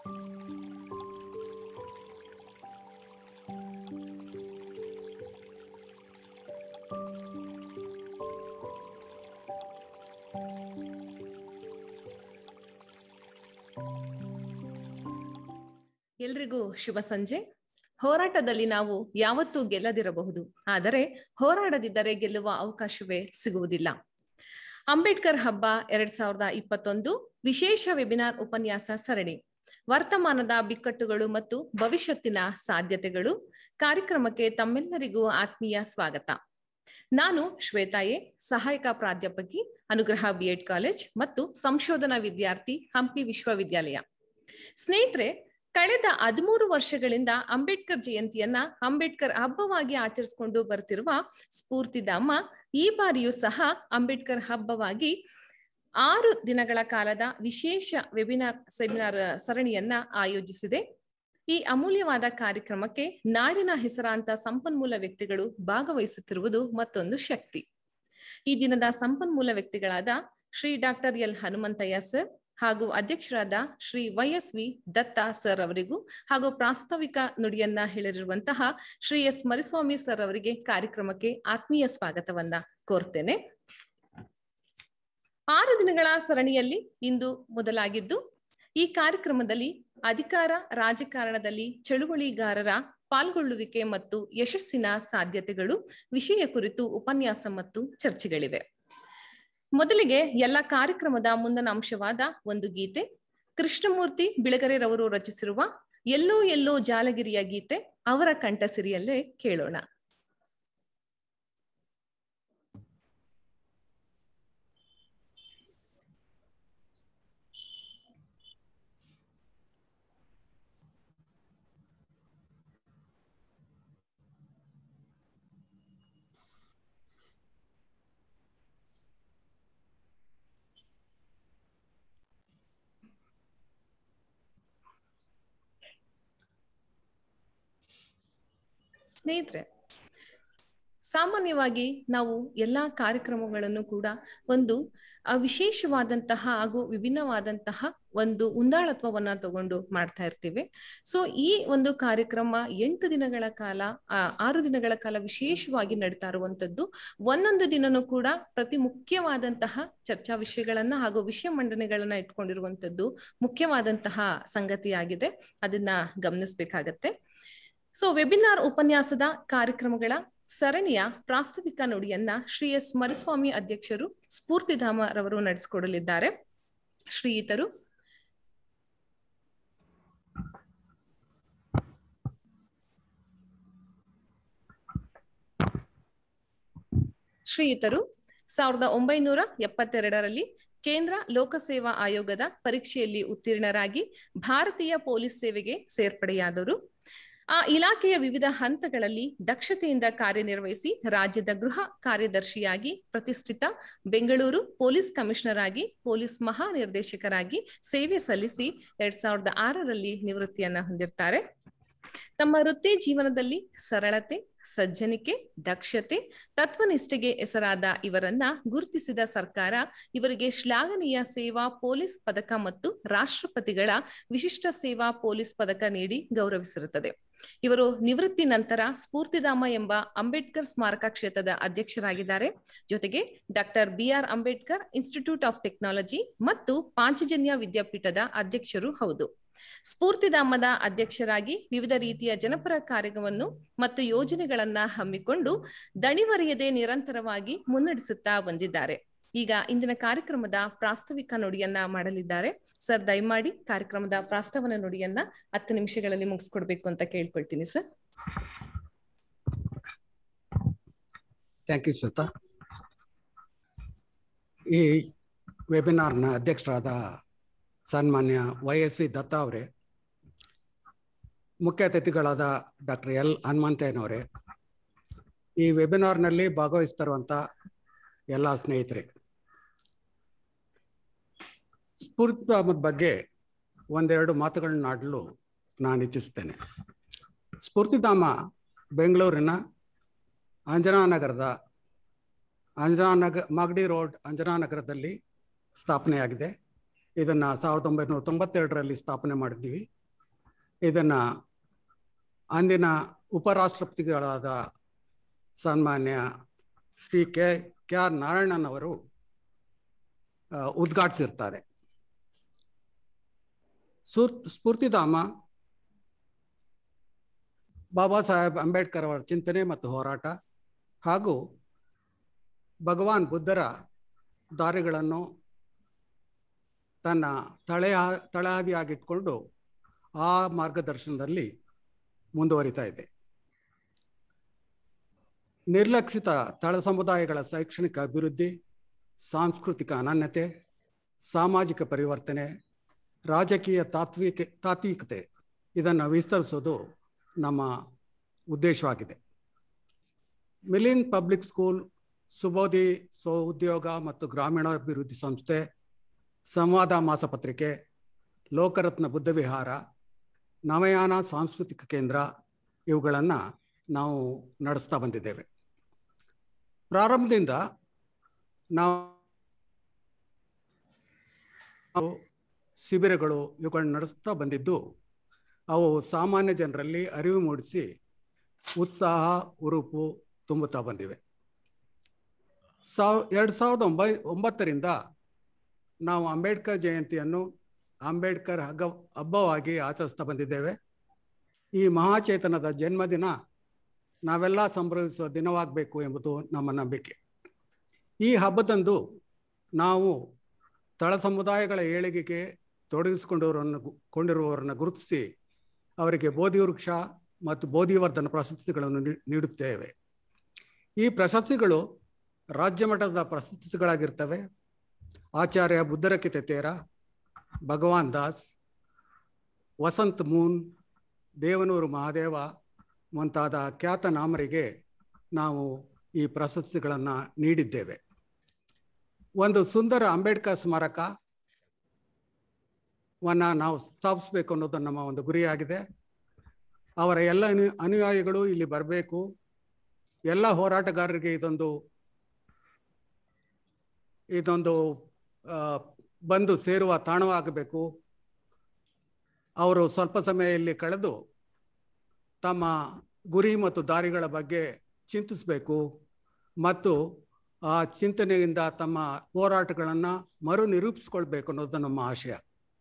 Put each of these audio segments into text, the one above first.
ಎಲ್ರಿಗೂ ಶುಭ ಸಂಜೆ ಹೋರಾಟದಲ್ಲಿ ನಾವು ಯಾವತ್ತೂ ಗೆಲ್ಲದಿರಬಹುದು ಆದರೆ ಹೋರಾಡದಿದ್ದರೆ ಗೆಲ್ಲುವ ಅವಕಾಶವೇ ಸಿಗುವುದಿಲ್ಲ ಅಂಬೇಡ್ಕರ್ ಹಬ್ಬ ಎರಡ್ ಸಾವಿರದ ಇಪ್ಪತ್ತೊಂದು ವಿಶೇಷ ವೆಬಿನಾರ್ ಉಪನ್ಯಾಸ ಸರಣಿ ವರ್ತಮಾನದ ಬಿಕ್ಕಟ್ಟುಗಳು ಮತ್ತು ಭವಿಷ್ಯತ್ತಿನ ಸಾಧ್ಯತೆಗಳು ಕಾರ್ಯಕ್ರಮಕ್ಕೆ ತಮ್ಮೆಲ್ಲರಿಗೂ ಆತ್ಮೀಯ ಸ್ವಾಗತ ನಾನು ಶ್ವೇತಾಯೆ ಸಹಾಯಕ ಪ್ರಾಧ್ಯಾಪಕಿ ಅನುಗ್ರಹ ಬಿಎಡ್ ಕಾಲೇಜ್ ಮತ್ತು ಸಂಶೋಧನಾ ವಿದ್ಯಾರ್ಥಿ ಹಂಪಿ ವಿಶ್ವವಿದ್ಯಾಲಯ ಸ್ನೇಹಿತರೆ ಕಳೆದ ಹದಿಮೂರು ವರ್ಷಗಳಿಂದ ಅಂಬೇಡ್ಕರ್ ಜಯಂತಿಯನ್ನ ಅಂಬೇಡ್ಕರ್ ಹಬ್ಬವಾಗಿ ಆಚರಿಸಿಕೊಂಡು ಬರ್ತಿರುವ ಸ್ಫೂರ್ತಿಧಾಮ ಈ ಬಾರಿಯೂ ಸಹ ಅಂಬೇಡ್ಕರ್ ಹಬ್ಬವಾಗಿ ಆರು ದಿನಗಳ ಕಾಲದ ವಿಶೇಷ ವೆಬಿನಾರ್ ಸೆಮಿನಾರ್ ಸರಣಿಯನ್ನ ಆಯೋಜಿಸಿದೆ ಈ ಅಮೂಲ್ಯವಾದ ಕಾರ್ಯಕ್ರಮಕ್ಕೆ ನಾಡಿನ ಹೆಸರಾಂತ ಸಂಪನ್ಮೂಲ ವ್ಯಕ್ತಿಗಳು ಭಾಗವಹಿಸುತ್ತಿರುವುದು ಮತ್ತೊಂದು ಶಕ್ತಿ ಈ ದಿನದ ಸಂಪನ್ಮೂಲ ವ್ಯಕ್ತಿಗಳಾದ Shri doctor L Hanumanthaiah sir ಹಾಗೂ ಅಧ್ಯಕ್ಷರಾದ Shri Y S V Datta sir ಅವರಿಗೂ ಹಾಗೂ ಪ್ರಾಸ್ತಾವಿಕ ನುಡಿಯನ್ನ ಹೇಳಿರುವಂತಹ ಶ್ರೀ ಎಸ್ ಮರಿಸ್ವಾಮಿ ಸರ್ ಅವರಿಗೆ ಕಾರ್ಯಕ್ರಮಕ್ಕೆ ಆತ್ಮೀಯ ಸ್ವಾಗತವನ್ನ ಕೋರ್ತೇನೆ ಆರು ದಿನಗಳ ಸರಣಿಯಲ್ಲಿ ಇಂದು ಮೊದಲಾಗಿದ್ದು ಈ ಕಾರ್ಯಕ್ರಮದಲ್ಲಿ ಅಧಿಕಾರ ರಾಜಕಾರಣದಲ್ಲಿ ಚಳುವಳಿಗಾರರ ಪಾಲ್ಗೊಳ್ಳುವಿಕೆ ಮತ್ತು ಯಶಸ್ಸಿನ ಸಾಧ್ಯತೆಗಳು ವಿಷಯ ಕುರಿತು ಉಪನ್ಯಾಸ ಮತ್ತು ಚರ್ಚೆಗಳಿವೆ ಮೊದಲಿಗೆ ಎಲ್ಲ ಕಾರ್ಯಕ್ರಮದ ಮುಂದಿನ ಅಂಶವಾದ ಒಂದು ಗೀತೆ ಕೃಷ್ಣಮೂರ್ತಿ ಬಿಳಗರೆರವರು ರಚಿಸಿರುವ ಎಲ್ಲೋ ಎಲ್ಲೋ ಜಾಲಗಿರಿಯ ಗೀತೆ ಅವರ ಕಂಠಸಿರಿಯಲ್ಲೇ ಕೇಳೋಣ ಸ್ನೇಹಿತರೆ ಸಾಮಾನ್ಯವಾಗಿ ನಾವು ಎಲ್ಲಾ ಕಾರ್ಯಕ್ರಮಗಳನ್ನು ಕೂಡ ಒಂದು ವಿಶೇಷವಾದಂತಹ ಹಾಗೂ ವಿಭಿನ್ನವಾದಂತಹ ಒಂದು ಉಂದಾಳತ್ವವನ್ನ ತಗೊಂಡು ಮಾಡ್ತಾ ಇರ್ತೀವಿ ಸೊ ಈ ಒಂದು ಕಾರ್ಯಕ್ರಮ ಎಂಟು ದಿನಗಳ ಕಾಲ ಆರು ದಿನಗಳ ಕಾಲ ವಿಶೇಷವಾಗಿ ನಡೀತಾ ಇರುವಂತದ್ದು ಒಂದೊಂದು ದಿನನೂ ಕೂಡ ಪ್ರತಿ ಮುಖ್ಯವಾದಂತಹ ಚರ್ಚಾ ವಿಷಯಗಳನ್ನ ಹಾಗೂ ವಿಷಯ ಮಂಡನೆಗಳನ್ನ ಇಟ್ಕೊಂಡಿರುವಂತದ್ದು ಮುಖ್ಯವಾದಂತಹ ಸಂಗತಿಯಾಗಿದೆ ಅದನ್ನ ಗಮನಿಸ್ಬೇಕಾಗತ್ತೆ ಸೊ ವೆಬಿನಾರ್ ಉಪನ್ಯಾಸದ ಕಾರ್ಯಕ್ರಮಗಳ ಸರಣಿಯ ಪ್ರಾಸ್ತಾವಿಕ ನುಡಿಯನ್ನ ಶ್ರೀ ಎಸ್ ಮರಿಸ್ವಾಮಿ ಅಧ್ಯಕ್ಷರು ಸ್ಫೂರ್ತಿಧಾಮ ರವರು ನಡೆಸಿಕೊಡಲಿದ್ದಾರೆ ಶ್ರೀಯುತರು ಶ್ರೀಯುತರು ಸಾವಿರದ ಒಂಬೈನೂರ ಎಪ್ಪತ್ತೆರಡರಲ್ಲಿ ಕೇಂದ್ರ ಲೋಕಸೇವಾ ಆಯೋಗದ ಪರೀಕ್ಷೆಯಲ್ಲಿ ಉತ್ತೀರ್ಣರಾಗಿ ಭಾರತೀಯ ಪೊಲೀಸ್ ಸೇವೆಗೆ ಸೇರ್ಪಡೆಯಾದರು ಆ ಇಲಾಖೆಯ ವಿವಿಧ ಹಂತಗಳಲ್ಲಿ ದಕ್ಷತೆಯಿಂದ ಕಾರ್ಯನಿರ್ವಹಿಸಿ ರಾಜ್ಯದ ಗೃಹ ಕಾರ್ಯದರ್ಶಿಯಾಗಿ ಪ್ರತಿಷ್ಠಿತ ಬೆಂಗಳೂರು ಪೊಲೀಸ್ ಕಮಿಷನರ್ ಆಗಿ ಪೊಲೀಸ್ ಮಹಾನಿರ್ದೇಶಕರಾಗಿ ಸೇವೆ ಸಲ್ಲಿಸಿ ಎರಡ್ ಸಾವಿರದ ಆರರಲ್ಲಿ ನಿವೃತ್ತಿಯನ್ನ ಹೊಂದಿರ್ತಾರೆ ತಮ್ಮ ವೃತ್ತಿ ಜೀವನದಲ್ಲಿ ಸರಳತೆ ಸಜ್ಜನಿಕೆ ದಕ್ಷತೆ ತತ್ವನಿಷ್ಠೆಗೆ ಹೆಸರಾದ ಇವರನ್ನ ಗುರುತಿಸಿದ ಸರ್ಕಾರ ಇವರಿಗೆ ಶ್ಲಾಘನೀಯ ಸೇವಾ ಪೊಲೀಸ್ ಪದಕ ಮತ್ತು ರಾಷ್ಟ್ರಪತಿಗಳ ವಿಶಿಷ್ಟ ಸೇವಾ ಪೊಲೀಸ್ ಪದಕ ನೀಡಿ ಗೌರವಿಸಿರುತ್ತದೆ ಇವರು ನಿವೃತ್ತಿ ನಂತರ ಸ್ಫೂರ್ತಿಧಾಮ ಎಂಬ ಅಂಬೇಡ್ಕರ್ ಸ್ಮಾರಕ ಕ್ಷೇತ್ರದ ಅಧ್ಯಕ್ಷರಾಗಿದ್ದಾರೆ ಜೊತೆಗೆ doctor B R Ambedkar institute of technology ಮತ್ತು ಪಾಂಚಜನ್ಯ ವಿದ್ಯಾಪೀಠದ ಅಧ್ಯಕ್ಷರು ಹೌದು ಸ್ಫೂರ್ತಿಧಾಮದ ಅಧ್ಯಕ್ಷರಾಗಿ ವಿವಿಧ ರೀತಿಯ ಜನಪರ ಕಾರ್ಯವನ್ನು ಮತ್ತು ಯೋಜನೆಗಳನ್ನ ಹಮ್ಮಿಕೊಂಡು ದಣಿವರಿಯದೆ ನಿರಂತರವಾಗಿ ಮುನ್ನಡೆಸುತ್ತಾ ಬಂದಿದ್ದಾರೆ ಈಗ ಇಂದಿನ ಕಾರ್ಯಕ್ರಮದ ಪ್ರಾಸ್ತಾವಿಕ ನುಡಿಯನ್ನ ಮಾಡಲಿದ್ದಾರೆ ಸರ್ ದಯಮಾಡಿ ಕಾರ್ಯಕ್ರಮದ ಪ್ರಾಸ್ತಾವನ ನುಡಿಯನ್ನ ಹತ್ತು ನಿಮಿಷಗಳಲ್ಲಿ ಮುಗಿಸ್ಕೊಡ್ಬೇಕು ಅಂತ ಕೇಳ್ಕೊಳ್ತೀನಿ ಸರ್ ಥ್ಯಾಂಕ್ ಯು ಶ್ವೇತಾ ಈ ವೆಬಿನಾರ್ನ ಅಧ್ಯಕ್ಷರಾದ ಸನ್ಮಾನ್ಯ ವೈ ಎಸ್ ವಿ ದತ್ತ ಅವರೇ ಮುಖ್ಯ ಅತಿಥಿಗಳಾದ ಡಾಕ್ಟರ್ ಎಲ್ ಹನುಮಂತಯ್ಯನವರೇ ಈ ವೆಬಿನಾರ್ನಲ್ಲಿ ಭಾಗವಹಿಸ್ತಿರುವಂಥ ಎಲ್ಲ ಸ್ನೇಹಿತರೆ ಸ್ಫೂರ್ತಿಧಾಮದ ಬಗ್ಗೆ ಒಂದೆರಡು ಮಾತುಗಳನ್ನ ಆಡಲು ನಾನು ಇಚ್ಛಿಸ್ತೇನೆ ಸ್ಫೂರ್ತಿಧಾಮ ಬೆಂಗಳೂರಿನ ಅಂಜನಾನಗರದ ಅಂಜನಾನಗರ ಮಾಗಡಿ ರೋಡ್ ಅಂಜನಾನಗರದಲ್ಲಿ ಸ್ಥಾಪನೆಯಾಗಿದೆ ಇದನ್ನು ಸಾವಿರದ ಒಂಬೈನೂರ ತೊಂಬತ್ತೆರಡರಲ್ಲಿ ಸ್ಥಾಪನೆ ಮಾಡಿದ್ದೀವಿ ಇದನ್ನ ಅಂದಿನ ಉಪರಾಷ್ಟ್ರಪತಿಗಳಾದ ಸನ್ಮಾನ್ಯ Shri K K R Narayanan ಅವರು ಆ, ಉದ್ಘಾಟಿಸಿರ್ತಾರೆ ಸೂರ್ ಸ್ಫೂರ್ತಿಧಾಮ ಬಾಬಾ ಸಾಹೇಬ್ ಅಂಬೇಡ್ಕರ್ ಅವರ ಚಿಂತನೆ ಮತ್ತು ಹೋರಾಟ ಹಾಗೂ ಭಗವಾನ್ ಬುದ್ಧರ ದಾರಿಗಳನ್ನು ತನ್ನ ತಳೆಯ ತಳಹದಿಯಾಗಿಟ್ಕೊಂಡು ಆ ಮಾರ್ಗದರ್ಶನದಲ್ಲಿ ಮುಂದುವರಿತಾ ಇದೆ ನಿರ್ಲಕ್ಷಿತ ತಳ ಸಮುದಾಯಗಳ ಶೈಕ್ಷಣಿಕ ಅಭಿವೃದ್ಧಿ ಸಾಂಸ್ಕೃತಿಕ ಅನನ್ಯತೆ ಸಾಮಾಜಿಕ ಪರಿವರ್ತನೆ ರಾಜಕೀಯ ತಾತ್ವಿಕ ತಾತ್ವಿಕತೆ ಇದನ್ನು ವಿಸ್ತರಿಸೋದು ನಮ್ಮ ಉದ್ದೇಶವಾಗಿದೆ ಮಿಲಿನ್ ಪಬ್ಲಿಕ್ ಸ್ಕೂಲ್ ಸುಬೋಧಿ ಸ್ವಉದ್ಯೋಗ ಮತ್ತು ಗ್ರಾಮೀಣಾಭಿವೃದ್ಧಿ ಸಂಸ್ಥೆ ಸಂವಾದ ಮಾಸಪತ್ರಿಕೆ ಲೋಕರತ್ನ ಬುದ್ಧವಿಹಾರ ನವಯಾನ ಸಾಂಸ್ಕೃತಿಕ ಕೇಂದ್ರ ಇವುಗಳನ್ನು ನಾವು ನಡೆಸ್ತಾ ಬಂದಿದ್ದೇವೆ ಪ್ರಾರಂಭದಿಂದ ನಾವು ನಾವು ಶಿಬಿರಗಳು ಇವುಗಳನ್ನ ನಡೆಸ್ತಾ ಬಂದಿದ್ದು ಅವು ಸಾಮಾನ್ಯ ಜನರಲ್ಲಿ ಅರಿವು ಮೂಡಿಸಿ ಉತ್ಸಾಹ ಉರುಪು ತುಂಬುತ್ತಾ ಬಂದಿವೆ ಸಾವ್ ಎರಡು ಸಾವಿರದ ಒಂಬೈ ಒಂಬತ್ತರಿಂದ ನಾವು ಅಂಬೇಡ್ಕರ್ ಜಯಂತಿಯನ್ನು ಅಂಬೇಡ್ಕರ್ ಹಗ್ಗ ಹಬ್ಬವಾಗಿ ಆಚರಿಸ್ತಾ ಬಂದಿದ್ದೇವೆ ಈ ಮಹಾಚೇತನದ ಜನ್ಮದಿನ ನಾವೆಲ್ಲ ಸಂಭ್ರಮಿಸುವ ದಿನವಾಗಬೇಕು ಎಂಬುದು ನಮ್ಮ ನಂಬಿಕೆ ಈ ಹಬ್ಬದಂದು ನಾವು ತಳ ಸಮುದಾಯಗಳ ಏಳಿಗೆಗೆ ತೊಡಗಿಸಿಕೊಂಡವರನ್ನು ಗು- ಕೊಂಡಿರುವವರನ್ನು ಗುರುತಿಸಿ ಅವರಿಗೆ ಬೋಧಿ ವೃಕ್ಷ ಮತ್ತು ಬೋಧಿವರ್ಧನ ಪ್ರಶಸ್ತಿಗಳನ್ನು ನೀ- ನೀಡುತ್ತೇವೆ ಈ ಪ್ರಶಸ್ತಿಗಳು ರಾಜ್ಯ ಮಟ್ಟದ ಪ್ರಶಸ್ತಿಗಳಾಗಿರ್ತವೆ ಆಚಾರ್ಯ ಬುದ್ಧರಕಿತೆ ತೇರ ಭಗವಾನ್ ದಾಸ್ ವಸಂತ್ ಮೂನ್ ದೇವನೂರು ಮಹಾದೇವ ಮುಂತಾದ ಖ್ಯಾತ ನಾಮರಿಗೆ ನಾವು ಈ ಪ್ರಶಸ್ತಿಗಳನ್ನು ನೀಡಿದ್ದೇವೆ ಒಂದು ಸುಂದರ ಅಂಬೇಡ್ಕರ್ ಸ್ಮಾರಕ ವನ್ನ ನಾವು ಸ್ಥಾಪಿಸಬೇಕು ಅನ್ನೋದು ನಮ್ಮ ಒಂದು ಗುರಿಯಾಗಿದೆ ಅವರ ಎಲ್ಲ ಅನು ಅನುಯಾಯಿಗಳು ಇಲ್ಲಿ ಬರಬೇಕು ಎಲ್ಲ ಹೋರಾಟಗಾರರಿಗೆ ಇದೊಂದು ಇದೊಂದು ಆ, ಬಂದು ಸೇರುವ ತಾಣವಾಗಬೇಕು ಅವರು ಸ್ವಲ್ಪ ಸಮಯ ಇಲ್ಲಿ ಕಳೆದು ತಮ್ಮ ಗುರಿ ಮತ್ತು ದಾರಿಗಳ ಬಗ್ಗೆ ಚಿಂತಿಸಬೇಕು ಮತ್ತು ಆ ಚಿಂತನೆಯಿಂದ ತಮ್ಮ ಹೋರಾಟಗಳನ್ನು ಮರು ನಿರೂಪಿಸ್ಕೊಳ್ಬೇಕು ಅನ್ನೋದು ನಮ್ಮ ಆಶಯ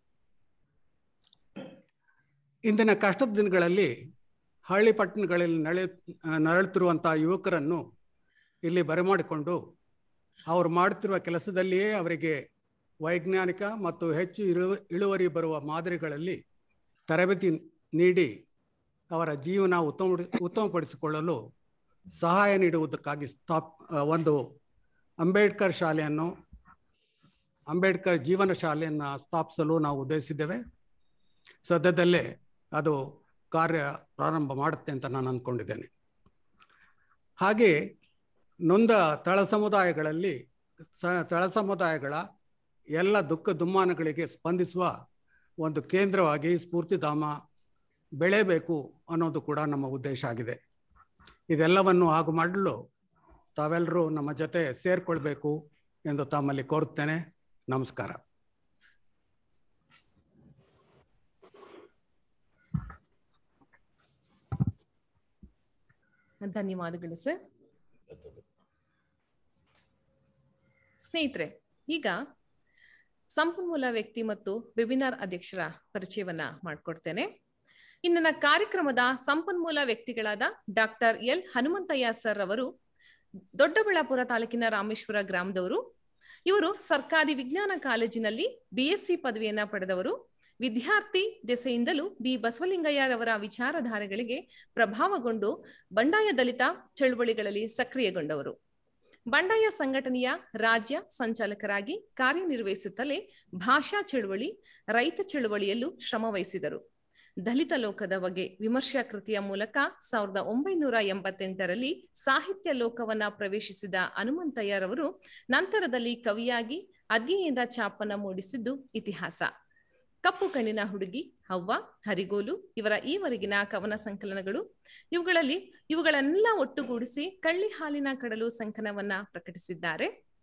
ಇಂದಿನ ಕಷ್ಟದ ದಿನಗಳಲ್ಲಿ ಹಳ್ಳಿ ಪಟ್ಟಣಗಳಲ್ಲಿ ನಳೆ ನರಳುತ್ತಿರುವಂಥ ಯುವಕರನ್ನು ಇಲ್ಲಿ ಬರಮಾಡಿಕೊಂಡು ಅವರು ಮಾಡುತ್ತಿರುವ ಕೆಲಸದಲ್ಲಿಯೇ ಅವರಿಗೆ ವೈಜ್ಞಾನಿಕ ಮತ್ತು ಹೆಚ್ಚು ಇಳು ಇಳುವರಿ ಬರುವ ಮಾದರಿಗಳಲ್ಲಿ ತರಬೇತಿ ನೀಡಿ ಅವರ ಜೀವನ ಉತ್ತಮ ಉತ್ತಮಪಡಿಸಿಕೊಳ್ಳಲು ಸಹಾಯ ನೀಡುವುದಕ್ಕಾಗಿ ಸ್ಥಾಪ್ ಆ, ಒಂದು ಅಂಬೇಡ್ಕರ್ ಶಾಲೆಯನ್ನು ಅಂಬೇಡ್ಕರ್ ಜೀವನ ಶಾಲೆಯನ್ನು ಸ್ಥಾಪಿಸಲು ನಾವು ಉದ್ದೇಶಿಸಿದ್ದೇವೆ ಸದ್ಯದಲ್ಲೇ ಅದು ಕಾರ್ಯ ಪ್ರಾರಂಭ ಮಾಡುತ್ತೆ ಅಂತ ನಾನು ಅಂದ್ಕೊಂಡಿದ್ದೇನೆ ಹಾಗೆ ನೊಂದ ತಳ ಸಮುದಾಯಗಳಲ್ಲಿ ಸ ತಳ ಸಮುದಾಯಗಳ ಎಲ್ಲ ದುಃಖ ದುಮ್ಮಾನಗಳಿಗೆ ಸ್ಪಂದಿಸುವ ಒಂದು ಕೇಂದ್ರವಾಗಿ ಸ್ಫೂರ್ತಿಧಾಮ ಬೆಳೆಯಬೇಕು ಅನ್ನೋದು ಕೂಡ ನಮ್ಮ ಉದ್ದೇಶ ಆಗಿದೆ ಇದೆಲ್ಲವನ್ನು ಹಾಗೂ ಮಾಡಲು ತಾವೆಲ್ಲರೂ ನಮ್ಮ ಜೊತೆ ಸೇರ್ಕೊಳ್ಬೇಕು ಎಂದು ತಮ್ಮಲ್ಲಿ ಕೋರುತ್ತೇನೆ ನಮಸ್ಕಾರ ಧನ್ಯವಾದಗಳು ಸರ್ ಸ್ನೇಹಿತರೆ ಈಗ ಸಂಪನ್ಮೂಲ ವ್ಯಕ್ತಿ ಮತ್ತು ವೆಬಿನಾರ್ ಅಧ್ಯಕ್ಷರ ಪರಿಚಯವನ್ನ ಮಾಡಿಕೊಡ್ತೇನೆ ಇಂದಿನ ಕಾರ್ಯಕ್ರಮದ ಸಂಪನ್ಮೂಲ ವ್ಯಕ್ತಿಗಳಾದ ಡಾಕ್ಟರ್ ಎಲ್ ಹನುಮಂತಯ್ಯ ಸರ್ ಅವರು ದೊಡ್ಡಬಳ್ಳಾಪುರ ತಾಲೂಕಿನ ರಾಮೇಶ್ವರ ಗ್ರಾಮದವರು ಇವರು ಸರ್ಕಾರಿ ವಿಜ್ಞಾನ ಕಾಲೇಜಿನಲ್ಲಿ ಬಿಎಸ್ಸಿ ಪದವಿಯನ್ನ ಪಡೆದವರು ವಿದ್ಯಾರ್ಥಿ ದೆಸೆಯಿಂದಲೂ ಬಿ ಬಸವಲಿಂಗಯ್ಯರವರ ವಿಚಾರಧಾರೆಗಳಿಗೆ ಪ್ರಭಾವಗೊಂಡು ಬಂಡಾಯ ದಲಿತ ಚಳುವಳಿಗಳಲ್ಲಿ ಸಕ್ರಿಯಗೊಂಡವರು ಬಂಡಾಯ ಸಂಘಟನೆಯ ರಾಜ್ಯ ಸಂಚಾಲಕರಾಗಿ ಕಾರ್ಯನಿರ್ವಹಿಸುತ್ತಲೇ ಭಾಷಾ ಚಳುವಳಿ ರೈತ ಚಳುವಳಿಯಲ್ಲೂ ಶ್ರಮವಹಿಸಿದರು ದಲಿತ ಲೋಕದ ಬಗ್ಗೆ ವಿಮರ್ಶಾ ಕೃತಿಯ ಮೂಲಕ ಸಾವಿರದ ಒಂಬೈನೂರ ಎಂಬತ್ತೆಂಟರಲ್ಲಿ ಸಾಹಿತ್ಯ ಲೋಕವನ್ನ ಪ್ರವೇಶಿಸಿದ ಹನುಮಂತಯ್ಯರವರು ನಂತರದಲ್ಲಿ ಕವಿಯಾಗಿ ಅಧ್ಯಯನದ ಛಾಪನ್ನ ಮೂಡಿಸಿದ್ದು ಇತಿಹಾಸ ಕಪ್ಪು ಕಣ್ಣಿನ ಹುಡುಗಿ ಹವ್ವ ಹರಿಗೋಲು ಇವರ ಈವರೆಗಿನ ಕವನ ಸಂಕಲನಗಳು ಇವುಗಳಲ್ಲಿ ಇವುಗಳನ್ನೆಲ್ಲ ಒಟ್ಟುಗೂಡಿಸಿ ಕಳ್ಳಿ ಹಾಲಿನ ಕಡಲು ಸಂಕಲನವನ್ನ ಪ್ರಕಟಿಸಿದ್ದಾರೆ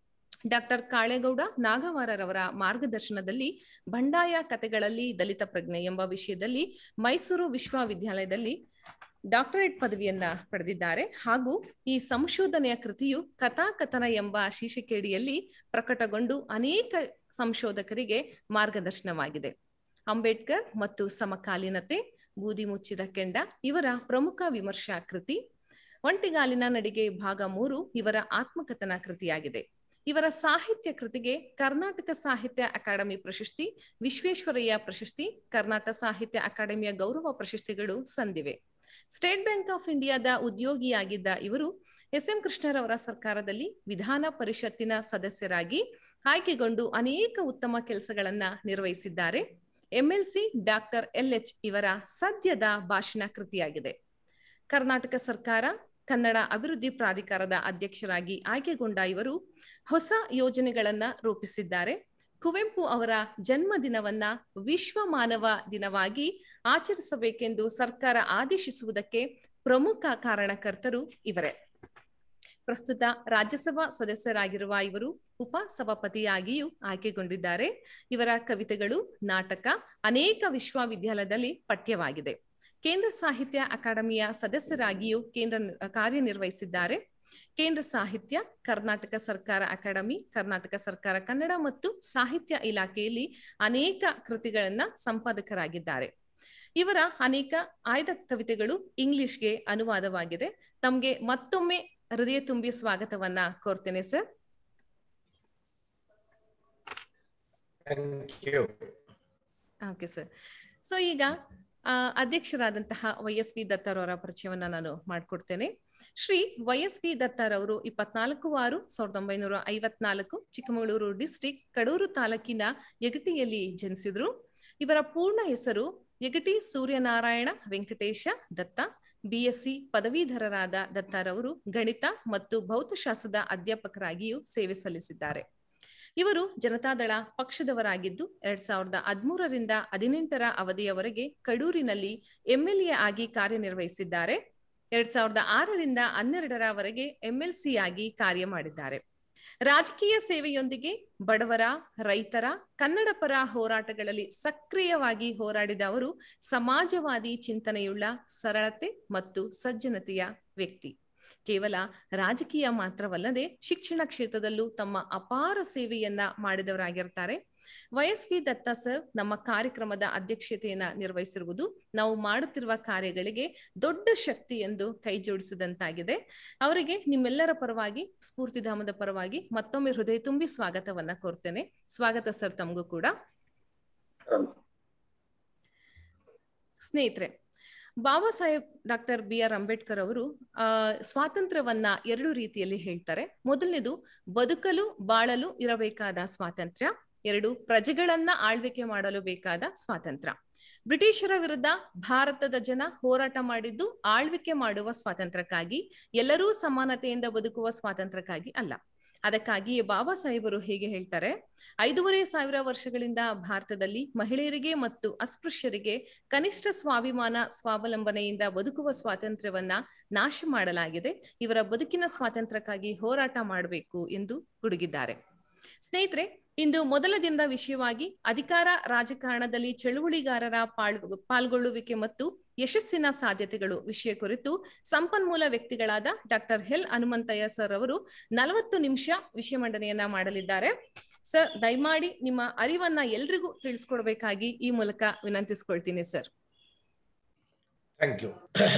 ಡಾಕ್ಟರ್ ಕಾಳೇಗೌಡ ನಾಗವಾರರವರ ಮಾರ್ಗದರ್ಶನದಲ್ಲಿ ಬಂಡಾಯ ಕಥೆಗಳಲ್ಲಿ ದಲಿತ ಪ್ರಜ್ಞೆ ಎಂಬ ವಿಷಯದಲ್ಲಿ ಮೈಸೂರು ವಿಶ್ವವಿದ್ಯಾಲಯದಲ್ಲಿ ಡಾಕ್ಟರೇಟ್ ಪದವಿಯನ್ನ ಪಡೆದಿದ್ದಾರೆ ಹಾಗೂ ಈ ಸಂಶೋಧನೆಯ ಕೃತಿಯು ಕಥಾಕಥನ ಎಂಬ ಶೀರ್ಷಿಕೆಯಡಿಯಲ್ಲಿ ಪ್ರಕಟಗೊಂಡು ಅನೇಕ ಸಂಶೋಧಕರಿಗೆ ಮಾರ್ಗದರ್ಶನವಾಗಿದೆ ಅಂಬೇಡ್ಕರ್ ಮತ್ತು ಸಮಕಾಲೀನತೆ ಬೂದಿ ಮುಚ್ಚಿದ ಕೆಂಡ ಇವರ ಪ್ರಮುಖ ವಿಮರ್ಶಾ ಕೃತಿ ಒಂಟಿಗಾಲಿನ ನಡಿಗೆ ಭಾಗ ಮೂರು ಇವರ ಆತ್ಮಕಥನ ಕೃತಿಯಾಗಿದೆ ಇವರ ಸಾಹಿತ್ಯ ಕೃತಿಗೆ ಕರ್ನಾಟಕ ಸಾಹಿತ್ಯ ಅಕಾಡೆಮಿ ಪ್ರಶಸ್ತಿ ವಿಶ್ವೇಶ್ವರಯ್ಯ ಪ್ರಶಸ್ತಿ ಕರ್ನಾಟಕ ಸಾಹಿತ್ಯ ಅಕಾಡೆಮಿಯ ಗೌರವ ಪ್ರಶಸ್ತಿಗಳು ಸಂದಿವೆ ಸ್ಟೇಟ್ ಬ್ಯಾಂಕ್ ಆಫ್ ಇಂಡಿಯಾದ ಉದ್ಯೋಗಿಯಾಗಿದ್ದ ಇವರು ಎಸ್ ಎಂ ಕೃಷ್ಣರವರ ಸರ್ಕಾರದಲ್ಲಿ ವಿಧಾನ ಪರಿಷತ್ತಿನ ಸದಸ್ಯರಾಗಿ ಆಯ್ಕೆಗೊಂಡು ಅನೇಕ ಉತ್ತಮ ಕೆಲಸಗಳನ್ನ ನಿರ್ವಹಿಸಿದ್ದಾರೆ ಎಂಎಲ್ಸಿ ಡಾಕ್ಟರ್ ಎಲ್ ಎಚ್ ಇವರ ಸದ್ಯದ ಭಾಷಣ ಕೃತಿಯಾಗಿದೆ ಕರ್ನಾಟಕ ಸರ್ಕಾರ ಕನ್ನಡ ಅಭಿವೃದ್ಧಿ ಪ್ರಾಧಿಕಾರದ ಅಧ್ಯಕ್ಷರಾಗಿ ಆಯ್ಕೆಗೊಂಡ ಇವರು ಹೊಸ ಯೋಜನೆಗಳನ್ನ ರೂಪಿಸಿದ್ದಾರೆ ಕುವೆಂಪು ಅವರ ಜನ್ಮ ದಿನವನ್ನ ವಿಶ್ವ ಮಾನವ ದಿನವಾಗಿ ಆಚರಿಸಬೇಕೆಂದು ಸರ್ಕಾರ ಆದೇಶಿಸುವುದಕ್ಕೆ ಪ್ರಮುಖ ಕಾರಣಕರ್ತರು ಇವರೇ ಪ್ರಸ್ತುತ ರಾಜ್ಯಸಭಾ ಸದಸ್ಯರಾಗಿರುವ ಇವರು ಉಪ ಸಭಾಪತಿಯಾಗಿಯೂ ಆಯ್ಕೆಗೊಂಡಿದ್ದಾರೆ ಇವರ ಕವಿತೆಗಳು ನಾಟಕ ಅನೇಕ ವಿಶ್ವವಿದ್ಯಾಲಯದಲ್ಲಿ ಪಠ್ಯವಾಗಿದೆ ಕೇಂದ್ರ ಸಾಹಿತ್ಯ ಅಕಾಡೆಮಿಯ ಸದಸ್ಯರಾಗಿಯೂ ಕೇಂದ್ರ ಕಾರ್ಯನಿರ್ವಹಿಸಿದ್ದಾರೆ ಕೇಂದ್ರ ಸಾಹಿತ್ಯ ಕರ್ನಾಟಕ ಸರ್ಕಾರ ಅಕಾಡೆಮಿ ಕರ್ನಾಟಕ ಸರ್ಕಾರ ಕನ್ನಡ ಮತ್ತು ಸಾಹಿತ್ಯ ಇಲಾಖೆಯಲ್ಲಿ ಅನೇಕ ಕೃತಿಗಳನ್ನ ಸಂಪಾದಕರಾಗಿದ್ದಾರೆ ಇವರ ಅನೇಕ ಆಯ್ದ ಕವಿತೆಗಳು ಇಂಗ್ಲಿಷ್ಗೆ ಅನುವಾದವಾಗಿದೆ ತಮ್ಗೆ ಮತ್ತೊಮ್ಮೆ ಹೃದಯ ತುಂಬಿ ಸ್ವಾಗತವನ್ನ ಕೋರ್ತೇನೆ sir thank you okay sir so ಈಗ ಅಧ್ಯಕ್ಷರಾದಂತಹ ವೈ ಎಸ್ ವಿ ದತ್ತರವರ ಪರಿಚಯವನ್ನ ನಾನು ಮಾಡಿಕೊಡ್ತೇನೆ ಶ್ರೀ ವೈ ಎಸ್ ವಿ ದತ್ತರವರು ಇಪ್ಪತ್ನಾಲ್ಕು ಆರು ಸಾವಿರದ ಒಂಬೈನೂರ ಐವತ್ನಾಲ್ಕು ಚಿಕ್ಕಮಗಳೂರು ಡಿಸ್ಟಿಕ್ ಕಡೂರು ತಾಲೂಕಿನ ಯಗಟಿಯಲ್ಲಿ ಜನಿಸಿದ್ರು ಇವರ ಪೂರ್ಣ ಹೆಸರು ಯಗಟಿ ಸೂರ್ಯನಾರಾಯಣ ವೆಂಕಟೇಶ ದತ್ತ ಬಿಎಸ್ಸಿ ಪದವೀಧರರಾದ ದತ್ತರವರು ಗಣಿತ ಮತ್ತು ಭೌತಶಾಸ್ತ್ರದ ಅಧ್ಯಾಪಕರಾಗಿಯೂ ಸೇವೆ ಸಲ್ಲಿಸಿದ್ದಾರೆ ಇವರು ಜನತಾದಳ ಪಕ್ಷದವರಾಗಿದ್ದು ಎರಡ್ ಸಾವಿರದ ಹದಿಮೂರರಿಂದ ಹದಿನೆಂಟರ ಅವಧಿಯವರೆಗೆ ಕಡೂರಿನಲ್ಲಿ ಎಂಎಲ್ಎ ಆಗಿ ಕಾರ್ಯನಿರ್ವಹಿಸಿದ್ದಾರೆ ಎರಡ್ ಸಾವಿರದ ಆರರಿಂದ ಹನ್ನೆರಡರವರೆಗೆ ಎಂಎಲ್ಸಿ ಆಗಿ ಕಾರ್ಯ ಮಾಡಿದ್ದಾರೆ ರಾಜಕೀಯ ಸೇವೆಯೊಂದಿಗೆ ಬಡವರ ರೈತರ ಕನ್ನಡ ಪರ ಹೋರಾಟಗಳಲ್ಲಿ ಸಕ್ರಿಯವಾಗಿ ಹೋರಾಡಿದ ಅವರು ಸಮಾಜವಾದಿ ಚಿಂತನೆಯುಳ್ಳ ಸರಳತೆ ಮತ್ತು ಸಜ್ಜನತೆಯ ವ್ಯಕ್ತಿ ಕೇವಲ ರಾಜಕೀಯ ಮಾತ್ರವಲ್ಲದೆ ಶಿಕ್ಷಣ ಕ್ಷೇತ್ರದಲ್ಲೂ ತಮ್ಮ ಅಪಾರ ಸೇವೆಯನ್ನ ಮಾಡಿದವರಾಗಿರ್ತಾರೆ ವಯಸ್ವಿ ದತ್ತ ಸರ್ ನಮ್ಮ ಕಾರ್ಯಕ್ರಮದ ಅಧ್ಯಕ್ಷತೆಯನ್ನ ನಿರ್ವಹಿಸಿರುವುದು ನಾವು ಮಾಡುತ್ತಿರುವ ಕಾರ್ಯಗಳಿಗೆ ದೊಡ್ಡ ಶಕ್ತಿ ಎಂದು ಕೈ ಜೋಡಿಸಿದಂತಾಗಿದೆ ಅವರಿಗೆ ನಿಮ್ಮೆಲ್ಲರ ಪರವಾಗಿ ಸ್ಫೂರ್ತಿಧಾಮದ ಪರವಾಗಿ ಮತ್ತೊಮ್ಮೆ ಹೃದಯ ತುಂಬಿ ಸ್ವಾಗತವನ್ನ ಕೋರ್ತೇನೆ ಸ್ವಾಗತ ಸರ್ ತಮಗೂ ಕೂಡ ಸ್ನೇಹಿತರೆ Baba Saheb doctor B R Ambedkar ಅವರು ಆ ಸ್ವಾತಂತ್ರ್ಯವನ್ನ ಎರಡು ರೀತಿಯಲ್ಲಿ ಹೇಳ್ತಾರೆ ಮೊದಲನೇದು ಬದುಕಲು ಬಾಳಲು ಇರಬೇಕಾದ ಸ್ವಾತಂತ್ರ್ಯ ಎರಡು ಪ್ರಜೆಗಳನ್ನ ಆಳ್ವಿಕೆ ಮಾಡಲು ಬೇಕಾದ ಸ್ವಾತಂತ್ರ್ಯ ಬ್ರಿಟಿಷರ ವಿರುದ್ಧ ಭಾರತದ ಜನ ಹೋರಾಟ ಮಾಡಿದ್ದು ಆಳ್ವಿಕೆ ಮಾಡುವ ಸ್ವಾತಂತ್ರ್ಯಕ್ಕಾಗಿ ಎಲ್ಲರೂ ಸಮಾನತೆಯಿಂದ ಬದುಕುವ ಸ್ವಾತಂತ್ರ್ಯಕ್ಕಾಗಿ ಅಲ್ಲ ಅದಕ್ಕಾಗಿಯೇ ಬಾಬಾ ಸಾಹೇಬರು ಹೇಗೆ ಹೇಳ್ತಾರೆ ಐದೂವರೆ ಸಾವಿರ ವರ್ಷಗಳಿಂದ ಭಾರತದಲ್ಲಿ ಮಹಿಳೆಯರಿಗೆ ಮತ್ತು ಅಸ್ಪೃಶ್ಯರಿಗೆ ಕನಿಷ್ಠ ಸ್ವಾಭಿಮಾನ ಸ್ವಾವಲಂಬನೆಯಿಂದ ಬದುಕುವ ಸ್ವಾತಂತ್ರ್ಯವನ್ನ ನಾಶ ಮಾಡಲಾಗಿದೆ ಇವರ ಬದುಕಿನ ಸ್ವಾತಂತ್ರ್ಯಕ್ಕಾಗಿ ಹೋರಾಟ ಮಾಡಬೇಕು ಎಂದು ಗುಡುಗಿದ್ದಾರೆ ಸ್ನೇಹಿತರೆ ಇಂದು ಮೊದಲ ದಿನದ ವಿಷಯವಾಗಿ ಅಧಿಕಾರ ರಾಜಕಾರಣದಲ್ಲಿ ಚಳುವಳಿಗಾರರ ಪಾಳ್ ಪಾಲ್ಗೊಳ್ಳುವಿಕೆ ಮತ್ತು ಯಶಸ್ಸಿನ ಸಾಧ್ಯತೆಗಳು ವಿಷಯ ಕುರಿತು ಸಂಪನ್ಮೂಲ ವ್ಯಕ್ತಿಗಳಾದ ಡಾಕ್ಟರ್ ಎಲ್ ಹನುಮಂತಯ್ಯ ಸರ್ ಅವರು ನಲವತ್ತು ನಿಮಿಷ ವಿಷಯ ಮಂಡನೆಯನ್ನ ಮಾಡಲಿದ್ದಾರೆ ಸರ್ ದಯಮಾಡಿ ನಿಮ್ಮ ಅರಿವನ್ನ ಎಲ್ರಿಗೂ ತಿಳಿಸ್ಕೊಡ್ಬೇಕಾಗಿ ಈ ಮೂಲಕ ವಿನಂತಿಸ್ಕೊಳ್ತೀನಿ ಸರ್ ಥ್ಯಾಂಕ್ ಯು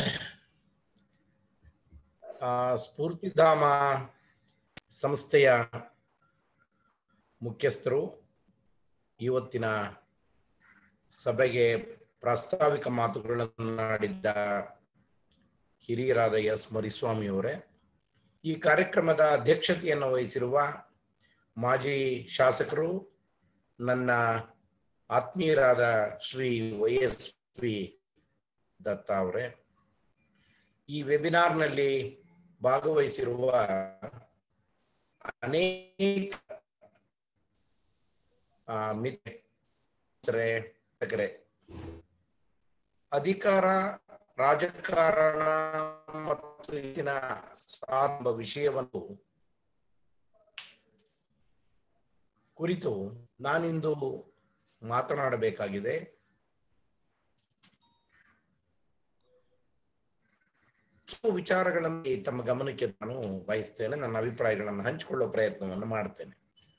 ಸ್ಫೂರ್ತಿಧಾಮ ಸಂಸ್ಥೆಯ ಮುಖ್ಯಸ್ಥರು ಇವತ್ತಿನ ಸಭೆಗೆ ಪ್ರಾಸ್ತಾವಿಕ ಮಾತುಗಳನ್ನಾಡಿದ್ದ ಹಿರಿಯರಾದ ಎಸ್ ಮರಿಸ್ವಾಮಿ ಅವರೇ ಈ ಕಾರ್ಯಕ್ರಮದ ಅಧ್ಯಕ್ಷತೆಯನ್ನು ವಹಿಸಿರುವ ಮಾಜಿ ಶಾಸಕರು ನನ್ನ ಆತ್ಮೀಯರಾದ Shri Y S P Datta ಅವರೇ ಈ ವೆಬಿನಾರ್ನಲ್ಲಿ ಭಾಗವಹಿಸಿರುವ ಅನೇಕ ಮಿತ್ರರೆ ಅಧಿಕಾರ ರಾಜಕಾರಣ ಮತ್ತು ಇಂದಿನ ವಿಷಯವನ್ನು ಕುರಿತು ನಾನಿಂದು ಮಾತನಾಡಬೇಕಾಗಿದೆ ಕೆಲವು ವಿಚಾರಗಳಲ್ಲಿ ತಮ್ಮ ಗಮನಕ್ಕೆ ನಾನು ಬಯಸ್ತೇನೆ ನನ್ನ ಅಭಿಪ್ರಾಯಗಳನ್ನು ಹಂಚಿಕೊಳ್ಳುವ ಪ್ರಯತ್ನವನ್ನು ಮಾಡ್ತೇನೆ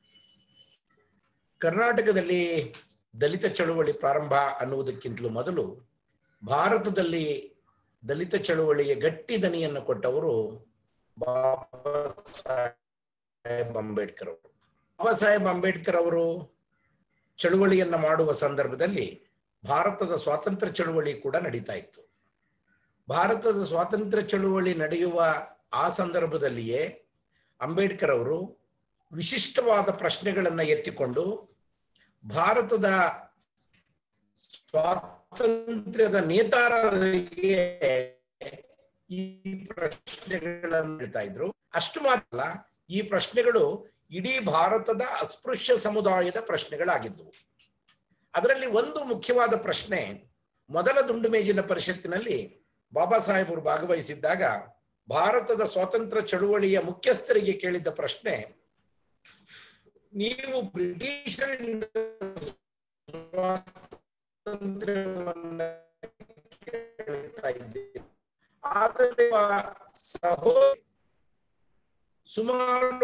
ಕರ್ನಾಟಕದಲ್ಲಿ ದಲಿತ ಚಳುವಳಿ ಪ್ರಾರಂಭ ಅನ್ನುವುದಕ್ಕಿಂತಲೂ ಮೊದಲು ಭಾರತದಲ್ಲಿ ದಲಿತ ಚಳುವಳಿಗೆ ಗಟ್ಟಿ ದನಿಯನ್ನು ಕೊಟ್ಟವರು ಬಾಬಾ ಸಾಹೇಬ್ ಅಂಬೇಡ್ಕರ್ ಅವರು ಬಾಬಾ ಸಾಹೇಬ್ ಅಂಬೇಡ್ಕರ್ ಅವರು ಚಳುವಳಿಯನ್ನ ಮಾಡುವ ಸಂದರ್ಭದಲ್ಲಿ ಭಾರತದ ಸ್ವಾತಂತ್ರ್ಯ ಚಳುವಳಿ ಕೂಡ ನಡೀತಾ ಇತ್ತು ಭಾರತದ ಸ್ವಾತಂತ್ರ್ಯ ಚಳುವಳಿ ನಡೆಯುವ ಆ ಸಂದರ್ಭದಲ್ಲಿಯೇ ಅಂಬೇಡ್ಕರ್ ಅವರು ವಿಶಿಷ್ಟವಾದ ಪ್ರಶ್ನೆಗಳನ್ನ ಎತ್ತಿಕೊಂಡು ಭಾರತದ ಸ್ವಾತಂತ್ರ್ಯದ ನೇತಾರರಿಗೆ ಈ ಪ್ರಶ್ನೆಗಳನ್ನು ಹೇಳ್ತಾ ಇದ್ರು ಅಷ್ಟು ಮಾತ್ರ ಅಲ್ಲ, ಈ ಪ್ರಶ್ನೆಗಳು ಇಡೀ ಭಾರತದ ಅಸ್ಪೃಶ್ಯ ಸಮುದಾಯದ ಪ್ರಶ್ನೆಗಳಾಗಿದ್ದವು ಅದರಲ್ಲಿ ಒಂದು ಮುಖ್ಯವಾದ ಪ್ರಶ್ನೆ ಮೊದಲ ದುಂಡು ಮೇಜಿನ ಪರಿಷತ್ತಿನಲ್ಲಿ ಬಾಬಾ ಸಾಹೇಬರು ಭಾಗವಹಿಸಿದ್ದಾಗ ಭಾರತದ ಸ್ವಾತಂತ್ರ್ಯ ಚಳುವಳಿಯ ಮುಖ್ಯಸ್ಥರಿಗೆ ಕೇಳಿದ್ದ ಪ್ರಶ್ನೆ ನೀವು ಬ್ರಿಟಿಷರಿಂದ ಸ್ವಾತಂತ್ರ್ಯವನ್ನ ಕೇಳ್ತಾ ಇದ್ದೀರಿ ಆದರೆ ಸಹೋದರಿ ಸುಮಾರು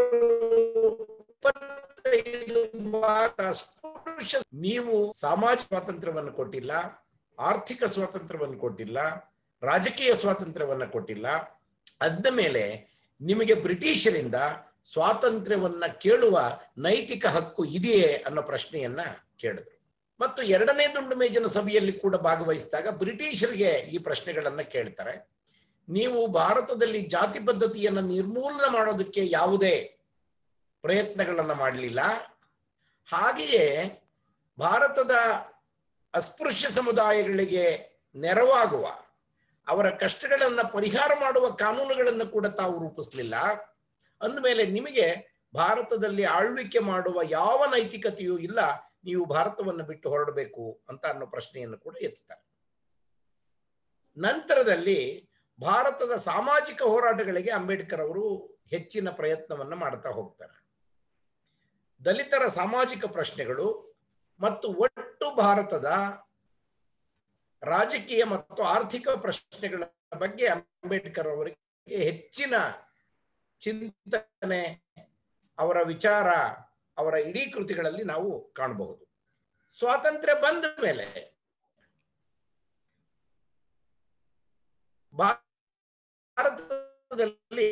ಇಪ್ಪತ್ತೈದು ಭಾಗ ಅಸ್ಪೃಶ್ಯ ನೀವು ಸಾಮಾಜಿಕ ಸ್ವಾತಂತ್ರ್ಯವನ್ನು ಕೊಟ್ಟಿಲ್ಲ ಆರ್ಥಿಕ ಸ್ವಾತಂತ್ರ್ಯವನ್ನು ಕೊಟ್ಟಿಲ್ಲ ರಾಜಕೀಯ ಸ್ವಾತಂತ್ರ್ಯವನ್ನ ಕೊಟ್ಟಿಲ್ಲ ಅದ್ದ ಮೇಲೆ ನಿಮಗೆ ಬ್ರಿಟಿಷರಿಂದ ಸ್ವಾತಂತ್ರ್ಯವನ್ನ ಕೇಳುವ ನೈತಿಕ ಹಕ್ಕು ಇದೆಯೇ ಅನ್ನೋ ಪ್ರಶ್ನೆಯನ್ನ ಕೇಳಿದ್ರು ಮತ್ತು ಎರಡನೇ ದುಂಡು ಮೇಜಿನ ಸಭೆಯಲ್ಲಿ ಕೂಡ ಭಾಗವಹಿಸಿದಾಗ ಬ್ರಿಟಿಷರಿಗೆ ಈ ಪ್ರಶ್ನೆಗಳನ್ನ ಕೇಳ್ತಾರೆ ನೀವು ಭಾರತದಲ್ಲಿ ಜಾತಿ ಪದ್ಧತಿಯನ್ನ ನಿರ್ಮೂಲನೆ ಮಾಡೋದಕ್ಕೆ ಯಾವುದೇ ಪ್ರಯತ್ನಗಳನ್ನ ಮಾಡಲಿಲ್ಲ ಹಾಗೆಯೇ ಭಾರತದ ಅಸ್ಪೃಶ್ಯ ಸಮುದಾಯಗಳಿಗೆ ನೆರವಾಗುವ ಅವರ ಕಷ್ಟಗಳನ್ನ ಪರಿಹಾರ ಮಾಡುವ ಕಾನೂನುಗಳನ್ನು ಕೂಡ ತಾವು ರೂಪಿಸಲಿಲ್ಲ ಅಂದಮೇಲೆ ನಿಮಗೆ ಭಾರತದಲ್ಲಿ ಆಳ್ವಿಕೆ ಮಾಡುವ ಯಾವ ನೈತಿಕತೆಯೂ ಇಲ್ಲ ನೀವು ಭಾರತವನ್ನು ಬಿಟ್ಟು ಹೊರಡಬೇಕು ಅಂತ ಅನ್ನೋ ಪ್ರಶ್ನೆಯನ್ನು ಕೂಡ ಎತ್ತುತ್ತಾರೆ ನಂತರದಲ್ಲಿ ಭಾರತದ ಸಾಮಾಜಿಕ ಹೋರಾಟಗಳಿಗೆ ಅಂಬೇಡ್ಕರ್ ಅವರು ಹೆಚ್ಚಿನ ಪ್ರಯತ್ನವನ್ನ ಮಾಡ್ತಾ ಹೋಗ್ತಾರೆ ದಲಿತರ ಸಾಮಾಜಿಕ ಪ್ರಶ್ನೆಗಳು ಮತ್ತು ಒಟ್ಟು ಭಾರತದ ರಾಜಕೀಯ ಮತ್ತು ಆರ್ಥಿಕ ಪ್ರಶ್ನೆಗಳ ಬಗ್ಗೆ ಅಂಬೇಡ್ಕರ್ ಅವರಿಗೆ ಹೆಚ್ಚಿನ ಚಿಂತನೆ ಅವರ ವಿಚಾರ ಅವರ ಇಡೀ ಕೃತಿಗಳಲ್ಲಿ ನಾವು ಕಾಣಬಹುದು ಸ್ವಾತಂತ್ರ್ಯ ಬಂದ ಮೇಲೆ ಭಾರತದಲ್ಲಿ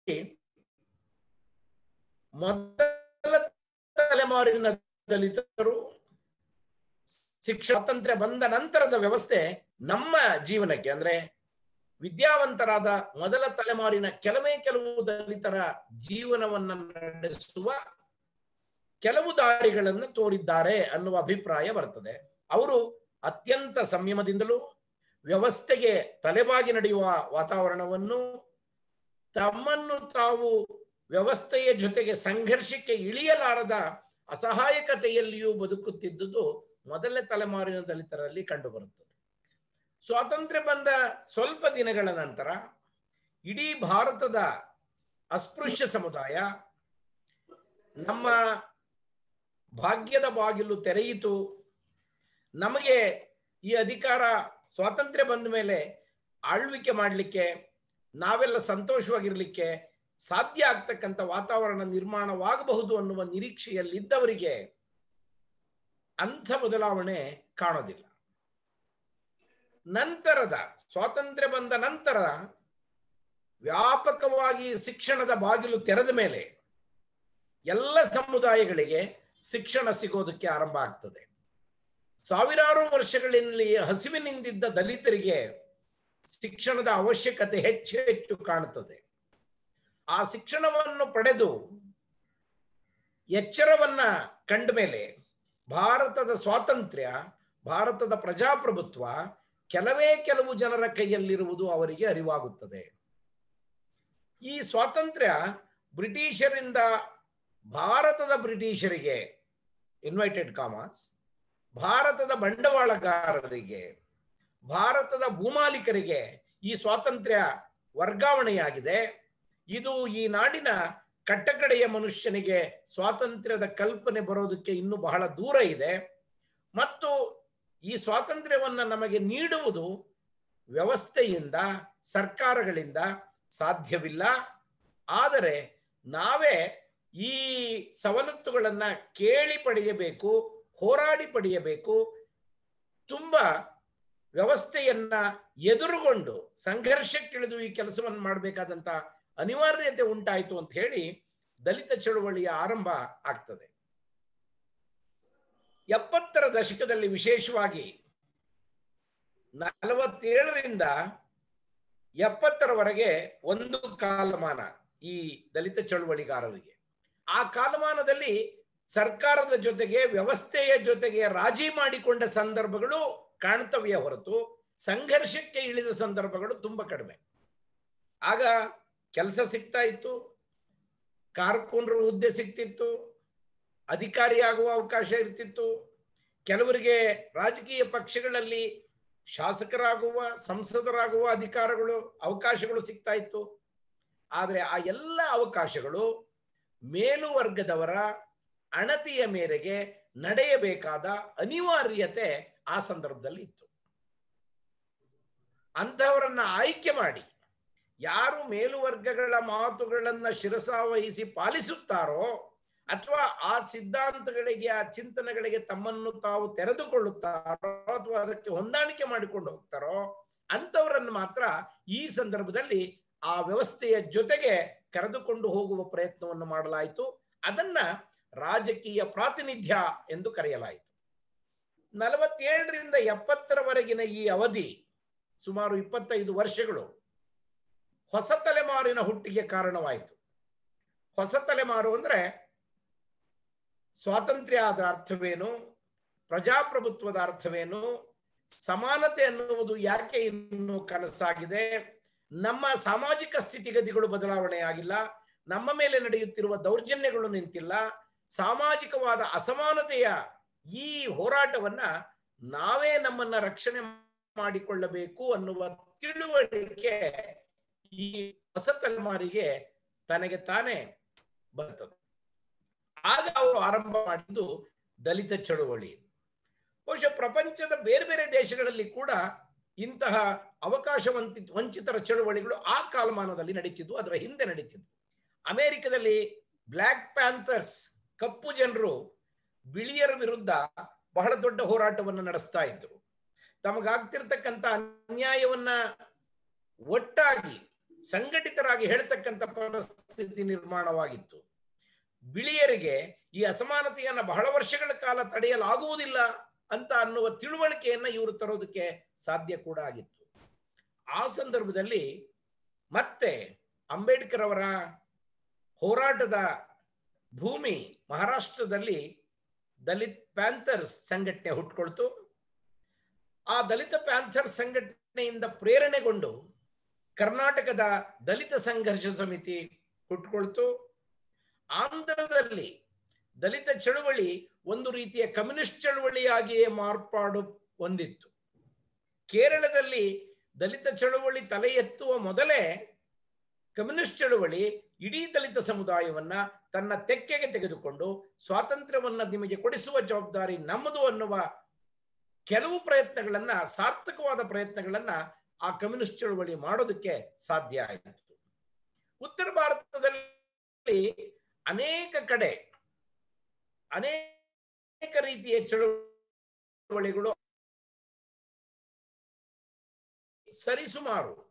ಮೊದಲ ತಲೆಮಾರಿನ ದಲಿತರು ಶಿಕ್ಷಣ ಸ್ವಾತಂತ್ರ್ಯ ಬಂದ ನಂತರದ ವ್ಯವಸ್ಥೆ ನಮ್ಮ ಜೀವನಕ್ಕೆ ಅಂದ್ರೆ ವಿದ್ಯಾವಂತರಾದ ಮೊದಲ ತಲೆಮಾರಿನ ಕೆಲವೇ ಕೆಲವು ದಲಿತರ ಜೀವನವನ್ನ ನಡೆಸುವ ಕೆಲವು ದಾರಿಗಳನ್ನು ತೋರಿದ್ದಾರೆ ಅನ್ನುವ ಅಭಿಪ್ರಾಯ ಬರ್ತದೆ ಅವರು ಅತ್ಯಂತ ಸಂಯಮದಿಂದಲೂ ವ್ಯವಸ್ಥೆಗೆ ತಲೆಬಾಗಿ ನಡೆಯುವ ವಾತಾವರಣವನ್ನು ತಮ್ಮನ್ನು ತಾವು ವ್ಯವಸ್ಥೆಯ ಜೊತೆಗೆ ಸಂಘರ್ಷಕ್ಕೆ ಇಳಿಯಲಾರದ ಅಸಹಾಯಕತೆಯಲ್ಲಿಯೂ ಬದುಕುತ್ತಿದ್ದುದು ಮೊದಲನೇ ತಲೆಮಾರಿನ ದಲಿತರಲ್ಲಿ ಕಂಡುಬರುತ್ತದೆ ಸ್ವಾತಂತ್ರ್ಯ ಬಂದ ಸ್ವಲ್ಪ ದಿನಗಳ ನಂತರ ಇಡೀ ಭಾರತದ ಅಸ್ಪೃಶ್ಯ ಸಮುದಾಯ ನಮ್ಮ ಭಾಗ್ಯದ ಬಾಗಿಲು ತೆರೆಯಿತು ನಮಗೆ ಈ ಅಧಿಕಾರ ಸ್ವಾತಂತ್ರ್ಯ ಬಂದ ಮೇಲೆ ಆಳ್ವಿಕೆ ಮಾಡಲಿಕ್ಕೆ ನಾವೆಲ್ಲ ಸಂತೋಷವಾಗಿರ್ಲಿಕ್ಕೆ ಸಾಧ್ಯ ಆಗ್ತಕ್ಕಂಥ ವಾತಾವರಣ ನಿರ್ಮಾಣವಾಗಬಹುದು ಅನ್ನುವ ನಿರೀಕ್ಷೆಯಲ್ಲಿದ್ದವರಿಗೆ ಅಂಥ ಬದಲಾವಣೆ ಕಾಣೋದಿಲ್ಲ ನಂತರದ ಸ್ವಾತಂತ್ರ್ಯ ಬಂದ ನಂತರ ವ್ಯಾಪಕವಾಗಿ ಶಿಕ್ಷಣದ ಬಾಗಿಲು ತೆರೆದ ಮೇಲೆ ಎಲ್ಲ ಸಮುದಾಯಗಳಿಗೆ ಶಿಕ್ಷಣ ಸಿಗೋದಕ್ಕೆ ಆರಂಭ ಆಗ್ತದೆ ಸಾವಿರಾರು ವರ್ಷಗಳಲ್ಲಿ ಹಸಿವಿನಿಂದಿದ್ದ ದಲಿತರಿಗೆ ಶಿಕ್ಷಣದ ಅವಶ್ಯಕತೆ ಹೆಚ್ಚು ಹೆಚ್ಚು ಕಾಣುತ್ತದೆ ಆ ಶಿಕ್ಷಣವನ್ನು ಪಡೆದು ಎಚ್ಚರವನ್ನ ಕಂಡ ಮೇಲೆ ಭಾರತದ ಸ್ವಾತಂತ್ರ್ಯ ಭಾರತದ ಪ್ರಜಾಪ್ರಭುತ್ವ ಕೆಲವೇ ಕೆಲವು ಜನರ ಕೈಯಲ್ಲಿರುವುದು ಅವರಿಗೆ ಅರಿವಾಗುತ್ತದೆ ಈ ಸ್ವಾತಂತ್ರ್ಯ ಬ್ರಿಟಿಷರಿಂದ ಭಾರತದ ಬ್ರಿಟಿಷರಿಗೆ ಇನ್ವೈಟೆಡ್ ಕಾಮರ್ಸ್ ಭಾರತದ ಬಂಡವಾಳಗಾರರಿಗೆ ಭಾರತದ ಭೂಮಾಲೀಕರಿಗೆ ಈ ಸ್ವಾತಂತ್ರ್ಯ ವರ್ಗಾವಣೆಯಾಗಿದೆ ಇದು ಈ ನಾಡಿನ ಕಟ್ಟಕಡೆಯ ಮನುಷ್ಯನಿಗೆ ಸ್ವಾತಂತ್ರ್ಯದ ಕಲ್ಪನೆ ಬರೋದಕ್ಕೆ ಇನ್ನೂ ಬಹಳ ದೂರ ಇದೆ ಮತ್ತು ಈ ಸ್ವಾತಂತ್ರ್ಯವನ್ನ ನಮಗೆ ನೀಡುವುದು ವ್ಯವಸ್ಥೆಯಿಂದ ಸರ್ಕಾರಗಳಿಂದ ಸಾಧ್ಯವಿಲ್ಲ ಆದರೆ ನಾವೇ ಈ ಸವಲತ್ತುಗಳನ್ನ ಕೇಳಿ ಪಡೆಯಬೇಕು ಹೋರಾಡಿ ಪಡೆಯಬೇಕು ತುಂಬಾ ವ್ಯವಸ್ಥೆಯನ್ನ ಎದುರುಗೊಂಡು ಸಂಘರ್ಷಕ್ಕಿಳಿದು ಈ ಕೆಲಸವನ್ನು ಮಾಡಬೇಕಾದಂತ ಅನಿವಾರ್ಯತೆ ಉಂಟಾಯಿತು ಅಂತ ಹೇಳಿ ದಲಿತ ಚಳುವಳಿಯ ಆರಂಭ ಆಗ್ತದೆ ಎಪ್ಪತ್ತರ ದಶಕದಲ್ಲಿ ವಿಶೇಷವಾಗಿ ನಲವತ್ತೇಳರಿಂದ ಎಪ್ಪತ್ತರವರೆಗೆ ಒಂದು ಕಾಲಮಾನ ಈ ದಲಿತ ಚಳುವಳಿಗಾರರಿಗೆ ಆ ಕಾಲಮಾನದಲ್ಲಿ ಸರ್ಕಾರದ ಜೊತೆಗೆ ವ್ಯವಸ್ಥೆಯ ಜೊತೆಗೆ ರಾಜಿ ಮಾಡಿಕೊಂಡ ಸಂದರ್ಭಗಳು ಕಾಣ್ತವೆಯೇ ಹೊರತು ಸಂಘರ್ಷಕ್ಕೆ ಇಳಿದ ಸಂದರ್ಭಗಳು ತುಂಬಾ ಕಡಿಮೆ ಆಗ ಕೆಲಸ ಸಿಗ್ತಾ ಇತ್ತು ಕಾರ್ಕೂನರ ಹುದ್ದೆ ಸಿಗ್ತಿತ್ತು ಅಧಿಕಾರಿಯಾಗುವ ಅವಕಾಶ ಇರ್ತಿತ್ತು ಕೆಲವರಿಗೆ ರಾಜಕೀಯ ಪಕ್ಷಗಳಲ್ಲಿ ಶಾಸಕರಾಗುವ ಸಂಸದರಾಗುವ ಅಧಿಕಾರಗಳು ಅವಕಾಶಗಳು ಸಿಗ್ತಾ ಇತ್ತು ಆದರೆ ಆ ಎಲ್ಲ ಅವಕಾಶಗಳು ಮೇಲುವರ್ಗದವರ ಅಣತಿಯ ಮೇರೆಗೆ ನಡೆಯಬೇಕಾದ ಅನಿವಾರ್ಯತೆ ಆ ಸಂದರ್ಭದಲ್ಲಿ ಇತ್ತು ಅಂತಹವರನ್ನ ಆಯ್ಕೆ ಮಾಡಿ ಯಾರು ಮೇಲುವರ್ಗಗಳ ಮಾತುಗಳನ್ನ ಶಿರಸಾವಹಿಸಿ ಪಾಲಿಸುತ್ತಾರೋ ಅಥವಾ ಆ ಸಿದ್ಧಾಂತಗಳಿಗೆ ಆ ಚಿಂತನೆಗಳಿಗೆ ತಮ್ಮನ್ನು ತಾವು ತೆರೆದುಕೊಳ್ಳುತ್ತಾರೋ ಅಥವಾ ಅದಕ್ಕೆ ಹೊಂದಾಣಿಕೆ ಮಾಡಿಕೊಂಡು ಹೋಗ್ತಾರೋ ಅಂತವರನ್ನು ಮಾತ್ರ ಈ ಸಂದರ್ಭದಲ್ಲಿ ಆ ವ್ಯವಸ್ಥೆಯ ಜೊತೆಗೆ ಕರೆದುಕೊಂಡು ಹೋಗುವ ಪ್ರಯತ್ನವನ್ನು ಮಾಡಲಾಯಿತು ಅದನ್ನ ರಾಜಕೀಯ ಪ್ರಾತಿನಿಧ್ಯ ಎಂದು ಕರೆಯಲಾಯಿತು ನಲವತ್ತೇಳರಿಂದ ಎಪ್ಪತ್ತರವರೆಗಿನ ಈ ಅವಧಿ ಸುಮಾರು ಇಪ್ಪತ್ತೈದು ವರ್ಷಗಳು ಹೊಸ ತಲೆಮಾರಿನ ಹುಟ್ಟಿಗೆ ಕಾರಣವಾಯಿತು ಹೊಸ ತಲೆಮಾರು ಅಂದ್ರೆ ಸ್ವಾತಂತ್ರ್ಯ ಆದ ಅರ್ಥವೇನು ಪ್ರಜಾಪ್ರಭುತ್ವದ ಅರ್ಥವೇನು ಸಮಾನತೆ ಅನ್ನುವುದು ಯಾಕೆ ಇನ್ನು ಕನಸಾಗಿದೆ ನಮ್ಮ ಸಾಮಾಜಿಕ ಸ್ಥಿತಿಗತಿಗಳು ಬದಲಾವಣೆ ಆಗಿಲ್ಲ ನಮ್ಮ ಮೇಲೆ ನಡೆಯುತ್ತಿರುವ ದೌರ್ಜನ್ಯಗಳು ನಿಂತಿಲ್ಲ ಸಾಮಾಜಿಕವಾದ ಅಸಮಾನತೆಯ ಈ ಹೋರಾಟವನ್ನ ನಾವೇ ನಮ್ಮನ್ನ ರಕ್ಷಣೆ ಮಾಡಿಕೊಳ್ಳಬೇಕು ಅನ್ನುವ ತಿಳುವಳಿಕೆ ಈ ಹೊಸ ತಲೆಮಾರಿಗೆ ತನಗೆ ತಾನೇ ಬರ್ತದೆ ಆಗ ಅವರು ಆರಂಭ ಮಾಡಿದ್ದು ದಲಿತ ಚಳುವಳಿ ಬಹುಶಃ ಪ್ರಪಂಚದ ಬೇರೆ ಬೇರೆ ದೇಶಗಳಲ್ಲಿ ಕೂಡ ಇಂತಹ ಅವಕಾಶ ವಂತಿ ವಂಚಿತರ ಚಳುವಳಿಗಳು ಆ ಕಾಲಮಾನದಲ್ಲಿ ನಡೀತಿದ್ವು ಅದರ ಹಿಂದೆ ನಡೀತಿದ್ವು ಅಮೆರಿಕದಲ್ಲಿ ಬ್ಲ್ಯಾಕ್ ಪ್ಯಾಂಥರ್ಸ್ ಕಪ್ಪು ಜನರು ಬಿಳಿಯರ ವಿರುದ್ಧ ಬಹಳ ದೊಡ್ಡ ಹೋರಾಟವನ್ನು ನಡೆಸ್ತಾ ಇದ್ರು ತಮಗಾಗ್ತಿರ್ತಕ್ಕಂಥ ಅನ್ಯಾಯವನ್ನ ಒಟ್ಟಾಗಿ ಸಂಘಟಿತರಾಗಿ ಹೇಳ್ತಕ್ಕಂಥ ಪರಿಸ್ಥಿತಿ ನಿರ್ಮಾಣವಾಗಿತ್ತು ಬಿಳಿಯರಿಗೆ ಈ ಅಸಮಾನತೆಯನ್ನ ಬಹಳ ವರ್ಷಗಳ ಕಾಲ ತಡೆಯಲಾಗುವುದಿಲ್ಲ ಅಂತ ಅನ್ನುವ ತಿಳುವಳಿಕೆಯನ್ನ ಇವರು ತರೋದಕ್ಕೆ ಸಾಧ್ಯ ಕೂಡ ಆಗಿತ್ತು ಆ ಸಂದರ್ಭದಲ್ಲಿ ಮತ್ತೆ ಅಂಬೇಡ್ಕರ್ ಅವರ ಹೋರಾಟದ ಭೂಮಿ ಮಹಾರಾಷ್ಟ್ರದಲ್ಲಿ ದಲಿತ್ ಪ್ಯಾಂಥರ್ಸ್ ಸಂಘಟನೆ ಹುಟ್ಕೊಳ್ತು ಆ ದಲಿತ ಪ್ಯಾಂಥರ್ ಸಂಘಟನೆಯಿಂದ ಪ್ರೇರಣೆಗೊಂಡು ಕರ್ನಾಟಕದ ದಲಿತ ಸಂಘರ್ಷ ಸಮಿತಿ ಹುಟ್ಕೊಳ್ತು ಆಂಧ್ರದಲ್ಲಿ ದಲಿತ ಚಳುವಳಿ ಒಂದು ರೀತಿಯ ಕಮ್ಯುನಿಸ್ಟ್ ಚಳುವಳಿಯಾಗಿಯೇ ಮಾರ್ಪಾಡು ಹೊಂದಿತ್ತು ಕೇರಳದಲ್ಲಿ ದಲಿತ ಚಳುವಳಿ ತಲೆ ಎತ್ತುವ ಮೊದಲೇ ಕಮ್ಯುನಿಸ್ಟ್ ಚಳುವಳಿ ಇಡೀ ದಲಿತ ಸಮುದಾಯವನ್ನ ತನ್ನ ತೆಕ್ಕೆಗೆ ತೆಗೆದುಕೊಂಡು ಸ್ವಾತಂತ್ರ್ಯವನ್ನ ನಿಮಗೆ ಕೊಡಿಸುವ ಜವಾಬ್ದಾರಿ ನಮ್ಮದು ಅನ್ನುವ ಕೆಲವು ಪ್ರಯತ್ನಗಳನ್ನ ಸಾರ್ಥಕವಾದ ಪ್ರಯತ್ನಗಳನ್ನ ಆ ಕಮ್ಯುನಿಸ್ಟ್ ಚಳುವಳಿ ಮಾಡೋದಕ್ಕೆ ಸಾಧ್ಯ ಆಯಿತು ಉತ್ತರ ಭಾರತದಲ್ಲಿ ಅನೇಕ ಕಡೆ ಅನೇಕ ರೀತಿಯ ಚಳುವಳಿಗಳು ಸರಿಸುಮಾರು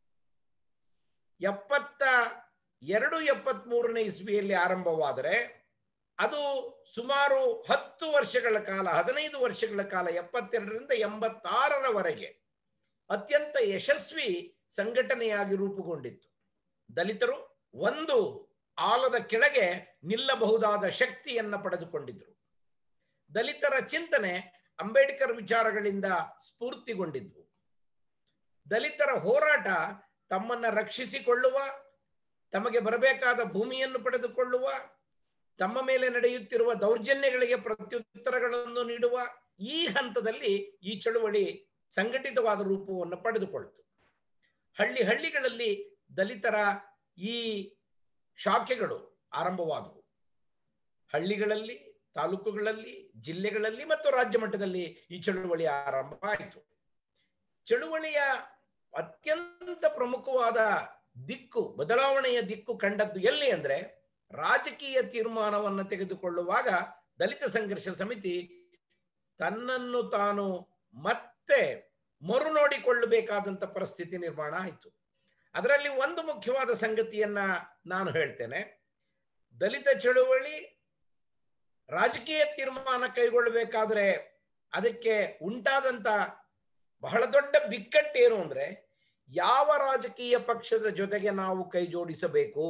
ಎಪ್ಪತ್ತ ಎರಡು ಎಪ್ಪತ್ತ್ ಮೂರನೇ ಇಸ್ವಿಯಲ್ಲಿ ಆರಂಭವಾದರೆ ಅದು ಸುಮಾರು ಹತ್ತು ವರ್ಷಗಳ ಕಾಲ ಹದಿನೈದು ವರ್ಷಗಳ ಕಾಲ ಎಪ್ಪತ್ತೆರಡರಿಂದ ಎಂಬತ್ತಾರರವರೆಗೆ ಅತ್ಯಂತ ಯಶಸ್ವಿ ಸಂಘಟನೆಯಾಗಿ ರೂಪುಗೊಂಡಿತ್ತು ದಲಿತರು ಒಂದು ಆಲದ ಕೆಳಗೆ ನಿಲ್ಲಬಹುದಾದ ಶಕ್ತಿಯನ್ನ ಪಡೆದುಕೊಂಡಿದ್ರು ದಲಿತರ ಚಿಂತನೆ ಅಂಬೇಡ್ಕರ್ ವಿಚಾರಗಳಿಂದ ಸ್ಫೂರ್ತಿಗೊಂಡಿದ್ವು ದಲಿತರ ಹೋರಾಟ ತಮ್ಮನ್ನ ರಕ್ಷಿಸಿಕೊಳ್ಳುವ ತಮಗೆ ಬರಬೇಕಾದ ಭೂಮಿಯನ್ನು ಪಡೆದುಕೊಳ್ಳುವ ತಮ್ಮ ಮೇಲೆ ನಡೆಯುತ್ತಿರುವ ದೌರ್ಜನ್ಯಗಳಿಗೆ ಪ್ರತ್ಯುತ್ತರಗಳನ್ನು ನೀಡುವ ಈ ಹಂತದಲ್ಲಿ ಈ ಚಳುವಳಿ ಸಂಘಟಿತವಾದ ರೂಪವನ್ನು ಪಡೆದುಕೊಳ್ತು ಹಳ್ಳಿ ಹಳ್ಳಿಗಳಲ್ಲಿ ದಲಿತರ ಈ ಶಾಖೆಗಳು ಆರಂಭವಾದವು ಹಳ್ಳಿಗಳಲ್ಲಿ ತಾಲೂಕುಗಳಲ್ಲಿ ಜಿಲ್ಲೆಗಳಲ್ಲಿ ಮತ್ತು ರಾಜ್ಯ ಮಟ್ಟದಲ್ಲಿ ಈ ಚಳುವಳಿ ಆರಂಭ ಆಯಿತು ಚಳುವಳಿಯ ಅತ್ಯಂತ ಪ್ರಮುಖವಾದ ದಿಕ್ಕು ಬದಲಾವಣೆಯ ದಿಕ್ಕು ಕಂಡದ್ದು ಎಲ್ಲಿ ಅಂದ್ರೆ ರಾಜಕೀಯ ತೀರ್ಮಾನವನ್ನು ತೆಗೆದುಕೊಳ್ಳುವಾಗ ದಲಿತ ಸಂಘರ್ಷ ಸಮಿತಿ ತನ್ನನ್ನು ತಾನು ಮತ್ತೆ ಮರು ನೋಡಿಕೊಳ್ಳಬೇಕಾದಂತ ಪರಿಸ್ಥಿತಿ ನಿರ್ಮಾಣ ಆಯಿತು ಅದರಲ್ಲಿ ಒಂದು ಮುಖ್ಯವಾದ ಸಂಗತಿಯನ್ನ ನಾನು ಹೇಳ್ತೇನೆ ದಲಿತ ಚಳುವಳಿ ರಾಜಕೀಯ ತೀರ್ಮಾನ ಕೈಗೊಳ್ಳಬೇಕಾದ್ರೆ ಅದಕ್ಕೆ ಉಂಟಾದಂತ ಬಹಳ ದೊಡ್ಡ ಬಿಕ್ಕಟ್ಟೇನು ಅಂದ್ರೆ ಯಾವ ರಾಜಕೀಯ ಪಕ್ಷದ ಜೊತೆಗೆ ನಾವು ಕೈ ಜೋಡಿಸಬೇಕು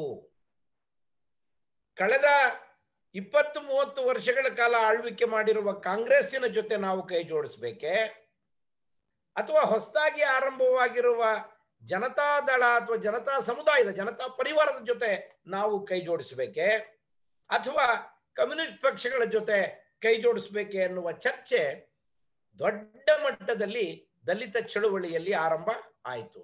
ಕಳೆದ ಇಪ್ಪತ್ತು ಮೂವತ್ತು ವರ್ಷಗಳ ಕಾಲ ಆಳ್ವಿಕೆ ಮಾಡಿರುವ ಕಾಂಗ್ರೆಸ್ಸಿನ ಜೊತೆ ನಾವು ಕೈ ಜೋಡಿಸ್ಬೇಕೆ ಅಥವಾ ಹೊಸದಾಗಿ ಆರಂಭವಾಗಿರುವ ಜನತಾದಳ ಅಥವಾ ಜನತಾ ಸಮುದಾಯದ ಜನತಾ ಪರಿವಾರದ ಜೊತೆ ನಾವು ಕೈ ಜೋಡಿಸಬೇಕೆ ಅಥವಾ ಕಮ್ಯುನಿಸ್ಟ್ ಪಕ್ಷಗಳ ಜೊತೆ ಕೈ ಜೋಡಿಸಬೇಕೆ ಎನ್ನುವ ಚರ್ಚೆ ದೊಡ್ಡ ಮಟ್ಟದಲ್ಲಿ ದಲಿತ ಚಳುವಳಿಯಲ್ಲಿ ಆರಂಭ ಆಯಿತು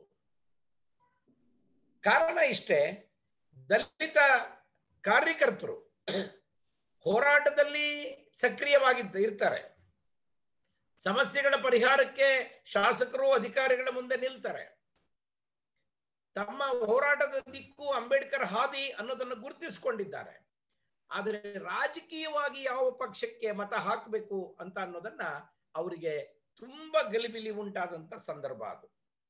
ಕಾರಣ ಇಷ್ಟೇ ದಲಿತ ಕಾರ್ಯಕರ್ತರು ಹೋರಾಟದಲ್ಲಿ ಸಕ್ರಿಯವಾಗಿದ್ದ ಇರ್ತಾರೆ ಸಮಸ್ಯೆಗಳ ಪರಿಹಾರಕ್ಕೆ ಶಾಸಕರು ಅಧಿಕಾರಿಗಳ ಮುಂದೆ ನಿಲ್ತಾರೆ ತಮ್ಮ ಹೋರಾಟದ ದಿಕ್ಕು ಅಂಬೇಡ್ಕರ್ ಹಾದಿ ಅನ್ನೋದನ್ನು ಗುರುತಿಸಿಕೊಂಡಿದ್ದಾರೆ ಆದರೆ ರಾಜಕೀಯವಾಗಿ ಯಾವ ಪಕ್ಷಕ್ಕೆ ಮತ ಹಾಕಬೇಕು ಅಂತ ಅನ್ನೋದನ್ನ ಅವರಿಗೆ ತುಂಬಾ ಗಲಿಬಿಲಿ ಉಂಟಾದಂತ ಸಂದರ್ಭ ಅದು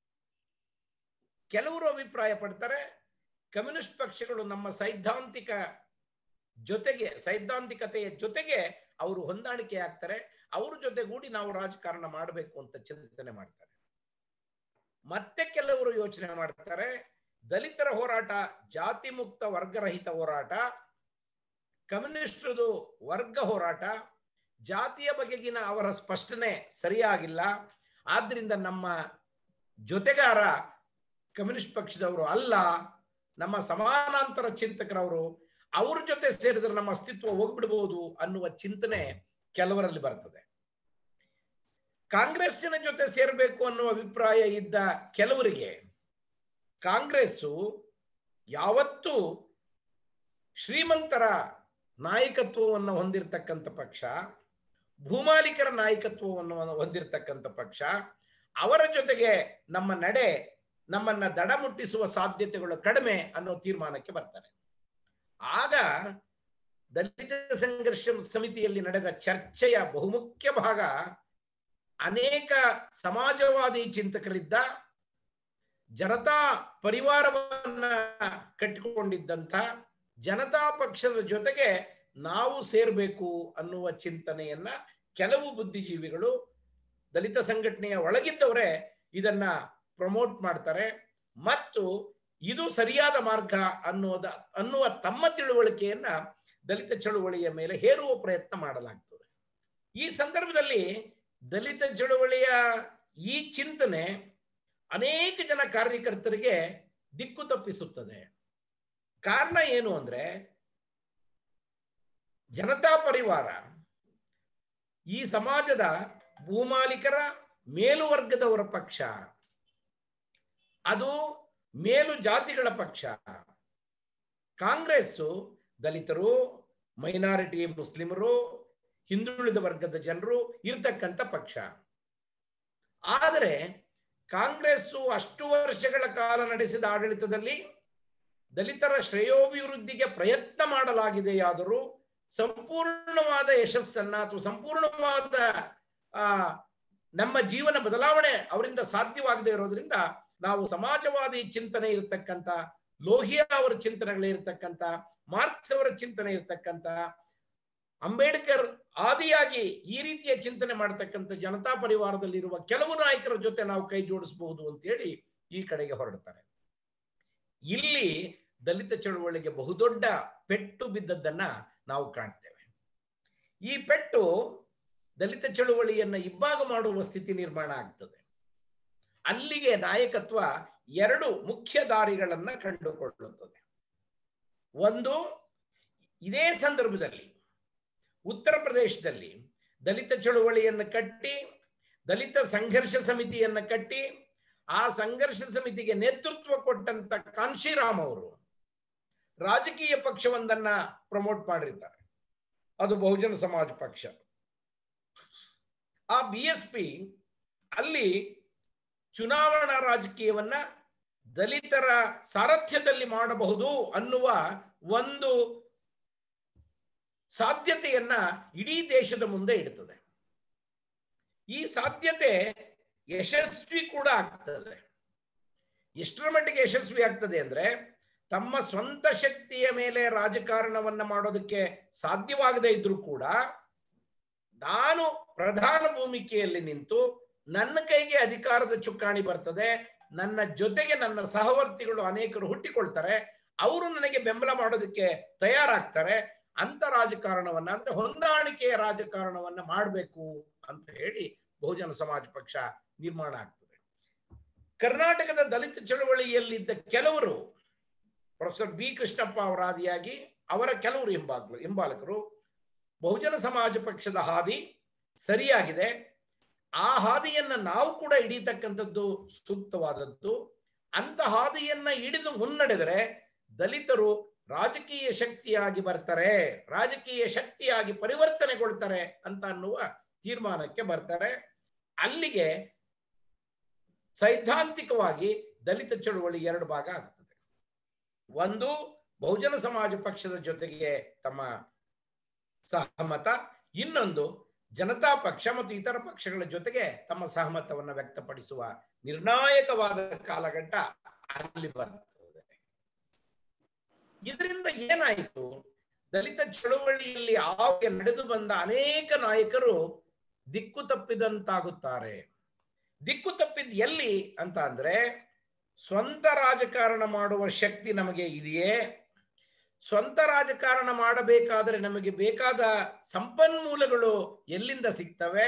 ಕೆಲವರು ಅಭಿಪ್ರಾಯ ಪಡ್ತಾರೆ ಕಮ್ಯುನಿಸ್ಟ್ ಪಕ್ಷಗಳು ನಮ್ಮ ಸೈದ್ಧಾಂತಿಕ ಜೊತೆಗೆ ಸೈದ್ಧಾಂತಿಕತೆಯ ಜೊತೆಗೆ ಅವರು ಹೊಂದಾಣಿಕೆ ಆಗ್ತಾರೆ ಅವ್ರ ಜೊತೆಗೂಡಿ ನಾವು ರಾಜಕಾರಣ ಮಾಡಬೇಕು ಅಂತ ಚಿಂತನೆ ಮಾಡ್ತಾರೆ ಮತ್ತೆ ಕೆಲವರು ಯೋಚನೆ ಮಾಡ್ತಾರೆ ದಲಿತರ ಹೋರಾಟ ಜಾತಿ ಮುಕ್ತ ವರ್ಗರಹಿತ ಹೋರಾಟ ಕಮ್ಯುನಿಸ್ಟದು ವರ್ಗ ಹೋರಾಟ ಜಾತಿಯ ಬಗೆಗಿನ ಅವರ ಸ್ಪಷ್ಟನೆ ಸರಿಯಾಗಿಲ್ಲ ಆದ್ರಿಂದ ನಮ್ಮ ಜೊತೆಗಾರ ಕಮ್ಯುನಿಸ್ಟ್ ಪಕ್ಷದವರು ಅಲ್ಲ ನಮ್ಮ ಸಮಾನಾಂತರ ಚಿಂತಕರವರು ಅವ್ರ ಜೊತೆ ಸೇರಿದ್ರೆ ನಮ್ಮ ಅಸ್ತಿತ್ವ ಹೋಗ್ಬಿಡ್ಬೋದು ಅನ್ನುವ ಚಿಂತನೆ ಕೆಲವರಲ್ಲಿ ಬರ್ತದೆ ಕಾಂಗ್ರೆಸ್ಸಿನ ಜೊತೆ ಸೇರಬೇಕು ಅನ್ನುವ ಅಭಿಪ್ರಾಯ ಇದ್ದ ಕೆಲವರಿಗೆ ಕಾಂಗ್ರೆಸ್ಸು ಯಾವತ್ತೂ ಶ್ರೀಮಂತರ ನಾಯಕತ್ವವನ್ನು ಹೊಂದಿರತಕ್ಕಂಥ ಪಕ್ಷ ಭೂಮಾಲಿಕರ ನಾಯಕತ್ವವನ್ನು ಹೊಂದಿರತಕ್ಕಂಥ ಪಕ್ಷ ಅವರ ಜೊತೆಗೆ ನಮ್ಮ ನಡೆ ನಮ್ಮನ್ನ ದಡ ಮುಟ್ಟಿಸುವ ಸಾಧ್ಯತೆಗಳು ಕಡಿಮೆ ಅನ್ನೋ ತೀರ್ಮಾನಕ್ಕೆ ಬರ್ತಾರೆ ಆಗ ದಲಿತ ಸಂಘರ್ಷ ಸಮಿತಿಯಲ್ಲಿ ನಡೆದ ಚರ್ಚೆಯ ಬಹುಮುಖ್ಯ ಭಾಗ ಅನೇಕ ಸಮಾಜವಾದಿ ಚಿಂತಕರಿದ್ದ ಜನತಾ ಪರಿವಾರವನ್ನ ಕಟ್ಟಿಕೊಂಡಿದ್ದಂಥ ಜನತಾ ಪಕ್ಷದ ಜೊತೆಗೆ ನಾವು ಸೇರಬೇಕು ಅನ್ನುವ ಚಿಂತನೆಯನ್ನ ಕೆಲವು ಬುದ್ಧಿಜೀವಿಗಳು ದಲಿತ ಸಂಘಟನೆಯ ಒಳಗಿದ್ದವರೇ ಇದನ್ನ ಪ್ರಮೋಟ್ ಮಾಡ್ತಾರೆ ಮತ್ತು ಇದು ಸರಿಯಾದ ಮಾರ್ಗ ಅನ್ನೋದ ಅನ್ನುವ ತಮ್ಮ ತಿಳುವಳಿಕೆಯನ್ನ ದಲಿತ ಚಳುವಳಿಯ ಮೇಲೆ ಹೇರುವ ಪ್ರಯತ್ನ ಮಾಡಲಾಗ್ತದೆ ಈ ಸಂದರ್ಭದಲ್ಲಿ ದಲಿತ ಚಳುವಳಿಯ ಈ ಚಿಂತನೆ ಅನೇಕ ಜನ ಕಾರ್ಯಕರ್ತರಿಗೆ ದಿಕ್ಕು ತಪ್ಪಿಸುತ್ತದೆ ಕಾರಣ ಏನು ಅಂದ್ರೆ ಜನತಾ ಪರಿವಾರ ಈ ಸಮಾಜದ ಭೂಮಾಲಿಕರ ಮೇಲುವರ್ಗದವರ ಪಕ್ಷ ಅದು ಮೇಲು ಜಾತಿಗಳ ಪಕ್ಷ ಕಾಂಗ್ರೆಸ್ಸು ದಲಿತರು ಮೈನಾರಿಟಿ ಮುಸ್ಲಿಮರು ಹಿಂದುಳಿದ ವರ್ಗದ ಜನರು ಇರ್ತಕ್ಕಂಥ ಪಕ್ಷ ಆದರೆ ಕಾಂಗ್ರೆಸ್ಸು ಅಷ್ಟು ವರ್ಷಗಳ ಕಾಲ ನಡೆಸಿದ ಆಡಳಿತದಲ್ಲಿ ದಲಿತರ ಶ್ರೇಯೋಭಿವೃದ್ಧಿಗೆ ಪ್ರಯತ್ನ ಮಾಡಲಾಗಿದೆಯಾದರೂ ಸಂಪೂರ್ಣವಾದ ಯಶಸ್ಸನ್ನ ಅಥವಾ ಸಂಪೂರ್ಣವಾದ ಆ ನಮ್ಮ ಜೀವನ ಬದಲಾವಣೆ ಅವರಿಂದ ಸಾಧ್ಯವಾಗದೇ ಇರೋದ್ರಿಂದ ನಾವು ಸಮಾಜವಾದಿ ಚಿಂತನೆ ಇರತಕ್ಕಂಥ ಲೋಹಿಯಾ ಅವರ ಚಿಂತನೆಗಳಿರ್ತಕ್ಕಂಥ ಮಾರ್ಕ್ಸ್ ಅವರ ಚಿಂತನೆ ಇರತಕ್ಕಂಥ ಅಂಬೇಡ್ಕರ್ ಆದಿಯಾಗಿ ಈ ರೀತಿಯ ಚಿಂತನೆ ಮಾಡತಕ್ಕಂಥ ಜನತಾ ಪರಿವಾರದಲ್ಲಿರುವ ಕೆಲವು ನಾಯಕರ ಜೊತೆ ನಾವು ಕೈ ಜೋಡಿಸಬಹುದು ಅಂತೇಳಿ ಈ ಕಡೆಗೆ ಹೊರಡ್ತಾರೆ ಇಲ್ಲಿ ದಲಿತ ಚಳುವಳಿಗೆ ಬಹುದೊಡ್ಡ ಪೆಟ್ಟು ಬಿದ್ದದ್ದನ್ನ ನಾವು ಕಾಣ್ತೇವೆ ಈ ಪೆಟ್ಟು ದಲಿತ ಚಳುವಳಿಯನ್ನ ಇಬ್ಬಾಗ ಮಾಡುವ ಸ್ಥಿತಿ ನಿರ್ಮಾಣ ಆಗ್ತದೆ ಅಲ್ಲಿಗೆ ನಾಯಕತ್ವ ಎರಡು ಮುಖ್ಯ ದಾರಿಗಳನ್ನ ಕಂಡುಕೊಳ್ಳುತ್ತದೆ ಒಂದು ಇದೇ ಸಂದರ್ಭದಲ್ಲಿ ಉತ್ತರ ಪ್ರದೇಶದಲ್ಲಿ ದಲಿತ ಚಳುವಳಿಯನ್ನು ಕಟ್ಟಿ ದಲಿತ ಸಂಘರ್ಷ ಸಮಿತಿಯನ್ನ ಕಟ್ಟಿ ಆ ಸಂಘರ್ಷ ಸಮಿತಿಗೆ ನೇತೃತ್ವ ಕೊಟ್ಟಂತ ಕಾಂಶಿರಾಮ್ ಅವರು ರಾಜಕೀಯ ಪಕ್ಷವೊಂದನ್ನ ಪ್ರಮೋಟ್ ಮಾಡಿರ್ತಾರೆ ಅದು ಬಹುಜನ ಸಮಾಜ ಪಕ್ಷ ಆ ಬಿ ಎಸ್ ಪಿ ಅಲ್ಲಿ ಚುನಾವಣಾ ರಾಜಕೀಯವನ್ನ ದಲಿತರ ಸಾರಥ್ಯದಲ್ಲಿ ಮಾಡಬಹುದು ಅನ್ನುವ ಒಂದು ಸಾಧ್ಯತೆಯನ್ನ ಇಡೀ ದೇಶದ ಮುಂದೆ ಇಡ್ತದೆ ಈ ಸಾಧ್ಯತೆ ಯಶಸ್ವಿ ಕೂಡ ಆಗ್ತದೆ ಎಷ್ಟರ ಮಟ್ಟಿಗೆ ಯಶಸ್ವಿ ಆಗ್ತದೆ ಅಂದ್ರೆ ತಮ್ಮ ಸ್ವಂತ ಶಕ್ತಿಯ ಮೇಲೆ ರಾಜಕಾರಣವನ್ನ ಮಾಡೋದಕ್ಕೆ ಸಾಧ್ಯವಾಗದೇ ಇದ್ರೂ ಕೂಡ ನಾನು ಪ್ರಧಾನ ಭೂಮಿಕೆಯಲ್ಲಿ ನಿಂತು ನನ್ನ ಕೈಗೆ ಅಧಿಕಾರದ ಚುಕ್ಕಾಣಿ ಬರ್ತದೆ ನನ್ನ ಜೊತೆಗೆ ನನ್ನ ಸಹವರ್ತಿಗಳು ಅನೇಕರು ಹುಟ್ಟಿಕೊಳ್ತಾರೆ ಅವರು ನನಗೆ ಬೆಂಬಲ ಮಾಡೋದಕ್ಕೆ ತಯಾರಾಗ್ತಾರೆ ಅಂತ ರಾಜಕಾರಣವನ್ನ ಅಂದ್ರೆ ಹೊಂದಾಣಿಕೆಯ ರಾಜಕಾರಣವನ್ನ ಮಾಡಬೇಕು ಅಂತ ಹೇಳಿ ಬಹುಜನ ಸಮಾಜ ಪಕ್ಷ ನಿರ್ಮಾಣ ಆಗ್ತದೆ ಕರ್ನಾಟಕದ ದಲಿತ ಚಳವಳಿಯಲ್ಲಿದ್ದ ಕೆಲವರು ಪ್ರೊಫೆಸರ್ ಬಿ ಕೃಷ್ಣಪ್ಪ ಅವರಾದಿಯಾಗಿ ಅವರ ಕೆಲವರು ಹಿಂಬಾಗ್ಲು ಹಿಂಬಾಲಕರು ಬಹುಜನ ಸಮಾಜ ಪಕ್ಷದ ಹಾದಿ ಸರಿಯಾಗಿದೆ ಆ ಹಾದಿಯನ್ನ ನಾವು ಕೂಡ ಹಿಡಿತಕ್ಕಂಥದ್ದು ಸೂಕ್ತವಾದದ್ದು ಅಂತ ಹಾದಿಯನ್ನ ಹಿಡಿದು ಮುನ್ನಡೆದರೆ ದಲಿತರು ರಾಜಕೀಯ ಶಕ್ತಿಯಾಗಿ ಬರ್ತಾರೆ ರಾಜಕೀಯ ಶಕ್ತಿಯಾಗಿ ಪರಿವರ್ತನೆಗೊಳ್ತಾರೆ ಅಂತ ಅನ್ನುವ ತೀರ್ಮಾನಕ್ಕೆ ಬರ್ತಾರೆ ಅಲ್ಲಿಗೆ ಸೈದ್ಧಾಂತಿಕವಾಗಿ ದಲಿತ ಚಳುವಳಿ ಎರಡು ಭಾಗ ಆಗ್ತದೆ ಒಂದು ಬಹುಜನ ಸಮಾಜ ಪಕ್ಷದ ಜೊತೆಗೆ ತಮ್ಮ ಸಹಮತ ಇನ್ನೊಂದು ಜನತಾ ಪಕ್ಷ ಮತ್ತು ಇತರ ಪಕ್ಷಗಳ ಜೊತೆಗೆ ತಮ್ಮ ಸಹಮತವನ್ನು ವ್ಯಕ್ತಪಡಿಸುವ ನಿರ್ಣಾಯಕವಾದ ಕಾಲಘಟ್ಟ ಅಲ್ಲಿ ಬರ್ತದೆ ಇದರಿಂದ ಏನಾಯಿತು ದಲಿತ ಚಳುವಳಿಯಲ್ಲಿ ಆವಾಗ ನಡೆದು ಬಂದ ಅನೇಕ ನಾಯಕರು ದಿಕ್ಕು ತಪ್ಪಿದಂತಾಗುತ್ತಾರೆ ದಿಕ್ಕು ತಪ್ಪಿದ್ ಎಲ್ಲಿ ಅಂತ ಅಂದ್ರೆ ಸ್ವಂತ ರಾಜಕಾರಣ ಮಾಡುವ ಶಕ್ತಿ ನಮಗೆ ಇದೆಯೇ ಸ್ವಂತ ರಾಜಕಾರಣ ಮಾಡಬೇಕಾದರೆ ನಮಗೆ ಬೇಕಾದ ಸಂಪನ್ಮೂಲಗಳು ಎಲ್ಲಿಂದ ಸಿಗ್ತವೆ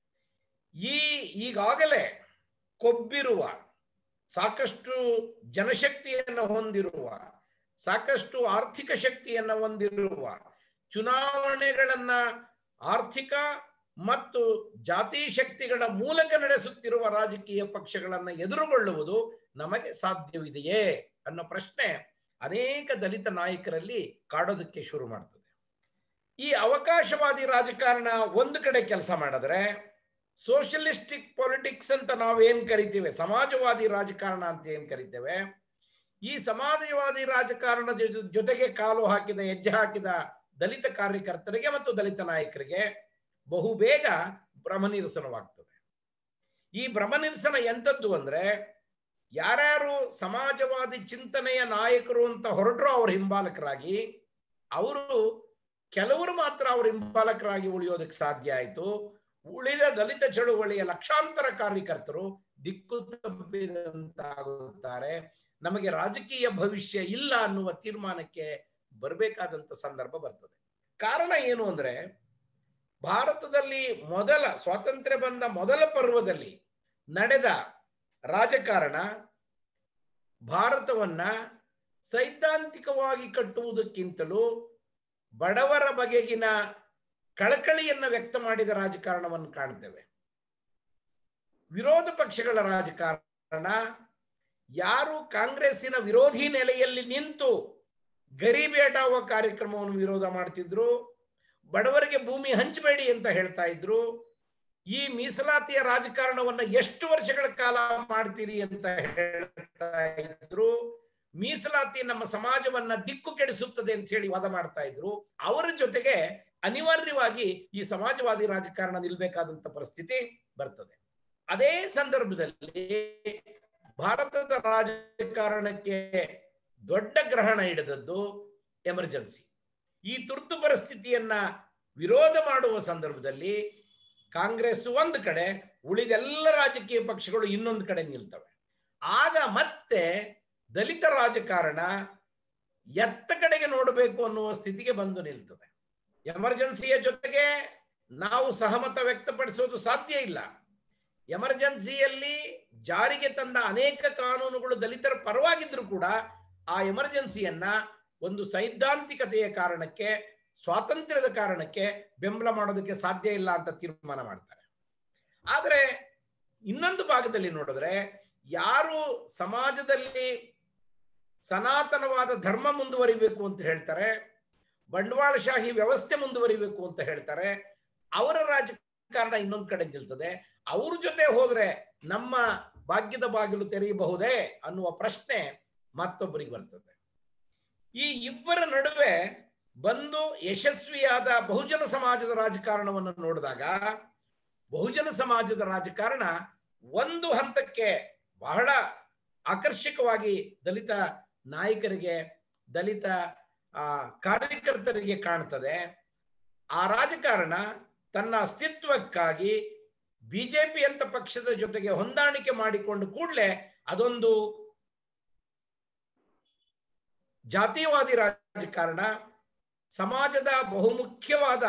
ಈ ಈಗಾಗಲೇ ಕೊಬ್ಬಿರುವ ಸಾಕಷ್ಟು ಜನಶಕ್ತಿಯನ್ನು ಹೊಂದಿರುವ ಸಾಕಷ್ಟು ಆರ್ಥಿಕ ಶಕ್ತಿಯನ್ನು ಹೊಂದಿರುವ ಚುನಾವಣೆಗಳನ್ನ ಆರ್ಥಿಕ ಮತ್ತು ಜಾತಿ ಶಕ್ತಿಗಳ ಮೂಲಕ ನಡೆಸುತ್ತಿರುವ ರಾಜಕೀಯ ಪಕ್ಷಗಳನ್ನ ಎದುರುಗೊಳ್ಳುವುದು ನಮಗೆ ಸಾಧ್ಯವಿದೆಯೇ ಅನ್ನೋ ಪ್ರಶ್ನೆ ಅನೇಕ ದಲಿತ ನಾಯಕರಲ್ಲಿ ಕಾಡೋದಕ್ಕೆ ಶುರು ಮಾಡ್ತದೆ ಈ ಅವಕಾಶವಾದಿ ರಾಜಕಾರಣ ಒಂದು ಕಡೆ ಕೆಲಸ ಮಾಡಿದ್ರೆ ಸೋಷಲಿಸ್ಟಿಕ್ ಪೊಲಿಟಿಕ್ಸ್ ಅಂತ ನಾವೇನ್ ಕರಿತೇವೆ ಸಮಾಜವಾದಿ ರಾಜಕಾರಣ ಅಂತ ಏನ್ ಕರಿತೇವೆ ಈ ಸಮಾಜವಾದಿ ರಾಜಕಾರಣದ ಜೊತೆಗೆ ಕಾಲು ಹಾಕಿದ ಹೆಜ್ಜೆ ಹಾಕಿದ ದಲಿತ ಕಾರ್ಯಕರ್ತರಿಗೆ ಮತ್ತು ದಲಿತ ನಾಯಕರಿಗೆ ಬಹುಬೇಗ ಭ್ರಮನಿರಸನವಾಗ್ತದೆ ಈ ಭ್ರಮನಿರಸನ ಎಂಥದ್ದು ಅಂದ್ರೆ ಯಾರ್ಯಾರು ಸಮಾಜವಾದಿ ಚಿಂತನೆಯ ನಾಯಕರು ಅಂತ ಹೊರಟರು ಅವ್ರ ಹಿಂಬಾಲಕರಾಗಿ ಅವರು ಕೆಲವರು ಮಾತ್ರ ಅವ್ರ ಹಿಂಬಾಲಕರಾಗಿ ಉಳಿಯೋದಕ್ಕೆ ಸಾಧ್ಯ ಆಯಿತು ಉಳಿದ ದಲಿತ ಚಳುವಳಿಯ ಲಕ್ಷಾಂತರ ಕಾರ್ಯಕರ್ತರು ದಿಕ್ಕು ತಪ್ಪಿದಂತಾಗುತ್ತಾರೆ ನಮಗೆ ರಾಜಕೀಯ ಭವಿಷ್ಯ ಇಲ್ಲ ಅನ್ನುವ ತೀರ್ಮಾನಕ್ಕೆ ಬರಬೇಕಾದಂತ ಸಂದರ್ಭ ಬರ್ತದೆ ಕಾರಣ ಏನು ಅಂದ್ರೆ ಭಾರತದಲ್ಲಿ ಮೊದಲ ಸ್ವಾತಂತ್ರ್ಯ ಬಂದ ಮೊದಲ ಪರ್ವದಲ್ಲಿ ನಡೆದ ರಾಜಕಾರಣ ಭಾರತವನ್ನ ಸೈದ್ಧಾಂತಿಕವಾಗಿ ಕಟ್ಟುವುದಕ್ಕಿಂತಲೂ ಬಡವರ ಬಗೆಗಿನ ಕಳಕಳಿಯನ್ನ ವ್ಯಕ್ತ ಮಾಡಿದ ರಾಜಕಾರಣವನ್ನು ಕಾಣ್ತೇವೆ ವಿರೋಧ ಪಕ್ಷಗಳ ರಾಜಕಾರಣ ಯಾರು ಕಾಂಗ್ರೆಸ್ಸಿನ ವಿರೋಧಿ ನೆಲೆಯಲ್ಲಿ ನಿಂತು ಗರೀಬಿ ಹಟಾವ ಕಾರ್ಯಕ್ರಮವನ್ನು ವಿರೋಧ ಮಾಡ್ತಿದ್ರು ಬಡವರಿಗೆ ಭೂಮಿ ಹಂಚಬೇಡಿ ಅಂತ ಹೇಳ್ತಾ ಇದ್ರು ಈ ಮೀಸಲಾತಿಯ ರಾಜಕಾರಣವನ್ನ ಎಷ್ಟು ವರ್ಷಗಳ ಕಾಲ ಮಾಡ್ತೀರಿ ಅಂತ ಹೇಳ್ತಾ ಇದ್ರು ಮೀಸಲಾತಿ ನಮ್ಮ ಸಮಾಜವನ್ನ ದಿಕ್ಕು ಕೆಡಿಸುತ್ತದೆ ಅಂತ ಹೇಳಿ ವಾದ ಮಾಡ್ತಾ ಇದ್ರು ಅವರ ಜೊತೆಗೆ ಅನಿವಾರ್ಯವಾಗಿ ಈ ಸಮಾಜವಾದಿ ರಾಜಕಾರಣ ನಿಲ್ಬೇಕಾದಂತ ಪರಿಸ್ಥಿತಿ ಬರ್ತದೆ ಅದೇ ಸಂದರ್ಭದಲ್ಲಿ ಭಾರತದ ರಾಜಕಾರಣಕ್ಕೆ ದೊಡ್ಡ ಗ್ರಹಣ ಹಿಡಿದದ್ದು ಎಮರ್ಜೆನ್ಸಿ ಈ ತುರ್ತು ಪರಿಸ್ಥಿತಿಯನ್ನ ವಿರೋಧ ಮಾಡುವ ಸಂದರ್ಭದಲ್ಲಿ ಕಾಂಗ್ರೆಸ್ ಒಂದು ಕಡೆ ಉಳಿದೆಲ್ಲ ರಾಜಕೀಯ ಪಕ್ಷಗಳು ಇನ್ನೊಂದು ಕಡೆ ನಿಲ್ತವೆ ಆಗ ಮತ್ತೆ ದಲಿತ ರಾಜಕಾರಣ ಎತ್ತ ಕಡೆಗೆ ನೋಡಬೇಕು ಅನ್ನುವ ಸ್ಥಿತಿಗೆ ಬಂದು ನಿಲ್ತದೆ ಎಮರ್ಜೆನ್ಸಿಯ ಜೊತೆಗೆ ನಾವು ಸಹಮತ ವ್ಯಕ್ತಪಡಿಸೋದು ಸಾಧ್ಯ ಇಲ್ಲ ಎಮರ್ಜೆನ್ಸಿಯಲ್ಲಿ ಜಾರಿಗೆ ತಂದ ಅನೇಕ ಕಾನೂನುಗಳು ದಲಿತರ ಪರವಾಗಿದ್ರು ಕೂಡ ಆ ಎಮರ್ಜೆನ್ಸಿಯನ್ನ ಒಂದು ಸೈದ್ಧಾಂತಿಕತೆಯ ಕಾರಣಕ್ಕೆ ಸ್ವಾತಂತ್ರ್ಯದ ಕಾರಣಕ್ಕೆ ಬೆಂಬಲ ಮಾಡೋದಕ್ಕೆ ಸಾಧ್ಯ ಇಲ್ಲ ಅಂತ ತೀರ್ಮಾನ ಮಾಡ್ತಾರೆ ಆದರೆ ಇನ್ನೊಂದು ಭಾಗದಲ್ಲಿ ನೋಡಿದ್ರೆ ಯಾರು ಸಮಾಜದಲ್ಲಿ ಸನಾತನವಾದ ಧರ್ಮ ಮುಂದುವರಿಬೇಕು ಅಂತ ಹೇಳ್ತಾರೆ ಬಂಡವಾಳಶಾಹಿ ವ್ಯವಸ್ಥೆ ಮುಂದುವರಿಬೇಕು ಅಂತ ಹೇಳ್ತಾರೆ ಅವರ ರಾಜಕಾರಣ ಇನ್ನೊಂದ್ ಕಡೆ ನಿಲ್ತದೆ ಅವ್ರ ಜೊತೆ ಹೋದ್ರೆ ನಮ್ಮ ಭಾಗ್ಯದ ಬಾಗಿಲು ತೆರೆಯಬಹುದೇ ಅನ್ನುವ ಪ್ರಶ್ನೆ ಮತ್ತೊಬ್ಬರಿಗೆ ಬರ್ತದೆ ಈ ಇಬ್ಬರ ನಡುವೆ ಬಂದು ಯಶಸ್ವಿಯಾದ ಬಹುಜನ ಸಮಾಜದ ರಾಜಕಾರಣವನ್ನು ನೋಡಿದಾಗ ಬಹುಜನ ಸಮಾಜದ ರಾಜಕಾರಣ ಒಂದು ಹಂತಕ್ಕೆ ಬಹಳ ಆಕರ್ಷಕವಾಗಿ ದಲಿತ ನಾಯಕರಿಗೆ ದಲಿತ ಆ ಕಾರ್ಯಕರ್ತರಿಗೆ ಕಾಣ್ತದೆ ಆ ರಾಜಕಾರಣ ತನ್ನ ಅಸ್ತಿತ್ವಕ್ಕಾಗಿ ಬಿಜೆಪಿ ಅಂತ ಪಕ್ಷದ ಜೊತೆಗೆ ಹೊಂದಾಣಿಕೆ ಮಾಡಿಕೊಂಡು ಕೂಡಲೇ ಅದೊಂದು ಜಾತೀಯವಾದಿ ರಾಜಕಾರಣ ಸಮಾಜದ ಬಹುಮುಖ್ಯವಾದ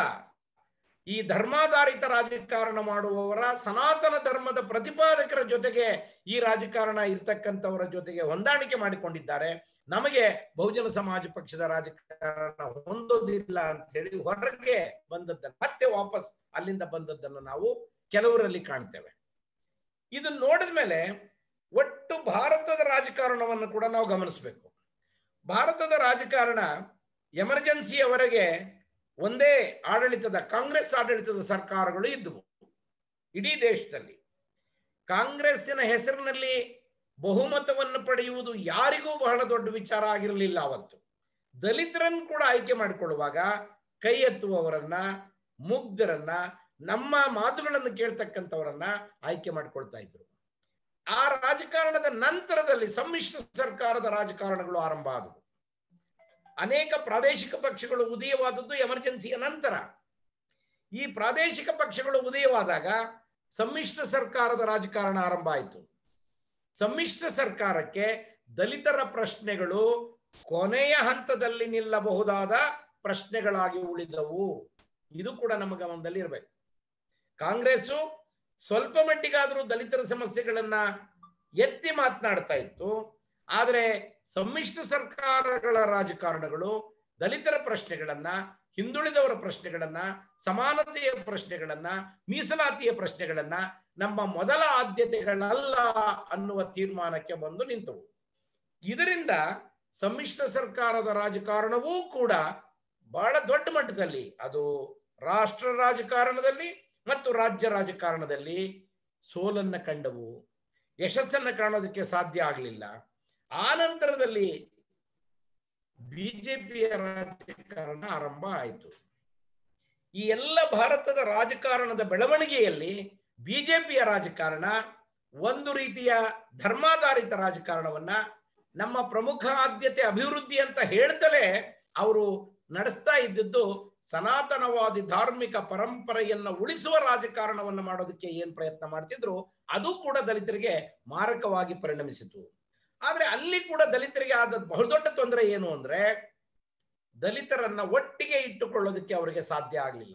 ಈ ಧರ್ಮಾಧಾರಿತ ರಾಜಕಾರಣ ಮಾಡುವವರ ಸನಾತನ ಧರ್ಮದ ಪ್ರತಿಪಾದಕರ ಜೊತೆಗೆ ಈ ರಾಜಕಾರಣ ಇರ್ತಕ್ಕಂಥವರ ಜೊತೆಗೆ ಹೊಂದಾಣಿಕೆ ಮಾಡಿಕೊಂಡಿದ್ದಾರೆ ನಮಗೆ ಬಹುಜನ ಸಮಾಜ ಪಕ್ಷದ ರಾಜಕಾರಣ ಹೊಂದೋದಿಲ್ಲ ಅಂತ ಹೇಳಿ ಹೊರಗೆ ಬಂದದ್ದನ್ನು ಮತ್ತೆ ವಾಪಸ್ ಅಲ್ಲಿಂದ ಬಂದದ್ದನ್ನು ನಾವು ಕೆಲವರಲ್ಲಿ ಕಾಣ್ತೇವೆ ಇದನ್ನ ನೋಡಿದ ಮೇಲೆ ಒಟ್ಟು ಭಾರತದ ರಾಜಕಾರಣವನ್ನು ಕೂಡ ನಾವು ಗಮನಿಸಬೇಕು ಭಾರತದ ರಾಜಕಾರಣ ಎಮರ್ಜೆನ್ಸಿಯವರೆಗೆ ಒಂದೇ ಆಡಳಿತದ ಕಾಂಗ್ರೆಸ್ ಆಡಳಿತದ ಸರ್ಕಾರಗಳು ಇದ್ದವು ಇಡೀ ದೇಶದಲ್ಲಿ ಕಾಂಗ್ರೆಸ್ಸಿನ ಹೆಸರಿನಲ್ಲಿ ಬಹುಮತವನ್ನು ಪಡೆಯುವುದು ಯಾರಿಗೂ ಬಹಳ ದೊಡ್ಡ ವಿಚಾರ ಆಗಿರಲಿಲ್ಲ ಅವತ್ತು ದಲಿತರನ್ನು ಕೂಡ ಆಯ್ಕೆ ಮಾಡಿಕೊಳ್ಳುವಾಗ ಕೈ ಎತ್ತುವವರನ್ನ ಮುಗ್ಧರನ್ನ ನಮ್ಮ ಮಾತುಗಳನ್ನು ಕೇಳ್ತಕ್ಕಂಥವರನ್ನ ಆಯ್ಕೆ ಮಾಡಿಕೊಳ್ತಾ ಇದ್ರು ಆ ರಾಜಕಾರಣದ ನಂತರದಲ್ಲಿ ಸಮ್ಮಿಶ್ರ ಸರ್ಕಾರದ ರಾಜಕಾರಣಗಳು ಆರಂಭ ಆದವು ಅನೇಕ ಪ್ರಾದೇಶಿಕ ಪಕ್ಷಗಳು ಉದಯವಾದದ್ದು ಎಮರ್ಜೆನ್ಸಿಯ ನಂತರ ಈ ಪ್ರಾದೇಶಿಕ ಪಕ್ಷಗಳು ಉದಯವಾದಾಗ ಸಮ್ಮಿಶ್ರ ಸರ್ಕಾರದ ರಾಜಕಾರಣ ಆರಂಭ ಆಯಿತು ಸಮ್ಮಿಶ್ರ ಸರ್ಕಾರಕ್ಕೆ ದಲಿತರ ಪ್ರಶ್ನೆಗಳು ಕೊನೆಯ ಹಂತದಲ್ಲಿ ನಿಲ್ಲಬಹುದಾದ ಪ್ರಶ್ನೆಗಳಾಗಿ ಉಳಿದವು ಇದು ಕೂಡ ನಮ್ಮ ಗಮನದಲ್ಲಿ ಇರಬೇಕು ಕಾಂಗ್ರೆಸ್ಸು ಸ್ವಲ್ಪ ಮಟ್ಟಿಗಾದರೂ ದಲಿತರ ಸಮಸ್ಯೆಗಳನ್ನ ಎತ್ತಿ ಮಾತನಾಡ್ತಾ ಇತ್ತು ಆದರೆ ಸಮ್ಮಿಶ್ರ ಸರ್ಕಾರಗಳ ರಾಜಕಾರಣಗಳು ದಲಿತರ ಪ್ರಶ್ನೆಗಳನ್ನ ಹಿಂದುಳಿದವರ ಪ್ರಶ್ನೆಗಳನ್ನ ಸಮಾನತೆಯ ಪ್ರಶ್ನೆಗಳನ್ನ ಮೀಸಲಾತಿಯ ಪ್ರಶ್ನೆಗಳನ್ನ ನಮ್ಮ ಮೊದಲ ಆದ್ಯತೆಗಳಲ್ಲ ಅನ್ನುವ ತೀರ್ಮಾನಕ್ಕೆ ಬಂದು ನಿಂತವು ಇದರಿಂದ ಸಮ್ಮಿಶ್ರ ಸರ್ಕಾರದ ರಾಜಕಾರಣವೂ ಕೂಡ ಬಹಳ ದೊಡ್ಡ ಮಟ್ಟದಲ್ಲಿ ಅದು ರಾಷ್ಟ್ರ ರಾಜಕಾರಣದಲ್ಲಿ ಮತ್ತು ರಾಜ್ಯ ರಾಜಕಾರಣದಲ್ಲಿ ಸೋಲನ್ನ ಕಂಡವು ಯಶಸ್ಸನ್ನ ಕಾಣೋದಕ್ಕೆ ಸಾಧ್ಯ ಆಗಲಿಲ್ಲ ಆ ನಂತರದಲ್ಲಿ ಬಿಜೆಪಿಯ ರಾಜಕಾರಣ ಆರಂಭ ಆಯಿತು ಈ ಎಲ್ಲ ಭಾರತದ ರಾಜಕಾರಣದ ಬೆಳವಣಿಗೆಯಲ್ಲಿ ಬಿಜೆಪಿಯ ರಾಜಕಾರಣ ಒಂದು ರೀತಿಯ ಧರ್ಮಾಧಾರಿತ ರಾಜಕಾರಣವನ್ನ ನಮ್ಮ ಪ್ರಮುಖ ಆದ್ಯತೆ ಅಭಿವೃದ್ಧಿ ಅಂತ ಹೇಳ್ತಲೇ ಅವರು ನಡೆಸ್ತಾ ಇದ್ದದ್ದು ಸನಾತನವಾದಿ ಧಾರ್ಮಿಕ ಪರಂಪರೆಯನ್ನ ಉಳಿಸುವ ರಾಜಕಾರಣವನ್ನು ಮಾಡೋದಕ್ಕೆ ಏನ್ ಪ್ರಯತ್ನ ಮಾಡ್ತಿದ್ರು ಅದು ಕೂಡ ದಲಿತರಿಗೆ ಮಾರಕವಾಗಿ ಪರಿಣಮಿಸಿತು ಆದ್ರೆ ಅಲ್ಲಿ ಕೂಡ ದಲಿತರಿಗೆ ಆದ ಬಹುದೊಡ್ಡ ತೊಂದರೆ ಏನು ಅಂದ್ರೆ ದಲಿತರನ್ನ ಒಟ್ಟಿಗೆ ಇಟ್ಟುಕೊಳ್ಳೋದಕ್ಕೆ ಅವರಿಗೆ ಸಾಧ್ಯ ಆಗಲಿಲ್ಲ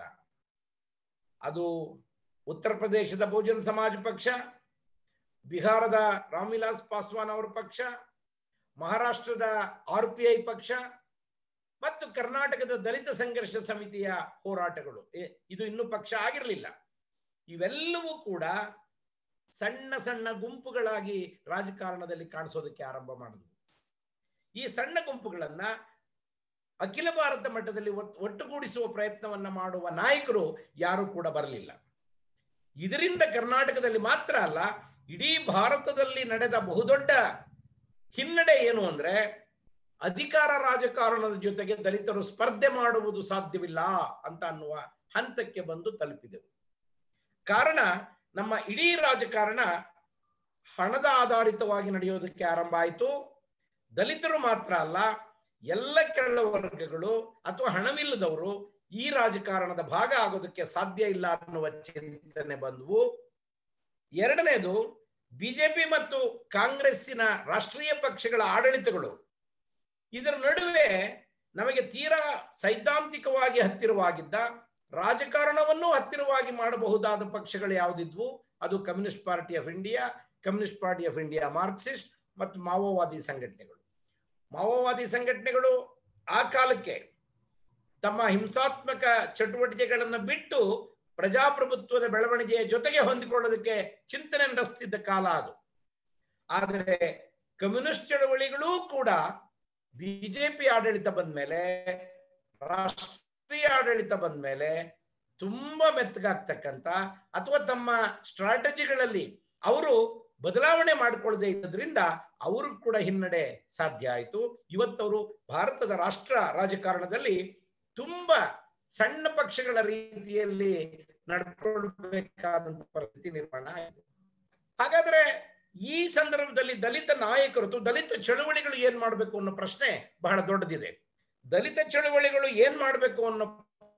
ಅದು ಉತ್ತರ ಪ್ರದೇಶದ ಬಹುಜನ್ ಸಮಾಜ ಪಕ್ಷ ಬಿಹಾರದ ರಾಮ್ವಿಲಾಸ್ ಪಾಸ್ವಾನ್ ಅವರ ಪಕ್ಷ ಮಹಾರಾಷ್ಟ್ರದ ಆರ್ ಪಿ ಐ ಪಕ್ಷ ಮತ್ತು ಕರ್ನಾಟಕದ ದಲಿತ ಸಂಘರ್ಷ ಸಮಿತಿಯ ಹೋರಾಟಗಳು ಇದು ಇನ್ನೂ ಪಕ್ಷ ಆಗಿರಲಿಲ್ಲ ಇವೆಲ್ಲವೂ ಕೂಡ ಸಣ್ಣ ಸಣ್ಣ ಗುಂಪುಗಳಾಗಿ ರಾಜಕಾರಣದಲ್ಲಿ ಕಾಣಿಸೋದಕ್ಕೆ ಆರಂಭ ಮಾಡಿದ್ವು ಈ ಸಣ್ಣ ಗುಂಪುಗಳನ್ನ ಅಖಿಲ ಭಾರತ ಮಟ್ಟದಲ್ಲಿ ಒಟ್ಟುಗೂಡಿಸುವ ಪ್ರಯತ್ನವನ್ನ ಮಾಡುವ ನಾಯಕರು ಯಾರು ಕೂಡ ಬರಲಿಲ್ಲ ಇದರಿಂದ ಕರ್ನಾಟಕದಲ್ಲಿ ಮಾತ್ರ ಅಲ್ಲ ಇಡೀ ಭಾರತದಲ್ಲಿ ನಡೆದ ಬಹುದೊಡ್ಡ ಹಿನ್ನಡೆ ಏನು ಅಂದ್ರೆ ಅಧಿಕಾರ ರಾಜಕಾರಣದ ಜೊತೆಗೆ ದಲಿತರು ಸ್ಪರ್ಧೆ ಮಾಡುವುದು ಸಾಧ್ಯವಿಲ್ಲ ಅಂತ ಅನ್ನುವ ಹಂತಕ್ಕೆ ಬಂದು ತಲುಪಿದೆವು ಕಾರಣ ನಮ್ಮ ಇಡೀ ರಾಜಕಾರಣ ಹಣದ ಆಧಾರಿತವಾಗಿ ನಡೆಯೋದಕ್ಕೆ ಆರಂಭ ಆಯಿತು ದಲಿತರು ಮಾತ್ರ ಅಲ್ಲ ಎಲ್ಲ ಕೆಳ ವರ್ಗಗಳು ಅಥವಾ ಹಣವಿಲ್ಲದವರು ಈ ರಾಜಕಾರಣದ ಭಾಗ ಆಗೋದಕ್ಕೆ ಸಾಧ್ಯ ಇಲ್ಲ ಅನ್ನುವ ಚಿಂತನೆ ಬಂದವು ಎರಡನೇದು ಬಿಜೆಪಿ ಮತ್ತು ಕಾಂಗ್ರೆಸ್ಸಿನ ರಾಷ್ಟ್ರೀಯ ಪಕ್ಷಗಳ ಆಡಳಿತಗಳು ಇದರ ನಡುವೆ ನಮಗೆ ತೀರಾ ಸೈದ್ಧಾಂತಿಕವಾಗಿ ಹತ್ತಿರವಾಗಿದ್ದ ರಾಜಕಾರಣವನ್ನು ಹತ್ತಿರವಾಗಿ ಮಾಡಬಹುದಾದ ಪಕ್ಷಗಳು ಯಾವುದಿದ್ವು ಅದು communist party of India communist party of India Marxist ಮತ್ತು ಮಾವೋವಾದಿ ಸಂಘಟನೆಗಳು ಮಾವೋವಾದಿ ಸಂಘಟನೆಗಳು ಆ ಕಾಲಕ್ಕೆ ತಮ್ಮ ಹಿಂಸಾತ್ಮಕ ಚಟುವಟಿಕೆಗಳನ್ನು ಬಿಟ್ಟು ಪ್ರಜಾಪ್ರಭುತ್ವದ ಬೆಳವಣಿಗೆಯ ಜೊತೆಗೆ ಹೊಂದಿಕೊಳ್ಳೋದಕ್ಕೆ ಚಿಂತನೆ ನಡೆಸ್ತಿದ್ದ ಕಾಲ ಅದು ಆದರೆ ಕಮ್ಯುನಿಸ್ಟ್ ಚಳವಳಿಗಳೂ ಕೂಡ ಬಿಜೆಪಿ ಆಡಳಿತ ಬಂದ ಮೇಲೆ ರಾಷ್ಟ್ರೀಯ ಆಡಳಿತ ಬಂದ ಮೇಲೆ ತುಂಬಾ ಮೆತ್ತಗಾಗ್ತಕ್ಕಂತ ಅಥವಾ ತಮ್ಮ ಸ್ಟ್ರಾಟಜಿಗಳಲ್ಲಿ ಅವರು ಬದಲಾವಣೆ ಮಾಡಿಕೊಳ್ಳದೆ ಇದ್ದದ್ರಿಂದ ಅವರು ಕೂಡ ಹಿನ್ನಡೆ ಸಾಧ್ಯ ಆಯಿತು ಇವತ್ತವರು ಭಾರತದ ರಾಷ್ಟ್ರ ರಾಜಕಾರಣದಲ್ಲಿ ತುಂಬಾ ಸಣ್ಣ ಪಕ್ಷಗಳ ರೀತಿಯಲ್ಲಿ ನಡ್ಕೊಳ್ಬೇಕಾದಂತ ಪರಿಸ್ಥಿತಿ ನಿರ್ಮಾಣ ಆಗಿದೆ ಹಾಗಾದ್ರೆ ಈ ಸಂದರ್ಭದಲ್ಲಿ ದಲಿತ ನಾಯಕರು ಅಥವಾ ದಲಿತ ಚಳುವಳಿಗಳು ಏನ್ ಮಾಡಬೇಕು ಅನ್ನೋ ಪ್ರಶ್ನೆ ಬಹಳ ದೊಡ್ಡದಿದೆ ದಲಿತ ಚಳುವಳಿಗಳು ಏನ್ ಮಾಡಬೇಕು ಅನ್ನೋ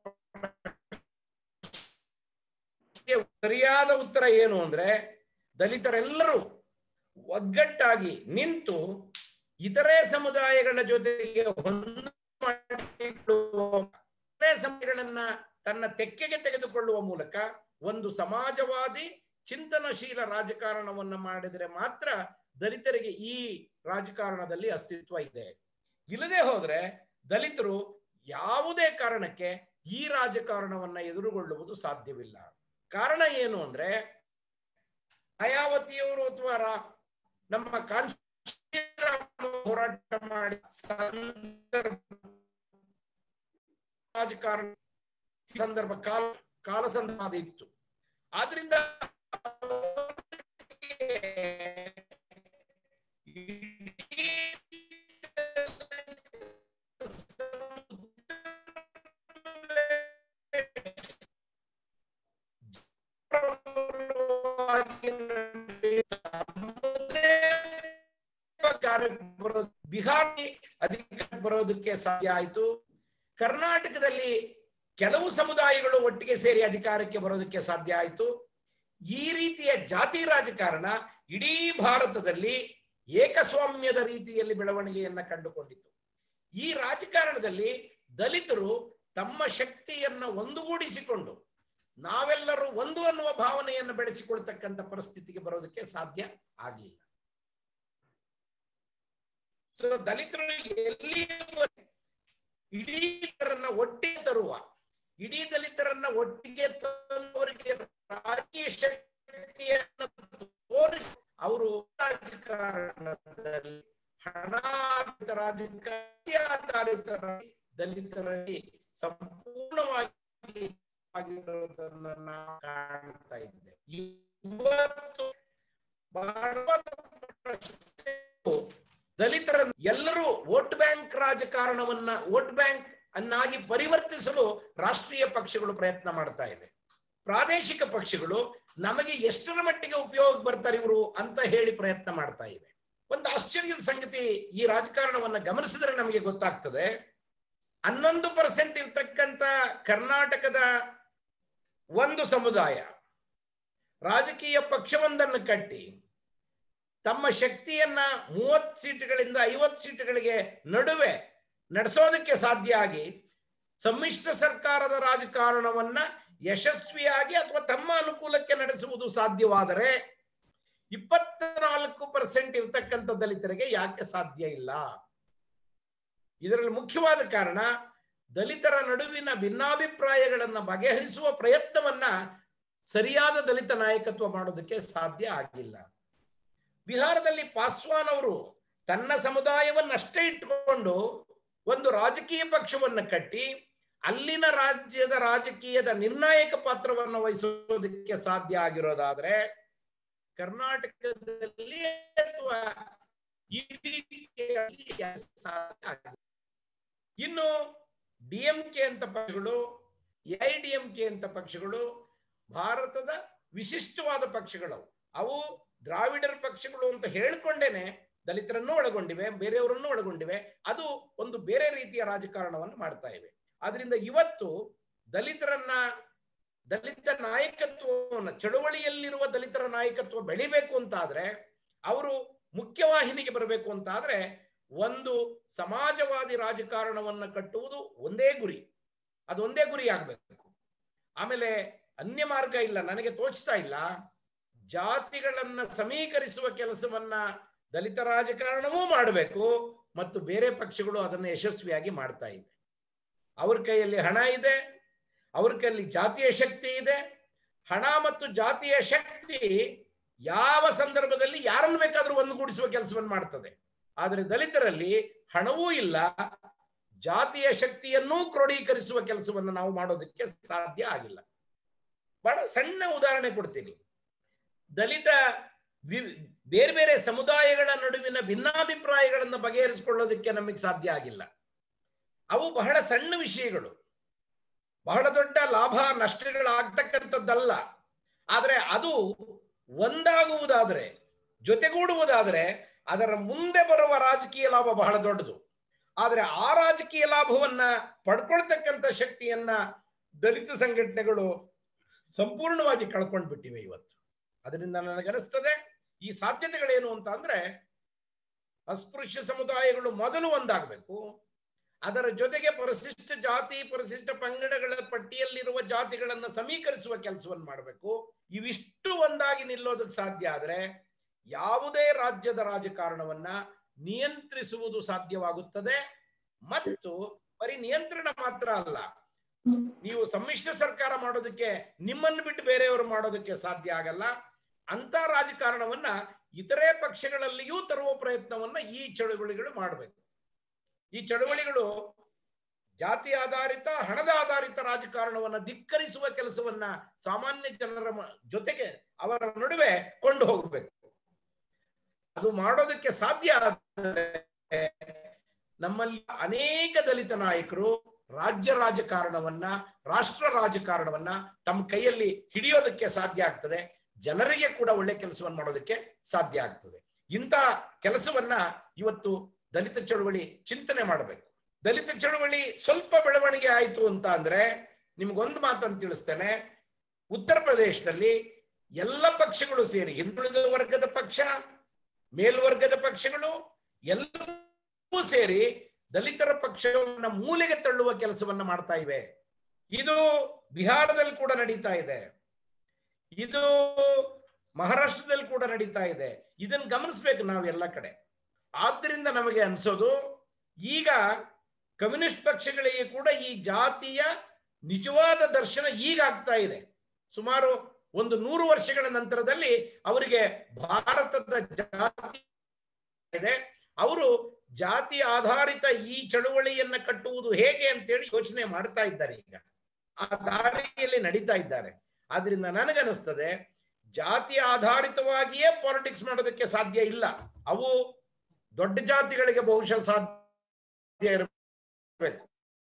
ಸರಿಯಾದ ಉತ್ತರ ಏನು ಅಂದ್ರೆ ದಲಿತರೆಲ್ಲರೂ ಒಗ್ಗಟ್ಟಾಗಿ ನಿಂತು ಇತರೆ ಸಮುದಾಯಗಳ ಜೊತೆಗೆ ಹೊಂದಾಣಿಕೆ ಮಾಡಿಕೊಳ್ಳುವ ಇತರೆ ಸಮುದಾಯಗಳನ್ನ ತನ್ನ ತೆಕ್ಕೆಗೆ ತೆಗೆದುಕೊಳ್ಳುವ ಮೂಲಕ ಒಂದು ಸಮಾಜವಾದಿ ಚಿಂತನಶೀಲ ರಾಜಕಾರಣವನ್ನ ಮಾಡಿದರೆ ಮಾತ್ರ ದಲಿತರಿಗೆ ಈ ರಾಜಕಾರಣದಲ್ಲಿ ಅಸ್ತಿತ್ವ ಇದೆ ಇಲ್ಲದೆ ಹೋದ್ರೆ ದಲಿತರು ಯಾವುದೇ ಕಾರಣಕ್ಕೆ ಈ ರಾಜಕಾರಣವನ್ನ ಎದುರುಗೊಳ್ಳುವುದು ಸಾಧ್ಯವಿಲ್ಲ ಕಾರಣ ಏನು ಅಂದ್ರೆ ಮಾಯಾವತಿಯವರು ಅಥವಾ ರಾ- ನಮ್ಮ ಕಾಂಚೀರಾಮ ಹೋರಾಟ ಮಾಡಿ ಸಂದರ್ಭ ರಾಜಕಾರಣ ಸಂದರ್ಭ ಕಾಲ ಕಾಲ ಸಂದರ್ಭ ಇತ್ತು ಆದ್ರಿಂದ ಬಿಹಾರಿ ಅಧಿಕಾರ ಬರೋದಕ್ಕೆ ಸಾಧ್ಯ ಆಯಿತು ಕರ್ನಾಟಕದಲ್ಲಿ ಕೆಲವು ಸಮುದಾಯಗಳು ಒಟ್ಟಿಗೆ ಸೇರಿ ಅಧಿಕಾರಕ್ಕೆ ಬರೋದಕ್ಕೆ ಸಾಧ್ಯ ಆಯಿತು ಈ ರೀತಿಯ ಜಾತಿ ರಾಜಕಾರಣ ಇಡೀ ಭಾರತದಲ್ಲಿ ಏಕಸ್ವಾಮ್ಯದ ರೀತಿಯಲ್ಲಿ ಬೆಳವಣಿಗೆಯನ್ನ ಕಂಡುಕೊಂಡಿತು ಈ ರಾಜಕಾರಣದಲ್ಲಿ ದಲಿತರು ತಮ್ಮ ಶಕ್ತಿಯನ್ನ ಒಂದುಗೂಡಿಸಿಕೊಂಡು ನಾವೆಲ್ಲರೂ ಒಂದು ಅನ್ನುವ ಭಾವನೆಯನ್ನು ಬೆಳೆಸಿಕೊಳ್ತಕ್ಕಂಥ ಪರಿಸ್ಥಿತಿಗೆ ಬರೋದಕ್ಕೆ ಸಾಧ್ಯ ಆಗಲಿಲ್ಲ ಸೊ ದಲಿತರು ಎಲ್ಲಿ ಇಡೀ ದಲಿತರನ್ನ ಒಟ್ಟಿಗೆ ತರುವ ಇಡೀ ದಲಿತರನ್ನ ಒಟ್ಟಿಗೆ ತಂದವರಿಗೆ ರಾಜಕೀಯ ಶಕ್ತಿಯನ್ನು ತೋರಿಸಿ ಅವರು ರಾಜಕಾರಣದಲ್ಲಿ ಹಣಾಧಾರಿತ ರಾಜಕಾರಣಿ ಆಧಾರಿತ ದಲಿತರಲ್ಲಿ ಸಂಪೂರ್ಣವಾಗಿ ಆಗಿರೋದನ್ನ ನಾವು ಕಾಣ್ತಾ ಇದ್ದೇವೆ ಇವತ್ತು ಬಹಳ ಪ್ರಶ್ನೆ ದಲಿತರ ಎಲ್ಲರೂ ವೋಟ್ ಬ್ಯಾಂಕ್ ರಾಜಕಾರಣವನ್ನ ವೋಟ್ ಬ್ಯಾಂಕ್ ಅನ್ನಾಗಿ ಪರಿವರ್ತಿಸಲು ರಾಷ್ಟ್ರೀಯ ಪಕ್ಷಗಳು ಪ್ರಯತ್ನ ಮಾಡ್ತಾ ಇವೆ ಪ್ರಾದೇಶಿಕ ಪಕ್ಷಗಳು ನಮಗೆ ಎಷ್ಟರ ಮಟ್ಟಿಗೆ ಉಪಯೋಗ ಬರ್ತಾರೆ ಇವರು ಅಂತ ಹೇಳಿ ಪ್ರಯತ್ನ ಮಾಡ್ತಾ ಇವೆ ಒಂದು ಆಶ್ಚರ್ಯದ ಸಂಗತಿ ಈ ರಾಜಕಾರಣವನ್ನ ಗಮನಿಸಿದ್ರೆ ನಮಗೆ ಗೊತ್ತಾಗ್ತದೆ ಹನ್ನೊಂದು ಪರ್ಸೆಂಟ್ ಇರ್ತಕ್ಕಂಥ ಕರ್ನಾಟಕದ ಒಂದು ಸಮುದಾಯ ರಾಜಕೀಯ ಪಕ್ಷವೊಂದನ್ನು ಕಟ್ಟಿ ತಮ್ಮ ಶಕ್ತಿಯನ್ನ ಮೂವತ್ತು ಸೀಟುಗಳಿಂದ ಐವತ್ತು ಸೀಟುಗಳಿಗೆ ನಡುವೆ ನಡೆಸೋದಕ್ಕೆ ಸಾಧ್ಯ ಆಗಿ ಸಮ್ಮಿಶ್ರ ಸರ್ಕಾರದ ರಾಜಕಾರಣವನ್ನ ಯಶಸ್ವಿಯಾಗಿ ಅಥವಾ ತಮ್ಮ ಅನುಕೂಲಕ್ಕೆ ನಡೆಸುವುದು ಸಾಧ್ಯವಾದರೆ ಇಪ್ಪತ್ನಾಲ್ಕು ಪರ್ಸೆಂಟ್ ಇರ್ತಕ್ಕಂಥ ದಲಿತರಿಗೆ ಯಾಕೆ ಸಾಧ್ಯ ಇಲ್ಲ ಇದರಲ್ಲಿ ಮುಖ್ಯವಾದ ಕಾರಣ ದಲಿತರ ನಡುವಿನ ಭಿನ್ನಾಭಿಪ್ರಾಯಗಳನ್ನ ಬಗೆಹರಿಸುವ ಪ್ರಯತ್ನವನ್ನ ಸರಿಯಾದ ದಲಿತ ನಾಯಕತ್ವ ಮಾಡೋದಕ್ಕೆ ಸಾಧ್ಯ ಆಗಿಲ್ಲ ಬಿಹಾರದಲ್ಲಿ ಪಾಸ್ವಾನ್ ಅವರು ತನ್ನ ಸಮುದಾಯವನ್ನಷ್ಟೇ ಇಟ್ಟುಕೊಂಡು ಒಂದು ರಾಜಕೀಯ ಪಕ್ಷವನ್ನು ಕಟ್ಟಿ ಅಲ್ಲಿನ ರಾಜ್ಯದ ರಾಜಕೀಯದ ನಿರ್ಣಾಯಕ ಪಾತ್ರವನ್ನು ವಹಿಸೋದಕ್ಕೆ ಸಾಧ್ಯ ಆಗಿರೋದಾದ್ರೆ ಕರ್ನಾಟಕದಲ್ಲಿ ಅಥವಾ ಈ ರೀತಿಯಾಗಿ ಸಾಧ್ಯ ಆಗಿಲ್ಲ. ಇನ್ನು ಡಿ ಎಂ ಕೆ ಅಂತ ಪಕ್ಷಗಳು ಎಐ ಡಿ ಎಂ ಕೆ ಅಂತ ಪಕ್ಷಗಳು ಭಾರತದ ವಿಶಿಷ್ಟವಾದ ಪಕ್ಷಗಳು ಅವು ದ್ರಾವಿಡರ ಪಕ್ಷಗಳು ಅಂತ ಹೇಳ್ಕೊಂಡೇನೆ ದಲಿತರನ್ನು ಒಳಗೊಂಡಿವೆ ಬೇರೆಯವರನ್ನು ಒಳಗೊಂಡಿವೆ ಅದು ಒಂದು ಬೇರೆ ರೀತಿಯ ರಾಜಕಾರಣವನ್ನು ಮಾಡ್ತಾ ಇವೆ ಆದ್ರಿಂದ ಇವತ್ತು ದಲಿತರನ್ನ ದಲಿತ ನಾಯಕತ್ವವನ್ನು ಚಳುವಳಿಯಲ್ಲಿರುವ ದಲಿತರ ನಾಯಕತ್ವ ಬೆಳಿಬೇಕು ಅಂತಾದ್ರೆ ಅವರು ಮುಖ್ಯವಾಹಿನಿಗೆ ಬರಬೇಕು ಅಂತಾದ್ರೆ ಒಂದು ಸಮಾಜವಾದಿ ರಾಜಕಾರಣವನ್ನ ಕಟ್ಟುವುದು ಒಂದೇ ಗುರಿ ಅದು ಒಂದೇ ಗುರಿ ಆಗ್ಬೇಕು ಆಮೇಲೆ ಅನ್ಯ ಮಾರ್ಗ ಇಲ್ಲ ನನಗೆ ತೋಚ್ತಾ ಇಲ್ಲ ಜಾತಿಗಳನ್ನ ಸಮೀಕರಿಸುವ ಕೆಲಸವನ್ನ ದಲಿತ ರಾಜಕಾರಣವೂ ಮಾಡಬೇಕು ಮತ್ತು ಬೇರೆ ಪಕ್ಷಗಳು ಅದನ್ನು ಯಶಸ್ವಿಯಾಗಿ ಮಾಡ್ತಾ ಇವೆ ಅವ್ರ ಕೈಯಲ್ಲಿ ಹಣ ಇದೆ ಅವ್ರ ಕೈಯಲ್ಲಿ ಜಾತಿಯ ಶಕ್ತಿ ಇದೆ ಹಣ ಮತ್ತು ಜಾತಿಯ ಶಕ್ತಿ ಯಾವ ಸಂದರ್ಭದಲ್ಲಿ ಯಾರನ್ನು ಬೇಕಾದ್ರೂ ಒಂದುಗೂಡಿಸುವ ಕೆಲಸವನ್ನು ಮಾಡ್ತದೆ ಆದರೆ ದಲಿತರಲ್ಲಿ ಹಣವೂ ಇಲ್ಲ ಜಾತಿಯ ಶಕ್ತಿಯನ್ನೂ ಕ್ರೋಢೀಕರಿಸುವ ಕೆಲಸವನ್ನು ನಾವು ಮಾಡೋದಕ್ಕೆ ಸಾಧ್ಯ ಆಗಿಲ್ಲ ಬಹಳ ಸಣ್ಣ ಉದಾಹರಣೆ ಕೊಡ್ತೀನಿ ದಲಿತ ವಿ- ಬೇರೆ ಬೇರೆ ಸಮುದಾಯಗಳ ನಡುವಿನ ಭಿನ್ನಾಭಿಪ್ರಾಯಗಳನ್ನು ಬಗೆಹರಿಸಿಕೊಳ್ಳೋದಕ್ಕೆ ನಮಗೆ ಸಾಧ್ಯ ಆಗಿಲ್ಲ ಅವು ಬಹಳ ಸಣ್ಣ ವಿಷಯಗಳು ಬಹಳ ದೊಡ್ಡ ಲಾಭ ನಷ್ಟಗಳಾಗ್ತಕ್ಕಂಥದ್ದಲ್ಲ ಆದರೆ ಅದು ಒಂದಾಗುವುದಾದರೆ ಜೊತೆಗೂಡುವುದಾದರೆ ಅದರ ಮುಂದೆ ಬರುವ ರಾಜಕೀಯ ಲಾಭ ಬಹಳ ದೊಡ್ಡದು ಆದರೆ ಆ ರಾಜಕೀಯ ಲಾಭವನ್ನ ಪಡ್ಕೊಳ್ತಕ್ಕಂಥ ಶಕ್ತಿಯನ್ನ ದಲಿತ ಸಂಘಟನೆಗಳು ಸಂಪೂರ್ಣವಾಗಿ ಕಳ್ಕೊಂಡು ಬಿಟ್ಟಿವೆ ಇವತ್ತು ಅದರಿಂದ ನನಗನಿಸ್ತದೆ ಈ ಸಾಧ್ಯತೆಗಳೇನು ಅಂತ ಅಂದ್ರೆ ಅಸ್ಪೃಶ್ಯ ಸಮುದಾಯಗಳು ಮೊದಲು ಒಂದಾಗಬೇಕು ಅದರ ಜೊತೆಗೆ ಪರಿಶಿಷ್ಟ ಜಾತಿ ಪರಿಶಿಷ್ಟ ಪಂಗಡಗಳ ಪಟ್ಟಿಯಲ್ಲಿರುವ ಜಾತಿಗಳನ್ನ ಸಮೀಕರಿಸುವ ಕೆಲಸವನ್ನು ಮಾಡಬೇಕು ಇವಿಷ್ಟು ಒಂದಾಗಿ ನಿಲ್ಲೋದಕ್ಕೆ ಸಾಧ್ಯ ಆದ್ರೆ ಯಾವುದೇ ರಾಜ್ಯದ ರಾಜಕಾರಣವನ್ನ ನಿಯಂತ್ರಿಸುವುದು ಸಾಧ್ಯವಾಗುತ್ತದೆ ಮತ್ತು ಬರೀ ನಿಯಂತ್ರಣ ಮಾತ್ರ ಅಲ್ಲ ನೀವು ಸಮ್ಮಿಶ್ರ ಸರ್ಕಾರ ಮಾಡೋದಕ್ಕೆ ನಿಮ್ಮನ್ನು ಬಿಟ್ಟು ಬೇರೆಯವರು ಮಾಡೋದಕ್ಕೆ ಸಾಧ್ಯ ಆಗಲ್ಲ ಅಂತ ರಾಜಕಾರಣವನ್ನ ಇತರೆ ಪಕ್ಷಗಳಲ್ಲಿಯೂ ತರುವ ಪ್ರಯತ್ನವನ್ನ ಈ ಚಳುವಳಿಗಳು ಮಾಡಬೇಕು ಈ ಚಳುವಳಿಗಳು ಜಾತಿ ಆಧಾರಿತ ಹಣದ ಆಧಾರಿತ ರಾಜಕಾರಣವನ್ನ ಧಿಕ್ಕರಿಸುವ ಕೆಲಸವನ್ನ ಸಾಮಾನ್ಯ ಜನರ ಮ- ಜೊತೆಗೆ ಅವರ ನಡುವೆ ಕೊಂಡು ಹೋಗಬೇಕು ಅದು ಮಾಡೋದಕ್ಕೆ ಸಾಧ್ಯ ಆದರೆ ನಮ್ಮಲ್ಲಿ ಅನೇಕ ದಲಿತ ನಾಯಕರು ರಾಜ್ಯ ರಾಜಕಾರಣವನ್ನ ರಾಷ್ಟ್ರ ರಾಜಕಾರಣವನ್ನ ತಮ್ಮ ಕೈಯಲ್ಲಿ ಹಿಡಿಯೋದಕ್ಕೆ ಸಾಧ್ಯ ಆಗ್ತದೆ ಜನರಿಗೆ ಕೂಡ ಒಳ್ಳೆ ಕೆಲಸವನ್ನು ಮಾಡೋದಕ್ಕೆ ಸಾಧ್ಯ ಆಗ್ತದೆ ಇಂಥ ಕೆಲಸವನ್ನ ಇವತ್ತು ದಲಿತ ಚಳುವಳಿ ಚಿಂತನೆ ಮಾಡಬೇಕು ದಲಿತ ಚಳುವಳಿ ಸ್ವಲ್ಪ ಬೆಳವಣಿಗೆ ಆಯಿತು ಅಂತ ಅಂದ್ರೆ ನಿಮ್ಗೊಂದು ಮಾತನ್ನು ತಿಳಿಸ್ತೇನೆ ಉತ್ತರ ಪ್ರದೇಶದಲ್ಲಿ ಎಲ್ಲ ಪಕ್ಷಗಳು ಸೇರಿ ಹಿಂದುಳಿದ ವರ್ಗದ ಪಕ್ಷ ಮೇಲ್ವರ್ಗದ ಪಕ್ಷಗಳು ಎಲ್ಲವೂ ಸೇರಿ ದಲಿತರ ಪಕ್ಷವನ್ನ ಮೂಲೆಗೆ ತಳ್ಳುವ ಕೆಲಸವನ್ನ ಮಾಡ್ತಾ ಇವೆ ಇದು ಬಿಹಾರದಲ್ಲಿ ಕೂಡ ನಡೀತಾ ಇದೆ ಇದು ಮಹಾರಾಷ್ಟ್ರದಲ್ಲಿ ಕೂಡ ನಡೀತಾ ಇದೆ ಇದನ್ನ ಗಮನಿಸ್ಬೇಕು ನಾವು ಎಲ್ಲ ಕಡೆ ಆದ್ರಿಂದ ನಮಗೆ ಅನ್ಸೋದು ಈಗ ಕಮ್ಯುನಿಸ್ಟ್ ಪಕ್ಷಗಳಿಗೆ ಕೂಡ ಈ ಜಾತಿಯ ನಿಜವಾದ ದರ್ಶನ ಈಗ ಆಗ್ತಾ ಇದೆ ಸುಮಾರು ಒಂದು ನೂರು ವರ್ಷಗಳ ನಂತರದಲ್ಲಿ ಅವರಿಗೆ ಭಾರತದ ಜಾತಿ ಇದೆ ಅವರು ಜಾತಿ ಆಧಾರಿತ ಈ ಚಳುವಳಿಯನ್ನ ಕಟ್ಟುವುದು ಹೇಗೆ ಅಂತೇಳಿ ಯೋಚನೆ ಮಾಡ್ತಾ ಇದ್ದಾರೆ ಈಗ ಆ ದಾರಿಯಲ್ಲಿ ನಡೀತಾ ಇದ್ದಾರೆ ಆದ್ರಿಂದ ನನಗನ್ನಿಸ್ತದೆ ಜಾತಿ ಆಧಾರಿತವಾಗಿಯೇ ಪಾಲಿಟಿಕ್ಸ್ ಮಾಡೋದಕ್ಕೆ ಸಾಧ್ಯ ಇಲ್ಲ ಅವು ದೊಡ್ಡ ಜಾತಿಗಳಿಗೆ ಬಹುಶಃ ಸಾಧ್ಯ ಇರಬೇಕು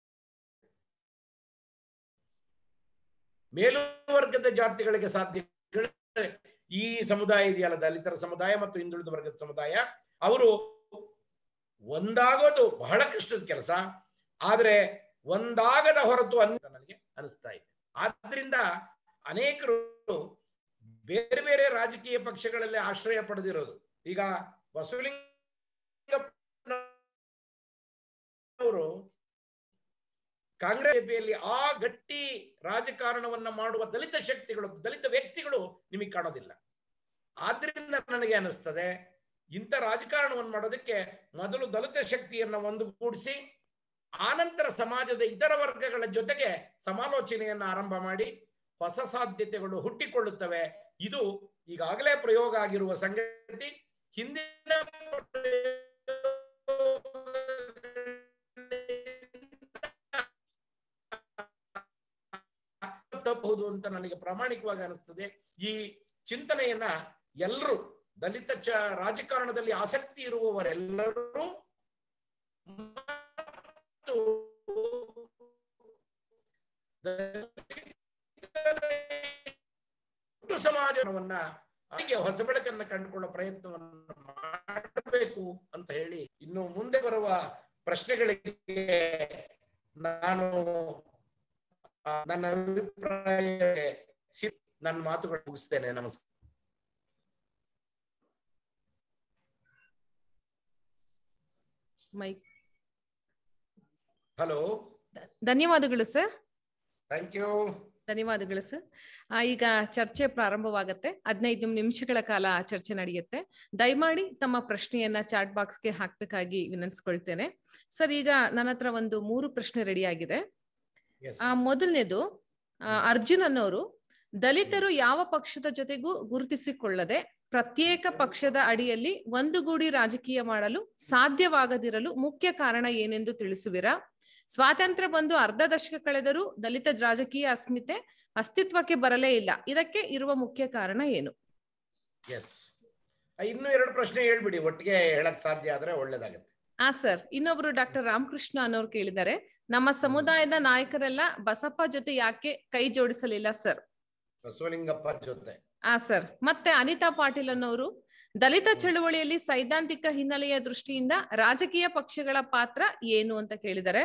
ಮೇಲುವರ್ಗದ ಜಾತಿಗಳಿಗೆ ಸಾಧ್ಯ ಈ ಸಮುದಾಯ ಇದೆಯಲ್ಲ ದಲಿತರ ಸಮುದಾಯ ಮತ್ತು ಹಿಂದುಳಿದ ವರ್ಗದ ಸಮುದಾಯ ಅವರು ಒಂದಾಗೋದು ಬಹಳ ಕಷ್ಟದ ಕೆಲಸ ಆದ್ರೆ ಒಂದಾಗದ ಹೊರತು ಅಂತ ನನಗೆ ಅನಿಸ್ತಾ ಇದೆ ಆದ್ರಿಂದ ಅನೇಕರು ಬೇರೆ ಬೇರೆ ರಾಜಕೀಯ ಪಕ್ಷಗಳಲ್ಲಿ ಆಶ್ರಯ ಪಡೆದಿರೋದು ಈಗ ಬಸವಲಿಂಗವರು ಕಾಂಗ್ರೆಸ್ ಬಿಜೆಪಿಯಲ್ಲಿ ಆ ಗಟ್ಟಿ ರಾಜಕಾರಣವನ್ನ ಮಾಡುವ ದಲಿತ ಶಕ್ತಿಗಳು ದಲಿತ ವ್ಯಕ್ತಿಗಳು ನಿಮಗೆ ಕಾಣೋದಿಲ್ಲ ಆದ್ರಿಂದ ನನಗೆ ಅನಿಸ್ತದೆ ಇಂಥ ರಾಜಕಾರಣವನ್ನು ಮಾಡೋದಕ್ಕೆ ಮೊದಲು ದಲಿತ ಶಕ್ತಿಯನ್ನ ಒಂದುಗೂಡಿಸಿ ಆನಂತರ ಸಮಾಜದ ಇತರ ವರ್ಗಗಳ ಜೊತೆಗೆ ಸಮಾಲೋಚನೆಯನ್ನ ಆರಂಭ ಮಾಡಿ ಹೊಸ ಸಾಧ್ಯತೆಗಳು ಹುಟ್ಟಿಕೊಳ್ಳುತ್ತವೆ ಇದು ಈಗಾಗಲೇ ಪ್ರಯೋಗ ಆಗಿರುವ ಸಂಗತಿ ಹಿಂದಿನ ತಪ್ಪಬಹುದು ಅಂತ ನನಗೆ ಪ್ರಾಮಾಣಿಕವಾಗಿ ಅನಿಸ್ತದೆ ಈ ಚಿಂತನೆಯನ್ನ ಎಲ್ಲರೂ ದಲಿತ ಚ ರಾಜಕಾರಣದಲ್ಲಿ ಆಸಕ್ತಿ ಇರುವವರೆಲ್ಲರೂ ಮತ್ತು ದಲಿತ ಸಮಾಜವನ್ನ ಹಾಗೆ ಹೊಸ ಬೆಳಕನ್ನ ಕಂಡುಕೊಳ್ಳೋ ಪ್ರಯತ್ನವನ್ನು ಮಾಡಬೇಕು ಅಂತ ಹೇಳಿ ಇನ್ನು ಮುಂದೆ ಬರುವ ಪ್ರಶ್ನೆಗಳಿಗೆ ನಾನು ಆ, ನನ್ನ ಅಭಿಪ್ರಾಯ ಸಿ- ನನ್ನ ಮಾತುಗಳು ಮುಗಿಸ್ತೇನೆ ನಮಸ್ಕಾರ ಮೈಕ್ ಹಲೋ ಧನ್ಯವಾದಗಳು ಸರ್ ಥ್ಯಾಂಕ್ ಯು ಧನ್ಯವಾದಗಳು ಸರ್ ಆ, ಈಗ ಚರ್ಚೆ ಪ್ರಾರಂಭವಾಗುತ್ತೆ ಹದಿನೈದು ನಿಮಿಷಗಳ ಕಾಲ ಚರ್ಚೆ ನಡೆಯುತ್ತೆ ದಯಮಾಡಿ ತಮ್ಮ ಪ್ರಶ್ನೆಯನ್ನ ಚಾಟ್ ಬಾಕ್ಸ್ಗೆ ಹಾಕ್ಬೇಕಾಗಿ ವಿನಂತಿಸ್ಕೊಳ್ತೇನೆ ಸರ್ ಈಗ ನನ್ನ ಹತ್ರ ಒಂದು ಮೂರು ಪ್ರಶ್ನೆ ರೆಡಿ ಆಗಿದೆ ಎಸ್ ಆ ಮೊದಲನೇದು ಆ, ಅರ್ಜುನ್ ಅನ್ನೋರು ದಲಿತರು ಯಾವ ಪಕ್ಷದ ಜೊತೆಗೂ ಗುರುತಿಸಿಕೊಳ್ಳದೆ ಪ್ರತ್ಯೇಕ ಪಕ್ಷದ ಅಡಿಯಲ್ಲಿ ಒಂದುಗೂಡಿ ರಾಜಕೀಯ ಮಾಡಲು ಸಾಧ್ಯವಾಗದಿರಲು ಮುಖ್ಯ ಕಾರಣ ಏನೆಂದು ತಿಳಿಸುವಿರಾ ಸ್ವಾತಂತ್ರ್ಯ ಬಂದು ಅರ್ಧ ದಶಕ ಕಳೆದರೂ ದಲಿತ ರಾಜಕೀಯ ಅಸ್ಮಿತೆ ಅಸ್ತಿತ್ವಕ್ಕೆ ಬರಲೇ ಇಲ್ಲ ಇದಕ್ಕೆ ಇರುವ ಮುಖ್ಯ ಕಾರಣ ಏನು ಎಸ್ ಇನ್ನು ಎರಡು ಪ್ರಶ್ನೆ ಹೇಳ್ಬಿಡಿ ಒಟ್ಟಿಗೆ ಹೇಳಕ್ ಸಾಧ್ಯ ಆದ್ರೆ ಒಳ್ಳೇದಾಗತ್ತೆ ಹಾ ಸರ್ ಇನ್ನೊಬ್ರು ಡಾಕ್ಟರ್ ರಾಮಕೃಷ್ಣ ಅನ್ನೋರು ಕೇಳಿದ್ದಾರೆ ನಮ್ಮ ಸಮುದಾಯದ ನಾಯಕರೆಲ್ಲ ಬಸಪ್ಪ ಜೊತೆ ಯಾಕೆ ಕೈ ಜೋಡಿಸಲಿಲ್ಲ ಸರ್ ಬಸವಲಿಂಗಪ್ಪ ಜೊತೆ ಆ ಸರ್ ಮತ್ತೆ ಅನಿತಾ ಪಾಟೀಲ್ ಅನ್ನೋರು ದಲಿತ ಚಳುವಳಿಯಲ್ಲಿ ಸೈದ್ಧಾಂತಿಕ ಹಿನ್ನೆಲೆಯ ದೃಷ್ಟಿಯಿಂದ ರಾಜಕೀಯ ಪಕ್ಷಗಳ ಪಾತ್ರ ಏನು ಅಂತ ಕೇಳಿದ್ದಾರೆ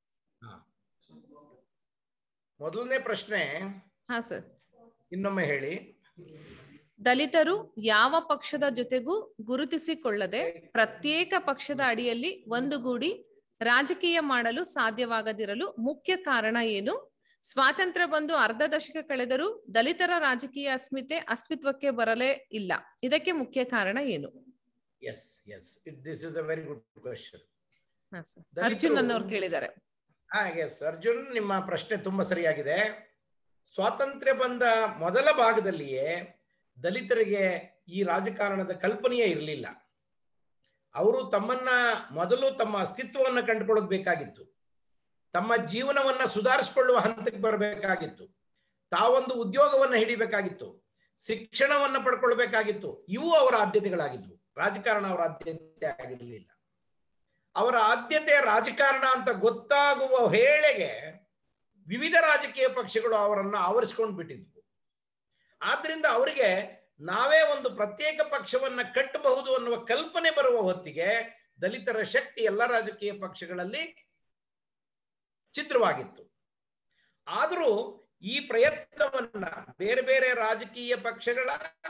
ಮೊದಲನೇ ಪ್ರಶ್ನೆ ಹಾ ಸರ್ ಇನ್ನೊಮ್ಮೆ ಹೇಳಿ ದಲಿತರು ಯಾವ ಪಕ್ಷದ ಜೊತೆಗೂ ಗುರುತಿಸಿಕೊಳ್ಳದೆ ಪ್ರತ್ಯೇಕ ಪಕ್ಷದ ಅಡಿಯಲ್ಲಿ ಒಂದುಗೂಡಿ ರಾಜಕೀಯ ಮಾಡಲು ಸಾಧ್ಯವಾಗದಿರಲು ಮುಖ್ಯ ಕಾರಣ ಏನು ಸ್ವಾತಂತ್ರ್ಯ ಬಂದು ಅರ್ಧ ದಶಕ ಕಳೆದರೂ ದಲಿತರ ರಾಜಕೀಯ ಅಸ್ಮಿತೆ ಅಸ್ತಿತ್ವಕ್ಕೆ ಬರಲೇ ಇಲ್ಲ ಇದಕ್ಕೆ ಮುಖ್ಯ ಕಾರಣ ಏನು yes yes it this is a very good question ಹಾ ಸರ್ ದಲಿತರು- ಅರ್ಜುನ್ ಅನ್ನೋರು ಕೇಳಿದ್ದಾರೆ ಹಾ ಎಸ್ ಅರ್ಜುನ್ ನಿಮ್ಮ ಪ್ರಶ್ನೆ ತುಂಬಾ ಸರಿಯಾಗಿದೆ ಸ್ವಾತಂತ್ರ್ಯ ಬಂದ ಮೊದಲ ಭಾಗದಲ್ಲಿಯೇ ದಲಿತರಿಗೆ ಈ ರಾಜಕಾರಣದ ಕಲ್ಪನೆಯೇ ಇರಲಿಲ್ಲ ಅವರು ತಮ್ಮನ್ನ ಮೊದಲು ತಮ್ಮ ಅಸ್ತಿತ್ವವನ್ನು ಕಂಡುಕೊಳ್ಳೋದು ಬೇಕಾಗಿತ್ತು ತಮ್ಮ ಜೀವನವನ್ನ ಸುಧಾರಿಸಿಕೊಳ್ಳುವ ಹಂತಕ್ಕೆ ಬರಬೇಕಾಗಿತ್ತು ತಾವೊಂದು ಉದ್ಯೋಗವನ್ನ ಹಿಡಿಬೇಕಾಗಿತ್ತು ಶಿಕ್ಷಣವನ್ನ ಪಡ್ಕೊಳ್ಬೇಕಾಗಿತ್ತು ಇವು ಅವರ ಆದ್ಯತೆಗಳಾಗಿದ್ವು ರಾಜಕಾರಣ ಅವರ ಆದ್ಯತೆ ಆಗಿರಲಿಲ್ಲ ಅವರ ಆದ್ಯತೆ ರಾಜಕಾರಣ ಅಂತ ಗೊತ್ತಾಗುವ ವೇಳೆಗೆ ವಿವಿಧ ರಾಜಕೀಯ ಪಕ್ಷಗಳು ಅವರನ್ನ ಆವರಿಸ್ಕೊಂಡು ಬಿಟ್ಟಿದ್ವು ಆದ್ರಿಂದ ಅವರಿಗೆ ನಾವೇ ಒಂದು ಪ್ರತ್ಯೇಕ ಪಕ್ಷವನ್ನ ಕಟ್ಟಬಹುದು ಅನ್ನುವ ಕಲ್ಪನೆ ಬರುವ ಹೊತ್ತಿಗೆ ದಲಿತರ ಶಕ್ತಿ ಎಲ್ಲ ರಾಜಕೀಯ ಪಕ್ಷಗಳಲ್ಲಿ ಛಿದ್ರವಾಗಿತ್ತು ಆದರೂ ಈ ಪ್ರಯತ್ನವನ್ನ ಬೇರೆ ಬೇರೆ ರಾಜಕೀಯ ಪಕ್ಷಗಳ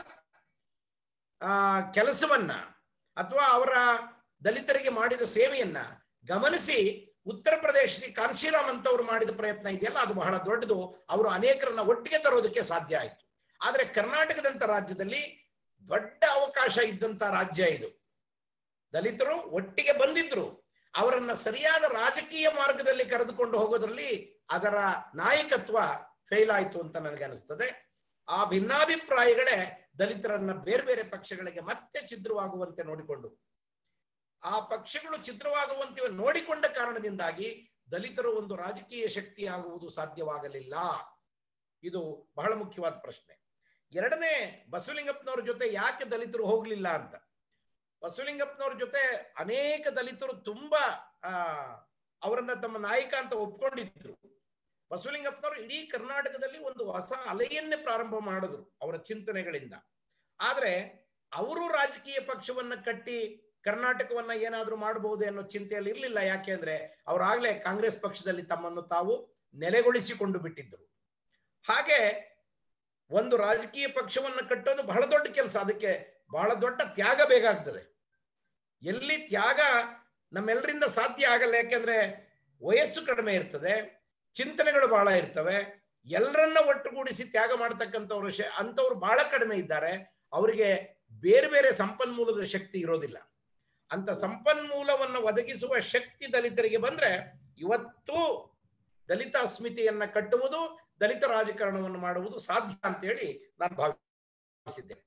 ಆ ಕೆಲಸವನ್ನ ಅಥವಾ ಅವರ ದಲಿತರಿಗೆ ಮಾಡಿದ ಸೇವೆಯನ್ನ ಗಮನಿಸಿ ಉತ್ತರ ಪ್ರದೇಶದಲ್ಲಿ ಕಾಂಶಿರಾಮ್ ಅಂತವ್ರು ಮಾಡಿದ ಪ್ರಯತ್ನ ಇದೆಯಲ್ಲ ಅದು ಬಹಳ ದೊಡ್ಡದು ಅವರು ಅನೇಕರನ್ನ ಒಟ್ಟಿಗೆ ತರೋದಕ್ಕೆ ಸಾಧ್ಯ ಆಯಿತು ಆದ್ರೆ ಕರ್ನಾಟಕದಂತ ರಾಜ್ಯದಲ್ಲಿ ದೊಡ್ಡ ಅವಕಾಶ ಇದ್ದಂತ ರಾಜ್ಯ ಇದು ದಲಿತರು ಒಟ್ಟಿಗೆ ಬಂದಿದ್ರು ಅವರನ್ನ ಸರಿಯಾದ ರಾಜಕೀಯ ಮಾರ್ಗದಲ್ಲಿ ಕರೆದುಕೊಂಡು ಹೋಗೋದ್ರಲ್ಲಿ ಅದರ ನಾಯಕತ್ವ ಫೇಲ್ ಆಯಿತು ಅಂತ ನನಗೆ ಅನಿಸ್ತದೆ ಆ ಭಿನ್ನಾಭಿಪ್ರಾಯಗಳೇ ದಲಿತರನ್ನ ಬೇರೆ ಬೇರೆ ಪಕ್ಷಗಳಿಗೆ ಮತ್ತೆ ಛಿದ್ರವಾಗುವಂತೆ ನೋಡಿಕೊಂಡು ಆ ಪಕ್ಷಗಳು ಛಿದ್ರವಾಗುವಂತೆ ನೋಡಿಕೊಂಡ ಕಾರಣದಿಂದಾಗಿ ದಲಿತರು ಒಂದು ರಾಜಕೀಯ ಶಕ್ತಿ ಆಗುವುದು ಸಾಧ್ಯವಾಗಲಿಲ್ಲ ಇದು ಬಹಳ ಮುಖ್ಯವಾದ ಪ್ರಶ್ನೆ ಎರಡನೇ ಬಸವಲಿಂಗಪ್ಪನವ್ರ ಜೊತೆ ಯಾಕೆ ದಲಿತರು ಹೋಗ್ಲಿಲ್ಲ ಅಂತ ಬಸವಲಿಂಗಪ್ಪನವ್ರ ಜೊತೆ ಅನೇಕ ದಲಿತರು ತುಂಬಾ ಆ ಅವರನ್ನ ತಮ್ಮ ನಾಯಕ ಅಂತ ಒಪ್ಕೊಂಡಿದ್ರು ಬಸವಲಿಂಗಪ್ಪನವರು ಇಡೀ ಕರ್ನಾಟಕದಲ್ಲಿ ಒಂದು ಹೊಸ ಅಲೆಯನ್ನೇ ಪ್ರಾರಂಭ ಮಾಡಿದ್ರು ಅವರ ಚಿಂತನೆಗಳಿಂದ ಆದ್ರೆ ಅವರು ರಾಜಕೀಯ ಪಕ್ಷವನ್ನ ಕಟ್ಟಿ ಕರ್ನಾಟಕವನ್ನ ಏನಾದ್ರೂ ಮಾಡಬಹುದು ಅನ್ನೋ ಚಿಂತೆಯಲ್ಲಿ ಇರಲಿಲ್ಲ ಯಾಕೆ ಅಂದ್ರೆ ಅವರಾಗ್ಲೇ ಕಾಂಗ್ರೆಸ್ ಪಕ್ಷದಲ್ಲಿ ತಮ್ಮನ್ನು ತಾವು ನೆಲೆಗೊಳಿಸಿಕೊಂಡು ಬಿಟ್ಟಿದ್ದರು ಹಾಗೆ ಒಂದು ರಾಜಕೀಯ ಪಕ್ಷವನ್ನ ಕಟ್ಟೋದು ಬಹಳ ದೊಡ್ಡ ಕೆಲಸ ಅದಕ್ಕೆ ಬಹಳ ದೊಡ್ಡ ತ್ಯಾಗ ಬೇಕಾಗ್ತದೆ ಎಲ್ಲಿ ತ್ಯಾಗ ನಮ್ಮೆಲ್ಲರಿಂದ ಸಾಧ್ಯ ಆಗಲ್ಲ ಯಾಕೆಂದ್ರೆ ವಯಸ್ಸು ಕಡಿಮೆ ಇರ್ತದೆ ಚಿಂತನೆಗಳು ಬಹಳ ಇರ್ತವೆ ಎಲ್ಲರನ್ನ ಒಟ್ಟುಗೂಡಿಸಿ ತ್ಯಾಗ ಮಾಡ್ತಕ್ಕಂಥವ್ರು ಶ ಅಂಥವ್ರು ಬಹಳ ಕಡಿಮೆ ಇದ್ದಾರೆ ಅವರಿಗೆ ಬೇರೆ ಬೇರೆ ಸಂಪನ್ಮೂಲದ ಶಕ್ತಿ ಇರೋದಿಲ್ಲ ಅಂತ ಸಂಪನ್ಮೂಲವನ್ನು ಒದಗಿಸುವ ಶಕ್ತಿ ದಲಿತರಿಗೆ ಬಂದ್ರೆ ಇವತ್ತು ದಲಿತ ಅಸ್ಮಿತೆಯನ್ನ ಕಟ್ಟುವುದು ದಲಿತ ರಾಜಕಾರಣವನ್ನು ಮಾಡುವುದು ಸಾಧ್ಯ ಅಂತೇಳಿ ನಾನು ಭಾವಿಸಿದ್ದೇನೆ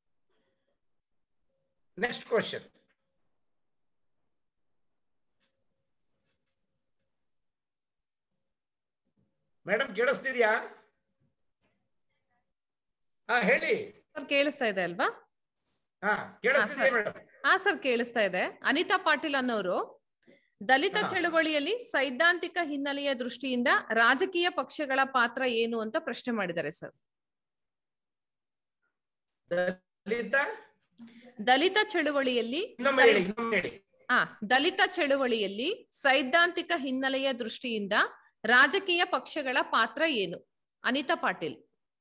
ನೆಕ್ಸ್ಟ್ ಕ್ವಶನ್ ಮೇಡಮ್ ಕೇಳಿಸ್ತಿದ್ಯಾ ಹಾ ಹೇಳಿ ಸರ್ ಕೇಳಿಸ್ತಾ ಇದೆ ಅಲ್ವಾ ಹಾ ಕೇಳಿಸ್ತಿದ್ಯಾ ಮೇಡಮ್ ಹಾ ಸರ್ ಕೇಳಿಸ್ತಾ ಇದೆ ಅನಿತಾ ಪಾಟೀಲ್ ಅನ್ನೋರು ದಲಿತ ಹಾ. ಚಳವಳಿಯಲ್ಲಿ ಸೈದ್ಧಾಂತಿಕ ಹಿನ್ನೆಲೆಯ ದೃಷ್ಟಿಯಿಂದ ರಾಜಕೀಯ ಪಕ್ಷಗಳ ಪಾತ್ರ ಏನು ಅಂತ ಪ್ರಶ್ನೆ ಮಾಡಿದ್ದಾರೆ ಸರ್ ದಲಿತ ದಲಿತ ಚಳುವಳಿಯಲ್ಲಿ ಇನ್ನೊಮ್ಮೆ ಸೈ- ಹೇಳಿ ಇನ್ನೊಮ್ಮೆ ಹೇಳಿ ಆ ದಲಿತ ಚಳುವಳಿಯಲ್ಲಿ ಸೈದ್ಧಾಂತಿಕ ಹಿನ್ನೆಲೆಯ ದೃಷ್ಟಿಯಿಂದ ರಾಜಕೀಯ ಪಕ್ಷಗಳ ಪಾತ್ರ ಏನು ಅನಿತಾ ಪಾಟೀಲ್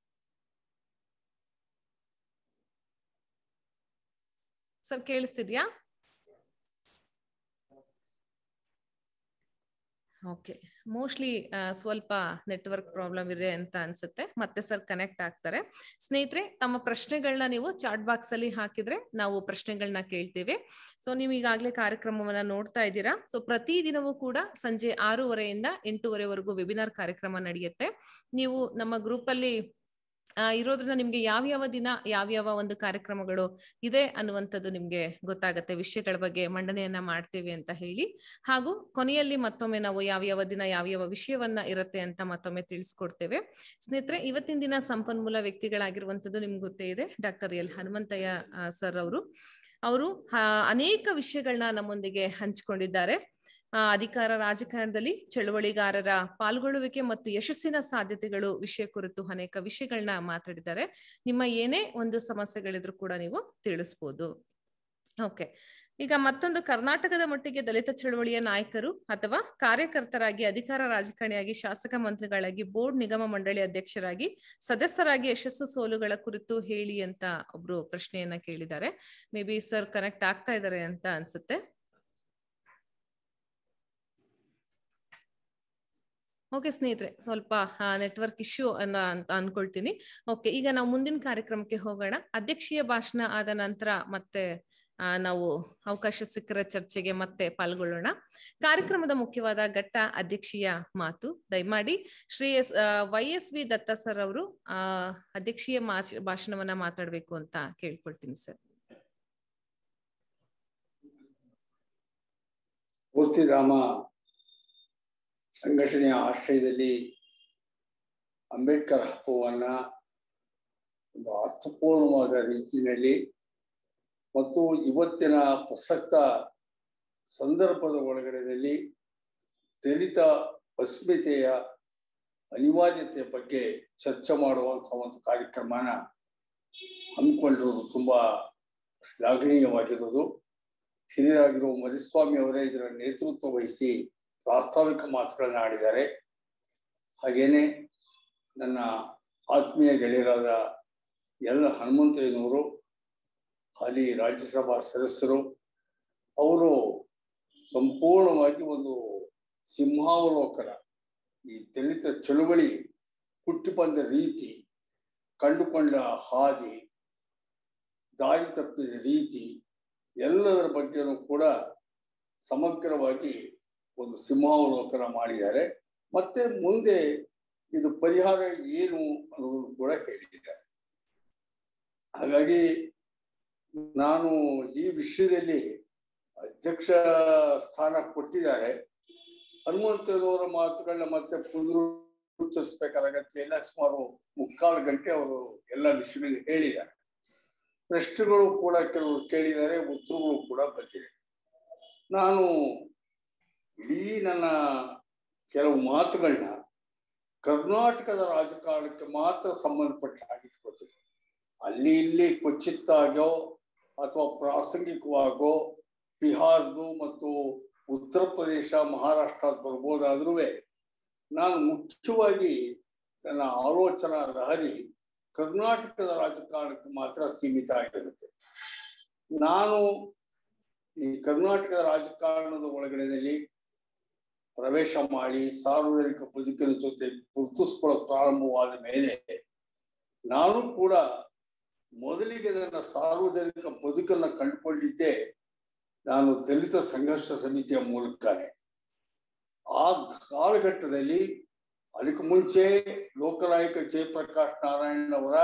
ಸರ್ ಕೇಳಿಸ್ತಿದ್ಯಾ ಓಕೆ ಮೋಸ್ಟ್ಲಿ ಸ್ವಲ್ಪ ನೆಟ್ವರ್ಕ್ ಪ್ರಾಬ್ಲಮ್ ಇದೆ ಅಂತ ಅನ್ಸುತ್ತೆ ಮತ್ತೆ ಸರ್ ಕನೆಕ್ಟ್ ಆಗ್ತಾರೆ ಸ್ನೇಹಿತರೆ ತಮ್ಮ ಪ್ರಶ್ನೆಗಳನ್ನ ನೀವು ಚಾಟ್ ಬಾಕ್ಸ್ ಅಲ್ಲಿ ಹಾಕಿದ್ರೆ ನಾವು ಪ್ರಶ್ನೆಗಳನ್ನ ಕೇಳ್ತೇವೆ ಸೊ ನೀವು ಈಗಾಗಲೇ ಕಾರ್ಯಕ್ರಮವನ್ನ ನೋಡ್ತಾ ಇದ್ದೀರಾ ಸೊ ಪ್ರತಿ ದಿನವೂ ಕೂಡ ಸಂಜೆ ಆರೂವರೆಯಿಂದ ಎಂಟೂವರೆವರೆಗೂ ವೆಬಿನಾರ್ ಕಾರ್ಯಕ್ರಮ ನಡೆಯುತ್ತೆ ನೀವು ನಮ್ಮ ಗ್ರೂಪ್ ಅಲ್ಲಿ ಆ, ಇರೋದ್ರಿಂದ ನಿಮ್ಗೆ ಯಾವ್ಯಾವ ದಿನ ಯಾವ್ಯಾವ ಒಂದು ಕಾರ್ಯಕ್ರಮಗಳು ಇದೆ ಅನ್ನುವಂಥದ್ದು ನಿಮ್ಗೆ ಗೊತ್ತಾಗತ್ತೆ ವಿಷಯಗಳ ಬಗ್ಗೆ ಮಂಡನೆಯನ್ನ ಮಾಡ್ತೇವೆ ಅಂತ ಹೇಳಿ ಹಾಗೂ ಕೊನೆಯಲ್ಲಿ ಮತ್ತೊಮ್ಮೆ ನಾವು ಯಾವ್ಯಾವ ದಿನ ಯಾವ್ಯಾವ ವಿಷಯವನ್ನ ಇರುತ್ತೆ ಅಂತ ಮತ್ತೊಮ್ಮೆ ತಿಳಿಸ್ಕೊಡ್ತೇವೆ ಸ್ನೇಹಿತರೆ ಇವತ್ತಿನ ದಿನ ಸಂಪನ್ಮೂಲ ವ್ಯಕ್ತಿಗಳಾಗಿರುವಂತದ್ದು ನಿಮ್ಗೆ ಗೊತ್ತೇ ಇದೆ ಡಾಕ್ಟರ್ ಎಲ್ ಹನುಮಂತಯ್ಯ ಸರ್ ಅವರು ಅವರು ಅನೇಕ ವಿಷಯಗಳನ್ನ ನಮ್ಮೊಂದಿಗೆ ಹಂಚಿಕೊಂಡಿದ್ದಾರೆ ಆ, ಅಧಿಕಾರ ರಾಜಕಾರಣದಲ್ಲಿ ಚಳವಳಿಗಾರರ ಪಾಲ್ಗೊಳ್ಳುವಿಕೆ ಮತ್ತು ಯಶಸ್ಸಿನ ಸಾಧ್ಯತೆಗಳು ವಿಷಯ ಕುರಿತು ಅನೇಕ ವಿಷಯಗಳನ್ನ ಮಾತಾಡಿದ್ದಾರೆ ನಿಮ್ಮ ಏನೇ ಒಂದು ಸಮಸ್ಯೆಗಳಿದ್ರು ಕೂಡ ನೀವು ತಿಳಿಸ್ಬೋದು ಓಕೆ ಈಗ ಮತ್ತೊಂದು ಕರ್ನಾಟಕದ ಮಟ್ಟಿಗೆ ದಲಿತ ಚಳವಳಿಯ ನಾಯಕರು ಅಥವಾ ಕಾರ್ಯಕರ್ತರಾಗಿ ಅಧಿಕಾರ ರಾಜಕಾರಣಿಯಾಗಿ ಶಾಸಕ ಮಂತ್ರಿಗಳಾಗಿ ಬೋರ್ಡ್ ನಿಗಮ ಮಂಡಳಿ ಅಧ್ಯಕ್ಷರಾಗಿ ಸದಸ್ಯರಾಗಿ ಯಶಸ್ಸು ಸೋಲುಗಳ ಕುರಿತು ಹೇಳಿ ಅಂತ ಒಬ್ರು ಪ್ರಶ್ನೆಯನ್ನ ಕೇಳಿದ್ದಾರೆ ಮೇ ಬಿ ಸರ್ ಕನೆಕ್ಟ್ ಆಗ್ತಾ ಇದ್ದಾರೆ ಅಂತ ಅನ್ಸುತ್ತೆ ಓಕೆ ಸ್ನೇಹಿತರೆ ಸ್ವಲ್ಪ ನೆಟ್ವರ್ಕ್ ಇಶ್ಯೂ ಅನ್ನ ಅಂತ ಅನ್ಕೊಳ್ತೀನಿ ಓಕೆ ಈಗ ನಾವು ಮುಂದಿನ ಕಾರ್ಯಕ್ರಮಕ್ಕೆ ಹೋಗೋಣ ಅಧ್ಯಕ್ಷೀಯ ಭಾಷಣ ಆದ ನಂತರ ಮತ್ತೆ ಆ, ನಾವು ಅವಕಾಶ ಸಿಕ್ಕರ ಚರ್ಚೆಗೆ ಮತ್ತೆ ಪಾಲ್ಗೊಳ್ಳೋಣ ಕಾರ್ಯಕ್ರಮದ ಮುಖ್ಯವಾದ ಘಟ್ಟ ಅಧ್ಯಕ್ಷೀಯ ಮಾತು ದಯಮಾಡಿ Shri S Y S V Datta sir ಅವರು ಆ ಅಧ್ಯಕ್ಷೀಯ ಮಾಚ್- ಭಾಷಣವನ್ನ ಮಾತಾಡ್ಬೇಕು ಅಂತ ಕೇಳ್ಕೊಳ್ತೀನಿ ಸರ್ ಪೂರ್ತಿರಾಮ ಸಂಘಟನೆಯ ಆಶ್ರಯದಲ್ಲಿ ಅಂಬೇಡ್ಕರ್ ಹಬ್ಬವನ್ನ ಒಂದು ಅರ್ಥಪೂರ್ಣವಾದ ರೀತಿಯಲ್ಲಿ ಮತ್ತು ಇವತ್ತಿನ ಪ್ರಸಕ್ತ ಸಂದರ್ಭದ ಒಳಗಡೆಯಲ್ಲಿ ದಲಿತ ಅಸ್ಮಿತೆಯ ಅನಿವಾರ್ಯತೆಯ ಬಗ್ಗೆ ಚರ್ಚೆ ಮಾಡುವಂತಹ ಒಂದು ಕಾರ್ಯಕ್ರಮನ ಹಮ್ಮಿಕೊಂಡಿರುವುದು ತುಂಬಾ ಶ್ಲಾಘನೀಯವಾಗಿರುವುದು ಹಿರಿಯರಾಗಿರುವ ಮರಿಸ್ವಾಮಿ ಅವರೇ ಇದರ ನೇತೃತ್ವ ವಹಿಸಿ ಪ್ರಾಸ್ತಾವಿಕ ಮಾತುಗಳನ್ನ ಆಡಿದ್ದಾರೆ ಹಾಗೇನೆ ನನ್ನ ಆತ್ಮೀಯ ಗೆಳೆಯರಾದ ಎಲ್ ಹನುಮಂತಯ್ಯನವರು ಹಾಲಿ ರಾಜ್ಯಸಭಾ ಸದಸ್ಯರು ಅವರು ಸಂಪೂರ್ಣವಾಗಿ ಒಂದು ಸಿಂಹಾವಲೋಕನ ಈ ದಲಿತ ಚಳುವಳಿ ಹುಟ್ಟಿ ಬಂದ ರೀತಿ ಕಂಡುಕೊಂಡ ಹಾದಿ ದಾರಿ ತಪ್ಪಿದ ರೀತಿ ಎಲ್ಲದರ ಬಗ್ಗೆನೂ ಕೂಡ ಸಮಗ್ರವಾಗಿ ಒಂದು ಸಿಂಹಾವಲೋಕನ ಮಾಡಿದ್ದಾರೆ ಮತ್ತೆ ಮುಂದೆ ಇದು ಪರಿಹಾರ ಏನು ಅನ್ನೋದನ್ನು ಕೂಡ ಹೇಳಿದ್ದಾರೆ ಹಾಗಾಗಿ ನಾನು ಈ ವಿಷಯದಲ್ಲಿ ಅಧ್ಯಕ್ಷ ಸ್ಥಾನ ಕೊಟ್ಟಿದ್ದಾರೆ ಹನುಮಂತನವರ ಮಾತುಗಳನ್ನ ಮತ್ತೆ ಪುನರುಚ್ಚರಿಸಬೇಕಾದ ಅಗತ್ಯ ಇಲ್ಲ ಸುಮಾರು ಮುಕ್ಕಾಲು ಗಂಟೆ ಅವರು ಎಲ್ಲ ವಿಷಯಗಳನ್ನ ಹೇಳಿದ್ದಾರೆ ಪ್ರಶ್ನೆಗಳು ಕೂಡ ಕೆಲವರು ಕೇಳಿದ್ದಾರೆ ಉತ್ತರಗಳು ಕೂಡ ಬಂದಿದೆ ನಾನು ಇಡೀ ನನ್ನ ಕೆಲವು ಮಾತುಗಳನ್ನ ಕರ್ನಾಟಕದ ರಾಜಕಾರಣಕ್ಕೆ ಮಾತ್ರ ಸಂಬಂಧಪಟ್ಟ ಹಾಗೆ ಇಟ್ಕೋತೀನಿ ಅಲ್ಲಿ ಇಲ್ಲಿ ಕ್ವಚಿತ್ತಾಗೋ ಅಥವಾ ಪ್ರಾಸಂಗಿಕವಾಗೋ ಬಿಹಾರದು ಮತ್ತು ಉತ್ತರ ಪ್ರದೇಶ ಮಹಾರಾಷ್ಟ್ರ ಬರ್ಬೋದಾದ್ರೂ ನಾನು ಮುಖ್ಯವಾಗಿ ನನ್ನ ಆಲೋಚನಾ ಲಹರಿ ಕರ್ನಾಟಕದ ರಾಜಕಾರಣಕ್ಕೆ ಮಾತ್ರ ಸೀಮಿತ ಆಗಿರುತ್ತೆ ನಾನು ಈ ಕರ್ನಾಟಕದ ರಾಜಕಾರಣದ ಒಳಗಡೆಯಲ್ಲಿ ಪ್ರವೇಶ ಮಾಡಿ ಸಾರ್ವಜನಿಕ ಬದುಕಿನ ಜೊತೆ ಗುರುತಿಸ್ಕೊಳ್ಳೋಕೆ ಪ್ರಾರಂಭವಾದ ಮೇಲೆ ನಾನು ಕೂಡ ಮೊದಲಿಗೆ ನನ್ನ ಸಾರ್ವಜನಿಕ ಬದುಕನ್ನ ಕಂಡುಕೊಂಡಿದ್ದೆ ನಾನು ದಲಿತ ಸಂಘರ್ಷ ಸಮಿತಿಯ ಮೂಲಕನೇ ಆ ಕಾಲಘಟ್ಟದಲ್ಲಿ ಅದಕ್ಕೆ ಮುಂಚೆ ಲೋಕನಾಯಕ ಜಯಪ್ರಕಾಶ್ ನಾರಾಯಣ್ ಅವರ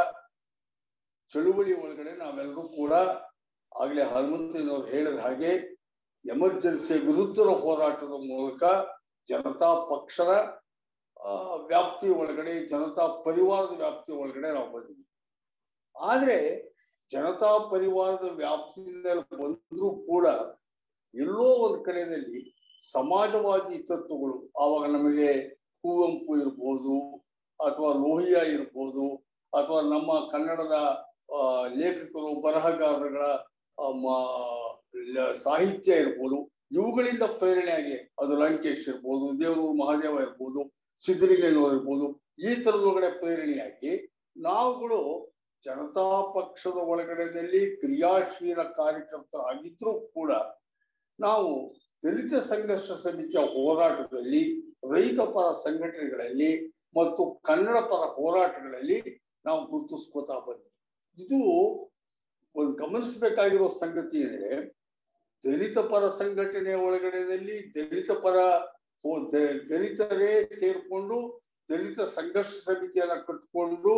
ಚಳುವಳಿ ಒಳಗಡೆ ನಾವೆಲ್ಲರೂ ಕೂಡ ಆಗ್ಲೇ ಹನುಮಂತನವರು ಹೇಳಿದ ಹಾಗೆ ಎಮರ್ಜೆನ್ಸಿ ವಿರುದ್ಧದ ಹೋರಾಟದ ಮೂಲಕ ಜನತಾ ಪಕ್ಷದ ಆ, ವ್ಯಾಪ್ತಿ ಒಳಗಡೆ ಜನತಾ ಪರಿವಾರದ ವ್ಯಾಪ್ತಿ ಒಳಗಡೆ ನಾವು ಬಂದ್ವಿ ಆದ್ರೆ ಜನತಾ ಪರಿವಾರದ ವ್ಯಾಪ್ತಿಯಿಂದ ಬಂದ್ರೂ ಕೂಡ ಎಲ್ಲೋ ಒಂದ್ ಕಡೆಯಲ್ಲಿ ಸಮಾಜವಾದಿ ತತ್ವಗಳು ಆವಾಗ ನಮಗೆ ಕುವೆಂಪು ಇರ್ಬೋದು ಅಥವಾ ಲೋಹಿಯಾ ಇರ್ಬೋದು ಅಥವಾ ನಮ್ಮ ಕನ್ನಡದ ಆ, ಲೇಖಕರು ಬರಹಗಾರಗಳ ಆ, ಮ- ಲ- ಸಾಹಿತ್ಯ ಇರ್ಬೋದು ಇವುಗಳಿಂದ ಪ್ರೇರಣೆಯಾಗಿ ಅದು ಲಂಕೇಶ್ ಇರ್ಬೋದು ದೇವರೂರು ಮಹಾದೇವ ಇರ್ಬೋದು ಸಿದ್ದಲಿಂಗಯ್ಯನವರು ಇರ್ಬೋದು ಈ ತರದ ಒಳಗಡೆ ಪ್ರೇರಣೆಯಾಗಿ ನಾವುಗಳು ಜನತಾ ಪಕ್ಷದ ಒಳಗಡೆಯಲ್ಲಿ ಕ್ರಿಯಾಶೀಲ ಕಾರ್ಯಕರ್ತರಾಗಿದ್ರೂ ಕೂಡ ನಾವು ದಲಿತ ಸಂಘರ್ಷ ಸಮಿತಿಯ ಹೋರಾಟದಲ್ಲಿ ರೈತ ಪರ ಸಂಘಟನೆಗಳಲ್ಲಿ ಮತ್ತು ಕನ್ನಡ ಪರ ಹೋರಾಟಗಳಲ್ಲಿ ನಾವು ಗುರುತಿಸ್ಕೋತಾ ಬಂದ್ವಿ ಇದು ಒಂದು ಗಮನಿಸಬೇಕಾಗಿರೋ ಸಂಗತಿ ಅಂದ್ರೆ ದಲಿತ ಪರ ಸಂಘಟನೆ ಒಳಗಡೆಯಲ್ಲಿ ದಲಿತ ಪರ ಹೋ- ದ- ದಲಿತರೇ ಸೇರ್ಕೊಂಡು ದಲಿತ ಸಂಘರ್ಷ ಸಮಿತಿಯನ್ನ ಕಟ್ಕೊಂಡು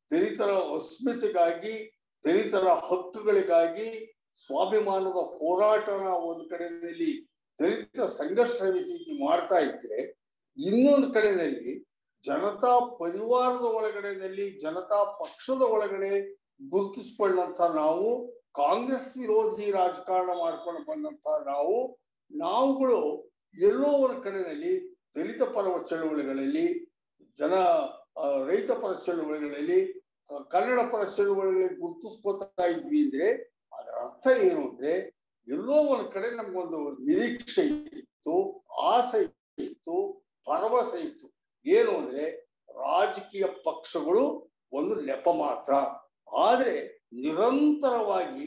ದಲಿತರ ಅಸ್ಮಿತೆಗಾಗಿ ದಲಿತರ ಹಕ್ಕುಗಳಿಗಾಗಿ ಸ್ವಾಭಿಮಾನದ ಹೋರಾಟನ ಒಂದು ಕಡೆಯಲ್ಲಿ ದಲಿತ ಸಂಘರ್ಷ ಸಮಿತಿ ಮಾಡ್ತಾ ಇದ್ರೆ ಇನ್ನೊಂದು ಕಡೆಯಲ್ಲಿ ಜನತಾ ಪರಿವಾರದ ಒಳಗಡೆಯಲ್ಲಿ ಜನತಾ ಪಕ್ಷದ ಒಳಗಡೆ ಗುರುತಿಸ್ಕೊಂಡಂತ ನಾವು ಕಾಂಗ್ರೆಸ್ ವಿರೋಧಿ ರಾಜಕಾರಣ ಮಾಡ್ಕೊಂಡು ಬಂದಂತ ನಾವು ನಾವುಗಳು ಎಲ್ಲೋ ಒಂದು ಕಡೆಯಲ್ಲಿ ದಲಿತ ಪರ ಚಳುವಳಿಗಳಲ್ಲಿ ಜನ ಆ, ರೈತ ಪರ ಚಳುವಳಿಗಳಲ್ಲಿ ಆ, ಕನ್ನಡ ಪರ ಚಳುವಳಿಗಳಿಗೆ ಗುರುತಿಸ್ಕೊತಾ ಇದ್ವಿ ಅಂದ್ರೆ ಅದರ ಅರ್ಥ ಏನು ಅಂದ್ರೆ ಎಲ್ಲೋ ಒಂದ್ ಕಡೆ ನಮ್ಗೊಂದು ನಿರೀಕ್ಷೆ ಇತ್ತು ಆಸೆ ಇತ್ತು ಭರವಸೆ ಇತ್ತು ಏನು ಅಂದ್ರೆ ರಾಜಕೀಯ ಪಕ್ಷಗಳು ಒಂದು ನೆಪ ಮಾತ್ರ ಆದ್ರೆ ನಿರಂತರವಾಗಿ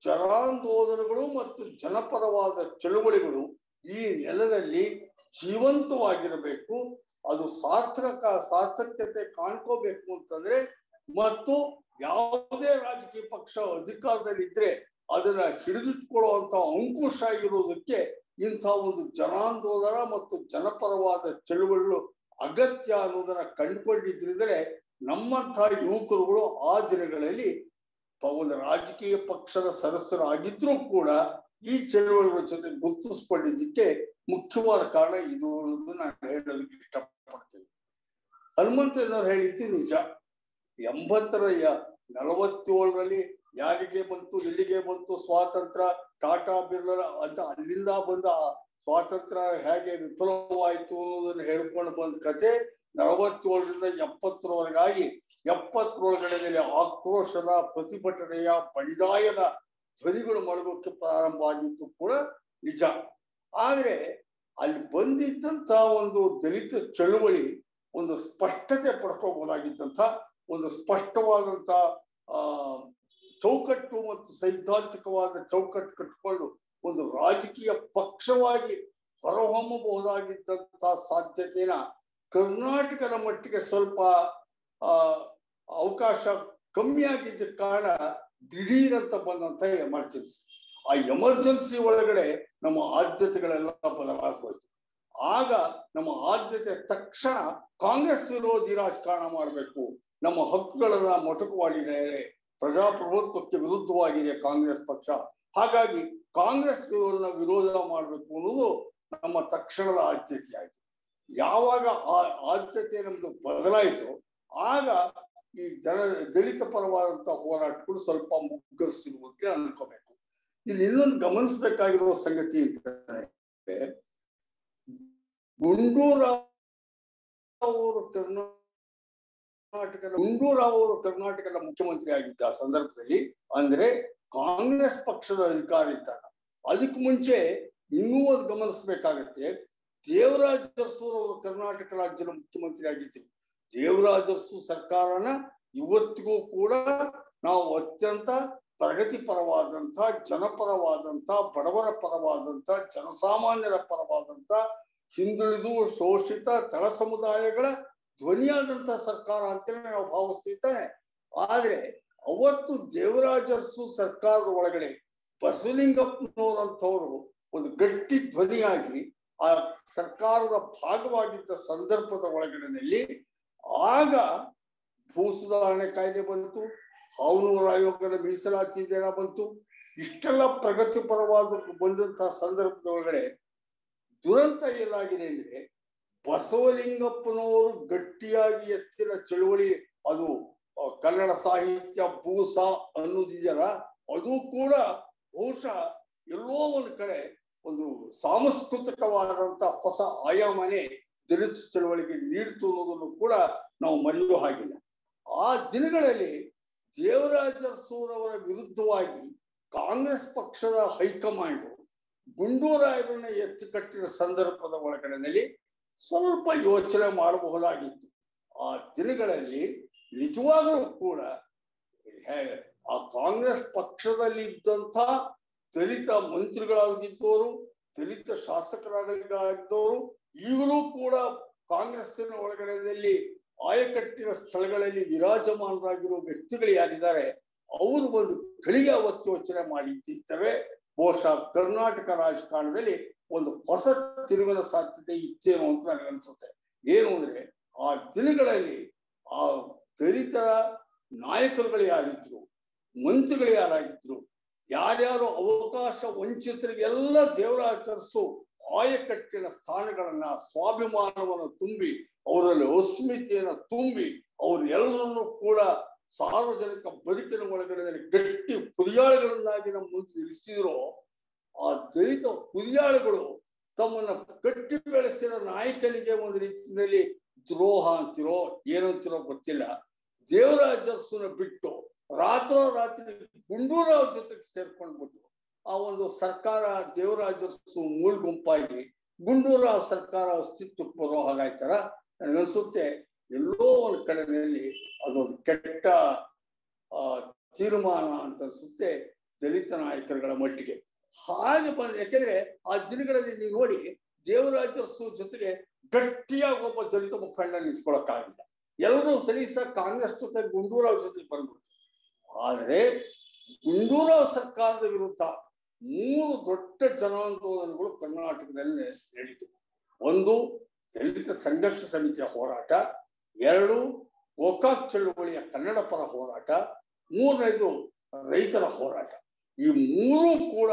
ಜನಾಂದೋಲನಗಳು ಮತ್ತು ಜನಪರವಾದ ಚಳುವಳಿಗಳು ಈ ನೆಲದಲ್ಲಿ ಜೀವಂತವಾಗಿರಬೇಕು ಅದು ಸಾರ್ಥಕ ಸಾರ್ಥಕ್ಯತೆ ಕಾಣ್ಕೋಬೇಕು ಅಂತಂದ್ರೆ ಮತ್ತು ಯಾವುದೇ ರಾಜಕೀಯ ಪಕ್ಷ ಅಧಿಕಾರದಲ್ಲಿ ಇದ್ರೆ ಅದನ್ನ ಹಿಡಿದಿಟ್ಕೊಳ್ಳುವಂತ ಅಂಕುಶ ಇರುವುದಕ್ಕೆ ಇಂಥ ಒಂದು ಜನಾಂದೋಲನ ಮತ್ತು ಜನಪರವಾದ ಚಳುವಳಿಗಳು ಅಗತ್ಯ ಅನ್ನೋದನ್ನ ಕಂಡುಕೊಂಡಿದ್ರಿದ್ರೆ ನಮ್ಮಂಥ ಯುವಕರುಗಳು ಆ ದಿನಗಳಲ್ಲಿ ಪ- ಒಂದು ರಾಜಕೀಯ ಪಕ್ಷದ ಸದಸ್ಯರಾಗಿದ್ರೂ ಕೂಡ ಈ ಚಳುವಳಿಗಳ ಜೊತೆ ಗುರುತಿಸ್ಕೊಂಡಿದ್ದಕ್ಕೆ ಮುಖ್ಯವಾದ ಕಾರಣ ಇದು ಅನ್ನೋದು ನಾನು ಹೇಳೋದಕ್ಕೆ ಇಷ್ಟಪಡ್ತೀನಿ ಹನುಮಂತನವ್ರು ಹೇಳಿದ್ದು ನಿಜ ಎಂಬತ್ತರ ಯ- ನಲವತ್ತೇಳರಲ್ಲಿ ಯಾರಿಗೆ ಬಂತು ಎಲ್ಲಿಗೆ ಬಂತು ಸ್ವಾತಂತ್ರ್ಯ ಟಾಟಾ ಬಿರ್ಲಾ ಅಂತ ಅಲ್ಲಿಂದ ಬಂದ ಆ ಸ್ವಾತಂತ್ರ್ಯ ಹೇಗೆ ವಿಫಲವಾಯಿತು ಅನ್ನೋದನ್ನ ಹೇಳ್ಕೊಂಡು ಬಂದ ಕತೆ ನಲವತ್ತೇಳರಿಂದ ಎಪ್ಪತ್ತರವರೆಗಾಗಿ ಎಪ್ಪತ್ತರೊಳಗಡೆಯಲ್ಲಿ ಆಕ್ರೋಶದ ಪ್ರತಿಭಟನೆಯ ಬಂಡಾಯದ ಧ್ವನಿಗಳು ಮೊಳಗೋಕ್ಕೆ ಪ್ರಾರಂಭ ಆಗಿದ್ದು ಕೂಡ ನಿಜ ಆದ್ರೆ ಅಲ್ಲಿ ಬಂದಿದ್ದಂತ ಒಂದು ದಲಿತ ಚಳುವಳಿ ಒಂದು ಸ್ಪಷ್ಟತೆ ಪಡ್ಕೋಬಹುದಾಗಿದ್ದಂತ ಒಂದು ಸ್ಪಷ್ಟವಾದಂತ ಆ ಚೌಕಟ್ಟು ಮತ್ತು ಸೈದ್ಧಾಂತಿಕವಾದ ಚೌಕಟ್ಟು ಕಟ್ಟಿಕೊಂಡು ಒಂದು ರಾಜಕೀಯ ಪಕ್ಷವಾಗಿ ಹೊರಹೊಮ್ಮಬಹುದಾಗಿದ್ದಂತ ಸಾಧ್ಯತೆನ ಕರ್ನಾಟಕದ ಮಟ್ಟಿಗೆ ಸ್ವಲ್ಪ ಆ ಅವಕಾಶ ಕಮ್ಮಿ ಆಗಿದ್ದ ಕಾರಣ ದಿಢೀರ್ ಅಂತ ಬಂದಂತ ಎಮರ್ಜೆನ್ಸಿ ಆ ಎಮರ್ಜೆನ್ಸಿ ಒಳಗಡೆ ನಮ್ಮ ಆದ್ಯತೆಗಳೆಲ್ಲ ಬದಲಾಗೋಯ್ತು ಆಗ ನಮ್ಮ ಆದ್ಯತೆ ತಕ್ಷಣ ಕಾಂಗ್ರೆಸ್ ವಿರೋಧಿ ರಾಜಕಾರಣ ಮಾಡಬೇಕು ನಮ್ಮ ಹಕ್ಕುಗಳನ್ನ ಮೊಟಕುವಾಗಿದೆ ಪ್ರಜಾಪ್ರಭುತ್ವಕ್ಕೆ ವಿರುದ್ಧವಾಗಿದೆ ಕಾಂಗ್ರೆಸ್ ಪಕ್ಷ ಹಾಗಾಗಿ ಕಾಂಗ್ರೆಸ್ ವಿರೋಧ ವಿರೋಧ ಮಾಡಬೇಕು ಅನ್ನೋದು ನಮ್ಮ ತಕ್ಷಣದ ಆದ್ಯತೆ ಆಯ್ತು ಯಾವಾಗ ಆ ಆದ್ಯತೆ ನಮ್ದು ಬದಲಾಯಿತು ಆಗ ಈ ಜನ ದಲಿತ ಪರವಾದಂತ ಹೋರಾಟಗಳು ಸ್ವಲ್ಪ ಮುಗ್ಗರಿಸಿರುವಂತೆ ಅನ್ಕೋಬೇಕು ಇಲ್ಲಿ ಇನ್ನೊಂದು ಗಮನಿಸಬೇಕಾಗಿರುವ ಸಂಗತಿ ಅಂತಂದ್ರೆ ಗುಂಡೂರಾವ್ ಅವರು ಕರ್ನಾಟಕದ ಗುಂಡೂರಾವ್ ಅವರು ಕರ್ನಾಟಕದ ಮುಖ್ಯಮಂತ್ರಿ ಆಗಿದ್ದ ಸಂದರ್ಭದಲ್ಲಿ ಅಂದ್ರೆ ಕಾಂಗ್ರೆಸ್ ಪಕ್ಷದ ಅಧಿಕಾರ ಇದ್ದಾಗ ಅದಕ್ಕೆ ಮುಂಚೆ ಇನ್ನೂ ಒಂದು ಗಮನಿಸಬೇಕಾಗತ್ತೆ ದೇವರಾಜ ಅರಸೂರ್ ಅವರು ಕರ್ನಾಟಕ ರಾಜ್ಯದ ಮುಖ್ಯಮಂತ್ರಿ ಆಗಿದ್ರು ದೇವರಾಜ ಅರಸು ಸರ್ಕಾರನ ಇವತ್ತಿಗೂ ಕೂಡ ನಾವು ಅತ್ಯಂತ ಪ್ರಗತಿ ಪರವಾದಂತ ಜನಪರವಾದಂತ ಬಡವರ ಪರವಾದಂತ ಜನಸಾಮಾನ್ಯರ ಪರವಾದಂತ ಹಿಂದುಳಿದು ಶೋಷಿತ ತಳ ಸಮುದಾಯಗಳ ಧ್ವನಿಯಾದಂತ ಸರ್ಕಾರ ಅಂತಲೇ ನಾವು ಭಾವಿಸ್ತೀವಿ ತಾನೆ ಆದ್ರೆ ಅವತ್ತು ದೇವರಾಜ ಅರಸು ಸರ್ಕಾರದ ಒಳಗಡೆ ಬಸವಲಿಂಗಪ್ಪನವರಂಥವ್ರು ಒಂದು ಗಟ್ಟಿ ಧ್ವನಿಯಾಗಿ ಆ ಸರ್ಕಾರದ ಭಾಗವಾಗಿದ್ದ ಸಂದರ್ಭದ ಒಳಗಡೆನಲ್ಲಿ ಆಗ ಭೂ ಸುಧಾರಣೆ ಕಾಯ್ದೆ ಬಂತು ಹಾವನೂರು ಆಯೋಗದ ಮೀಸಲಾತಿ ಜನ ಬಂತು ಇಷ್ಟೆಲ್ಲ ಪ್ರಗತಿಪರವಾದ ಬಂದಂತಹ ಸಂದರ್ಭದ ಒಳಗಡೆ ದುರಂತ ಏನಾಗಿದೆ ಅಂದ್ರೆ ಬಸವಲಿಂಗಪ್ಪನವರು ಗಟ್ಟಿಯಾಗಿ ಎತ್ತಿನ ಚಳುವಳಿ ಅದು ಆ, ಕನ್ನಡ ಸಾಹಿತ್ಯ ಭೂಸ ಅನ್ನೋದಿದೆಯಲ್ಲ ಅದು ಕೂಡ ಬಹುಶಃ ಎಲ್ಲೋ ಒಂದು ಕಡೆ ಒಂದು ಸಾಂಸ್ಕೃತಿಕವಾದಂತ ಹೊಸ ಆಯಾಮನೆ ದಲಿತ ಚಳವಳಿಗೆ ನೀಡ್ತು ಅನ್ನೋದನ್ನು ಕೂಡ ನಾವು ಮರೆಯೋ ಹಾಗಿಲ್ಲ ಆ ದಿನಗಳಲ್ಲಿ ದೇವರಾಜ ಅರಸೂರವರ ವಿರುದ್ಧವಾಗಿ ಕಾಂಗ್ರೆಸ್ ಪಕ್ಷದ ಹೈಕಮಾಂಡ್ ಗುಂಡೂರಾಯರನ್ನ ಎತ್ತಿ ಕಟ್ಟಿದ ಸಂದರ್ಭದ ಒಳಗಡೆನಲ್ಲಿ ಸ್ವಲ್ಪ ಯೋಚನೆ ಮಾಡಬಹುದಾಗಿತ್ತು ಆ ದಿನಗಳಲ್ಲಿ ನಿಜವಾಗಲೂ ಕೂಡ ಹೇ- ಆ ಕಾಂಗ್ರೆಸ್ ಪಕ್ಷದಲ್ಲಿ ಇದ್ದಂಥ ದಲಿತ ಮಂತ್ರಿಗಳಾಗಿದ್ದವರು ದಲಿತ ಶಾಸಕರಾಗಿದ್ದವರು ಈಗಲೂ ಕೂಡ ಕಾಂಗ್ರೆಸ್ಸಿನ ಒಳಗಡೆಯಲ್ಲಿ ಆಯಕಟ್ಟಿನ ಸ್ಥಳಗಳಲ್ಲಿ ವಿರಾಜಮಾನರಾಗಿರುವ ವ್ಯಕ್ತಿಗಳು ಯಾರಿದ್ದಾರೆ ಅವರು ಒಂದು ಗಳಿಗೆ ಅವತ್ತು ಯೋಚನೆ ಮಾಡಿದ್ದಿದ್ದರೆ ಬಹುಶಃ ಕರ್ನಾಟಕ ರಾಜಕಾರಣದಲ್ಲಿ ಒಂದು ಹೊಸ ತಿರುವಿನ ಸಾಧ್ಯತೆ ಇತ್ತೇನೋ ಅಂತ ನನಗನ್ಸುತ್ತೆ ಏನು ಅಂದ್ರೆ ಆ ದಿನಗಳಲ್ಲಿ ಆ ದಲಿತರ ನಾಯಕರುಗಳು ಯಾರಿದ್ರು ಮಂತ್ರಿಗಳು ಯಾರಾಗಿದ್ರು ಯಾರ್ಯಾರು ಅವಕಾಶ ವಂಚಿತರಿಗೆಲ್ಲ ದೇವರಾಜರ್ಸು ಆಯಕಟ್ಟಿನ ಸ್ಥಾನಗಳನ್ನ ಸ್ವಾಭಿಮಾನವನ್ನು ತುಂಬಿ ಅವರಲ್ಲಿ ಅಸ್ಮಿತೆಯನ್ನು ತುಂಬಿ ಅವ್ರು ಎಲ್ಲರನ್ನೂ ಕೂಡ ಸಾರ್ವಜನಿಕ ಬದುಕಿನ ಒಳಗಡೆ ಗಟ್ಟಿ ಕುರಿಯಾಳುಗಳನ್ನಾಗಿ ನಮ್ಮ ಮುಂದೆ ಇರಿಸಿದ್ರು ಆ ದಲಿತ ಕುರಿಯಾಳುಗಳು ತಮ್ಮನ್ನ ಕಟ್ಟಿ ಬೆಳೆಸಿರೋ ನಾಯಕನಿಗೆ ಒಂದು ರೀತಿಯಲ್ಲಿ ದ್ರೋಹ ಅಂತಿರೋ ಏನಂತಿರೋ ಗೊತ್ತಿಲ್ಲ ದೇವರಾಜಸ್ಸುನ ಬಿಟ್ಟು ರಾತ್ರೋರಾತ್ರಿ ಗುಂಡೂರಾವ್ ಜೊತೆಗೆ ಸೇರ್ಕೊಂಡ್ಬಿಟ್ಟು ಆ ಒಂದು ಸರ್ಕಾರ ದೇವರಾಜಸ್ಸು ಮೂಲ ಗುಂಪಾಗಿ ಗುಂಡೂರಾವ್ ಸರ್ಕಾರ ಅಸ್ತಿತ್ವಕ್ಕೆ ಬರೋ ಹಾಗಾಯ್ತಾರ ನನಗನ್ಸುತ್ತೆ ಎಲ್ಲೋ ಒಂದು ಕಡೆಯಲ್ಲಿ ಅದೊಂದು ಕೆಟ್ಟ ಆ ತೀರ್ಮಾನ ಅಂತ ಅನ್ಸುತ್ತೆ ದಲಿತ ನಾಯಕರುಗಳ ಮಟ್ಟಿಗೆ ಹಾಗೆ ಬಂದ ಯಾಕೆಂದ್ರೆ ಆ ದಿನಗಳಲ್ಲಿ ನೀವು ನೋಡಿ ದೇವರಾಜಸ್ಸು ಜೊತೆಗೆ ಗಟ್ಟಿಯಾಗಿ ಒಬ್ಬ ದಲಿತ ಮುಖಂಡ ನಿಂತ್ಕೊಳಕ್ಕಾಗಿಲ್ಲ ಎಲ್ಲರೂ ಸಲೀಸ ಕಾಂಗ್ರೆಸ್ ಜೊತೆ ಗುಂಡೂರಾವ್ ಜೊತೆಗೆ ಬಂದ್ಬಿಟ್ರು ಆದರೆ ಗುಂಡೂರಾವ್ ಸರ್ಕಾರದ ವಿರುದ್ಧ ಮೂರು ದೊಡ್ಡ ಜನಾಂದೋಲನಗಳು ಕರ್ನಾಟಕದಲ್ಲಿ ನಡೀತು ಒಂದು ದಲಿತ ಸಂಘರ್ಷ ಸಮಿತಿಯ ಹೋರಾಟ ಎರಡು ಗೋಕಾಕ್ ಚಳುವಳಿಯ ಕನ್ನಡ ಪರ ಹೋರಾಟ ಮೂರನೇದು ರೈತರ ಹೋರಾಟ ಈ ಮೂರು ಕೂಡ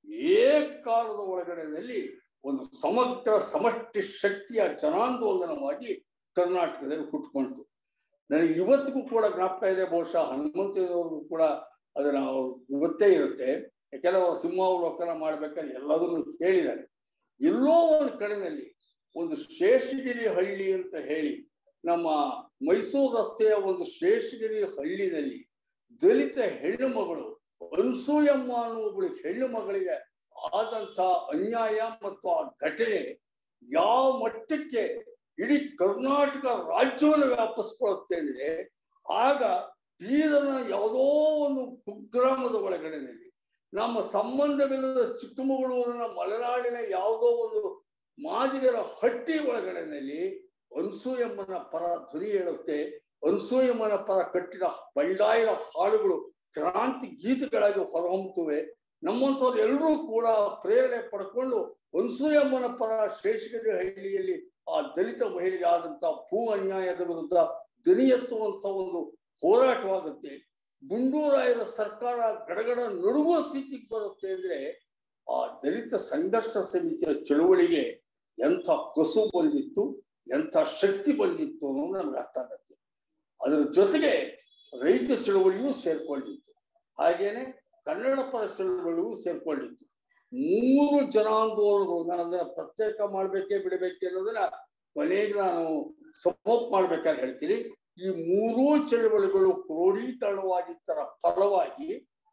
ಏಕಕಾಲದ ಒಳಗಡೆಯಲ್ಲಿ ಒಂದು ಸಮಗ್ರ ಸಮಷ್ಟಿ ಶಕ್ತಿಯ ಜನಾಂದೋಲನವಾಗಿ ಕರ್ನಾಟಕದಲ್ಲಿ ಹುಟ್ಕೊಂತು ನನಗೆ ಇವತ್ತಿಗೂ ಕೂಡ ಜ್ಞಾಪಕ ಇದೆ ಬಹುಶಃ ಹನುಮಂತಯ್ಯನವ್ರಿಗೂ ಕೂಡ ಅದನ್ನ ಅವ್ರು ಗೊತ್ತೇ ಇರುತ್ತೆ ಯಾಕೆಂದ್ರೆ ಅವರು ಸಿಂಹಾವಲೋಕನ ಮಾಡ್ಬೇಕಾದ್ರೆ ಎಲ್ಲದನ್ನು ಹೇಳಿದ್ದಾರೆ ಎಲ್ಲೋ ಒಂದು ಕಡೆಯಲ್ಲಿ ಒಂದು ಶೇಷಗಿರಿ ಹಳ್ಳಿ ಅಂತ ಹೇಳಿ ನಮ್ಮ ಮೈಸೂರು ರಸ್ತೆಯ ಒಂದು ಶೇಷಗಿರಿ ಹಳ್ಳಿನಲ್ಲಿ ದಲಿತ ಹೆಣ್ಣು ಮಗಳು ಅನ್ಸೂಯಮ್ಮ ಅನ್ನೋ ಒಬ್ಬಳು ಹೆಣ್ಣು ಮಗಳಿಗೆ ಆದಂತ ಅನ್ಯಾಯ ಮತ್ತು ಆ ಘಟನೆ ಯಾವ ಮಟ್ಟಕ್ಕೆ ಇಡೀ ಕರ್ನಾಟಕ ರಾಜ್ಯವನ್ನು ವ್ಯಾಪಿಸ್ಕೊಳ್ಳುತ್ತೆ ಅಂದ್ರೆ ಆಗ ಬೀದರ್ನ ಯಾವುದೋ ಒಂದು ಕುಗ್ರಾಮದ ಒಳಗಡೆನಲ್ಲಿ ನಮ್ಮ ಸಂಬಂಧವಿಲ್ಲದ ಚಿಕ್ಕಮಗಳೂರಿನ ಮಲೆನಾಡಿನ ಯಾವುದೋ ಒಂದು ಮಾದಿಗರ ಹಟ್ಟಿ ಒಳಗಡೆನಲ್ಲಿ ಅನ್ಸೂಯಮ್ಮನ ಪರ ಧ್ವನಿ ಹೇಳುತ್ತೆ ಅನ್ಸೂಯಮ್ಮನ ಪರ ಕಟ್ಟಿದ ಬಂಡಾಯರ ಹಾಡುಗಳು ಕ್ರಾಂತಿ ಗೀತೆಗಳಾಗಿ ಹೊರಹೊಮ್ಮುತ್ತವೆ ನಮ್ಮಂಥವ್ರು ಎಲ್ಲರೂ ಕೂಡ ಪ್ರೇರಣೆ ಪಡ್ಕೊಂಡು ಅನ್ಸೂಯಮ್ಮನ ಪರ ಶೇಷಗಿರಿ ಹಳ್ಳಿಯಲ್ಲಿ ಆ ದಲಿತ ಮಹಿಳೆಗೆ ಆದಂತ ಭೂ ಅನ್ಯಾಯದ ವಿರುದ್ಧ ಧ್ವನಿ ಎತ್ತುವಂತ ಒಂದು ಹೋರಾಟವಾಗುತ್ತೆ ಗುಂಡೂರಾಯರ ಸರ್ಕಾರ ಗಡಗಡ ನಡುಗುವ ಸ್ಥಿತಿಗೆ ಬರುತ್ತೆ ಅಂದ್ರೆ ಆ ದಲಿತ ಸಂಘರ್ಷ ಸಮಿತಿಯ ಚಳುವಳಿಗೆ ಎಂಥ ಕಸು ಬಂದಿತ್ತು ಎಂಥ ಶಕ್ತಿ ಬಂದಿತ್ತು ಅನ್ನೋದು ನಮ್ಗೆ ಅರ್ಥ ಆಗತ್ತೆ ಅದರ ಜೊತೆಗೆ ರೈತ ಚಳುವಳಿಯೂ ಸೇರ್ಕೊಂಡಿತ್ತು ಹಾಗೇನೆ ಕನ್ನಡ ಪರ ಚಳುವಳಿಯೂ ಸೇರ್ಕೊಂಡಿತ್ತು ಮೂರು ಜನಾಂದೋಲನಗಳು ನಾನು ಅದನ್ನ ಪ್ರತ್ಯೇಕ ಮಾಡ್ಬೇಕೇ ಬಿಡಬೇಕೆ ಅನ್ನೋದನ್ನ ಕೊನೆಗೆ ನಾನು ಸಪೋರ್ಟ್ ಮಾಡ್ಬೇಕಾದ್ರೆ ಹೇಳ್ತೀನಿ ಈ ಮೂರೂ ಚಳುವಳಿಗಳು ಕ್ರೋಢೀಕರಣವಾಗಿತ್ತರ ಫಲವಾಗಿ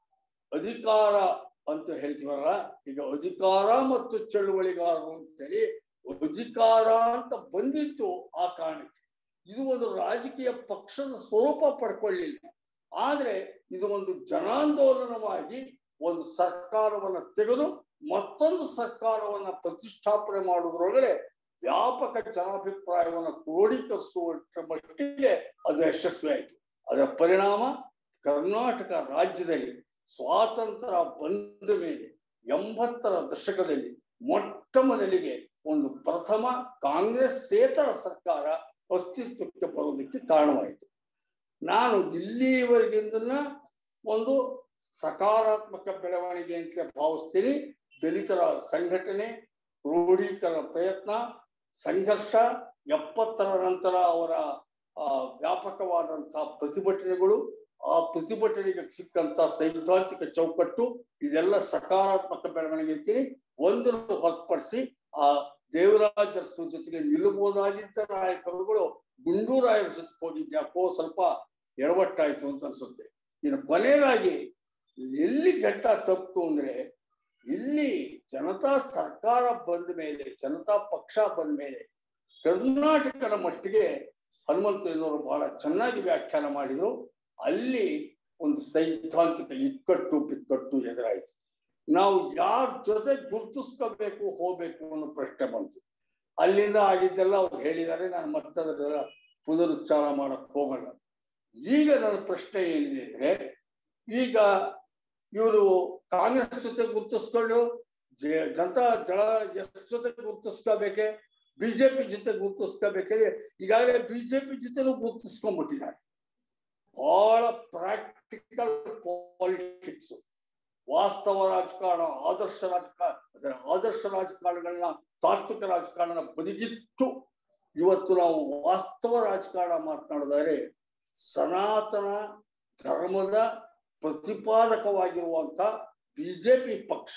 ಅಧಿಕಾರ ಅಂತ ಹೇಳ್ತೀವಲ್ಲ ಈಗ ಅಧಿಕಾರ ಮತ್ತು ಚಳುವಳಿಗಾರರು ಅಂತೇಳಿ ಅಧಿಕಾರ ಅಂತ ಬಂದಿತ್ತು ಆ ಕಾರಣಕ್ಕೆ ಇದು ಒಂದು ರಾಜಕೀಯ ಪಕ್ಷದ ಸ್ವರೂಪ ಪಡ್ಕೊಳ್ಳಿಲ್ಲ ಆದ್ರೆ ಇದು ಒಂದು ಜನಾಂದೋಲನವಾಗಿ ಒಂದು ಸರ್ಕಾರವನ್ನ ತೆಗೆದು ಮತ್ತೊಂದು ಸರ್ಕಾರವನ್ನ ಪ್ರತಿಷ್ಠಾಪನೆ ಮಾಡುವುದರೊಳಗಡೆ ವ್ಯಾಪಕ ಜನಾಭಿಪ್ರಾಯವನ್ನು ಕ್ರೋಢೀಕರಿಸುವ ಮಟ್ಟಿಗೆ ಅದು ಯಶಸ್ವಿ ಆಯಿತು ಅದರ ಪರಿಣಾಮ ಕರ್ನಾಟಕ ರಾಜ್ಯದಲ್ಲಿ ಸ್ವಾತಂತ್ರ್ಯ ಬಂದ ಮೇಲೆ ಎಂಬತ್ತರ ದಶಕದಲ್ಲಿ ಮೊಟ್ಟ ಮೊದಲಿಗೆ ಒಂದು ಪ್ರಥಮ ಕಾಂಗ್ರೆಸ್ಸೇತರ ಸರ್ಕಾರ ಅಸ್ತಿತ್ವಕ್ಕೆ ಬರೋದಕ್ಕೆ ಕಾರಣವಾಯಿತು ನಾನು ಇಲ್ಲಿವರೆಗಿಂದನ್ನ ಒಂದು ಸಕಾರಾತ್ಮಕ ಬೆಳವಣಿಗೆ ಅಂತ ಭಾವಿಸ್ತೀನಿ ದಲಿತರ ಸಂಘಟನೆ ಕ್ರೋಢೀಕರಣ ಪ್ರಯತ್ನ ಸಂಘರ್ಷ ಎಪ್ಪತ್ತರ ನಂತರ ಅವರ ಆ ವ್ಯಾಪಕವಾದಂತಹ ಪ್ರತಿಭಟನೆಗಳು ಆ ಪ್ರತಿಭಟನೆಗೆ ಸಿಕ್ಕಂತ ಸೈದ್ಧಾಂತಿಕ ಚೌಕಟ್ಟು ಇದೆಲ್ಲ ಸಕಾರಾತ್ಮಕ ಬೆಳವಣಿಗೆ ಅಂತೀನಿ ಒಂದನ್ನು ಹೊರತುಪಡಿಸಿ ಆ ದೇವರಾಜ ಅರಸು ಜೊತೆಗೆ ನಿಲ್ಲಬಹುದಾಗಿದ್ದ ನಾಯಕರುಗಳು ಗುಂಡೂರಾಯರ ಜೊತೆಗೆ ಹೋಗಿದ್ದು ಯಾಕೋ ಸ್ವಲ್ಪ ಎಡವಟ್ಟಾಯ್ತು ಅಂತ ಅನ್ಸುತ್ತೆ ಇನ್ನು ಕೊನೆಯದಾಗಿ ಎಲ್ಲಿ ಘಟ್ಟ ತಪ್ಪಿತು ಅಂದ್ರೆ ಇಲ್ಲಿ ಜನತಾ ಸರ್ಕಾರ ಬಂದ ಮೇಲೆ ಜನತಾ ಪಕ್ಷ ಬಂದ ಮೇಲೆ ಕರ್ನಾಟಕದ ಮಟ್ಟಿಗೆ ಹನುಮಂತಯ್ಯನವರು ಬಹಳ ಚೆನ್ನಾಗಿ ವ್ಯಾಖ್ಯಾನ ಮಾಡಿದ್ರು ಅಲ್ಲಿ ಒಂದು ಸೈದ್ಧಾಂತಿಕ ಇಕ್ಕಟ್ಟು ಬಿಕ್ಕಟ್ಟು ಎದುರಾಯಿತು ನಾವು ಯಾರ ಜೊತೆ ಗುರುತಿಸ್ಕೋಬೇಕು ಹೋಗ್ಬೇಕು ಅನ್ನೋ ಪ್ರಶ್ನೆ ಬಂತು ಅಲ್ಲಿಂದ ಆಗಿದ್ದೆಲ್ಲ ಅವ್ರು ಹೇಳಿದ್ದಾರೆ ನಾನು ಮತ್ತೆ ಅದರ ಪುನರುಚ್ಚಾರ ಮಾಡಕ್ ಹೋಗಲ್ಲ ಈಗ ನನ್ನ ಪ್ರಶ್ನೆ ಏನಿದೆ ಅಂದ್ರೆ ಈಗ ಇವರು ಕಾಂಗ್ರೆಸ್ ಜೊತೆ ಗುರುತಿಸ್ಕೊಂಡು ಜ ಜನತಾ ಜಳ ಎಸ್ ಜೊತೆ ಗುರುತಿಸ್ಕೋಬೇಕೆ ಬಿಜೆಪಿ ಜೊತೆ ಗುರುತಿಸ್ಕೋಬೇಕಂದ್ರೆ ಈಗಾಗಲೇ ಬಿಜೆಪಿ ಜೊತೆನೂ ಗುರುತಿಸ್ಕೊಂಡ್ಬಿಟ್ಟಿದ್ದಾರೆ ಬಹಳ ಪ್ರಾಕ್ಟಿಕಲ್ ಪಾಲಿಟಿಕ್ಸ್ ವಾಸ್ತವ ರಾಜಕಾರಣ ಆದರ್ಶ ರಾಜಕಾರಣ ಅದರ ಆದರ್ಶ ರಾಜಕಾರಣಗಳನ್ನ ತಾತ್ವಿಕ ರಾಜಕಾರಣ ಬದಿಗಿಟ್ಟು ಇವತ್ತು ನಾವು ವಾಸ್ತವ ರಾಜಕಾರಣ ಮಾತನಾಡಿದರೆ ಸನಾತನ ಧರ್ಮದ ಪ್ರತಿಪಾದಕವಾಗಿರುವಂತ ಬಿಜೆಪಿ ಪಕ್ಷ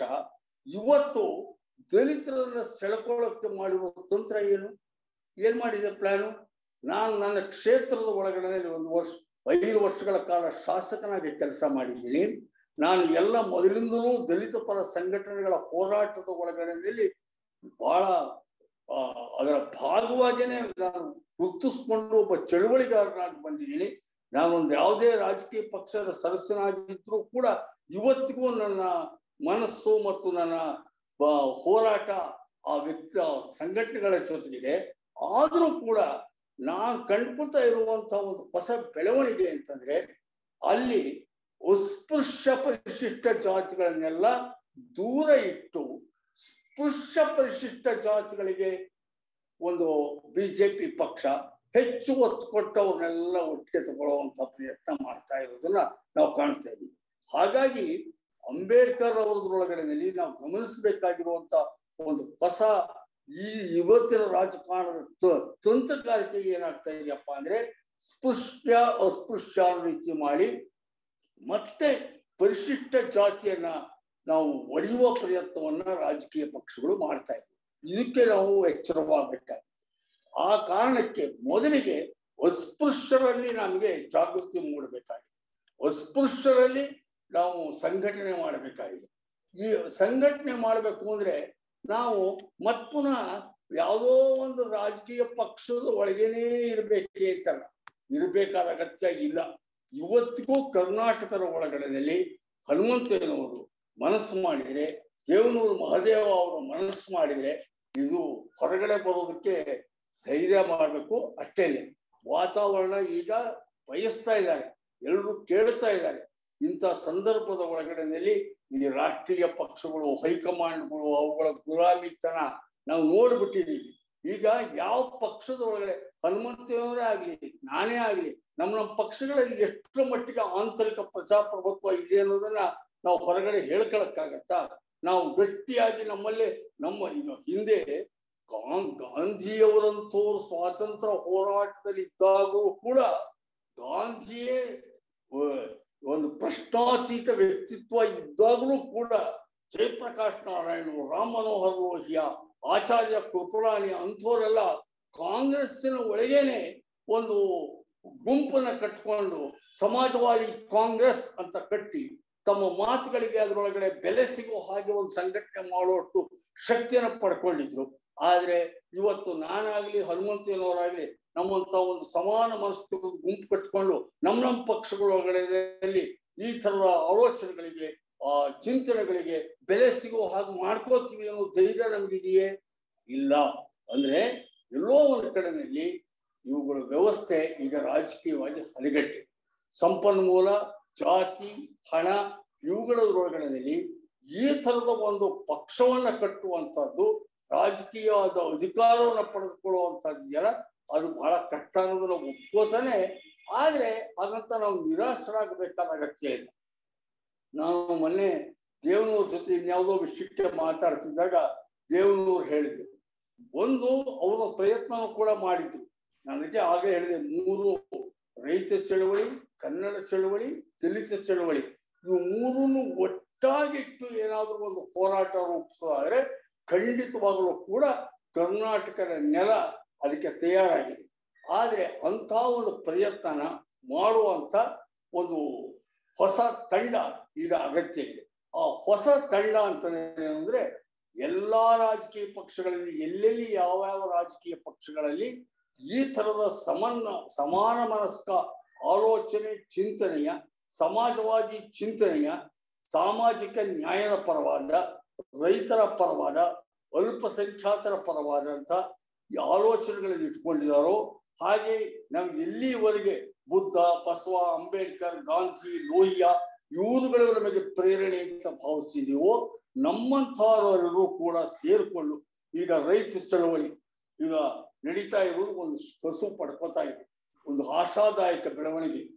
ಇವತ್ತು ದಲಿತರನ್ನ ಸೆಳ್ಕೊಳ್ಳೋಕೆ ಮಾಡಿರುವ ತಂತ್ರ ಏನು ಏನ್ ಮಾಡಿದೆ ಪ್ಲಾನು ನಾನು ನನ್ನ ಕ್ಷೇತ್ರದ ಒಳಗಡೆ ಒಂದು ವರ್ಷ ಐದು ವರ್ಷಗಳ ಕಾಲ ಶಾಸಕನಾಗಿ ಕೆಲಸ ಮಾಡಿದ್ದೀನಿ ನಾನು ಎಲ್ಲ ಮೊದಲಿಂದಲೂ ದಲಿತ ಪರ ಸಂಘಟನೆಗಳ ಹೋರಾಟದ ಒಳಗಡೆಯಲ್ಲಿ ಬಹಳ ಆ, ಅದರ ಭಾಗವಾಗಿಯೇ ನಾನು ಗುರುತಿಸ್ಕೊಂಡು ಒಬ್ಬ ಚಳುವಳಿಗಾರನಾಗಿ ಬಂದಿದ್ದೀನಿ ನಾನೊಂದು ಯಾವುದೇ ರಾಜಕೀಯ ಪಕ್ಷದ ಸದಸ್ಯನಾಗಿದ್ರೂ ಕೂಡ ಇವತ್ತಿಗೂ ನನ್ನ ಮನಸ್ಸು ಮತ್ತು ನನ್ನ ಬ- ಹೋರಾಟ ಆ ವ್ಯಕ್ತಿ ಆ ಸಂಘಟನೆಗಳ ಜೊತೆಗಿದೆ ಆದರೂ ಕೂಡ ನಾನು ಕಂಡ್ಕೊಳ್ತಾ ಇರುವಂತಹ ಒಂದು ಹೊಸ ಬೆಳವಣಿಗೆ ಅಂತಂದ್ರೆ ಅಲ್ಲಿ ಅಸ್ಪೃಶ್ಯ ಪರಿಶಿಷ್ಟ ಜಾತಿಗಳನ್ನೆಲ್ಲ ದೂರ ಇಟ್ಟು ಸ್ಪೃಶ್ಯ ಪರಿಶಿಷ್ಟ ಜಾತಿಗಳಿಗೆ ಒಂದು ಬಿಜೆಪಿ ಪಕ್ಷ ಹೆಚ್ಚು ಒತ್ತು ಕೊಟ್ಟು ಅವ್ರನ್ನೆಲ್ಲ ಒಟ್ಟಿಗೆ ತಗೊಳ್ಳುವಂತ ಪ್ರಯತ್ನ ಮಾಡ್ತಾ ಇರೋದನ್ನ ನಾವು ಕಾಣ್ತಾ ಇದ್ದೀವಿ ಹಾಗಾಗಿ ಅಂಬೇಡ್ಕರ್ ಅವರದ್ರೊಳಗಡೆನಲ್ಲಿ ನಾವು ಗಮನಿಸಬೇಕಾಗಿರುವಂತ ಒಂದು ಹೊಸ ಈ ಇವತ್ತಿನ ರಾಜಕಾರಣದ ತ- ತಂತ್ರಗಾರಿಕೆ ಏನಾಗ್ತಾ ಇದೆಯಪ್ಪ ಅಂದ್ರೆ ಸ್ಪೃಶ್ಯ ಅಸ್ಪೃಶ್ಯ ಅನ್ನೋ ರೀತಿ ಮಾಡಿ ಮತ್ತೆ ಪರಿಶಿಷ್ಟ ಜಾತಿಯನ್ನ ನಾವು ಒಡೆಯುವ ಪ್ರಯತ್ನವನ್ನ ರಾಜಕೀಯ ಪಕ್ಷಗಳು ಮಾಡ್ತಾ ಇದ್ವಿ ಇದಕ್ಕೆ ನಾವು ಎಚ್ಚರವಾಗಬೇಕಾಗಿದೆ ಆ ಕಾರಣಕ್ಕೆ ಮೊದಲಿಗೆ ಅಸ್ಪೃಶ್ಯರಲ್ಲಿ ನಮಗೆ ಜಾಗೃತಿ ಮೂಡಬೇಕಾಗಿದೆ ಅಸ್ಪೃಶ್ಯರಲ್ಲಿ ನಾವು ಸಂಘಟನೆ ಮಾಡಬೇಕಾಗಿದೆ ಈ ಸಂಘಟನೆ ಮಾಡಬೇಕು ಅಂದ್ರೆ ನಾವು ಮತ್ ಪುನಃ ಯಾವುದೋ ಒಂದು ರಾಜಕೀಯ ಪಕ್ಷದ ಒಳಗೇನೇ ಇರಬೇಕೇ ಅಂತಲ್ಲ ಇರಬೇಕಾದ ಅಗತ್ಯ ಇಲ್ಲ ಇವತ್ತಿಗೂ ಕರ್ನಾಟಕದ ಒಳಗಡೆಯಲ್ಲಿ ಹನುಮಂತಯ್ಯನವರು ಮನಸ್ಸು ಮಾಡಿದ್ರೆ ದೇವನೂರು ಮಹದೇವ ಅವರು ಮನಸ್ಸು ಮಾಡಿದ್ರೆ ಇದು ಹೊರಗಡೆ ಬರೋದಕ್ಕೆ ಧೈರ್ಯ ಮಾಡಬೇಕು ಅಷ್ಟೇನೆ ವಾತಾವರಣ ಈಗ ಬಯಸ್ತಾ ಇದ್ದಾರೆ ಎಲ್ಲರೂ ಕೇಳ್ತಾ ಇದ್ದಾರೆ ಇಂಥ ಸಂದರ್ಭದ ಒಳಗಡೆನಲ್ಲಿ ಈ ರಾಷ್ಟ್ರೀಯ ಪಕ್ಷಗಳು ಹೈಕಮಾಂಡ್ಗಳು ಅವುಗಳ ಗುಲಾಮಿತನ ನಾವು ನೋಡ್ಬಿಟ್ಟಿದೀವಿ ಈಗ ಯಾವ ಪಕ್ಷದ ಒಳಗಡೆ ಹನುಮಂತನವರೇ ಆಗ್ಲಿ ನಾನೇ ಆಗ್ಲಿ ನಮ್ಮ ನಮ್ಮ ಪಕ್ಷಗಳಲ್ಲಿ ಎಷ್ಟರ ಮಟ್ಟಿಗೆ ಆಂತರಿಕ ಪ್ರಜಾಪ್ರಭುತ್ವ ಇದೆ ಅನ್ನೋದನ್ನ ನಾವು ಹೊರಗಡೆ ಹೇಳ್ಕೊಳಕ್ಕಾಗತ್ತಾ ನಾವು ಗಟ್ಟಿಯಾಗಿ ನಮ್ಮಲ್ಲೇ ನಮ್ಮ ಈಗ ಹಿಂದೆ ಗಾ- ಗಾಂಧಿಯವರಂತೂ ಸ್ವಾತಂತ್ರ್ಯ ಹೋರಾಟದಲ್ಲಿ ಇದ್ದಾಗೂ ಕೂಡ ಗಾಂಧಿಯೇ ಅಹ್, ಒಂದು ಪ್ರಶ್ನಾತೀತ ವ್ಯಕ್ತಿತ್ವ ಇದ್ದಾಗಲೂ ಕೂಡ ಜಯಪ್ರಕಾಶ್ ನಾರಾಯಣ ರಾಮ್ ಮನೋಹರ್ ಲೋಹಿಯಾ ಆಚಾರ್ಯ ಕೃಪಲಾನಿ ಅಂಥವರೆಲ್ಲ ಕಾಂಗ್ರೆಸ್ಸಿನ ಒಳಗೇನೆ ಒಂದು ಗುಂಪನ್ನ ಕಟ್ಕೊಂಡು ಸಮಾಜವಾದಿ ಕಾಂಗ್ರೆಸ್ ಅಂತ ಕಟ್ಟಿ ತಮ್ಮ ಮಾತುಗಳಿಗೆ ಅದರೊಳಗಡೆ ಬೆಲೆ ಸಿಗೋ ಹಾಗೆ ಒಂದು ಸಂಘಟನೆ ಮಾಡುವಷ್ಟು ಶಕ್ತಿಯನ್ನು ಪಡ್ಕೊಂಡಿದ್ರು ಆದ್ರೆ ಇವತ್ತು ನಾನಾಗ್ಲಿ ಹನುಮಂತನವರಾಗ್ಲಿ ನಮ್ಮಂತ ಒಂದು ಸಮಾನ ಮನಸ್ಸು ಗುಂಪು ಕಟ್ಕೊಂಡು ನಮ್ಮ ನಮ್ಮ ಪಕ್ಷಗಳೊಳಗಡೆ ಈ ತರದ ಆಲೋಚನೆಗಳಿಗೆ ಆ ಚಿಂತನೆಗಳಿಗೆ ಬೆಲೆ ಸಿಗೋ ಹಾಗೆ ಮಾಡ್ಕೋತೀವಿ ಅನ್ನೋ ಧೈರ್ಯ ನಮ್ಗಿದೆಯೇ ಇಲ್ಲ ಅಂದ್ರೆ ಎಲ್ಲೋ ಒಂದು ಕಡೆನಲ್ಲಿ ಇವುಗಳ ವ್ಯವಸ್ಥೆ ಈಗ ರಾಜಕೀಯವಾಗಿ ಹದಗೆಟ್ಟಿದೆ ಸಂಪನ್ಮೂಲ ಜಾತಿ ಹಣ ಇವುಗಳೊಳಗಡೆನಲ್ಲಿ ಈ ತರದ ಒಂದು ಪಕ್ಷವನ್ನ ಕಟ್ಟುವಂತದ್ದು ರಾಜಕೀಯವಾದ ಅಧಿಕಾರವನ್ನ ಪಡೆದುಕೊಳ್ಳುವಂತದ್ದು ಇದೆಯಲ್ಲ ಅದು ಬಹಳ ಕಷ್ಟ ಅನ್ನೋದನ್ನ ಒಪ್ಕೋತಾನೆ ಆದ್ರೆ ಹಾಗಂತ ನಾವು ನಿರಾಶರಾಗಬೇಕಾದ ಅಗತ್ಯ ಇಲ್ಲ ನಾವು ಮೊನ್ನೆ ದೇವನೂರ್ ಜೊತೆ ಇನ್ಯಾವುದೋ ವಿಷಯಕ್ಕೆ ಮಾತಾಡ್ತಿದ್ದಾಗ ದೇವನೂರ್ ಹೇಳಿದ್ರು ಒಂದು ಅವರು ಪ್ರಯತ್ನ ಕೂಡ ಮಾಡಿದ್ರು ನನಗೆ ಆಗ ಹೇಳಿದೆ ಮೂರು ರೈತ ಚಳವಳಿ ಕನ್ನಡ ಚಳವಳಿ ದಲಿತ ಚಳವಳಿ ಇವು ಮೂರನ್ನು ಒಟ್ಟಾಗಿಟ್ಟು ಏನಾದ್ರೂ ಒಂದು ಹೋರಾಟ ರೂಪಿಸೋದಾದ್ರೆ ಖಂಡಿತವಾಗಲೂ ಕೂಡ ಕರ್ನಾಟಕದ ನೆಲ ಅದಕ್ಕೆ ತಯಾರಾಗಿದೆ ಆದ್ರೆ ಅಂತ ಒಂದು ಪ್ರಯತ್ನ ಮಾಡುವಂತ ಒಂದು ಹೊಸ ತಂಡ ಈಗ ಅಗತ್ಯ ಇದೆ ಆ ಹೊಸ ತಂಡ ಅಂತ ಅಂದ್ರೆ ಎಲ್ಲಾ ರಾಜಕೀಯ ಪಕ್ಷಗಳಲ್ಲಿ ಎಲ್ಲೆಲ್ಲಿ ಯಾವ ಯಾವ ರಾಜಕೀಯ ಪಕ್ಷಗಳಲ್ಲಿ ಈ ತರದ ಸಮನ್ನ ಸಮಾನ ಮನಸ್ಕ ಆಲೋಚನೆ ಚಿಂತನೆಯ ಸಮಾಜವಾದಿ ಚಿಂತನೆಯ ಸಾಮಾಜಿಕ ನ್ಯಾಯದ ಪರವಾದ ರೈತರ ಪರವಾದ ಅಲ್ಪಸಂಖ್ಯಾತರ ಪರವಾದಂತ ಈ ಆಲೋಚನೆಗಳನ್ನು ಇಟ್ಕೊಂಡಿದ್ದಾರೋ ಹಾಗೆ ನಾವು ಎಲ್ಲಿವರೆಗೆ ಬುದ್ಧ ಬಸವ ಅಂಬೇಡ್ಕರ್ ಗಾಂಧಿ ಲೋಹಿಯಾ ಇವುಗಳು ನಮಗೆ ಪ್ರೇರಣೆ ಅಂತ ಭಾವಿಸಿದೀವೋ ನಮ್ಮಂಥವರೆಲ್ಲರೂ ಕೂಡ ಸೇರ್ಕೊಂಡು ಈಗ ರೈತ ಚಳವಳಿ ಈಗ ನಡೀತಾ ಇರುವುದು ಒಂದು ಕಸು ಪಡ್ಕೋತಾ ಇದೆ ಒಂದು ಆಶಾದಾಯಕ ಬೆಳವಣಿಗೆ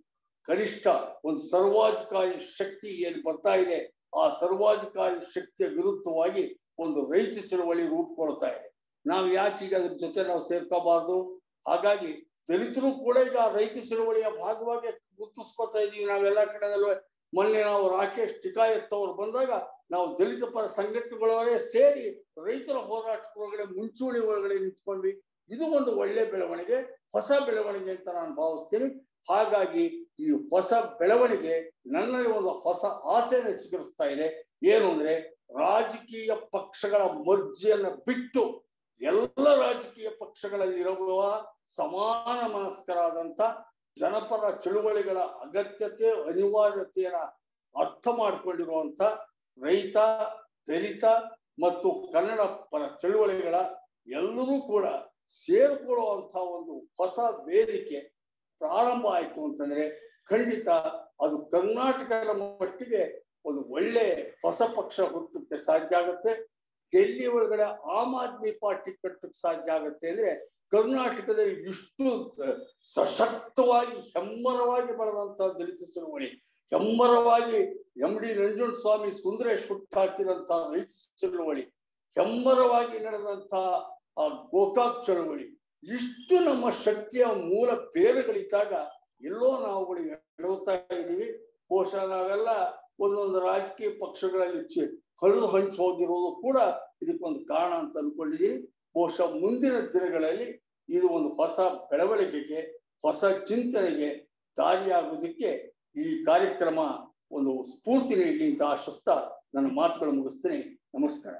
ಕನಿಷ್ಠ ಒಂದು ಸರ್ವಾಧಿಕಾರಿ ಶಕ್ತಿ ಏನು ಬರ್ತಾ ಇದೆ ಆ ಸರ್ವಾಧಿಕಾರಿ ಶಕ್ತಿಯ ವಿರುದ್ಧವಾಗಿ ಒಂದು ರೈತ ಚಳವಳಿ ರೂಪುಗೊಳ್ತಾ ಇದೆ ನಾವು ಯಾಕೆ ಈಗ ಅದ್ರ ಜೊತೆ ನಾವು ಸೇರ್ಕೋಬಾರ್ದು ಹಾಗಾಗಿ ದಲಿತರು ಕೂಡ ಈಗ ರೈತ ಚಳವಳಿಯ ಭಾಗವಾಗಿ ಗುರುತಿಸ್ಕೊತಾ ಇದೀವಿ ನಾವೆಲ್ಲ ಕಡೆದಲ್ಲೂ ಮೊನ್ನೆ ನಾವು ರಾಕೇಶ್ ಟಿಕಾಯತ್ ಅವರು ಬಂದಾಗ ನಾವು ದಲಿತ ಪರ ಸಂಘಟನೆಗಳವರೇ ಸೇರಿ ರೈತರ ಹೋರಾಟ ಒಳಗಡೆ ಮುಂಚೂಣಿ ಒಳಗಡೆ ನಿಂತ್ಕೊಂಡ್ವಿ ಇದು ಒಂದು ಒಳ್ಳೆ ಬೆಳವಣಿಗೆ ಹೊಸ ಬೆಳವಣಿಗೆ ಅಂತ ನಾನು ಭಾವಿಸ್ತೀನಿ ಹಾಗಾಗಿ ಈ ಹೊಸ ಬೆಳವಣಿಗೆ ನನ್ನಲ್ಲಿ ಒಂದು ಹೊಸ ಆಸೆಯನ್ನು ಚಿಗುರಿಸ್ತಾ ಇದೆ ಏನು ಅಂದ್ರೆ ರಾಜಕೀಯ ಪಕ್ಷಗಳ ಮರ್ಜಿಯನ್ನ ಬಿಟ್ಟು ಎಲ್ಲ ರಾಜಕೀಯ ಪಕ್ಷಗಳಲ್ಲಿ ಇರುವ ಸಮಾನ ಮನಸ್ಕರಾದಂತ ಜನಪರ ಚಳುವಳಿಗಳ ಅಗತ್ಯತೆ ಅನಿವಾರ್ಯತೆಯನ್ನ ಅರ್ಥ ಮಾಡಿಕೊಂಡಿರುವಂತ ರೈತ ದಲಿತ ಮತ್ತು ಕನ್ನಡ ಪರ ಚಳುವಳಿಗಳ ಎಲ್ಲರೂ ಕೂಡ ಸೇರ್ಕೊಳ್ಳುವಂತ ಒಂದು ಹೊಸ ವೇದಿಕೆ ಪ್ರಾರಂಭ ಆಯ್ತು ಅಂತಂದ್ರೆ ಖಂಡಿತ ಅದು ಕರ್ನಾಟಕದ ಮಟ್ಟಿಗೆ ಒಂದು ಒಳ್ಳೆ ಹೊಸ ಪಕ್ಷ ಹುಟ್ಟಕ್ಕೆ ಸಾಧ್ಯ ಆಗುತ್ತೆ ಡೆಲ್ಲಿ ಒಳಗಡೆ ಆಮ್ ಆದ್ಮಿ ಪಾರ್ಟಿ ಕಟ್ಟಕ್ಕೆ ಸಾಧ್ಯ ಆಗುತ್ತೆ ಅಂದ್ರೆ ಕರ್ನಾಟಕದಲ್ಲಿ ಇಷ್ಟು ಸಶಕ್ತವಾಗಿ ಹೆಮ್ಮರವಾಗಿ ಬೆಳೆದಂತ ದಲಿತ ಚಳವಳಿ ಹೆಮ್ಮರವಾಗಿ ಎಂ ಡಿ ನಂಜುಂಡ ಸ್ವಾಮಿ ಸುಂದರೇಶ್ ಹುಟ್ಟಾಕಿದಂತ ರೈತ ಚಳವಳಿ ಹೆಮ್ಮರವಾಗಿ ನಡೆದಂತ ಆ ಗೋಕಾಕ್ ಚಳವಳಿ ಇಷ್ಟು ನಮ್ಮ ಶಕ್ತಿಯ ಮೂಲ ಬೇರುಗಳಿದ್ದಾಗ ಎಲ್ಲೋ ನಾವುಗಳು ಎಡುತ್ತಾ ಇದೀವಿ ಬಹುಶಃ ನಾವೆಲ್ಲ ಒಂದೊಂದು ರಾಜಕೀಯ ಪಕ್ಷಗಳಲ್ಲಿ ಚಿ ಹರಿದು ಹಂಚಿ ಹೋಗಿರೋದು ಕೂಡ ಇದಕ್ಕೊಂದು ಕಾರಣ ಅಂತ ಅನ್ಕೊಂಡಿದೀನಿ ಬಹುಶಃ ಮುಂದಿನ ದಿನಗಳಲ್ಲಿ ಇದು ಒಂದು ಹೊಸ ಬೆಳವಣಿಗೆಗೆ ಹೊಸ ಚಿಂತನೆಗೆ ದಾರಿಯಾಗುವುದಕ್ಕೆ ಈ ಕಾರ್ಯಕ್ರಮ ಒಂದು ಸ್ಫೂರ್ತಿ ನೀಡಲಿ ಅಂತ ಆಶಿಸ್ತಾ ನನ್ನ ಮಾತುಗಳು ಮುಗಿಸ್ತೀನಿ ನಮಸ್ಕಾರ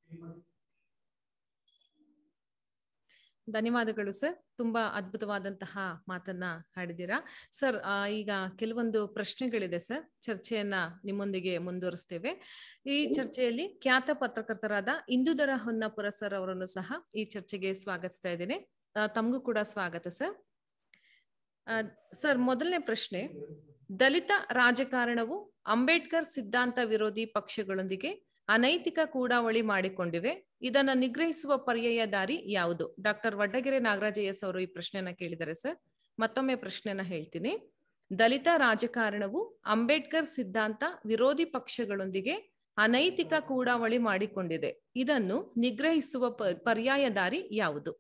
ಧನ್ಯವಾದಗಳು ಸರ್ ತುಂಬಾ ಅದ್ಭುತವಾದಂತಹ ಮಾತನ್ನ ಹಾಡಿದ್ದೀರಾ ಸರ್ ಈಗ ಕೆಲವೊಂದು ಪ್ರಶ್ನೆಗಳಿದೆ ಸರ್ ಚರ್ಚೆಯನ್ನ ನಿಮ್ಮೊಂದಿಗೆ ಮುಂದುವರಿಸ್ತೇವೆ ಈ ಚರ್ಚೆಯಲ್ಲಿ ಖ್ಯಾತ ಪತ್ರಕರ್ತರಾದ ಇಂದುಧರ ಹೊನ್ನಪುರ ಸರ್ ಅವರನ್ನು ಸಹ ಈ ಚರ್ಚೆಗೆ ಸ್ವಾಗತಿಸ್ತಾ ಇದ್ದೇನೆ ತಮಗೂ ಕೂಡ ಸ್ವಾಗತ ಸರ್ ಸರ್ ಮೊದಲನೇ ಪ್ರಶ್ನೆ ದಲಿತ ರಾಜಕಾರಣವು ಅಂಬೇಡ್ಕರ್ ಸಿದ್ಧಾಂತ ವಿರೋಧಿ ಪಕ್ಷಗಳೊಂದಿಗೆ ಅನೈತಿಕ ಕೂಡಾವಳಿ ಮಾಡಿಕೊಂಡಿವೆ ಇದನ್ನ ನಿಗ್ರಹಿಸುವ ಪರ್ಯಾಯ ದಾರಿ ಯಾವುದು ಡಾಕ್ಟರ್ ವಡ್ಡಗೆರೆ ನಾಗರಾಜ ಎಸ್ ಅವರು ಈ ಪ್ರಶ್ನೆಯನ್ನ ಕೇಳಿದ್ದಾರೆ ಸರ್ ಮತ್ತೊಮ್ಮೆ ಪ್ರಶ್ನೆಯನ್ನ ಹೇಳ್ತೀನಿ ದಲಿತ ರಾಜಕಾರಣವು ಅಂಬೇಡ್ಕರ್ ಸಿದ್ಧಾಂತ ವಿರೋಧಿ ಪಕ್ಷಗಳೊಂದಿಗೆ ಅನೈತಿಕ ಕೂಡಾವಳಿ ಮಾಡಿಕೊಂಡಿದೆ ಇದನ್ನು ನಿಗ್ರಹಿಸುವ ಪರ್ಯಾಯ ದಾರಿ ಯಾವುದು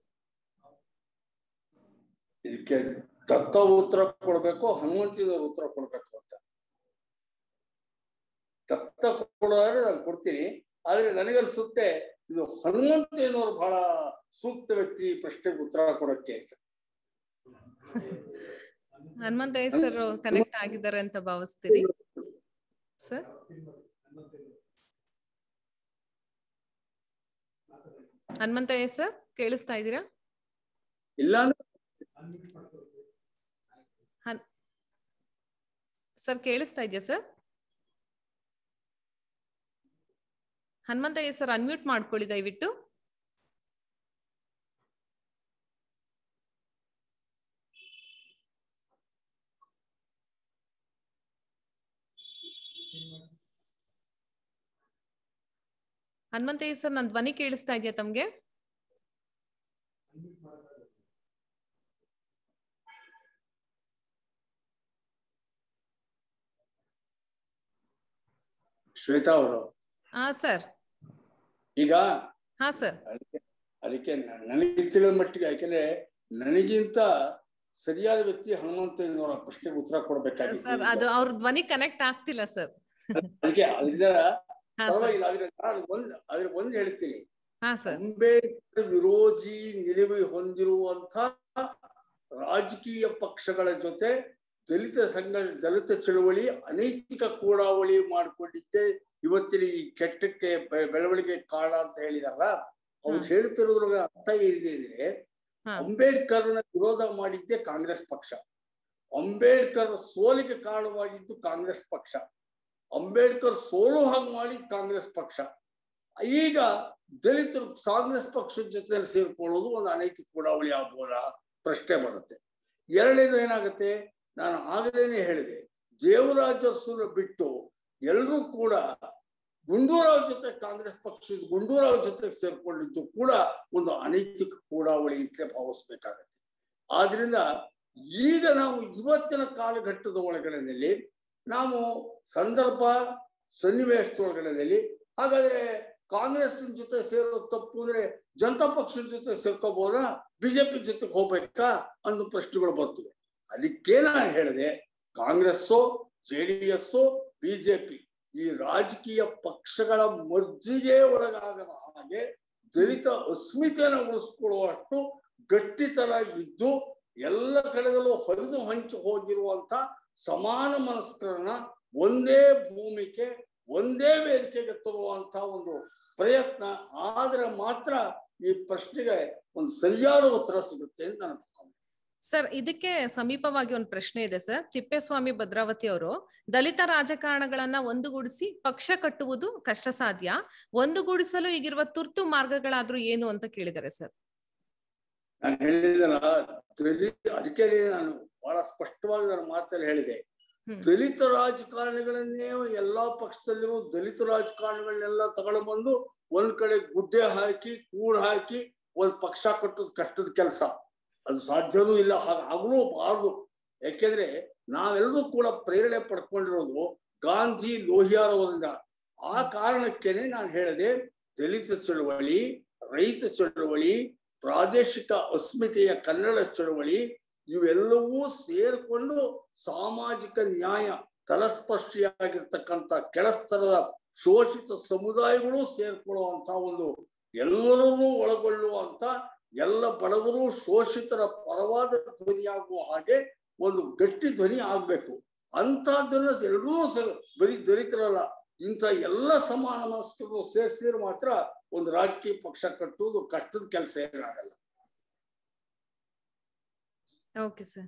ಇದಕ್ಕೆ ದತ್ತ ಉತ್ತರ ಕೊಡ್ಬೇಕು ಹನುಮಂತಿದವ್ರು ಉತ್ತರ ಕೊಡ್ಬೇಕು ಅಂತ ದತ್ತ ಕೊಡೋದ್ರೆ ನಾನು ಕೊಡ್ತೀನಿ ಆದ್ರೆ ನನಗನ್ಸುತ್ತೆ ಇದು ಹನುಮಂತಯ್ಯನವರು ಬಹಳ ಸೂಕ್ತ ವ್ಯಕ್ತಿ ಈ ಪ್ರಶ್ನೆಗೆ ಉತ್ತರ ಕೊಡಕ್ಕೆ ಅಂತ ಹನುಮಂತಯ್ಯ ಸರ್ ಕನೆಕ್ಟ್ ಆಗಿದ್ದಾರೆ ಅಂತ ಭಾವಿಸ್ತೀರಿ ಸರ್ ಹನುಮಂತಯ್ಯ ಸರ್ ಕೇಳಿಸ್ತಾ ಇದ್ದೀರಾ ಇಲ್ಲ ಸರ್ ಕೇಳಿಸ್ತಾ ಇದೆಯಾ ಸರ್ ಹನುಮಂತಯ್ಯ ಸರ್ ಅನ್ಮ್ಯೂಟ್ ಮಾಡ್ಕೊಳ್ಳಿ ದಯವಿಟ್ಟು ಹನುಮಂತಯ್ಯ ಸರ್ ನನ್ನ ಧ್ವನಿ ಕೇಳಿಸ್ತಾ ಇದೆಯಾ ತಮ್ಗೆ ಶ್ವೇತಾ ಅವರು ಹಾ ಸರ್ ಈಗ ಹಾ ಸರ್ ಅದಕ್ಕೆ ನನಗೆ ತಿಳಿದ ಮಟ್ಟಿಗೆ ಯಾಕೆಂದ್ರೆ ನನಗಿಂತ ಸರಿಯಾದ ವ್ಯಕ್ತಿ ಹನುಮಂತಯ್ಯನವರ ಪ್ರಶ್ನೆಗೆ ಉತ್ತರ ಸರ್ ಕೊಡ್ಬೇಕಾಗಿತ್ತು ಅದು ಅವ್ರ ಧ್ವನಿ ಕನೆಕ್ಟ್ ಆಗ್ತಿಲ್ಲ ಸರ್ ಅದಕ್ಕೆ ಅದರಿಂದ ಹಾ ಸರ್ ಪರವಾಗಿಲ್ಲ ಅದ್ರ ನಾನು ಒಂದ್ ಅದ್ರ ಒಂದ್ ಹೇಳ್ತೀನಿ ಹಾ ಸರ್ ಅಂಬೇಡ್ಕರ್ ವಿರೋಧಿ ನಿಲುವು ಹೊಂದಿರುವಂತ ರಾಜಕೀಯ ಪಕ್ಷಗಳ ಜೊತೆ ದಲಿತ ಸಂಘ ದಲಿತ ಚಳುವಳಿ ಅನೈತಿಕ ಕೂಡಾವಳಿ ಮಾಡಿಕೊಂಡಿದ್ದೆ ಇವತ್ತಿನ ಈ ಕೆಟ್ಟಕ್ಕೆ ಬೆ- ಬೆಳವಣಿಗೆ ಕಾರಣ ಅಂತ ಹೇಳಿದಾರಲ್ಲ ಅವ್ರು ಹ್ಮ್. ಹೇಳ್ತಿರೋದ್ರ ಅರ್ಥ ಏನಿದೆ ಅಂದ್ರೆ ಹಾ. ಅಂಬೇಡ್ಕರ್ನ ವಿರೋಧ ಮಾಡಿದ್ದೆ ಕಾಂಗ್ರೆಸ್ ಪಕ್ಷ ಅಂಬೇಡ್ಕರ್ ಸೋಲಿಗೆ ಕಾರಣವಾಗಿದ್ದು ಕಾಂಗ್ರೆಸ್ ಪಕ್ಷ ಅಂಬೇಡ್ಕರ್ ಸೋಲು ಹಾಗೆ ಮಾಡಿದ್ ಕಾಂಗ್ರೆಸ್ ಪಕ್ಷ ಈಗ ದಲಿತರು ಕಾಂಗ್ರೆಸ್ ಪಕ್ಷದ ಜೊತೆ ಸೇರ್ಕೊಳ್ಳೋದು ಒಂದು ಅನೈತಿಕ ಕೂಡಾವಳಿ ಆಗ್ಬೋದಾ ಪ್ರಶ್ನೆ ಬರುತ್ತೆ ಎರಡನೇದು ಏನಾಗುತ್ತೆ ನಾನು ಆಗಲೇನೆ ಹೇಳಿದೆ ದೇವರಾಜ ಅರಸುನ ಬಿಟ್ಟು ಎಲ್ಲರೂ ಕೂಡ ಗುಂಡೂರಾವ್ ಜೊತೆ ಕಾಂಗ್ರೆಸ್ ಪಕ್ಷದ ಗುಂಡೂರಾವ್ ಜೊತೆ ಸೇರ್ಕೊಂಡಿದ್ದು ಕೂಡ ಒಂದು ಅನೈತಿಕ ಕೂಡಾವಳಿ ಅಂತಲೇ ಭಾವಿಸ್ಬೇಕಾಗತ್ತೆ ಆದ್ರಿಂದ ಈಗ ನಾವು ಇವತ್ತಿನ ಕಾಲಘಟ್ಟದ ಒಳಗಡೆಯಲ್ಲಿ ನಾವು ಸಂದರ್ಭ ಸನ್ನಿವೇಶದೊಳಗಡೆಯಲ್ಲಿ ಹಾಗಾದ್ರೆ ಕಾಂಗ್ರೆಸ್ ಜೊತೆ ಸೇರೋ ತಪ್ಪು ಅಂದ್ರೆ ಜನತಾ ಪಕ್ಷದ ಜೊತೆ ಸೇರ್ಕೋಬಹುದಾ ಬಿಜೆಪಿ ಜೊತೆಗೆ ಹೋಗ್ಬೇಕಾ ಅನ್ನೋ ಪ್ರಶ್ನೆಗಳು ಬರ್ತವೆ ಅದಕ್ಕೆ ನಾನು ಹೇಳಿದೆ Congress J D S BJP ಈ ರಾಜಕೀಯ ಪಕ್ಷಗಳ ಮರ್ಜಿಗೆ ಒಳಗಾಗದ ಹಾಗೆ ದಲಿತ ಅಸ್ಮಿತೆಯನ್ನು ಉಳಿಸ್ಕೊಳ್ಳುವಷ್ಟು ಗಟ್ಟಿತನ ಇದ್ದು ಎಲ್ಲ ಕಡೆಗಳೂ ಹರಿದು ಹಂಚಿ ಹೋಗಿರುವಂತ ಸಮಾನ ಮನಸ್ಕರನ್ನ ಒಂದೇ ಭೂಮಿಕೆ ಒಂದೇ ವೇದಿಕೆಗೆ ತರುವಂತ ಒಂದು ಪ್ರಯತ್ನ ಆದ್ರೆ ಮಾತ್ರ ಈ ಪ್ರಶ್ನೆಗೆ ಒಂದು ಸರಿಯಾದ ಉತ್ತರ ಸಿಗುತ್ತೆ ಅಂತ ನಾನು ಭಾವನೆ. ಸರ್ ಇದಕ್ಕೆ ಸಮೀಪವಾಗಿ ಒಂದು ಪ್ರಶ್ನೆ ಇದೆ ಸರ್ ತಿಪ್ಪೇಸ್ವಾಮಿ ಭದ್ರಾವತಿ ಅವರು ದಲಿತ ರಾಜಕಾರಣಗಳನ್ನ ಒಂದುಗೂಡಿಸಿ ಪಕ್ಷ ಕಟ್ಟುವುದು ಕಷ್ಟ ಸಾಧ್ಯ ಒಂದುಗೂಡಿಸಲು ಈಗಿರುವ ತುರ್ತು ಮಾರ್ಗಗಳಾದ್ರೂ ಏನು ಅಂತ ಕೇಳಿದ್ದಾರೆ ಸರ್ ನಾನು ಹೇಳಿದನ ದಲಿತ ಅದಕ್ಕೆ ನಾನು ಬಹಳ ಸ್ಪಷ್ಟವಾಗಿ ನನ್ನ ಮಾತಲ್ಲಿ ಹೇಳಿದೆ ಹ್ಮ್. ದಲಿತ ರಾಜಕಾರಣಿಗಳನ್ನೇ ಎಲ್ಲಾ ಪಕ್ಷದಲ್ಲಿರೋ ದಲಿತ ರಾಜಕಾರಣಿಗಳನ್ನೆಲ್ಲ ತಗೊಂಡು ಬಂದು ಒಂದ್ ಕಡೆ ಗುಡ್ಡೆ ಹಾಕಿ ಕೂಡ್ ಹಾಕಿ ಒಂದ್ ಪಕ್ಷ ಕಟ್ಟೋದು ಕಷ್ಟದ ಕೆಲಸ ಅದು ಸಾಧ್ಯನೂ ಇಲ್ಲ ಹಾಗಾಗಲೂ ಬಾರದು ಯಾಕೆಂದ್ರೆ ನಾವೆಲ್ಲರೂ ಕೂಡ ಪ್ರೇರಣೆ ಪಡ್ಕೊಂಡಿರೋದು ಗಾಂಧಿ ಲೋಹಿಯಾರ್ ಅವರಿಂದ ಆ ಕಾರಣಕ್ಕೇನೆ ನಾನು ಹೇಳಿದೆ ದಲಿತ ಚಳವಳಿ ರೈತ ಚಳವಳಿ ಪ್ರಾದೇಶಿಕ ಅಸ್ಮಿತೆಯ ಕನ್ನಡ ಚಳವಳಿ ಇವೆಲ್ಲವೂ ಸೇರ್ಕೊಂಡು ಸಾಮಾಜಿಕ ನ್ಯಾಯ ತಲಸ್ಪರ್ಶಿಯಾಗಿರ್ತಕ್ಕಂಥ ಕೆಳಸ್ತರದ ಶೋಷಿತ ಸಮುದಾಯಗಳು ಸೇರ್ಕೊಳ್ಳುವಂತ ಒಂದು ಎಲ್ಲರನ್ನೂ ಒಳಗೊಳ್ಳುವಂತ ಎಲ್ಲ ಬಡವರು ಶೋಷಿತರ ಪರವಾದ ಧ್ವನಿಯಾಗುವ ಹಾಗೆ ಒಂದು ಗಟ್ಟಿ ಧ್ವನಿ ಆಗ್ಬೇಕು ಅಂತಹದ್ದನ್ನ ಎಲ್ಲರೂ ಸ- ಬರೀ ದಲಿತರಲ್ಲ ಇಂಥ ಎಲ್ಲ ಸಮಾನ ಮನಸ್ಕರು ಸೇರಿಸಿದ್ರೆ ಮಾತ್ರ ಒಂದು ರಾಜಕೀಯ ಪಕ್ಷ ಕಟ್ಟುವುದು ಕಷ್ಟದ ಕೆಲಸ ಏನಾಗಲ್ಲ ಓಕೆ ಸರ್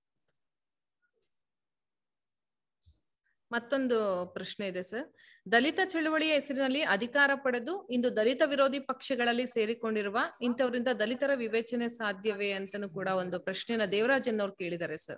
ಮತ್ತೊಂದು ಪ್ರಶ್ನೆ ಇದೆ ಸರ್ ದಲಿತ ಚಳುವಳಿಯ ಹೆಸರಿನಲ್ಲಿ ಅಧಿಕಾರ ಪಡೆದು ಇಂದು ದಲಿತ ವಿರೋಧಿ ಪಕ್ಷಗಳಲ್ಲಿ ಸೇರಿಕೊಂಡಿರುವ ಇಂಥವರಿಂದ ದಲಿತರ ವಿವೇಚನೆ ಸಾಧ್ಯವೇ ಅಂತನೂ ಕೂಡ ಒಂದು ಪ್ರಶ್ನೆನ ದೇವರಾಜನ್ ಅವ್ರು ಕೇಳಿದ್ದಾರೆ ಸರ್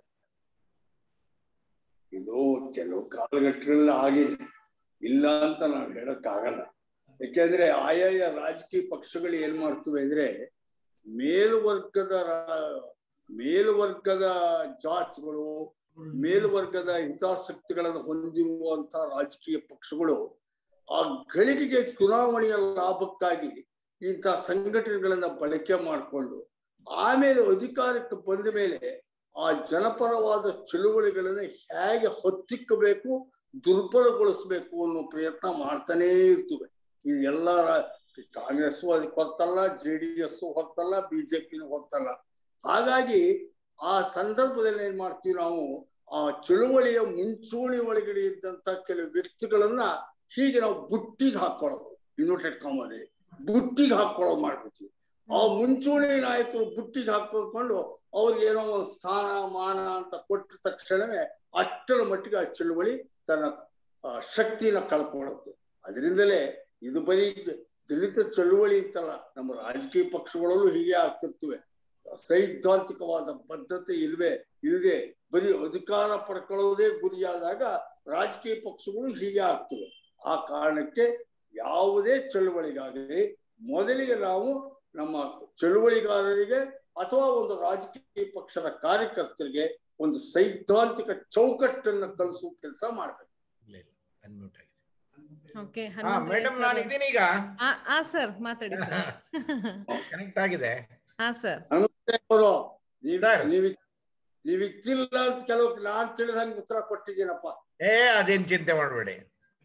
ಇದು ಕೆಲವು ಕಾಲಘಟ್ಟಗಳಲ್ಲಿ ಆಗಿದೆ ಇಲ್ಲ ಅಂತ ನಾವು ಹೇಳಕ್ಕಾಗಲ್ಲ ಯಾಕೆಂದ್ರೆ ಆಯಾಯ ರಾಜಕೀಯ ಪಕ್ಷಗಳು ಏನ್ ಮಾಡ್ತವೆ ಅಂದ್ರೆ ಮೇಲ್ವರ್ಗದ ರಾ- ಮೇಲ್ವರ್ಗದ ಜಾತಿಗಳು ಮೇಲ್ವರ್ಗದ ಹಿತಾಸಕ್ತಿಗಳನ್ನು ಹೊಂದಿರುವಂತ ರಾಜಕೀಯ ಪಕ್ಷಗಳು ಆ ಗಳಿಗೆಗೆ ಚುನಾವಣೆಯ ಲಾಭಕ್ಕಾಗಿ ಇಂಥ ಸಂಘಟನೆಗಳನ್ನ ಬಳಕೆ ಮಾಡಿಕೊಂಡು ಆಮೇಲೆ ಅಧಿಕಾರಕ್ಕೆ ಬಂದ ಮೇಲೆ ಆ ಜನಪರವಾದ ಚಳುವಳಿಗಳನ್ನ ಹೇಗೆ ಹೊತ್ತಿಕ್ಕಬೇಕು ದುರ್ಬಲಗೊಳಿಸ್ಬೇಕು ಅನ್ನೋ ಪ್ರಯತ್ನ ಮಾಡ್ತಾನೇ ಇರ್ತವೆ ಇದು ಎಲ್ಲ ರಾ- ಕಾಂಗ್ರೆಸ್ ಅದಕ್ಕೆ ಹೊರ್ತಲ್ಲ ಜೆ ಡಿ ಎಸ್ ಹೊರ್ತಲ್ಲ ಬಿಜೆಪಿನೂ ಹೊರ್ತಲ್ಲ ಹಾಗಾಗಿ ಆ ಸಂದರ್ಭದಲ್ಲಿ ಏನ್ ಮಾಡ್ತೀವಿ ನಾವು ಆ ಚಳುವಳಿಯ ಮುಂಚೂಣಿ ಒಳಗಡೆ ಇದ್ದಂತ ಕೆಲವು ವ್ಯಕ್ತಿಗಳನ್ನ ಹೀಗೆ ನಾವು ಬುಟ್ಟಿಗೆ ಹಾಕೊಳ್ಳೋದು ಇನ್ವರ್ಟೆಡ್ ಕಾಮಲ್ಲಿ ಬುಟ್ಟಿಗೆ ಹಾಕೊಳ್ಳೋದು ಮಾಡ್ಬಿಡ್ತೀವಿ ಆ ಮುಂಚೂಣಿ ನಾಯಕರು ಬುಟ್ಟಿಗೆ ಹಾಕೊಂಡು ಅವ್ರಿಗೆ ಏನೋ ಒಂದು ಸ್ಥಾನ ಮಾನ ಅಂತ ಕೊಟ್ಟ ತಕ್ಷಣವೇ ಅಷ್ಟರ ಮಟ್ಟಿಗೆ ಆ ಚಳುವಳಿ ತನ್ನ ಆ, ಶಕ್ತಿನ ಕಳ್ಕೊಳ್ಳುತ್ತೆ ಅದರಿಂದಲೇ ಇದು ಬರೀ ದಲಿತ ಚಳುವಳಿ ಅಂತಲ್ಲ ನಮ್ಮ ರಾಜಕೀಯ ಪಕ್ಷಗಳಲ್ಲೂ ಹೀಗೆ ಆಗ್ತಿರ್ತವೆ ಸೈದ್ಧಾಂತಿಕವಾದ ಬದ್ಧತೆ ಇಲ್ವೇ ಇಲ್ಲದೆ ಬರೀ ಅಧಿಕಾರ ಪಡ್ಕೊಳ್ಳೋದೇ ಗುರಿಯಾದಾಗ ರಾಜಕೀಯ ಪಕ್ಷಗಳು ಹೀಗೆ ಆಗ್ತವೆ ಆ ಕಾರಣಕ್ಕೆ ಯಾವುದೇ ಚಳುವಳಿಗಾಗಲಿ ಮೊದಲಿಗೆ ನಾವು ನಮ್ಮ ಚಳುವಳಿಗಾರರಿಗೆ ಅಥವಾ ಒಂದು ರಾಜಕೀಯ ಪಕ್ಷದ ಕಾರ್ಯಕರ್ತರಿಗೆ ಒಂದು ಸೈದ್ಧಾಂತಿಕ ಚೌಕಟ್ಟನ್ನು ಕಲಿಸುವ ಕೆಲಸ ಮಾಡ್ಬೇಕು ಇಲ್ಲ ಇಲ್ಲ ಅನ್ಮ್ಯೂಟ್ ಆಗಿದೆ ಓಕೆ ಹಾ ಮೇಡಮ್ ನಾನು ಇದೀನಿ ಈಗ ಆ ಸರ್ ಮಾತಾಡಿ ಸರ್ ಕನೆಕ್ಟ್ ಆಗಿದೆ ಹಾ ಸರ್ ಅವರು ನೀವ್ ಸರ್. ನೀವ್ ನೀವ್ ಇತ್ತಿಲ್ಲ ಅಂತ ಕೆಲವು ನಾನ್ ತಿಳಿದ ಹಂಗೆ ಉತ್ತರ ಕೊಟ್ಟಿದ್ದೀನಪ್ಪ ಏ ಅದೇನ್ ಚಿಂತೆ ಮಾಡ್ಬೇಡಿ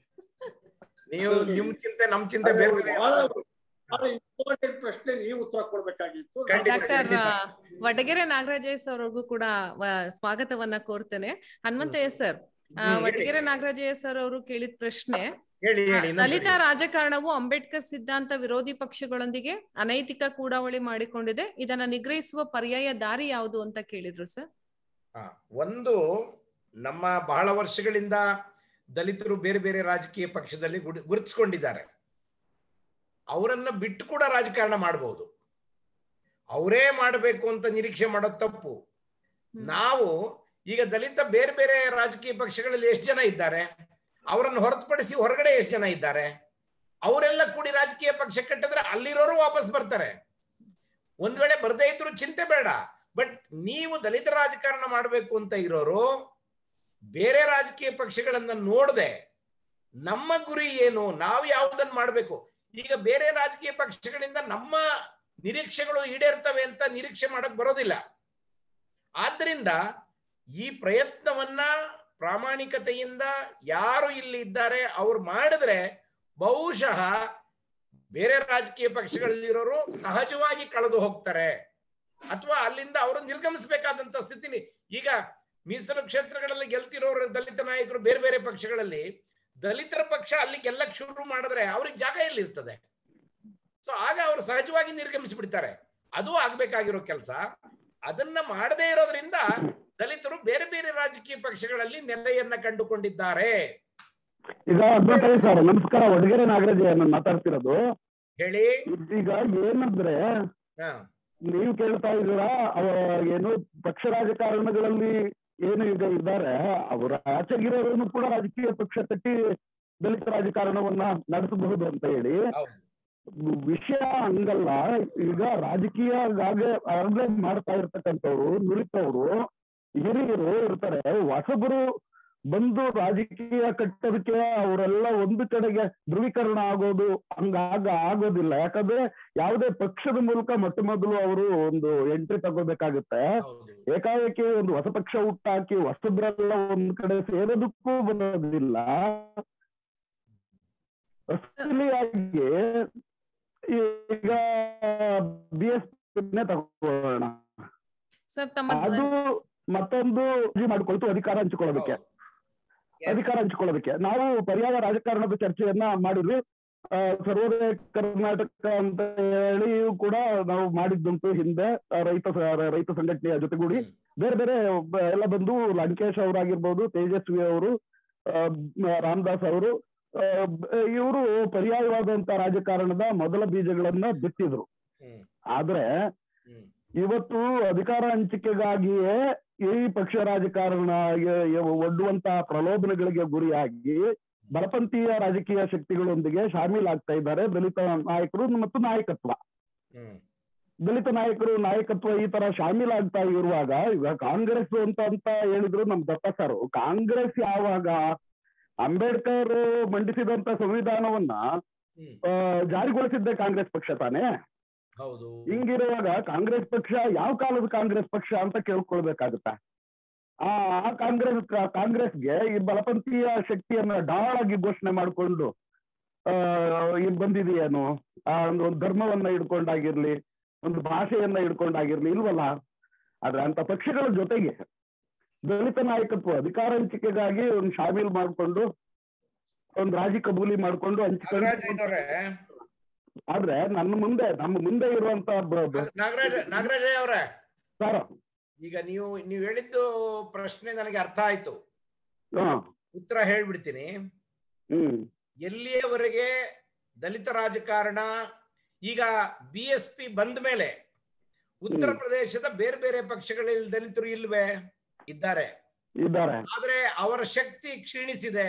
ನೀವು ನಿಮ್ ಚಿಂತೆ ನಮ್ ಚಿಂತೆ ಬೇರೆ ಬೇರೆ ಬಹಳ ಬಹಳ ಇಂಪಾರ್ಟೆಂಟ್ ಪ್ರಶ್ನೆ ನೀವು ಉತ್ತರ ಕೊಡ್ಬೇಕಾಗಿತ್ತು ಖಂಡಿತ. ಡಾಕ್ಟರ್ ವಡಗೆರೆ ನಾಗರಾಜಯ್ಯ ಸರ್ ಅವ್ರಿಗೂ ಕೂಡ ವ- ಸ್ವಾಗತವನ್ನ ಕೋರ್ತೇನೆ ಹನುಮಂತಯ್ಯ ಸರ್ ಆ, ಹ್ಮ್, ಹೇಳಿ. ವಡಗೆರೆ ನಾಗರಾಜಯ್ಯ ಸರ್ ಅವರು ಕೇಳಿದ ಪ್ರಶ್ನೆ ಹೇಳಿ ಆ, ಹೇಳಿ ಇನ್ನೊಂದ್ ದಲಿತ ಸರಿ. ರಾಜಕಾರಣವು ಅಂಬೇಡ್ಕರ್ ಸಿದ್ಧಾಂತ ವಿರೋಧಿ ಪಕ್ಷಗಳೊಂದಿಗೆ ಅನೈತಿಕ ಕೂಡಾವಳಿ ಮಾಡಿಕೊಂಡಿದೆ ಇದನ್ನ ನಿಗ್ರಹಿಸುವ ಪರ್ಯಾಯ ದಾರಿ ಯಾವುದು ಅಂತ ಕೇಳಿದ್ರು ಸರ್ ಹಾ, ಒಂದು ನಮ್ಮ ಬಹಳ ವರ್ಷಗಳಿಂದ ದಲಿತರು ಬೇರೆ ಬೇರೆ ರಾಜಕೀಯ ಪಕ್ಷದಲ್ಲಿ ಗುಡಿ- ಗುರುತಿಸ್ಕೊಂಡಿದ್ದಾರೆ ಅವರನ್ನ ಬಿಟ್ಟು ಕೂಡ ರಾಜಕಾರಣ ಮಾಡಬಹುದು ಅವರೇ ಮಾಡಬೇಕು ಅಂತ ನಿರೀಕ್ಷೆ ಮಾಡೋದು ತಪ್ಪು ಹ್ಮ್. ನಾವು ಈಗ ದಲಿತ ಬೇರೆ ಬೇರೆ ರಾಜಕೀಯ ಪಕ್ಷಗಳಲ್ಲಿ ಎಷ್ಟು ಜನ ಇದ್ದಾರೆ ಅವರನ್ನು ಹೊರತುಪಡಿಸಿ ಹೊರಗಡೆ ಎಷ್ಟು ಜನ ಇದ್ದಾರೆ ಅವರೆಲ್ಲ ಕೂಡಿ ರಾಜಕೀಯ ಪಕ್ಷ ಕಟ್ಟಿದ್ರೆ ಅಲ್ಲಿರೋರು ವಾಪಸ್ ಬರ್ತಾರೆ ಒಂದ್ ವೇಳೆ ಬರ್ದೇ ಇದ್ರು ಚಿಂತೆ ಬೇಡ ಬಟ್ ನೀವು ದಲಿತ ರಾಜಕಾರಣ ಮಾಡಬೇಕು ಅಂತ ಇರೋರು ಬೇರೆ ರಾಜಕೀಯ ಪಕ್ಷಗಳನ್ನ ನೋಡದೆ ನಮ್ಮ ಗುರಿ ಏನು ನಾವು ಯಾವುದನ್ನ ಮಾಡಬೇಕು ಈಗ ಬೇರೆ ರಾಜಕೀಯ ಪಕ್ಷಗಳಿಂದ ನಮ್ಮ ನಿರೀಕ್ಷೆಗಳು ಈಡೇರ್ತವೆ ಅಂತ ನಿರೀಕ್ಷೆ ಮಾಡಕ್ ಬರೋದಿಲ್ಲ ಆದ್ರಿಂದ ಈ ಪ್ರಯತ್ನವನ್ನ ಪ್ರಾಮಾಣಿಕತೆಯಿಂದ ಯಾರು ಇಲ್ಲಿ ಇದ್ದಾರೆ ಅವ್ರು ಮಾಡಿದ್ರೆ ಬಹುಶಃ ಬೇರೆ ರಾಜಕೀಯ ಪಕ್ಷಗಳಲ್ಲಿರೋರು ಸಹಜವಾಗಿ ಕಳೆದು ಹೋಗ್ತಾರೆ ಅಥವಾ ಅಲ್ಲಿಂದ ಅವರು ನಿರ್ಗಮಿಸಬೇಕಾದಂತ ಸ್ಥಿತಿ ಈಗ ಮೀಸಲು ಕ್ಷೇತ್ರಗಳಲ್ಲಿ ಗೆಲ್ತಿರೋರು ದಲಿತ ನಾಯಕರು ಬೇರೆ ಬೇರೆ ಪಕ್ಷಗಳಲ್ಲಿ ದಲಿತರ ಪಕ್ಷ ಅಲ್ಲಿ ಗೆಲ್ಲಕ್ ಶುರು ಮಾಡಿದ್ರೆ ಅವ್ರಿಗೆ ಜಾಗ ಎಲ್ಲಿರ್ತದೆ ಸೊ ಆಗ ಅವರು ಸಹಜವಾಗಿ ನಿರ್ಗಮಿಸಿ ಬಿಡ್ತಾರೆ ಅದು ಆಗ್ಬೇಕಾಗಿರೋ ಕೆಲಸ ಅದನ್ನ ಮಾಡದೇ ಇರೋದ್ರಿಂದ ದಲಿತರು ಬೇರೆ ಬೇರೆ ರಾಜಕೀಯ ಪಕ್ಷಗಳಲ್ಲಿ ನೆಲೆಯನ್ನ ಕಂಡುಕೊಂಡಿದ್ದಾರೆ ಈಗ ಅದ್ಭುತ ಸರ್ ನಮಸ್ಕಾರ ಒಡಗೆರೆ ನಾಗರಾಜ್ ನಾನು ಮಾತಾಡ್ತಿರೋದು ಹೇಳಿ ಈಗ ಏನಂದ್ರೆ ಹಾ ನೀವು ಕೇಳ್ತಾ ಇದ್ದೀರಾ ಅವ ಏನು ಪಕ್ಷ ರಾಜಕಾರಣಗಳಲ್ಲಿ ಏನು ಈಗ ಇದ್ದಾರೆ ಅವರ ಆಚೆಗಿರೋರನ್ನು ಕೂಡ ರಾಜಕೀಯ ಪಕ್ಷ ಕಟ್ಟಿ ದಲಿತ ರಾಜಕಾರಣವನ್ನ ನಡೆಸಬಹುದು ಅಂತ ಹೇಳಿ ಹೌದು ವಿಷಯ ಹಂಗಲ್ಲ ಈಗ ರಾಜಕೀಯ ಆಗಲೇ ಮಾಡ್ತಾ ಇರ್ತಕ್ಕಂಥವ್ರು ನುರಿತವ್ರು ಹಿರಿಯರು ಇರ್ತಾರೆ ಹೊಸಬರು ಬಂದು ರಾಜಕೀಯ ಕಟ್ಟೋದಕ್ಕೆ ಅವರೆಲ್ಲ ಒಂದು ಕಡೆಗೆ ಧ್ರುವೀಕರಣ ಆಗೋದು ಹಂಗಾಗ ಆಗೋದಿಲ್ಲ ಯಾಕಂದ್ರೆ ಯಾವುದೇ ಪಕ್ಷದ ಮೂಲಕ ಮೊಟ್ಟ ಮೊದಲು ಅವರು ಒಂದು ಎಂಟ್ರಿ ತಗೋಬೇಕಾಗುತ್ತೆ ಹೌದು ಏಕಾಏಕಿ ಒಂದು ಹೊಸ ಪಕ್ಷ ಹುಟ್ಟಾಕಿ ಹೊಸಬ್ರೆಲ್ಲ ಒಂದ್ ಕಡೆ ಸೇರೋದಕ್ಕೂ ಬರೋದಿಲ್ಲ ಆಗಿ ಈಗ ಬಿ ಎಸ್ ತಗೋಣ ಸರ್ ತಮ್ಮ ಅದು ಮತ್ತೊಂದು ಅರ್ಜಿ ಮಾಡ್ಕೊಳ್ತು ಅಧಿಕಾರ ಹಂಚಿಕೊಳ್ಳೋದಕ್ಕೆ ಹೌದು. Yes. ಅಧಿಕಾರ ಹಂಚಿಕೊಳ್ಳೋದಕ್ಕೆ ನಾವು ಪರ್ಯಾಯ ರಾಜಕಾರಣದ ಚರ್ಚೆಯನ್ನ ಮಾಡಿದ್ವಿ ಆ, ಸರ್ವೋದಯ ಕರ್ನಾಟಕ ಅಂತ ಹೇಳಿ ಕೂಡ ನಾವು ಮಾಡಿದ್ದುಂಟು ಹಿಂದೆ ಆ, ರೈತ ಸ- ರೈತ ಸಂಘಟನೆಯ ಜೊತೆಗೂಡಿ ಹ್ಮ್. ಬೇರೆ ಬೇರೆ ಒಬ್ಬ- ಎಲ್ಲ ಬಂದು ಲಂಕೇಶ್ ಅವರಾಗಿರ್ಬೋದು ತೇಜಸ್ವಿ ಅವರು ಆ, ಮ- ರಾಮದಾಸ್ ಅವರು ಇವರು ಪರ್ಯಾಯವಾದಂತ ರಾಜಕಾರಣದ ಮೊದಲ ಬೀಜಗಳನ್ನ ಬಿತ್ತಿದ್ರು ಹ್ಮ್. ಆದ್ರೆ ಹ್ಮ್. ಇವತ್ತು ಅಧಿಕಾರ ಹಂಚಿಕೆಗಾಗಿಯೇ ಈ ಪಕ್ಷ ರಾಜಕಾರಣ ಯ- ಯ- ಒಡ್ಡುವಂತ ಪ್ರಲೋಭನೆಗಳಿಗೆ ಗುರಿಯಾಗಿ ಬಲಪಂಥೀಯ ರಾಜಕೀಯ ಶಕ್ತಿಗಳೊಂದಿಗೆ ಶಾಮೀಲಾಗ್ತಾ ಇದ್ದಾರೆ ದಲಿತ ನಾಯಕರು ಮತ್ತು ನಾಯಕತ್ವ ಹ್ಮ್. ದಲಿತ ನಾಯಕರು ನಾಯಕತ್ವ ಈ ತರ ಶಾಮೀಲಾಗ್ತಾ ಇರುವಾಗ ಈಗ ಕಾಂಗ್ರೆಸ್ ಅಂತ ಅಂತ ಹೇಳಿದ್ರು ನಮ್ ದತ್ತ ಸರ್ ಕಾಂಗ್ರೆಸ್ ಯಾವಾಗ ಅಂಬೇಡ್ಕರ್ ಮಂಡಿಸಿದಂತ ಸಂವಿಧಾನವನ್ನ ಹ್ಮ್. ಆ, ಜಾರಿಗೊಳಿಸಿದ್ದೆ ಕಾಂಗ್ರೆಸ್ ಪಕ್ಷ ತಾನೇ ಹೌದು ಹಿಂಗಿರುವಾಗ ಕಾಂಗ್ರೆಸ್ ಪಕ್ಷ ಯಾವ ಕಾಲದ ಕಾಂಗ್ರೆಸ್ ಪಕ್ಷ ಅಂತ ಕೇಳ್ಕೊಳ್ಬೇಕಾಗುತ್ತ ಆ ಆ ಕಾಂಗ್ರೆಸ್ ಕಾಂಗ್ರೆಸ್ಗೆ ಈ ಬಲಪಂಥೀಯ ಶಕ್ತಿಯನ್ನ ಡಾಳಾಗಿ ಘೋಷಣೆ ಮಾಡಿಕೊಂಡು ಆ ಇದು ಬಂದಿದೆಯೇನು ಆ ಒಂದು ಒಂದು ಧರ್ಮವನ್ನ ಹಿಡ್ಕೊಂಡಾಗಿರ್ಲಿ ಒಂದು ಭಾಷೆಯನ್ನ ಹಿಡ್ಕೊಂಡಾಗಿರ್ಲಿ ಇಲ್ವಲ್ಲ ಆದ್ರೆ ಅಂತ ಪಕ್ಷಗಳ ಜೊತೆಗೆ ದಲಿತ ನಾಯಕತ್ವ ಅಧಿಕಾರ ಹಂಚಿಕೆಗಾಗಿ ಒಂದು ಶಾಮೀಲ್ ಮಾಡಿಕೊಂಡು ಒಂದು ರಾಜಿ ಕಬೂಲಿ ಮಾಡ್ಕೊಂಡು ನಾಗರಾಜ್ ಹಂಚ್ಕೊಂಡು ಐನವ್ರೆ ಆದ್ರೆ ನನ್ನ ಮುಂದೆ ನಮ್ಮ ಮುಂದೆ ಇರುವಂತ ಬ- ಬ- ನಾಗರಾಜ ನಾಗರಾಜಯ್ಯ ಅವರೇ ಸರ್ ಈಗ ನೀವು ನೀವು ಹೇಳಿದ್ದು ಪ್ರಶ್ನೆ ನನಗೆ ಅರ್ಥ ಆಯ್ತು ಹಾ ಉತ್ತರ ಹೇಳ್ಬಿಡ್ತೀನಿ ಹ್ಮ್ ಎಲ್ಲಿಯವರೆಗೆ ದಲಿತ ರಾಜಕಾರಣ ಈಗ ಬಿ ಎಸ್ ಪಿ ಬಂದ ಮೇಲೆ ಉತ್ತರ ಹ್ಮ್. ಪ್ರದೇಶದ ಬೇರೆ ಬೇರೆ ಪಕ್ಷಗಳಲ್ಲಿ ದಲಿತರು ಇಲ್ವೇ ಇದ್ದಾರೆ ಇದ್ದಾರೆ ಆದ್ರೆ ಅವರ ಶಕ್ತಿ ಕ್ಷೀಣಿಸಿದೆ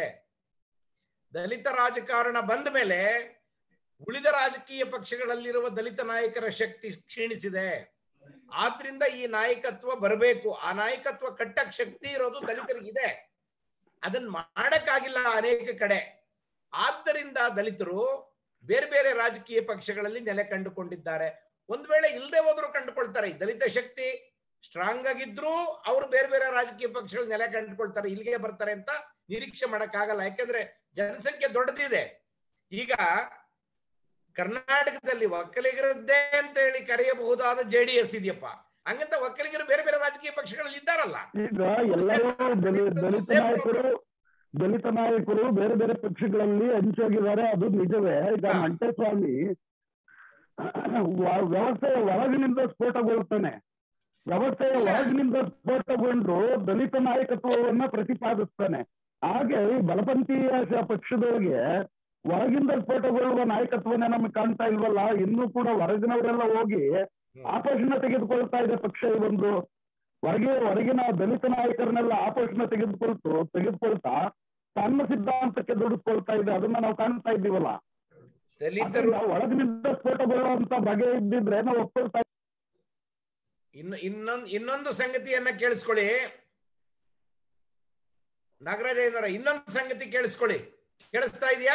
ದಲಿತ ರಾಜಕಾರಣ ಬಂದ ಮೇಲೆ ಉಳಿದ ರಾಜಕೀಯ ಪಕ್ಷಗಳಲ್ಲಿರುವ ದಲಿತ ನಾಯಕರ ಶಕ್ತಿ ಕ್ಷೀಣಿಸಿದೆ ಆದ್ರಿಂದ ಈ ನಾಯಕತ್ವ ಬರಬೇಕು ಆ ನಾಯಕತ್ವ ಕಟ್ಟಕ್ ಶಕ್ತಿ ಇರೋದು ದಲಿತರಿಗಿದೆ ಅದನ್ನ ಮಾಡಕ್ಕಾಗಿಲ್ಲ ಅನೇಕ ಕಡೆ ಆದ್ದರಿಂದ ದಲಿತರು ಬೇರೆ ಬೇರೆ ರಾಜಕೀಯ ಪಕ್ಷಗಳಲ್ಲಿ ನೆಲೆ ಕಂಡುಕೊಂಡಿದ್ದಾರೆ ಒಂದ್ ವೇಳೆ ಇಲ್ಲದೆ ಹೋದ್ರು ಕಂಡುಕೊಳ್ತಾರೆ ಈ ದಲಿತ ಶಕ್ತಿ ಸ್ಟ್ರಾಂಗ್ ಆಗಿದ್ರು ಅವರು ಬೇರೆ ಬೇರೆ ರಾಜಕೀಯ ಪಕ್ಷಗಳು ನೆಲೆ ಕಂಡುಕೊಳ್ತಾರೆ ಇಲ್ಲಿಗೆ ಬರ್ತಾರೆ ಅಂತ ನಿರೀಕ್ಷೆ ಮಾಡಕ್ಕಾಗಲ್ಲ ಯಾಕಂದ್ರೆ ಜನಸಂಖ್ಯೆ ದೊಡ್ಡದಿದೆ ಈಗ ಕರ್ನಾಟಕದಲ್ಲಿ ಒಕ್ಕಲಿಗರದ್ದೇ ಅಂತ ಹೇಳಿ ಕರೆಯಬಹುದಾದ ಜೆ ಡಿ ಎಸ್ ಇದೆಯಪ್ಪ ಹಂಗಂತ ಒಕ್ಕಲಿಗರು ಬೇರೆ ಬೇರೆ ರಾಜಕೀಯ ಪಕ್ಷಗಳಲ್ಲಿ ಇದ್ದಾರಲ್ಲ ಈಗ ಎಲ್ಲರೂ ದಲಿ ದಲಿತ ನಾಯಕರು ದಲಿತ ನಾಯಕರು ಬೇರೆ ಬೇರೆ ಪಕ್ಷಗಳಲ್ಲಿ ಹಂಚೋಗಿದ್ದಾರೆ ಅದು ನಿಜವೇ ಈಗ ಹಾ. ಮಂಟೇಸ್ವಾಮಿ ವ- ವ್ಯವಸ್ಥೆಯ ಒಳಗಿನಿಂದ ಸ್ಫೋಟಗೊಳ್ತಾನೆ ವ್ಯವಸ್ಥೆಯ ಇಲ್ಲ. ಒಳಗಿನಿಂದ ಸ್ಫೋಟಗೊಂಡು ದಲಿತ ನಾಯಕತ್ವವನ್ನ ಪ್ರತಿಪಾದಿಸ್ತಾನೆ ಹಾಗೆ ಈ ಬಲಪಂಥೀಯ ಶ- ಪಕ್ಷದೊಳಗೆ ಹೊರಗಿಂದ ಸ್ಫೋಟಗೊಳ್ಳುವ ನಾಯಕತ್ವನೇ ನಮಗೆ ಕಾಣ್ತಾ ಇಲ್ವಲ್ಲ ಇನ್ನೂ ಕೂಡ ಹೊರಗಿನವರೆಲ್ಲ ಹೋಗಿ ಆಪೋಷಣ ತೆಗೆದುಕೊಳ್ತಾ ಇದೆ ಪಕ್ಷ ಇದೊಂದು ಹೊರಗೆ ಹೊರಗಿನ ದಲಿತ ನಾಯಕರನ್ನೆಲ್ಲ ಆಪೋಷಣ ತೆಗೆದುಕೊಳ್ತು ತೆಗೆದುಕೊಳ್ತಾ ತನ್ನ ಸಿದ್ಧಾಂತಕ್ಕೆ ದುಡಿಸ್ಕೊಳ್ತಾ ಇದೆ ಅದನ್ನ ನಾವು ಕಾಣ್ತಾ ಇದ್ದೀವಲ್ಲ ದಲಿತರು ಅದನ್ನ ಒಳಗಿನಿಂದ ಸ್ಫೋಟಗೊಳ್ಳುವಂತ ಬಗೆ ಇದ್ದಿದ್ರೆ ನಾವು ಒಪ್ಕೊಳ್ತಾ ಇನ್ನು ಇನ್ನೊಂದು ಇನ್ನೊಂದು ಸಂಗತಿಯನ್ನ ಕೇಳಿಸ್ಕೊಳ್ಳಿ ನಾಗರಾಜೇಂದ್ರ ಇನ್ನೊಂದು ಸಂಗತಿ ಕೇಳಿಸ್ಕೊಳ್ಳಿ ಕೇಳಿಸ್ತಾ ಇದೆಯಾ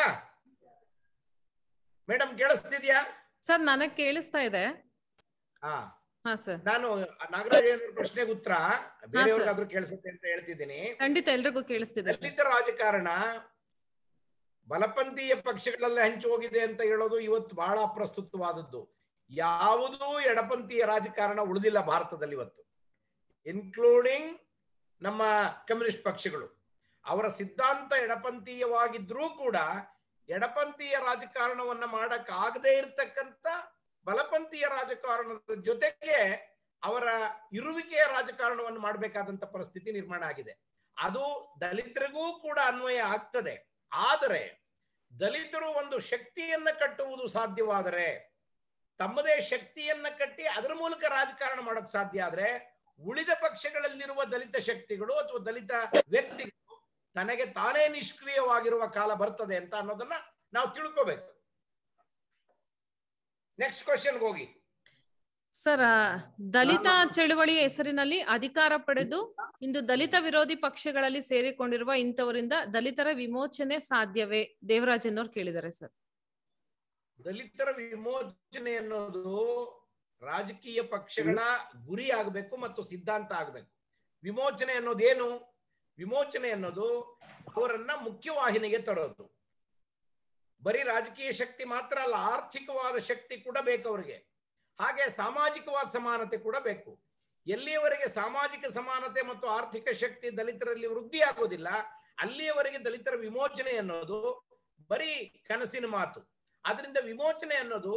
ಮೇಡಮ್ ಕೇಳಿಸ್ತಿದ್ಯಾ ಸರ್ ನನಗ್ ಕೇಳಿಸ್ತಾ ಇದೆ ಹಾ ಹಾ ಸರ್ ನಾನು ನಾಗರಾಜೇಂದ್ರ ಪ್ರಶ್ನೆಗೆ ಉತ್ತರ ಬೇರೆಯವ್ರಿಗಾದ್ರೂ ಕೇಳಿಸುತ್ತೆ ಅಂತ ಹೇಳ್ತಿದ್ದೀನಿ ಖಂಡಿತ ಎಲ್ರಿಗೂ ಕೇಳಿಸ್ತಿದೆ ಸರ್ ದಲಿತ ರಾಜಕಾರಣ ಬಲಪಂಥೀಯ ಪಕ್ಷಗಳೆಲ್ಲ ಹಂಚಿ ಹೋಗಿದೆ ಅಂತ ಹೇಳೋದು ಇವತ್ತು ಬಹಳ ಅಪ್ರಸ್ತುತವಾದದ್ದು ಯಾವುದೂ ಎಡಪಂಥೀಯ ರಾಜಕಾರಣ ಉಳಿದಿಲ್ಲ ಭಾರತದಲ್ಲಿ ಇವತ್ತು ಇನ್ಕ್ಲೂಡಿಂಗ್ ನಮ್ಮ ಕಮ್ಯುನಿಸ್ಟ್ ಪಕ್ಷಗಳು ಅವರ ಸಿದ್ಧಾಂತ ಎಡಪಂಥೀಯವಾಗಿದ್ರೂ ಕೂಡ ಎಡಪಂಥೀಯ ರಾಜಕಾರಣವನ್ನ ಮಾಡಕ್ ಆಗದೆ ಇರತಕ್ಕಂತ ಬಲಪಂಥೀಯ ರಾಜಕಾರಣದ ಜೊತೆಗೆ ಅವರ ಇರುವಿಕೆಯ ರಾಜಕಾರಣವನ್ನು ಮಾಡಬೇಕಾದಂತ ಪರಿಸ್ಥಿತಿ ನಿರ್ಮಾಣ ಆಗಿದೆ ಅದು ದಲಿತರಿಗೂ ಕೂಡ ಅನ್ವಯ ಆಗ್ತದೆ ಆದರೆ ದಲಿತರು ಒಂದು ಶಕ್ತಿಯನ್ನ ಕಟ್ಟುವುದು ಸಾಧ್ಯವಾದರೆ ತಮ್ಮದೇ ಶಕ್ತಿಯನ್ನ ಕಟ್ಟಿ ಅದರ ಮೂಲಕ ರಾಜಕಾರಣ ಮಾಡಕ್ ಸಾಧ್ಯ ಆದ್ರೆ ಉಳಿದ ಪಕ್ಷಗಳಲ್ಲಿರುವ ದಲಿತ ಶಕ್ತಿಗಳು ಅಥವಾ ದಲಿತ ವ್ಯಕ್ತಿಗಳು ತನಗೆ ತಾನೇ ನಿಷ್ಕ್ರಿಯವಾಗಿರುವ ಕಾಲ ಬರ್ತದೆ ಅಂತ ಅನ್ನೋದನ್ನ ನಾವು ತಿಳ್ಕೋಬೇಕು ನೆಕ್ಸ್ಟ್ ಕ್ವಶನ್ಗೆ ಹೋಗಿ ಸರ್ ಆ, ದಲಿತ ಚಳುವಳಿಯ ಹೆಸರಿನಲ್ಲಿ ಅಧಿಕಾರ ಪಡೆದು ಇಂದು ದಲಿತ ವಿರೋಧಿ ಪಕ್ಷಗಳಲ್ಲಿ ಸೇರಿಕೊಂಡಿರುವ ಇಂಥವರಿಂದ ದಲಿತರ ವಿಮೋಚನೆ ಸಾಧ್ಯವೇ ದೇವರಾಜ್ ಅನ್ನೋರು ಕೇಳಿದ್ದಾರೆ ಸರ್ ದಲಿತರ ವಿಮೋಚನೆ ಅನ್ನೋದು ರಾಜಕೀಯ ಪಕ್ಷಗಳ ಗುರಿ ಆಗಬೇಕು ಮತ್ತು ಸಿದ್ಧಾಂತ ಆಗಬೇಕು ವಿಮೋಚನೆ ಅನ್ನೋದೇನು ವಿಮೋಚನೆ ಅನ್ನೋದು ಅವರನ್ನ ಮುಖ್ಯವಾಹಿನಿಗೆ ತರೋದು ಬರೀ ರಾಜಕೀಯ ಶಕ್ತಿ ಮಾತ್ರ ಅಲ್ಲ ಆರ್ಥಿಕವಾದ ಶಕ್ತಿ ಕೂಡ ಬೇಕು ಅವರಿಗೆ ಹಾಗೆ ಸಾಮಾಜಿಕವಾದ ಸಮಾನತೆ ಕೂಡ ಬೇಕು ಎಲ್ಲಿಯವರೆಗೆ ಸಾಮಾಜಿಕ ಸಮಾನತೆ ಮತ್ತು ಆರ್ಥಿಕ ಶಕ್ತಿ ದಲಿತರಲ್ಲಿ ವೃದ್ಧಿ ಆಗೋದಿಲ್ಲ ಅಲ್ಲಿಯವರೆಗೆ ದಲಿತರ ವಿಮೋಚನೆ ಅನ್ನೋದು ಬರೀ ಕನಸಿನ ಮಾತು ಆದ್ರಿಂದ ವಿಮೋಚನೆ ಅನ್ನೋದು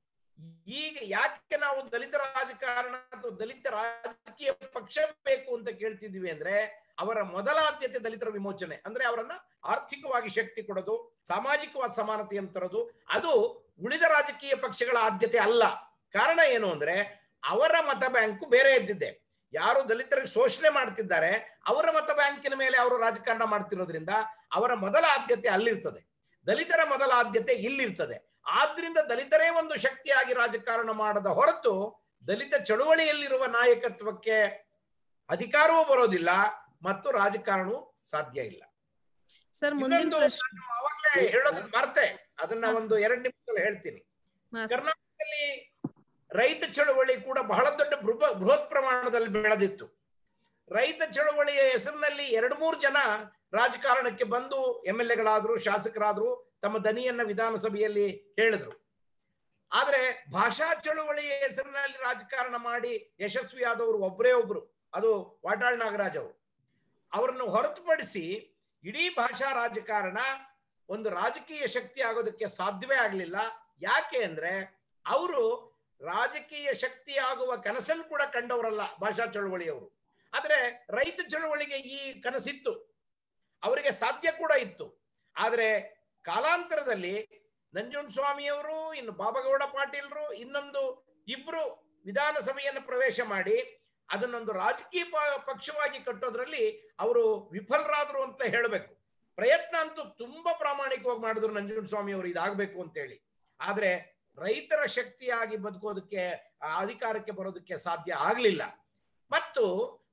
ಈಗ ಯಾಕೆ ನಾವು ದಲಿತ ರಾಜಕಾರಣ ಅಥವಾ ದಲಿತ ರಾಜಕೀಯ ಪಕ್ಷ ಬೇಕು ಅಂತ ಕೇಳ್ತಿದ್ವಿ ಅಂದ್ರೆ ಅವರ ಮೊದಲ ಆದ್ಯತೆ ದಲಿತರ ವಿಮೋಚನೆ ಅಂದ್ರೆ ಅವರನ್ನ ಆರ್ಥಿಕವಾಗಿ ಶಕ್ತಿ ಕೊಡೋದು ಸಾಮಾಜಿಕವಾದ ಸಮಾನತೆಯನ್ನು ತರೋದು ಅದು ಉಳಿದ ರಾಜಕೀಯ ಪಕ್ಷಗಳ ಆದ್ಯತೆ ಅಲ್ಲ ಕಾರಣ ಏನು ಅಂದ್ರೆ ಅವರ ಮತ ಬ್ಯಾಂಕು ಬೇರೆ ಇದ್ದಿದೆ ಯಾರು ದಲಿತರಿಗೆ ಶೋಷಣೆ ಮಾಡ್ತಿದ್ದಾರೆ ಅವರ ಮತ ಬ್ಯಾಂಕಿನ ಮೇಲೆ ಅವರು ರಾಜಕಾರಣ ಮಾಡ್ತಿರೋದ್ರಿಂದ ಅವರ ಮೊದಲ ಆದ್ಯತೆ ಅಲ್ಲಿರ್ತದೆ ದಲಿತರ ಮೊದಲ ಆದ್ಯತೆ ಇಲ್ಲಿರ್ತದೆ ಆದ್ರಿಂದ ದಲಿತರೇ ಒಂದು ಶಕ್ತಿಯಾಗಿ ರಾಜಕಾರಣ ಮಾಡದ ಹೊರತು ದಲಿತ ಚಳುವಳಿಯಲ್ಲಿರುವ ನಾಯಕತ್ವಕ್ಕೆ ಅಧಿಕಾರವೂ ಬರೋದಿಲ್ಲ ಮತ್ತು ರಾಜಕಾರಣವೂ ಸಾಧ್ಯ ಇಲ್ಲ ಸರ್ ಮುಂದಿನ ಇನ್ನೊಂದು ಪ್ರಶ್ನೆ ನಾನು ಅವಾಗ್ಲೇ ಹೇಳೋದನ್ನ ಮರ್ತೆ ಅದನ್ನ ಹಾ, ಒಂದು ಎರಡು ನಿಮಿಷದಲ್ಲಿ ಹೇಳ್ತೀನಿ ಹಾ, ಸರ್. ಕರ್ನಾಟಕದಲ್ಲಿ ರೈತ ಚಳವಳಿ ಕೂಡ ಬಹಳ ದೊಡ್ಡ ಬೃಹ- ಬೃಹತ್ ಪ್ರಮಾಣದಲ್ಲಿ ಬೆಳೆದಿತ್ತು ರೈತ ಚಳವಳಿಯ ಹೆಸರಿನಲ್ಲಿ ಎರಡು ಮೂರು ಜನ ರಾಜಕಾರಣಕ್ಕೆ ಬಂದು ಎಂ ಎಲ್ ಎಗಳಾದ್ರು ಶಾಸಕರಾದ್ರು ತಮ್ಮ ದನಿಯನ್ನ ವಿಧಾನಸಭೆಯಲ್ಲಿ ಹೇಳಿದ್ರು ಆದ್ರೆ ಭಾಷಾ ಚಳುವಳಿಯ ಹೆಸರಿನಲ್ಲಿ ರಾಜಕಾರಣ ಮಾಡಿ ಯಶಸ್ವಿಯಾದವರು ಒಬ್ಬರೇ ಒಬ್ರು ಅದು ವಾಟಾಳ್ ನಾಗರಾಜ್ ಅವರು ಅವರನ್ನು ಹೊರತುಪಡಿಸಿ ಇಡೀ ಭಾಷಾ ರಾಜಕಾರಣ ಒಂದು ರಾಜಕೀಯ ಶಕ್ತಿ ಆಗೋದಕ್ಕೆ ಸಾಧ್ಯವೇ ಆಗಲಿಲ್ಲ ಯಾಕೆ ಅಂದ್ರೆ ಅವರು ರಾಜಕೀಯ ಶಕ್ತಿ ಆಗುವ ಕನಸನ್ನು ಕೂಡ ಕಂಡವರಲ್ಲ ಭಾಷಾ ಚಳುವಳಿಯವರು ಆದ್ರೆ ರೈತ ಚಳುವಳಿಗೆ ಈ ಕನಸಿತ್ತು ಅವರಿಗೆ ಸಾಧ್ಯ ಕೂಡ ಇತ್ತು ಆದ್ರೆ ಕಾಲಾಂತರದಲ್ಲಿ ನಂಜುಂಡಸ್ವಾಮಿಯವರು ಇನ್ನು ಬಾಬಗೌಡ ಪಾಟೀಲ್ರು ಇನ್ನೊಂದು ಇಬ್ರು ವಿಧಾನಸಭೆಯನ್ನು ಪ್ರವೇಶ ಮಾಡಿ ಅದನ್ನೊಂದು ರಾಜಕೀಯ ಪ- ಪಕ್ಷವಾಗಿ ಕಟ್ಟೋದ್ರಲ್ಲಿ ಅವರು ವಿಫಲರಾದ್ರು ಅಂತ ಹೇಳಬೇಕು ಪ್ರಯತ್ನ ಅಂತೂ ತುಂಬಾ ಪ್ರಾಮಾಣಿಕವಾಗಿ ಮಾಡಿದ್ರು ನಂಜುಂಡಸ್ವಾಮಿ ಅವರು ಇದಾಗಬೇಕು ಅಂತ ಹೇಳಿ ಆದ್ರೆ ರೈತರ ಶಕ್ತಿಯಾಗಿ ಬದುಕೋದಕ್ಕೆ ಆ ಅಧಿಕಾರಕ್ಕೆ ಬರೋದಕ್ಕೆ ಸಾಧ್ಯ ಆಗ್ಲಿಲ್ಲ ಮತ್ತು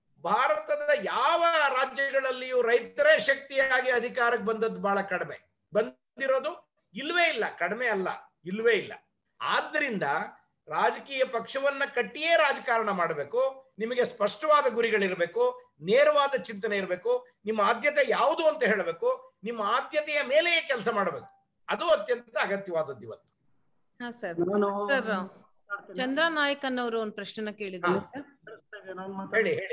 ಭಾರತದ ಯಾವ ರಾಜ್ಯಗಳಲ್ಲಿಯೂ ರೈತರೇ ಶಕ್ತಿಯಾಗಿ ಅಧಿಕಾರಕ್ಕೆ ಬಂದದ್ದು ಬಹಳ ಕಡಿಮೆ ಬಂದಿರೋದು ಇಲ್ವೇ ಇಲ್ಲ ಕಡಿಮೆ ಅಲ್ಲ ಇಲ್ವೇ ಇಲ್ಲ ಆದ್ರಿಂದ ರಾಜಕೀಯ ಪಕ್ಷವನ್ನ ಕಟ್ಟಿಯೇ ರಾಜಕಾರಣ ಮಾಡಬೇಕು ನಿಮಗೆ ಸ್ಪಷ್ಟವಾದ ಗುರಿಗಳಿರಬೇಕು ನೇರವಾದ ಚಿಂತನೆ ಇರಬೇಕು ನಿಮ್ಮ ಆದ್ಯತೆ ಯಾವುದು ಅಂತ ಹೇಳಬೇಕು ನಿಮ್ಮ ಆದ್ಯತೆಯ ಮೇಲೆಯೇ ಕೆಲಸ ಮಾಡಬೇಕು ಅದು ಅತ್ಯಂತ ಅಗತ್ಯವಾದದ್ದು ಇವತ್ತು ಹಾ ಸರ್ ನಾನು ಸರ್ ಮಾತಾಡ್ತೇನೆ. ಚಂದ್ರ ನಾಯಕ್ ಅನ್ನೋರು ಒಂದು ಪ್ರಶ್ನೆನ ಕೇಳಿದ್ದಾರೆ ಹಾ. ಸರ್ ಕೇಳಿಸ್ತಾ ಇದೆ ನಾನು ಹೇಳಿ ಮಾತಾಡ್ತೇನೆ. ಹೇಳಿ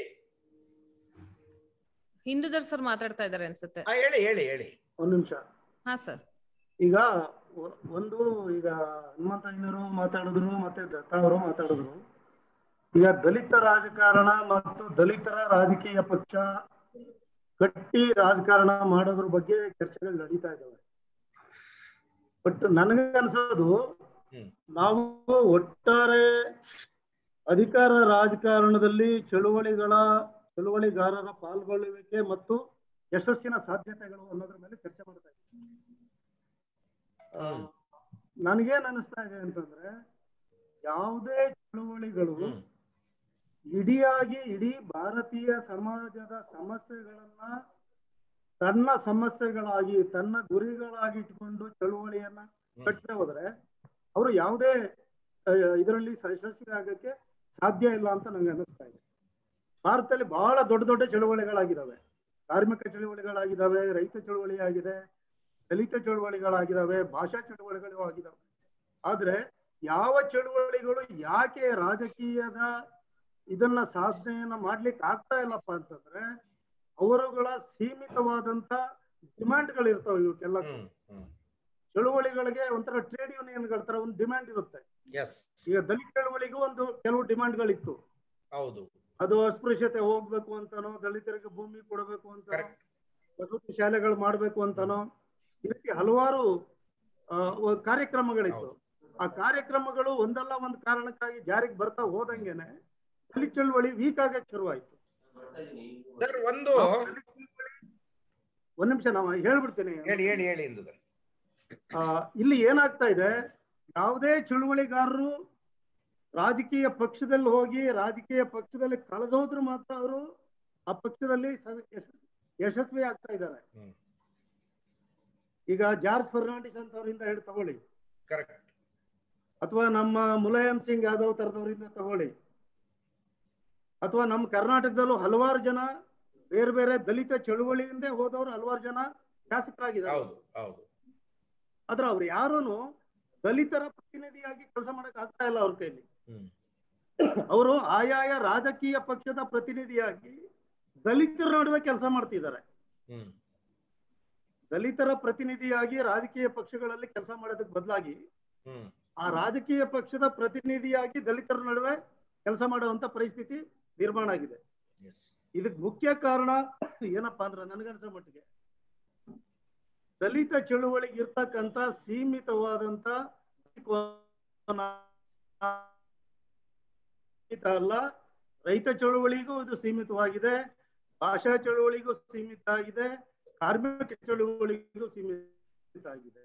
ಹಿಂದೂದರ್ ಸರ್ ಮಾತಾಡ್ತಾ ಇದ್ದಾರೆ ಅನ್ಸುತ್ತೆ ಆ, ಹೇಳಿ ಹೇಳಿ ಹೇಳಿ ಒಂದ್ ನಿಮಿಷ ಹಾ ಸರ್ ಈಗ ಒ- ಒಂದು ಈಗ ಹನುಮಂತಯ್ಯನವರು ಮಾತಾಡಿದ್ರು ಮತ್ತೆ ದತ್ತ ಅವರು ಮಾತಾಡಿದ್ರು ಈಗ ದಲಿತ ರಾಜಕಾರಣ ಮತ್ತು ದಲಿತರ ರಾಜಕೀಯ ಪಕ್ಷ ಕಟ್ಟಿ ರಾಜಕಾರಣ ಮಾಡೋದ್ರ ಬಗ್ಗೆ ಚರ್ಚೆಗಳು ನಡೀತಾ ಇದ್ದಾವೆ ಬಟ್ ನನಗನ್ಸೋದು ಹ್ಮ್. ನಾವು ಒಟ್ಟಾರೆ ಅಧಿಕಾರ ರಾಜಕಾರಣದಲ್ಲಿ ಚಳುವಳಿಗಳ ಚಳುವಳಿಗಾರರ ಪಾಲ್ಗೊಳ್ಳುವಿಕೆ ಮತ್ತು ಯಶಸ್ಸಿನ ಸಾಧ್ಯತೆಗಳು ಅನ್ನೋದ್ರ ಮೇಲೆ ಚರ್ಚೆ ಮಾಡ್ತಾ ಇದ್ದೀವಿ ಆ, ಹ್ಮ್. ನನಗೇನ್ ಅನಿಸ್ತಾ ಇದೆ ಅಂತಂದ್ರೆ ಯಾವುದೇ ಚಳುವಳಿಗಳು ಹ್ಮ್ ಇಡಿಯಾಗಿ ಇಡೀ ಭಾರತೀಯ ಸಮಾಜದ ಸಮಸ್ಯೆಗಳನ್ನ ತನ್ನ ಸಮಸ್ಯೆಗಳಾಗಿ ತನ್ನ ಗುರಿಗಳಾಗಿ ಇಟ್ಕೊಂಡು ಚಳುವಳಿಯನ್ನ ಕಟ್ಟದೆ ಹೋದ್ರೆ ಅವರು ಯಾವುದೇ ಇದರಲ್ಲಿ ಯಶಸ್ವಿ ಆಗಕ್ಕೆ ಸಾಧ್ಯ ಇಲ್ಲ ಅಂತ ನಂಗೆ ಅನಿಸ್ತಾ ಇದೆ ಭಾರತದಲ್ಲಿ ಬಹಳ ದೊಡ್ಡ ದೊಡ್ಡ ಚಳುವಳಿಗಳಾಗಿದ್ದಾವೆ ಕಾರ್ಮಿಕ ಚಳುವಳಿಗಳಾಗಿದ್ದಾವೆ ರೈತ ಚಳುವಳಿ ಆಗಿದೆ ದಲಿತ ಚಳುವಳಿಗಳಾಗಿದ್ದಾವೆ ಭಾಷಾ ಚಳುವಳಿಗಳು ಆಗಿದ್ದಾವೆ ಆದ್ರೆ ಯಾವ ಚಳುವಳಿಗಳು ಯಾಕೆ ರಾಜಕೀಯದ ಇದನ್ನ ಸಾಧನೆಯನ್ನ ಮಾಡ್ಲಿಕ್ಕೆ ಆಗ್ತಾ ಇಲ್ಲಪ್ಪ ಅಂತಂದ್ರೆ ಅವರುಗಳ ಸೀಮಿತವಾದಂತ ಡಿಮ್ಯಾಂಡ್ಗಳು ಇರ್ತಾವೆ ಇವಕ್ಕೆಲ್ಲ ಹ್ಮ್ ಹ್ಮ್ ಚಳುವಳಿಗಳಿಗೆ ಒಂಥರ ಟ್ರೇಡ್ ಯೂನಿಯನ್ಗಳ ತರ ಒಂದು ಡಿಮ್ಯಾಂಡ್ ಇರುತ್ತೆ ಎಸ್ ಈಗ ದಲಿತ ಚಳುವಳಿಗೂ ಒಂದು ಕೆಲವು ಡಿಮ್ಯಾಂಡ್ಗಳಿತ್ತು ಹೌದು ಅದು ಅಸ್ಪೃಶ್ಯತೆ ಹೋಗ್ಬೇಕು ಅಂತಾನೋ ದಲಿತರಿಗೆ ಭೂಮಿ ಕೊಡಬೇಕು ಅಂತಾನೋ ಕರೆಕ್ಟ್ ವಸತಿ ಶಾಲೆಗಳು ಮಾಡ್ಬೇಕು ಅಂತಾನೋ ಈ ರೀತಿ ಹಲವಾರು ಆ, ಒ- ಕಾರ್ಯಕ್ರಮಗಳಿತ್ತು ಆ ಕಾರ್ಯಕ್ರಮಗಳು ಒಂದಲ್ಲ ಒಂದು ಕಾರಣಕ್ಕಾಗಿ ಜಾರಿಗೆ ಬರ್ತಾ ಹೋದಂಗೆನೆ ದಲಿತ ಚಳುವಳಿ ವೀಕ್ ಆಗಕ್ಕೆ ಶುರುವಾಯ್ತು ಸರ್ ಒಂದು ಒಂದ್ ನಿಮಿಷ ನಾವು ಹೇಳ್ಬಿಡ್ತೇನೆ ಹೇಳಿ ಹೇಳಿ ಹೇಳಿ ಇಂದುಧರ್ ಆ, ಇಲ್ಲಿ ಏನಾಗ್ತಾ ಇದೆ ಯಾವುದೇ ಚಳುವಳಿಗಾರರು ರಾಜಕೀಯ ಪಕ್ಷದಲ್ಲಿ ಹೋಗಿ ರಾಜಕೀಯ ಪಕ್ಷದಲ್ಲಿ ಕಳೆದೋದ್ರು ಮಾತ್ರ ಅವರು ಆ ಪಕ್ಷದಲ್ಲಿ ಸ- ಯಶಸ್- ಯಶಸ್ವಿ ಆಗ್ತಾ ಇದ್ದಾರೆ ಹ್ಮ್. ಈಗ ಜಾರ್ಜ್ ಫರ್ನಾಂಡಿಸ್ ಅಂತವರಿಂದ ಹೇಳಿ ತಗೊಳ್ಳಿ ಕರೆಕ್ಟ್ ಅಥವಾ ನಮ್ಮ ಮುಲಾಯಂ ಸಿಂಗ್ ಯಾದವ್ ತರದವರಿಂದ ತಗೊಳ್ಳಿ ಅಥವಾ ನಮ್ಮ ಕರ್ನಾಟಕದಲ್ಲೂ ಹಲವಾರು ಜನ ಬೇರೆ ಬೇರೆ ದಲಿತ ಚಳುವಳಿಯಿಂದ ಹೋದವರು ಹಲವಾರು ಜನ ಶಾಸಕರಾಗಿದ್ದಾರೆ ಹೌದು ಹೌದು ಆದ್ರೆ ಅವ್ರು ಯಾರೂನು ದಲಿತರ ಪ್ರತಿನಿಧಿಯಾಗಿ ಕೆಲಸ ಮಾಡಕ್ ಆಗ್ತಾ ಇಲ್ಲ ಅವ್ರ ಕೈಲಿ ಹ್ಮ್ ಅವರು ಆಯಾಯ ರಾಜಕೀಯ ಪಕ್ಷದ ಪ್ರತಿನಿಧಿಯಾಗಿ ದಲಿತರ ನಡುವೆ ಕೆಲಸ ಮಾಡ್ತಿದ್ದಾರೆ ಹ್ಮ್ ದಲಿತರ ಪ್ರತಿನಿಧಿಯಾಗಿ ರಾಜಕೀಯ ಪಕ್ಷಗಳಲ್ಲಿ ಕೆಲಸ ಮಾಡೋದಕ್ಕೆ ಬದಲಾಗಿ ಹ್ಮ್ ಆ ರಾಜಕೀಯ ಪಕ್ಷದ ಪ್ರತಿನಿಧಿಯಾಗಿ ದಲಿತರ ನಡುವೆ ಕೆಲಸ ಮಾಡುವಂತ ಪರಿಸ್ಥಿತಿ ನಿರ್ಮಾಣ ಆಗಿದೆ ಎಸ್ ಇದಕ್ಕೆ ಮುಖ್ಯ ಕಾರಣ ಏನಪ್ಪಾ ಅಂದ್ರೆ ನನಗನ್ಸೋ ಮಟ್ಟಿಗೆ ದಲಿತ ಚಳುವಳಿಗೆ ಇರ್ತಕ್ಕಂತ ಸೀಮಿತವಾದಂತ ಸೀಮಿತ ಅಲ್ಲ ರೈತ ಚಳುವಳಿಗೂ ಇದು ಸೀಮಿತವಾಗಿದೆ ಭಾಷಾ ಚಳುವಳಿಗೂ ಸೀಮಿತ ಆಗಿದೆ ಕಾರ್ಮಿಕ ಚಳುವಳಿಗೂ ಸೀಮಿತ ಆಗಿದೆ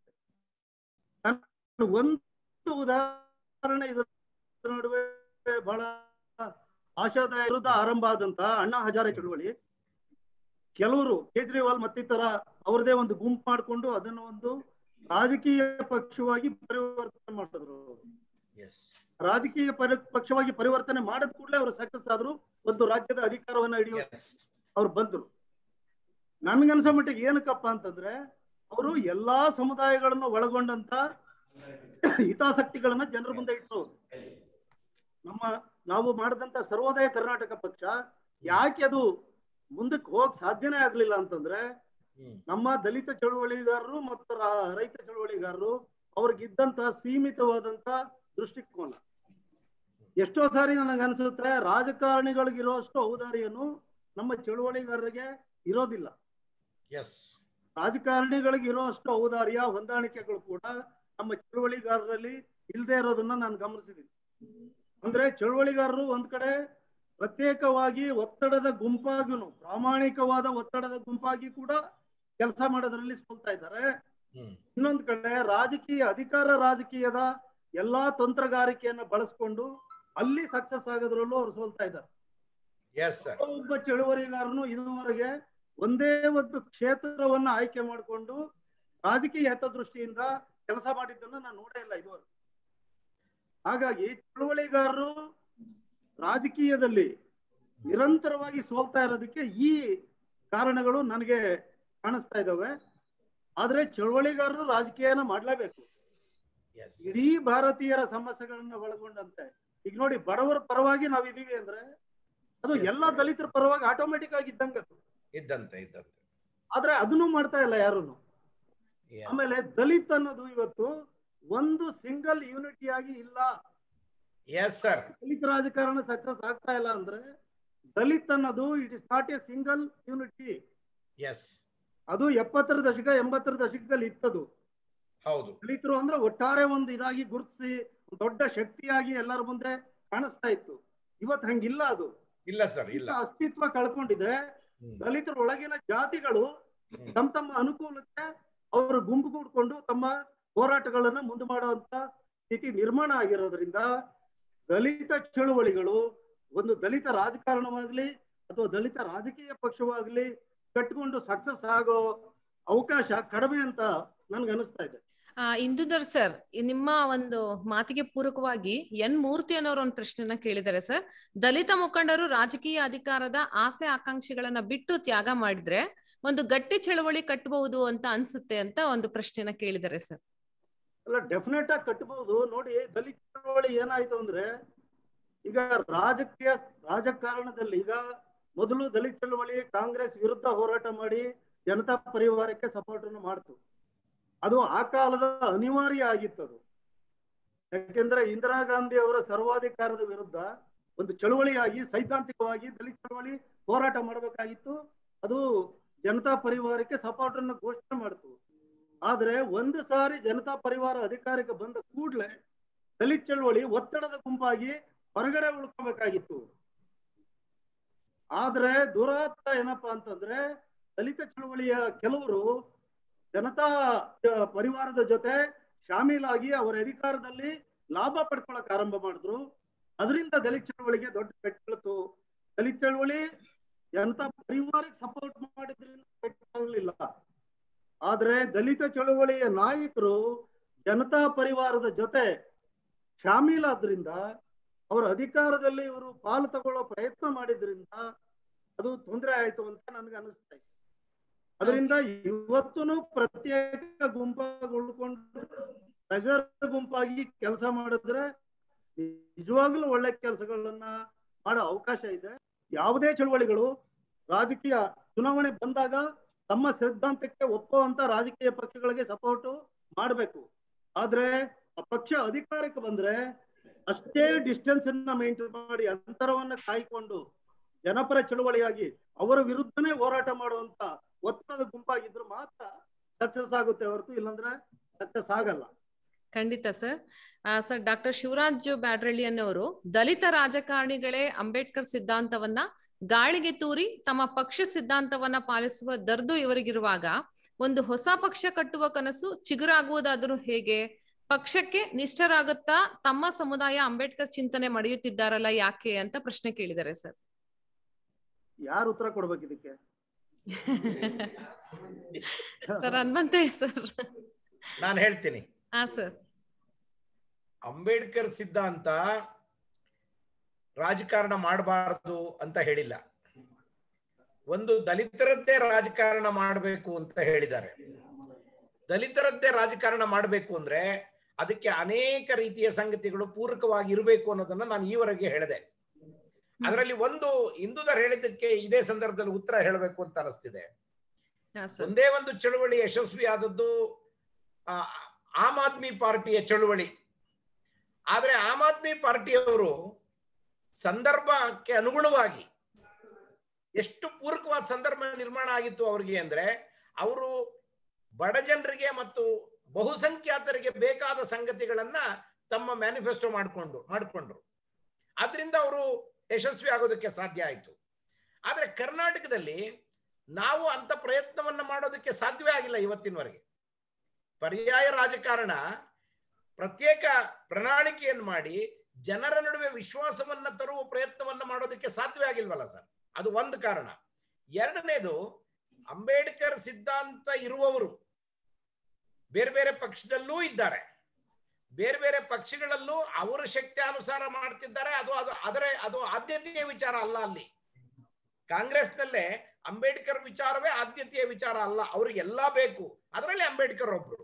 ನಾನು ಒಂದು ಉದಾಹರಣೆ ಇದರ ನಡುವೆ ಬಹಳ ಆಶಾದಾಯ ವಿರುದ್ಧ ಆರಂಭ ಆದಂತ ಅಣ್ಣಾ ಹಜಾರೆ ಚಳುವಳಿ ಕೆಲವರು ಕೇಜ್ರಿವಾಲ್ ಮತ್ತಿತರ ಅವ್ರದೇ ಒಂದು ಗುಂಪು ಮಾಡಿಕೊಂಡು ಅದನ್ನು ಒಂದು ರಾಜಕೀಯ ಪಕ್ಷವಾಗಿ ಪರಿವರ್ತನೆ ಮಾಡಿದ್ರು ಎಸ್ ರಾಜಕೀಯ ಪರಿ ಪಕ್ಷವಾಗಿ ಪರಿವರ್ತನೆ ಮಾಡಿದ ಕೂಡಲೇ ಅವರು ಸಕ್ಸಸ್ ಆದ್ರು ಒಂದು ರಾಜ್ಯದ ಅಧಿಕಾರವನ್ನ ಹಿಡಿಯುವ ಎಸ್ ಅವ್ರು ಬಂದ್ರು ನನ್ಗನ್ಸೋ ಮಟ್ಟಿಗೆ ಏನಕ್ಕಪ್ಪ ಅಂತಂದ್ರೆ ಅವರು ಎಲ್ಲಾ ಸಮುದಾಯಗಳನ್ನು ಒಳಗೊಂಡಂತ ಹಿತಾಸಕ್ತಿಗಳನ್ನ ಜನರ ಮುಂದೆ ಇಟ್ಟು ನಮ್ಮ ನಾವು ಮಾಡಿದಂತ ಸರ್ವೋದಯ ಕರ್ನಾಟಕ ಪಕ್ಷ ಯಾಕೆ ಅದು ಮುಂದಕ್ಕೆ ಹೋಗ್ ಸಾಧ್ಯನೇ ಆಗ್ಲಿಲ್ಲ ಅಂತಂದ್ರೆ ಹ್ಮ್ ನಮ್ಮ ದಲಿತ ಚಳುವಳಿಗಾರರು ಮತ್ತು ರಾ- ರೈತ ಚಳುವಳಿಗಾರರು ಅವ್ರಿಗಿದ್ದಂತ ಸೀಮಿತವಾದಂತ ದೃಷ್ಟಿಕೋನ ಎಷ್ಟೋ ಸಾರಿ ನನಗೆ ಅನ್ಸುತ್ತೆ ರಾಜಕಾರಣಿಗಳಿಗಿರುವಷ್ಟು ಔದಾರ್ಯನು ನಮ್ಮ ಚಳುವಳಿಗಾರರಿಗೆ ಇರೋದಿಲ್ಲ ಎಸ್ ರಾಜಕಾರಣಿಗಳಿಗೆ ಇರುವಷ್ಟು ಔದಾರ್ಯ ಹೊಂದಾಣಿಕೆಗಳು ಕೂಡ ನಮ್ಮ ಚಳುವಳಿಗಾರರಲ್ಲಿ ಇಲ್ಲದೆ ಇರೋದನ್ನ ನಾನು ಗಮನಿಸಿದ್ದೀನಿ ಅಂದ್ರೆ ಚಳುವಳಿಗಾರರು ಒಂದ್ ಕಡೆ ಪ್ರತ್ಯೇಕವಾಗಿ ಒತ್ತಡದ ಗುಂಪಾಗಿನು ಪ್ರಾಮಾಣಿಕವಾದ ಒತ್ತಡದ ಗುಂಪಾಗಿ ಕೂಡ ಕೆಲಸ ಮಾಡೋದ್ರಲ್ಲಿ ಸೋಲ್ತಾ ಇದ್ದಾರೆ ಹ್ಮ್ ಇನ್ನೊಂದ್ ಕಡೆ ರಾಜಕೀಯ ಅಧಿಕಾರ ರಾಜಕೀಯದ ಎಲ್ಲಾ ತಂತ್ರಗಾರಿಕೆಯನ್ನ ಬಳಸ್ಕೊಂಡು ಅಲ್ಲಿ ಸಕ್ಸಸ್ ಆಗೋದ್ರಲ್ಲೂ ಅವ್ರು ಸೋಲ್ತಾ ಇದ್ದಾರೆ ಎಸ್ ಸರ್ ಒಬ್ಬ ಚಳುವಳಿಗಾರನು ಇದುವರೆಗೆ ಒಂದೇ ಒಂದು ಕ್ಷೇತ್ರವನ್ನ ಆಯ್ಕೆ ಮಾಡಿಕೊಂಡು ರಾಜಕೀಯ ಹಿತದೃಷ್ಟಿಯಿಂದ ಕೆಲಸ ಮಾಡಿದ್ದನ್ನ ನಾನು ನೋಡೇ ಇಲ್ಲ ಇದುವರೆಗೆ ಹಾಗಾಗಿ ಚಳುವಳಿಗಾರರು ರಾಜಕೀಯದಲ್ಲಿ ನಿರಂತರವಾಗಿ ಸೋಲ್ತಾ ಇರೋದಕ್ಕೆ ಈ ಕಾರಣಗಳು ನನಗೆ ಕಾಣಿಸ್ತಾ ಇದ್ದಾವೆ ಆದ್ರೆ ಚಳುವಳಿಗಾರರು ರಾಜಕೀಯನ ಮಾಡ್ಲೇಬೇಕು ಎಸ್ ಇಡೀ ಭಾರತೀಯರ ಸಮಸ್ಯೆಗಳನ್ನ ಒಳಗೊಂಡಂತೆ ಈಗ ನೋಡಿ ಬಡವರ ಪರವಾಗಿ ನಾವಿದೀವಿ ಅಂದ್ರೆ ಅದು Yes, ಎಲ್ಲಾ sir. ದಲಿತರ ಪರವಾಗಿ ಆಟೋಮೆಟಿಕ್ ಆಗಿ ಇದ್ದಂಗೆ ಅದು. ಇದ್ದಂತೆ ಇದ್ದಂತೆ ಆದ್ರೆ ಅದನ್ನು ಮಾಡ್ತಾ ಇಲ್ಲ ಯಾರುನು Yes. ಆಮೇಲೆ ದಲಿತ್ ಅನ್ನೋದು ಇವತ್ತು ಒಂದು ಸಿಂಗಲ್ ಯೂನಿಟಿ ಆಗಿ ಇಲ್ಲ ಎಸ್ ಸರ್ ದಲಿತ ರಾಜಕಾರಣ ಸಕ್ಸಸ್ ಆಗ್ತಾ ಇಲ್ಲ ಅಂದ್ರೆ ದಲಿತ್ ಅನ್ನೋದು it is not a single unity yes ಅದು ಎಪ್ಪತ್ತರ ದಶಕ ಎಂಬತ್ತರ ದಶಕದಲ್ಲಿ ಇತ್ತದು ಹೌದು ದಲಿತರು ಅಂದ್ರೆ ಒಟ್ಟಾರೆ ಒಂದು ಇದಾಗಿ ಗುರುತಿಸಿ ದೊಡ್ಡ ಶಕ್ತಿಯಾಗಿ ಎಲ್ಲರ ಮುಂದೆ ಕಾಣಿಸ್ತಾ ಇತ್ತು ಇವತ್ತು ಹಂಗಿಲ್ಲ ಅದು ಇಲ್ಲ ಸರ್ ಇಲ್ಲ ಈಗ ಅಸ್ತಿತ್ವ ಕಳ್ಕೊಂಡಿದೆ ಹ್ಮ್. ದಲಿತರ ಒಳಗಿನ ಜಾತಿಗಳು ಹ್ಮ್. ತಮ್ಮ ತಮ್ಮ ಅನುಕೂಲಕ್ಕೆ ಅವರು ಗುಂಪು ಕೂಡ್ಕೊಂಡು ತಮ್ಮ ಹೋರಾಟಗಳನ್ನ ಮುಂದೆ ಮಾಡುವಂತ ಸ್ಥಿತಿ ನಿರ್ಮಾಣ ಆಗಿರೋದ್ರಿಂದ ದಲಿತ ಚಳುವಳಿಗಳು ಒಂದು ದಲಿತ ರಾಜಕಾರಣವಾಗ್ಲಿ ಅಥವಾ ದಲಿತ ರಾಜಕೀಯ ಪಕ್ಷವಾಗ್ಲಿ ಕಟ್ಕೊಂಡು ಸಕ್ಸಸ್ ಆಗೋ ಅವಕಾಶ ಕಡಿಮೆ ಅಂತ ನನ್ಗೆ ಅನಿಸ್ತಾ ಇದೆ ಆ ಇಂದುಧರ್ ಸರ್ ನಿಮ್ಮ ಒಂದು ಮಾತಿಗೆ ಪೂರಕವಾಗಿ ಎನ್ ಮೂರ್ತಿ ಅನ್ನೋರು ಒಂದು ಪ್ರಶ್ನೆನ ಕೇಳಿದ್ದಾರೆ ಸರ್ ದಲಿತ ಮುಖಂಡರು ರಾಜಕೀಯ ಅಧಿಕಾರದ ಆಸೆ ಆಕಾಂಕ್ಷೆಗಳನ್ನ ಬಿಟ್ಟು ತ್ಯಾಗ ಮಾಡಿದ್ರೆ ಒಂದು ಗಟ್ಟಿ ಚಳವಳಿ ಕಟ್ಟಬಹುದು ಅಂತ ಅನ್ಸುತ್ತೆ ಅಂತ ಒಂದು ಪ್ರಶ್ನೆನ ಕೇಳಿದ್ದಾರೆ ಸರ್ ಅಲ್ಲ ಡೆಫಿನೆಟ್ ಆಗಿ ಕಟ್ಟಬಹುದು ನೋಡಿ ದಲಿತ ಚಳವಳಿ ಏನಾಯ್ತು ಅಂದ್ರೆ ಈಗ ರಾಜಕೀಯ ರಾಜಕಾರಣದಲ್ಲಿ ಈಗ ಮೊದಲು ದಲಿತ ಚಳವಳಿ ಕಾಂಗ್ರೆಸ್ ವಿರುದ್ಧ ಹೋರಾಟ ಮಾಡಿ ಜನತಾ ಪರಿವಾರಕ್ಕೆ ಸಪೋರ್ಟ್ ಅನ್ನು ಮಾಡ್ತು ಅದು ಆ ಕಾಲದ ಅನಿವಾರ್ಯ ಆಗಿತ್ತು ಅದು ಯಾಕೆಂದ್ರೆ ಇಂದಿರಾ ಗಾಂಧಿ ಅವರ ಸರ್ವಾಧಿಕಾರದ ವಿರುದ್ಧ ಒಂದು ಚಳವಳಿಯಾಗಿ ಸೈದ್ಧಾಂತಿಕವಾಗಿ ದಲಿತ ಚಳವಳಿ ಹೋರಾಟ ಮಾಡಬೇಕಾಗಿತ್ತು ಅದು ಜನತಾ ಪರಿವಾರಕ್ಕೆ ಸಪೋರ್ಟ್ ಅನ್ನು ಘೋಷಣೆ ಮಾಡ್ತು ಆದ್ರೆ ಒಂದು ಸಾರಿ ಜನತಾ ಪರಿವಾರ ಅಧಿಕಾರಕ್ಕೆ ಬಂದ ಕೂಡಲೇ ದಲಿತ ಚಳವಳಿ ಒತ್ತಡದ ಗುಂಪಾಗಿ ಹೊರಗಡೆ ಉಳ್ಕೋಬೇಕಾಗಿತ್ತು ಆದ್ರೆ ದುರಾತ್ತ ಏನಪ್ಪಾ ಅಂತಂದ್ರೆ ದಲಿತ ಚಳವಳಿಯ ಕೆಲವರು ಜನತಾ ಆ, ಪರಿವಾರದ ಜೊತೆ ಶಾಮೀಲಾಗಿ ಅವರ ಅಧಿಕಾರದಲ್ಲಿ ಲಾಭ ಪಡ್ಕೊಳಕ್ ಆರಂಭ ಮಾಡಿದ್ರು ಅದರಿಂದ ದಲಿತ ಚಳವಳಿಗೆ ದೊಡ್ಡ ಪೆಟ್ಟು ದಲಿತ ಚಳವಳಿ ಜನತಾ ಪರಿವಾರಕ್ಕೆ ಸಪೋರ್ಟ್ ಮಾಡಿದ್ರಿಂದ ಪೆಟ್ಟಾಗ್ಲಿಲ್ಲ ಆದ್ರೆ ದಲಿತ ಚಳವಳಿಯ ನಾಯಕರು ಜನತಾ ಪರಿವಾರದ ಜೊತೆ ಶಾಮೀಲಾದ್ರಿಂದ ಅವರ ಅಧಿಕಾರದಲ್ಲಿ ಇವರು ಪಾಲು ತಗೊಳ್ಳೋ ಪ್ರಯತ್ನ ಮಾಡಿದ್ರಿಂದ ಅದು ತೊಂದರೆ ಆಯ್ತು ಅಂತ ನನ್ಗೆ ಅನಿಸ್ತಾ ಇದೆ ಅದರಿಂದ ಇವತ್ತೂ ಪ್ರತ್ಯೇಕ ಗುಂಪಾಗಿ ಉಳ್ಕೊಂಡು ಪ್ರೆಷರ್ ಗುಂಪಾಗಿ ಕೆಲಸ ಮಾಡಿದ್ರೆ ನಿಜವಾಗ್ಲೂ ಒಳ್ಳೆ ಕೆಲಸಗಳನ್ನ ಮಾಡೋ ಅವಕಾಶ ಇದೆ ಯಾವುದೇ ಚಳವಳಿಗಳು ರಾಜಕೀಯ ಚುನಾವಣೆ ಬಂದಾಗ ತಮ್ಮ ಸಿದ್ಧಾಂತಕ್ಕೆ ಒಪ್ಪುವಂತ ರಾಜಕೀಯ ಪಕ್ಷಗಳಿಗೆ ಸಪೋರ್ಟ್ ಮಾಡಬೇಕು ಆದ್ರೆ ಆ ಪಕ್ಷ ಅಧಿಕಾರಕ್ಕೆ ಬಂದ್ರೆ ಅಷ್ಟೇ ಡಿಸ್ಟೆನ್ಸ್ ಅನ್ನ ಮೇಂಟೈನ್ ಮಾಡಿ ಅಂತರವನ್ನ ಕಾಯ್ಕೊಂಡು ಜನಪರ ಚಳವಳಿಯಾಗಿ ಅವರ ವಿರುದ್ಧನೇ ಹೋರಾಟ ಮಾಡುವಂತ ಒತ್ತಡದ ಗುಂಪಾಗಿದ್ರು ಮಾತ್ರ ಸಕ್ಸಸ್ ಆಗುತ್ತೆ ಹೊರತು ಇಲ್ಲಾಂದ್ರೆ ಸಕ್ಸಸ್ ಆಗಲ್ಲ ಖಂಡಿತ sir sir doctor Shivaraj Byadarahalli ಅನ್ನೋರು ದಲಿತ ರಾಜಕಾರಣಿಗಳೇ ಅಂಬೇಡ್ಕರ್ ಸಿದ್ಧಾಂತವನ್ನ ಗಾಳಿಗೆ ತೂರಿ ತಮ್ಮ ಪಕ್ಷ ಸಿದ್ಧಾಂತವನ್ನ ಪಾಲಿಸುವ ದರ್ದು ಇವರಿಗಿರುವಾಗ ಒಂದು ಹೊಸ ಪಕ್ಷ ಕಟ್ಟುವ ಕನಸು ಚಿಗುರಾಗುವುದಾದರೂ ಹೇಗೆ ಪಕ್ಷಕ್ಕೆ ನಿಷ್ಠರಾಗುತ್ತಾ ತಮ್ಮ ಸಮುದಾಯ ಅಂಬೇಡ್ಕರ್ ಚಿಂತನೆ ಮಡಿಯುತ್ತಿದ್ದಾರಲ್ಲ ಯಾಕೆ ಅಂತ ಪ್ರಶ್ನೆ ಕೇಳಿದ್ದಾರೆ ಸರ್ ಯಾರು ಉತ್ತರ ಕೊಡ್ಬೇಕು ಇದಕ್ಕೆ ಸರ್ ಹನುಮಂತೆ ಸರ್ ನಾನು ಹೇಳ್ತೀನಿ ಹಾ ಸರ್ ಅಂಬೇಡ್ಕರ್ ಸಿದ್ಧಾಂತ ರಾಜಕಾರಣ ಮಾಡಬಾರದು ಅಂತ ಹೇಳಿಲ್ಲ ಒಂದು ದಲಿತರದ್ದೇ ರಾಜಕಾರಣ ಮಾಡಬೇಕು ಅಂತ ಹೇಳಿದ್ದಾರೆ ದಲಿತರದ್ದೇ ರಾಜಕಾರಣ ಮಾಡಬೇಕು ಅಂದ್ರೆ ಅದಕ್ಕೆ ಅನೇಕ ರೀತಿಯ ಸಂಗತಿಗಳು ಪೂರಕವಾಗಿ ಇರಬೇಕು ಅನ್ನೋದನ್ನ ನಾನು ಈವರೆಗೆ ಹೇಳಿದೆ ಅದರಲ್ಲಿ ಒಂದು ಇಂದುದರ್ ಹೇಳಿದ್ದಕ್ಕೆ ಇದೇ ಸಂದರ್ಭದಲ್ಲಿ ಉತ್ತರ ಹೇಳಬೇಕು ಅಂತ ಅನಿಸ್ತಿದೆ ಹಾ ಸರ್ ಒಂದೇ ಒಂದು ಚಳುವಳಿ ಯಶಸ್ವಿ ಆದದ್ದು ಆ, ಆಮ್ ಆದ್ಮಿ ಪಾರ್ಟಿಯ ಚಳುವಳಿ ಆದ್ರೆ ಆಮ್ ಆದ್ಮಿ ಪಾರ್ಟಿಯವರು ಸಂದರ್ಭಕ್ಕೆ ಅನುಗುಣವಾಗಿ ಎಷ್ಟು ಪೂರಕವಾದ ಸಂದರ್ಭ ನಿರ್ಮಾಣ ಆಗಿತ್ತು ಅವರಿಗೆ ಅಂದ್ರೆ ಅವರು ಬಡ ಜನರಿಗೆ ಮತ್ತು ಬಹುಸಂಖ್ಯಾತರಿಗೆ ಬೇಕಾದ ಸಂಗತಿಗಳನ್ನ ತಮ್ಮ ಮ್ಯಾನಿಫೆಸ್ಟೋ ಮಾಡಿಕೊಂಡು ಮಾಡಿಕೊಂಡ್ರು ಆದ್ರಿಂದ ಅವರು ಯಶಸ್ವಿ ಆಗೋದಕ್ಕೆ ಸಾಧ್ಯ ಆಯಿತು ಆದ್ರೆ ಕರ್ನಾಟಕದಲ್ಲಿ ನಾವು ಅಂತ ಪ್ರಯತ್ನವನ್ನ ಮಾಡೋದಕ್ಕೆ ಸಾಧ್ಯವೇ ಆಗಿಲ್ಲ ಇವತ್ತಿನವರೆಗೆ ಪರ್ಯಾಯ ರಾಜಕಾರಣ ಪ್ರತ್ಯೇಕ ಪ್ರಣಾಳಿಕೆಯನ್ನು ಮಾಡಿ ಜನರ ನಡುವೆ ವಿಶ್ವಾಸವನ್ನ ತರುವ ಪ್ರಯತ್ನವನ್ನ ಮಾಡೋದಕ್ಕೆ ಸಾಧ್ಯವೇ ಆಗಿಲ್ವಲ್ಲ ಸರ್ ಅದು ಒಂದು ಕಾರಣ ಎರಡನೇದು ಅಂಬೇಡ್ಕರ್ ಸಿದ್ಧಾಂತ ಇರುವವರು ಬೇರೆ ಬೇರೆ ಪಕ್ಷದಲ್ಲೂ ಇದ್ದಾರೆ ಬೇರೆ ಬೇರೆ ಪಕ್ಷಗಳಲ್ಲೂ ಅವರ ಶಕ್ತಿ ಅನುಸಾರ ಮಾಡ್ತಿದ್ದಾರೆ ಅದು ಅದು ಅದರ ಅದು ಆದ್ಯತೆಯ ವಿಚಾರ ಅಲ್ಲ ಅಲ್ಲಿ ಕಾಂಗ್ರೆಸ್ನಲ್ಲೇ ಅಂಬೇಡ್ಕರ್ ವಿಚಾರವೇ ಆದ್ಯತೆಯ ವಿಚಾರ ಅಲ್ಲ ಅವ್ರಿಗೆಲ್ಲ ಬೇಕು ಅದರಲ್ಲಿ ಅಂಬೇಡ್ಕರ್ ಒಬ್ರು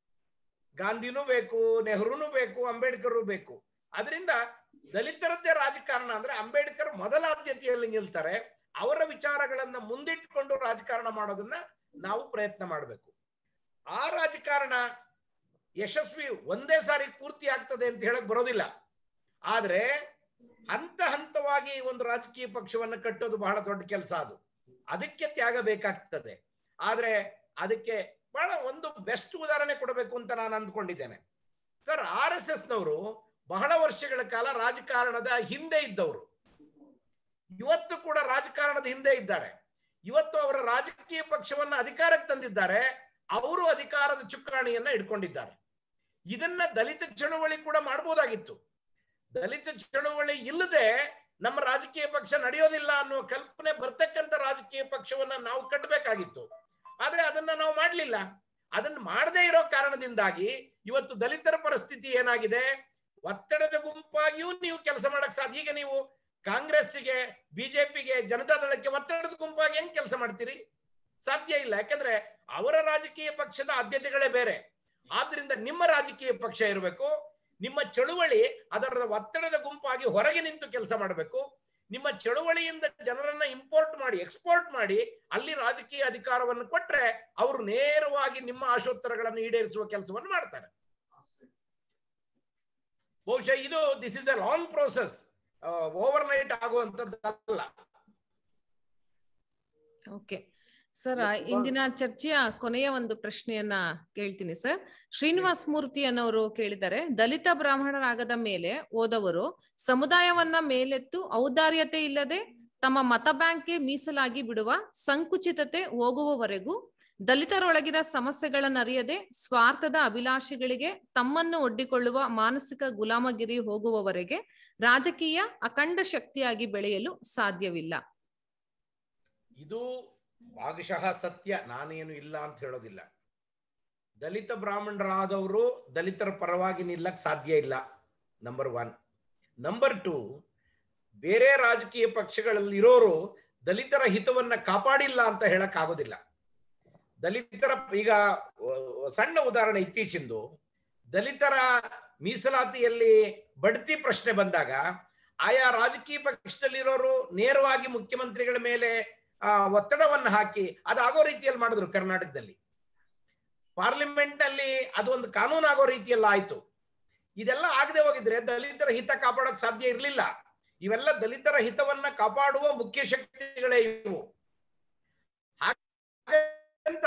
ಗಾಂಧಿನೂ ಬೇಕು ನೆಹರೂನು ಬೇಕು ಅಂಬೇಡ್ಕರ್ ಬೇಕು ಅದರಿಂದ ದಲಿತರದ್ದೇ ರಾಜಕಾರಣ ಅಂದ್ರೆ ಅಂಬೇಡ್ಕರ್ ಮೊದಲ ಆದ್ಯತೆಯಲ್ಲಿ ನಿಲ್ತಾರೆ ಅವರ ವಿಚಾರಗಳನ್ನ ಮುಂದಿಟ್ಕೊಂಡು ರಾಜಕಾರಣ ಮಾಡೋದನ್ನ ನಾವು ಪ್ರಯತ್ನ ಮಾಡಬೇಕು ಆ ರಾಜಕಾರಣ ಯಶಸ್ವಿ ಒಂದೇ ಸಾರಿ ಪೂರ್ತಿ ಆಗ್ತದೆ ಅಂತ ಹೇಳಕ್ ಬರೋದಿಲ್ಲ ಆದ್ರೆ ಹಂತ ಹಂತವಾಗಿ ಒಂದು ರಾಜಕೀಯ ಪಕ್ಷವನ್ನು ಕಟ್ಟೋದು ಬಹಳ ದೊಡ್ಡ ಕೆಲಸ ಅದು ಅದಕ್ಕೆ ತ್ಯಾಗ ಬೇಕಾಗ್ತದೆ ಆದ್ರೆ ಅದಕ್ಕೆ ಬಹಳ ಒಂದು ಬೆಸ್ಟ್ ಉದಾಹರಣೆ ಕೊಡಬೇಕು ಅಂತ ನಾನು ಅಂದ್ಕೊಂಡಿದ್ದೇನೆ ಸರ್ ಆರ್ ಎಸ್ ಎಸ್ ನವರು ಬಹಳ ವರ್ಷಗಳ ಕಾಲ ರಾಜಕಾರಣದ ಹಿಂದೆ ಇದ್ದವರು ಇವತ್ತು ಕೂಡ ರಾಜಕಾರಣದ ಹಿಂದೆ ಇದ್ದಾರೆ ಇವತ್ತು ಅವರ ರಾಜಕೀಯ ಪಕ್ಷವನ್ನ ಅಧಿಕಾರಕ್ಕೆ ತಂದಿದ್ದಾರೆ ಅವರು ಅಧಿಕಾರದ ಚುಕ್ಕಾಣಿಯನ್ನ ಇಟ್ಕೊಂಡಿದ್ದಾರೆ ಇದನ್ನ ದಲಿತ ಚಳುವಳಿ ಕೂಡ ಮಾಡಬಹುದಾಗಿತ್ತು ದಲಿತ ಚಳುವಳಿ ಇಲ್ಲದೆ ನಮ್ಮ ರಾಜಕೀಯ ಪಕ್ಷ ನಡೆಯೋದಿಲ್ಲ ಅನ್ನುವ ಕಲ್ಪನೆ ಬರ್ತಕ್ಕಂಥ ರಾಜಕೀಯ ಪಕ್ಷವನ್ನ ನಾವು ಕಟ್ಟಬೇಕಾಗಿತ್ತು ಆದ್ರೆ ಅದನ್ನ ನಾವು ಮಾಡ್ಲಿಲ್ಲ ಅದನ್ನ ಮಾಡದೇ ಇರೋ ಕಾರಣದಿಂದಾಗಿ ಇವತ್ತು ದಲಿತರ ಪರಿಸ್ಥಿತಿ ಏನಾಗಿದೆ ಒತ್ತಡದ ಗುಂಪಾಗಿಯೂ ನೀವು ಕೆಲಸ ಮಾಡಕ್ ಸಾಧ್ಯ ಈಗ ನೀವು ಕಾಂಗ್ರೆಸ್ಸಿಗೆ ಬಿಜೆಪಿಗೆ ಜನತಾದಳಕ್ಕೆ ಒತ್ತಡದ ಗುಂಪಾಗಿ ಹೆಂಗ್ ಕೆಲಸ ಮಾಡ್ತೀರಿ ಸಾಧ್ಯ ಇಲ್ಲ ಯಾಕಂದ್ರೆ ಅವರ ರಾಜಕೀಯ ಪಕ್ಷದ ಆದ್ಯತೆಗಳೇ ಬೇರೆ ಆದ್ರಿಂದ ನಿಮ್ಮ ರಾಜಕೀಯ ಪಕ್ಷ ಇರಬೇಕು ನಿಮ್ಮ ಚಳುವಳಿ ಅದರ ಒತ್ತಡದ ಗುಂಪಾಗಿ ಹೊರಗೆ ನಿಂತು ಕೆಲಸ ಮಾಡಬೇಕು ನಿಮ್ಮ ಚಳುವಳಿಯಿಂದ ಜನರನ್ನ ಇಂಪೋರ್ಟ್ ಮಾಡಿ ಎಕ್ಸ್ಪೋರ್ಟ್ ಮಾಡಿ ಅಲ್ಲಿ ರಾಜಕೀಯ ಅಧಿಕಾರವನ್ನು ಕೊಟ್ರೆ ಅವರು ನೇರವಾಗಿ ನಿಮ್ಮ ಆಶೋತ್ತರಗಳನ್ನು ಈಡೇರಿಸುವ ಕೆಲಸವನ್ನು ಮಾಡ್ತಾರೆ ಬಹುಶಃ ಇದು this is a long process overnight ಆಗುವಂತದ್ದಲ್ಲ ಓಕೆ ಸರ್ ಇಂದಿನ ಚರ್ಚೆಯ ಕೊನೆಯ ಒಂದು ಪ್ರಶ್ನೆಯನ್ನ ಕೇಳ್ತೀನಿ ಸರ್ ಶ್ರೀನಿವಾಸ್ ಮೂರ್ತಿ ಅನ್ನೋರು ಕೇಳಿದ್ದಾರೆ ದಲಿತ ಬ್ರಾಹ್ಮಣರಾಗದ ಮೇಲೆ ಓದವರು ಸಮುದಾಯವನ್ನ ಮೇಲೆತ್ತು ಔದಾರ್ಯತೆ ಇಲ್ಲದೆ ತಮ್ಮ ಮತ ಬ್ಯಾಂಕ್ಗೆ ಮೀಸಲಾಗಿ ಬಿಡುವ ಸಂಕುಚಿತತೆ ಹೋಗುವವರೆಗೂ ದಲಿತರೊಳಗಿನ ಸಮಸ್ಯೆಗಳನ್ನರಿಯದೆ ಸ್ವಾರ್ಥದ ಅಭಿಲಾಷೆಗಳಿಗೆ ತಮ್ಮನ್ನು ಒಡ್ಡಿಕೊಳ್ಳುವ ಮಾನಸಿಕ ಗುಲಾಮಗಿರಿ ಹೋಗುವವರೆಗೆ ರಾಜಕೀಯ ಅಖಂಡ ಶಕ್ತಿಯಾಗಿ ಬೆಳೆಯಲು ಸಾಧ್ಯವಿಲ್ಲ ಇದು ಭಾಗಶಃ ಸತ್ಯ ನಾನೇನು ಇಲ್ಲ ಅಂತ ಹೇಳೋದಿಲ್ಲ ದಲಿತ ಬ್ರಾಹ್ಮಣರಾದವರು ದಲಿತರ ಪರವಾಗಿ ನಿಲ್ಲಕ್ ಸಾಧ್ಯ ಇಲ್ಲ ನಂಬರ್ ಒನ್ ನಂಬರ್ ಟು ಬೇರೆ ರಾಜಕೀಯ ಪಕ್ಷಗಳಲ್ಲಿ ಇರೋರು ದಲಿತರ ಹಿತವನ್ನ ಕಾಪಾಡಿಲ್ಲ ಅಂತ ಹೇಳಕ್ ಆಗೋದಿಲ್ಲ ದಲಿತರ ಈಗ ಅಹ್, ಸಣ್ಣ ಉದಾಹರಣೆ ಇತ್ತೀಚಿಂದು ದಲಿತರ ಮೀಸಲಾತಿಯಲ್ಲಿ ಬಡ್ತಿ ಪ್ರಶ್ನೆ ಬಂದಾಗ ಆಯಾ ರಾಜಕೀಯ ಪಕ್ಷದಲ್ಲಿರೋರು ನೇರವಾಗಿ ಮುಖ್ಯಮಂತ್ರಿಗಳ ಮೇಲೆ ಆ ಒತ್ತಡವನ್ನು ಹಾಕಿ ಅದಾಗೋ ರೀತಿಯಲ್ಲಿ ಮಾಡಿದ್ರು ಕರ್ನಾಟಕದಲ್ಲಿ ಪಾರ್ಲಿಮೆಂಟ್ ನಲ್ಲಿ ಅದೊಂದು ಕಾನೂನು ಆಗೋ ರೀತಿಯಲ್ಲ ಆಯ್ತು ಇದೆಲ್ಲ ಆಗದೆ ಹೋಗಿದ್ರೆ ದಲಿತರ ಹಿತ ಕಾಪಾಡಕ್ ಸಾಧ್ಯ ಇರಲಿಲ್ಲ ಇವೆಲ್ಲ ದಲಿತರ ಹಿತವನ್ನ ಕಾಪಾಡುವ ಮುಖ್ಯ ಶಕ್ತಿಗಳೇ ಇವು ಹಾಗಂತ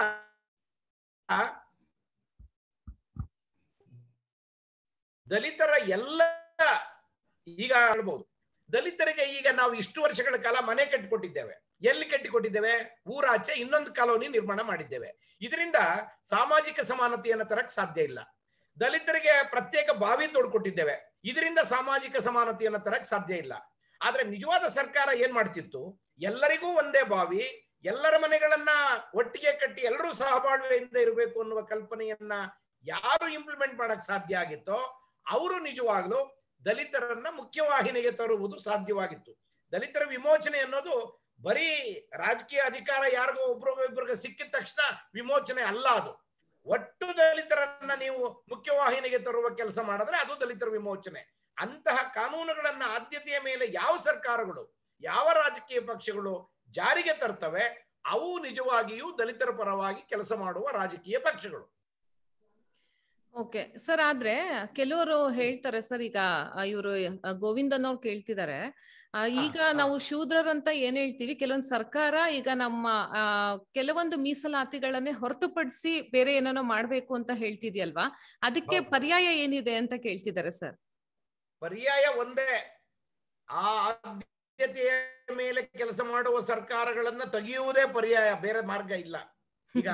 ದಲಿತರ ಎಲ್ಲ ಈಗ ಹೇಳ್ಬಹುದು ದಲಿತರಿಗೆ ಈಗ ನಾವು ಇಷ್ಟು ವರ್ಷಗಳ ಕಾಲ ಮನೆ ಕಟ್ಟಿಕೊಟ್ಟಿದ್ದೇವೆ ಎಲ್ಲಿ ಕಟ್ಟಿಕೊಟ್ಟಿದ್ದೇವೆ ಊರಾಚೆ ಇನ್ನೊಂದು ಕಾಲೋನಿ ನಿರ್ಮಾಣ ಮಾಡಿದ್ದೇವೆ ಇದರಿಂದ ಸಾಮಾಜಿಕ ಸಮಾನತೆಯನ್ನು ತರಕ್ ಸಾಧ್ಯ ಇಲ್ಲ ದಲಿತರಿಗೆ ಪ್ರತ್ಯೇಕ ಬಾವಿ ತೋಡ್ಕೊಟ್ಟಿದ್ದೇವೆ ಇದರಿಂದ ಸಾಮಾಜಿಕ ಸಮಾನತೆಯನ್ನು ತರಕ್ ಸಾಧ್ಯ ಇಲ್ಲ ಆದ್ರೆ ನಿಜವಾದ ಸರ್ಕಾರ ಏನ್ ಮಾಡ್ತಿತ್ತು ಎಲ್ಲರಿಗೂ ಒಂದೇ ಬಾವಿ ಎಲ್ಲರ ಮನೆಗಳನ್ನ ಒಟ್ಟಿಗೆ ಕಟ್ಟಿ ಎಲ್ಲರೂ ಸಹಬಾಳ್ವೆಯಿಂದ ಇರಬೇಕು ಅನ್ನುವ ಕಲ್ಪನೆಯನ್ನ ಯಾರು ಇಂಪ್ಲಿಮೆಂಟ್ ಮಾಡಕ್ ಸಾಧ್ಯ ಆಗಿತ್ತೋ ಅವರು ನಿಜವಾಗ್ಲೂ ದಲಿತರನ್ನ ಮುಖ್ಯವಾಹಿನಿಗೆ ತರುವುದು ಸಾಧ್ಯವಾಗಿತ್ತು ದಲಿತರ ವಿಮೋಚನೆ ಅನ್ನೋದು ಬರೀ ರಾಜಕೀಯ ಅಧಿಕಾರ ಯಾರಿಗೋ ಒಬ್ರಿಗೋ ಇಬ್ರಿಗೋ ಸಿಕ್ಕಿದ ತಕ್ಷಣ ವಿಮೋಚನೆ ಅಲ್ಲ ಅದು ಒಟ್ಟು ದಲಿತರನ್ನ ನೀವು ಮುಖ್ಯವಾಹಿನಿಗೆ ತರುವ ಕೆಲಸ ಮಾಡಿದ್ರೆ ಅದು ದಲಿತರ ವಿಮೋಚನೆ ಅಂತಹ ಕಾನೂನುಗಳನ್ನ ಆದ್ಯತೆಯ ಮೇಲೆ ಯಾವ ಸರ್ಕಾರಗಳು ಯಾವ ರಾಜಕೀಯ ಪಕ್ಷಗಳು ಜಾರಿಗೆ ತರ್ತವೆ ಅವು ನಿಜವಾಗಿಯೂ ದಲಿತರ ಪರವಾಗಿ ಕೆಲಸ ಮಾಡುವ ರಾಜಕೀಯ ಪಕ್ಷಗಳು ಓಕೆ ಸರ್ ಆದ್ರೆ ಕೆಲವರು ಹೇಳ್ತಾರೆ ಸರ್ ಈಗ ಇವರು ಗೋವಿಂದನ್ ಅವ್ರು ಕೇಳ್ತಿದ್ದಾರೆ ಆ, ಈಗ ಹಾ. ನಾವು ಶೂದ್ರರಂತ ಏನ್ ಹೇಳ್ತೀವಿ ಕೆಲವೊಂದು ಸರ್ಕಾರ ಈಗ ನಮ್ಮ ಆ, ಕೆಲವೊಂದು ಮೀಸಲಾತಿಗಳನ್ನೇ ಹೊರತುಪಡಿಸಿ ಬೇರೆ ಏನೇನೋ ಮಾಡ್ಬೇಕು ಅಂತ ಹೇಳ್ತಿದ್ಯಲ್ವಾ ಅದಕ್ಕೆ ಹೌದು. ಪರ್ಯಾಯ ಏನಿದೆ ಅಂತ ಕೇಳ್ತಿದ್ದಾರೆ ಸರ್ ಪರ್ಯಾಯ ಒಂದೇ ಆ ಆದ್ಯತೆಯ ಮೇಲೆ ಕೆಲಸ ಮಾಡುವ ಸರ್ಕಾರಗಳನ್ನ ತೆಗೆಯುವುದೇ ಪರ್ಯಾಯ ಬೇರೆ ಮಾರ್ಗ ಇಲ್ಲ ಈಗ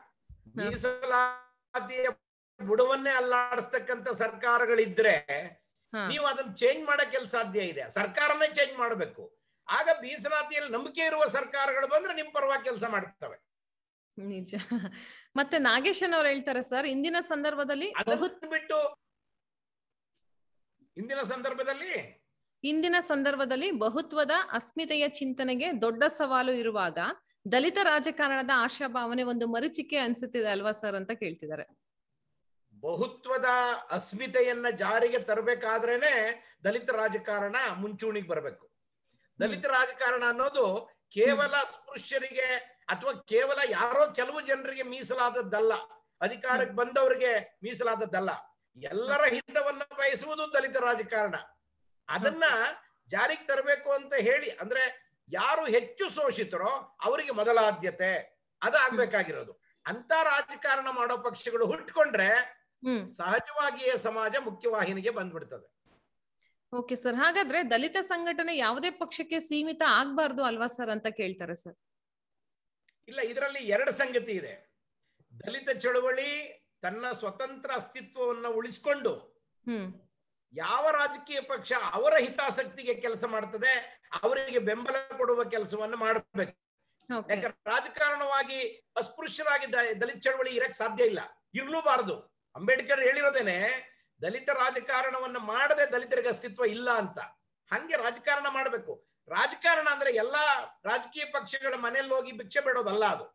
ಮೀಸಲಾತಿಯ ಬುಡವನ್ನೇ ಅಲ್ಲಾಡಿಸ್ತಕ್ಕಂಥ ಸರ್ಕಾರಗಳಿದ್ರೆ ಹಾ ನೀವು ಅದನ್ನ ಚೇಂಜ್ ಮಾಡಕ್ಕೆ ಸಾಧ್ಯ ಇದೆ ಸರ್ಕಾರನೇ ಚೇಂಜ್ ಮಾಡಬೇಕು ಆಗ ಮೀಸಲಾತಿಯಲ್ಲಿ ನಂಬಿಕೆ ಇರುವ ಸರ್ಕಾರಗಳು ಬಂದ್ರೆ ನಿಮ್ ಪರವಾಗಿ ಕೆಲಸ ಮಾಡ್ತವೆ ನಿಜ ಮತ್ತೆ ನಾಗೇಶನ್ ಅವ್ರು ಹೇಳ್ತಾರೆ ಸರ್ ಇಂದಿನ ಸಂದರ್ಭದಲ್ಲಿ ಬಹು ಅದನ್ನ ಬಿಟ್ಟು ಇಂದಿನ ಸಂದರ್ಭದಲ್ಲಿ ಇಂದಿನ ಸಂದರ್ಭದಲ್ಲಿ ಬಹುತ್ವದ ಅಸ್ಮಿತೆಯ ಚಿಂತನೆಗೆ ದೊಡ್ಡ ಸವಾಲು ಇರುವಾಗ ದಲಿತ ರಾಜಕಾರಣದ ಆಶಾಭಾವನೆ ಒಂದು ಮರೀಚಿಕೆ ಅನ್ಸುತ್ತಿದೆ ಅಲ್ವಾ ಸರ್ ಅಂತ ಕೇಳ್ತಿದ್ದಾರೆ ಬಹುತ್ವದ ಅಸ್ಮಿತೆಯನ್ನ ಜಾರಿಗೆ ತರಬೇಕಾದ್ರೇನೆ ದಲಿತ ರಾಜಕಾರಣ ಮುಂಚೂಣಿಗೆ ಬರಬೇಕು ದಲಿತ ರಾಜಕಾರಣ ಅನ್ನೋದು ಕೇವಲ ಸ್ಪೃಶ್ಯರಿಗೆ ಅಥವಾ ಕೇವಲ ಯಾರೋ ಕೆಲವು ಜನರಿಗೆ ಮೀಸಲಾದದ್ದಲ್ಲ ಅಧಿಕಾರಕ್ಕೆ ಬಂದವರಿಗೆ ಮೀಸಲಾದದ್ದಲ್ಲ ಎಲ್ಲರ ಹಿತವನ್ನ ಬಯಸುವುದು ದಲಿತ ರಾಜಕಾರಣ ಅದನ್ನ ಜಾರಿಗೆ ತರಬೇಕು ಅಂತ ಹೇಳಿ ಅಂದ್ರೆ ಯಾರು ಹೆಚ್ಚು ಶೋಷಿತರೋ ಅವರಿಗೆ ಮೊದಲ ಆದ್ಯತೆ ಅದಾಗ್ಬೇಕಾಗಿರೋದು ಅಂತ ರಾಜಕಾರಣ ಮಾಡೋ ಪಕ್ಷಗಳು ಹುಟ್ಕೊಂಡ್ರೆ ಹ್ಮ್ ಸಹಜವಾಗಿಯೇ ಸಮಾಜ ಮುಖ್ಯವಾಹಿನಿಗೆ ಬಂದ್ಬಿಡ್ತದೆ ಓಕೆ ಸರ್ ಹಾಗಾದ್ರೆ ದಲಿತ ಸಂಘಟನೆ ಯಾವುದೇ ಪಕ್ಷಕ್ಕೆ ಸೀಮಿತ ಆಗ್ಬಾರ್ದು ಅಲ್ವಾ ಸರ್ ಅಂತ ಕೇಳ್ತಾರೆ ಸರ್ ಇಲ್ಲ ಇದರಲ್ಲಿ ಎರಡು ಸಂಗತಿ ಇದೆ ದಲಿತ ಚಳವಳಿ ತನ್ನ ಸ್ವತಂತ್ರ ಅಸ್ತಿತ್ವವನ್ನು ಉಳಿಸಿಕೊಂಡು ಹ್ಮ್ ಯಾವ ರಾಜಕೀಯ ಪಕ್ಷ ಅವರ ಹಿತಾಸಕ್ತಿಗೆ ಕೆಲಸ ಮಾಡ್ತದೆ ಅವರಿಗೆ ಬೆಂಬಲ ಕೊಡುವ ಕೆಲಸವನ್ನು ಮಾಡಬೇಕು ಓಕೆ ಯಾಕಂದ್ರೆ ರಾಜಕಾರಣವಾಗಿ ಅಸ್ಪೃಶ್ಯರಾಗಿ ದ- ದಲಿತ ಚಳವಳಿ ಇರಕ್ ಸಾಧ್ಯ ಇಲ್ಲ ಇರ್ಲೂಬಾರದು ಅಂಬೇಡ್ಕರ್ ಹೇಳಿರೋದೇನೆ ದಲಿತ ರಾಜಕಾರಣವನ್ನ ಮಾಡದೆ ದಲಿತರಿಗೆ ಅಸ್ತಿತ್ವ ಇಲ್ಲ ಅಂತ ಹಂಗೆ ರಾಜಕಾರಣ ಮಾಡಬೇಕು ರಾಜಕಾರಣ ಅಂದ್ರೆ ಎಲ್ಲಾ ರಾಜಕೀಯ ಪಕ್ಷಗಳ ಮನೆಯಲ್ಲಿ ಹೋಗಿ ಭಿಕ್ಷೆ ಬೇಡೋದಲ್ಲ ಅದು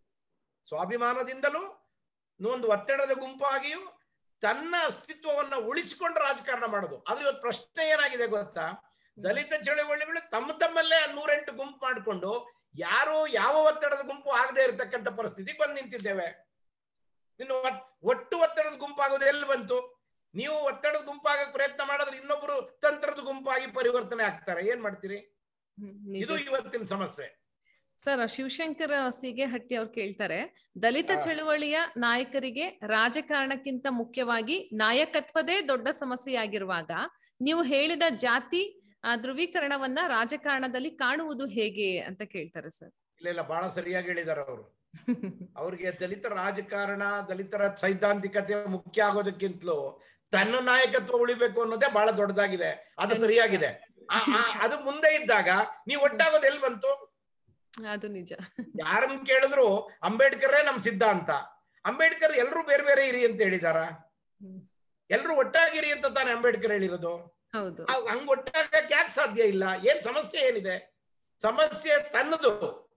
ಸ್ವಾಭಿಮಾನದಿಂದಲೂ ಒಂದು ಒತ್ತಡದ ಗುಂಪಾಗಿಯೂ ತನ್ನ ಅಸ್ತಿತ್ವವನ್ನ ಉಳಿಸಿಕೊಂಡು ರಾಜಕಾರಣ ಮಾಡೋದು ಆದ್ರೆ ಇವತ್ತು ಪ್ರಶ್ನೆ ಏನಾಗಿದೆ ಗೊತ್ತಾ ದಲಿತ ಚಳವಳಿಗಳು ತಮ್ಮ ತಮ್ಮಲ್ಲೇ ನೂರೆಂಟು ಗುಂಪು ಮಾಡಿಕೊಂಡು ಯಾರು ಯಾವ ಒತ್ತಡದ ಗುಂಪು ಆಗದೆ ಇರತಕ್ಕಂತ ಪರಿಸ್ಥಿತಿಗೆ ಬಂದು ನಿಂತಿದ್ದೇವೆ ಇನ್ನು ಒಟ್- ಒಟ್ಟು ಒತ್ತಡದ ಗುಂಪಾಗೋದು ಎಲ್ಲಿ ಬಂತು ನೀವು ಒತ್ತಡದ ಗುಂಪಾಗಕ್ಕೆ ಪ್ರಯತ್ನ ಮಾಡಿದ್ರೆ ಇನ್ನೊಬ್ರು ತಂತ್ರದ ಗುಂಪಾಗಿ ಪರಿವರ್ತನೆ ಆಗ್ತಾರೆ ಏನ್ ಮಾಡ್ತೀರಿ ಹ್ಮ್, ನಿಜ ಇದು ಇವತ್ತಿನ ಸಮಸ್ಯೆ ಸರ್ ಶಿವಶಂಕರ್ ಸೀಗೆಹಟ್ಟಿ ಅವ್ರು ಕೇಳ್ತಾರೆ ದಲಿತ ಹಾ. ಚಳುವಳಿಯ ನಾಯಕರಿಗೆ ರಾಜಕಾರಣಕ್ಕಿಂತ ಮುಖ್ಯವಾಗಿ ನಾಯಕತ್ವದೇ ದೊಡ್ಡ ಸಮಸ್ಯೆಯಾಗಿರುವಾಗ ನೀವು ಹೇಳಿದ ಜಾತಿ ಆ, ಧ್ರುವೀಕರಣವನ್ನ ರಾಜಕಾರಣದಲ್ಲಿ ಕಾಣುವುದು ಹೇಗೆ ಅಂತ ಕೇಳ್ತಾರೆ ಸರ್ ಇಲ್ಲ ಇಲ್ಲ ಬಹಳ ಸರಿಯಾಗಿ ಹೇಳಿದಾರೆ ಅವರು ಅವ್ರಿಗೆ ದಲಿತ ರಾಜಕಾರಣ ದಲಿತರ ಸೈದ್ಧಾಂತಿಕತೆ ಮುಖ್ಯ ಆಗೋದಕ್ಕಿಂತಲೂ ತನ್ನ ನಾಯಕತ್ವ ಉಳಿಬೇಕು ಅನ್ನೋದೇ ಬಹಳ ದೊಡ್ಡದಾಗಿದೆ ಅದು ಸರಿಯಾಗಿದೆ ಆ- ಆ- ಅದು ಮುಂದೆ ಇದ್ದಾಗ ನೀವು ಒಟ್ಟಾಗೋದು ಎಲ್ಲಿ ಬಂತು ಅದು ನಿಜ ಯಾರನ್ನ ಕೇಳಿದ್ರು ಅಂಬೇಡ್ಕರೇ ನಮ್ ಸಿದ್ಧಾಂತ ಅಂಬೇಡ್ಕರ್ ಎಲ್ರು ಬೇರೆ ಬೇರೆ ಇರಿ ಅಂತ ಹೇಳಿದಾರ ಹ್ಮ್. ಎಲ್ರು ಒಟ್ಟಾಗಿರಿ ಅಂತ ತಾನೇ ಅಂಬೇಡ್ಕರ್ ಹೇಳಿರೋದು ಹೌದು ಆ- ಹಂಗ್ ಒಟ್ಟಾಗಕ್ಕೆ ಯಾಕೆ ಸಾಧ್ಯ ಇಲ್ಲ ಏನ್ ಸಮಸ್ಯೆ ಏನಿದೆ ಸಮಸ್ಯೆ ತನ್ನದು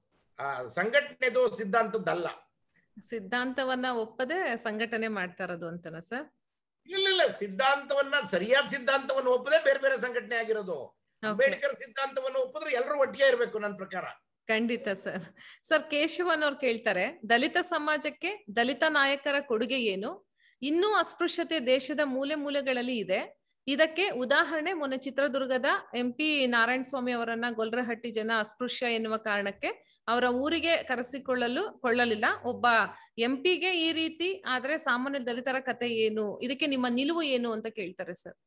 ಆ ಸಂಘಟನೆದು ಸಿದ್ಧಾಂತದ್ದಲ್ಲ ಸಿದ್ಧಾಂತವನ್ನ ಒಪ್ಪದೆ ಸಂಘಟನೆ ಮಾಡ್ತಾ ಇರೋದು ಅಂತನಾ ಸರ್ ಇಲ್ಲ ಇಲ್ಲ ಸಿದ್ಧಾಂತವನ್ನ ಸರಿಯಾದ ಸಿದ್ಧಾಂತವನ್ನು ಒಪ್ಪದೆ ಬೇರೆ ಬೇರೆ ಸಂಘಟನೆ ಆಗಿರೋದು Okay. ಅಂಬೇಡ್ಕರ್ ಸಿದ್ಧಾಂತವನ್ನು ಒಪ್ಪಿದ್ರೆ ಎಲ್ಲರೂ ಒಟ್ಟಿಗೆ ಇರಬೇಕು ನನ್ನ ಪ್ರಕಾರ ಖಂಡಿತ ಸರ್ ಸರ್ ಕೇಶವನ್ ಅವ್ರು ಕೇಳ್ತಾರೆ ದಲಿತ ಸಮಾಜಕ್ಕೆ ದಲಿತ ನಾಯಕರ ಕೊಡುಗೆ ಏನು ಇನ್ನೂ ಅಸ್ಪೃಶ್ಯತೆ ದೇಶದ ಮೂಲೆ ಮೂಲೆಗಳಲ್ಲಿ ಇದೆ ಇದಕ್ಕೆ ಉದಾಹರಣೆ ಮೊನ್ನೆ ಚಿತ್ರದುರ್ಗದ ಎಂ ಪಿ ನಾರಾಯಣ ಸ್ವಾಮಿ ಅವರನ್ನ ಗೊಲ್ರಹಟ್ಟಿ ಜನ ಅಸ್ಪೃಶ್ಯ ಎನ್ನುವ ಕಾರಣಕ್ಕೆ ಅವರ ಊರಿಗೆ ಕರೆಸಿಕೊಳ್ಳಲು ಕೊಳ್ಳಲಿಲ್ಲ ಒಬ್ಬ ಎಂ ಪಿಗೆ ಈ ರೀತಿ ಆದ್ರೆ ಸಾಮಾನ್ಯ ದಲಿತರ ಕತೆ ಏನು ಇದಕ್ಕೆ ನಿಮ್ಮ ನಿಲುವು ಏನು ಅಂತ ಕೇಳ್ತಾರೆ ಸರ್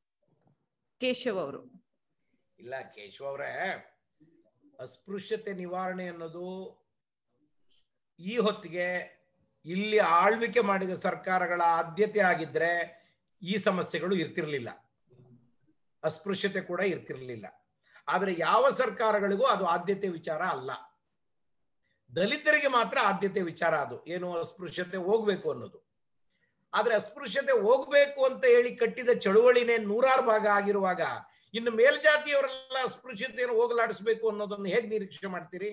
ಕೇಶವ್ ಅವರು ಇಲ್ಲ ಕೇಶವ ಅವರೇ ಅಸ್ಪೃಶ್ಯತೆ ನಿವಾರಣೆ ಅನ್ನೋದು ಈ ಹೊತ್ತಿಗೆ ಇಲ್ಲಿ ಆಳ್ವಿಕೆ ಮಾಡಿದ ಸರ್ಕಾರಗಳ ಆದ್ಯತೆ ಆಗಿದ್ರೆ ಈ ಸಮಸ್ಯೆಗಳು ಇರ್ತಿರ್ಲಿಲ್ಲ ಅಸ್ಪೃಶ್ಯತೆ ಕೂಡ ಇರ್ತಿರ್ಲಿಲ್ಲ ಆದ್ರೆ ಯಾವ ಸರ್ಕಾರಗಳಿಗೂ ಅದು ಆದ್ಯತೆ ವಿಚಾರ ಅಲ್ಲ ದಲಿತರಿಗೆ ಮಾತ್ರ ಆದ್ಯತೆ ವಿಚಾರ ಅದು ಏನು ಅಸ್ಪೃಶ್ಯತೆ ಹೋಗ್ಬೇಕು ಅನ್ನೋದು ಆದ್ರೆ ಅಸ್ಪೃಶ್ಯತೆ ಹೋಗ್ಬೇಕು ಅಂತ ಹೇಳಿ ಕಟ್ಟಿದ ಚಳುವಳಿನೇ ನೂರಾರು ಭಾಗ ಆಗಿರುವಾಗ ಇನ್ನು ಮೇಲ್ಜಾತಿಯವರೆಲ್ಲ ಅಸ್ಪೃಶ್ಯತೆಯನ್ನು ಹೋಗಲಾಡಿಸ್ಬೇಕು ಅನ್ನೋದನ್ನು ಹೇಗ್ ನಿರೀಕ್ಷೆ ಮಾಡ್ತೀರಿ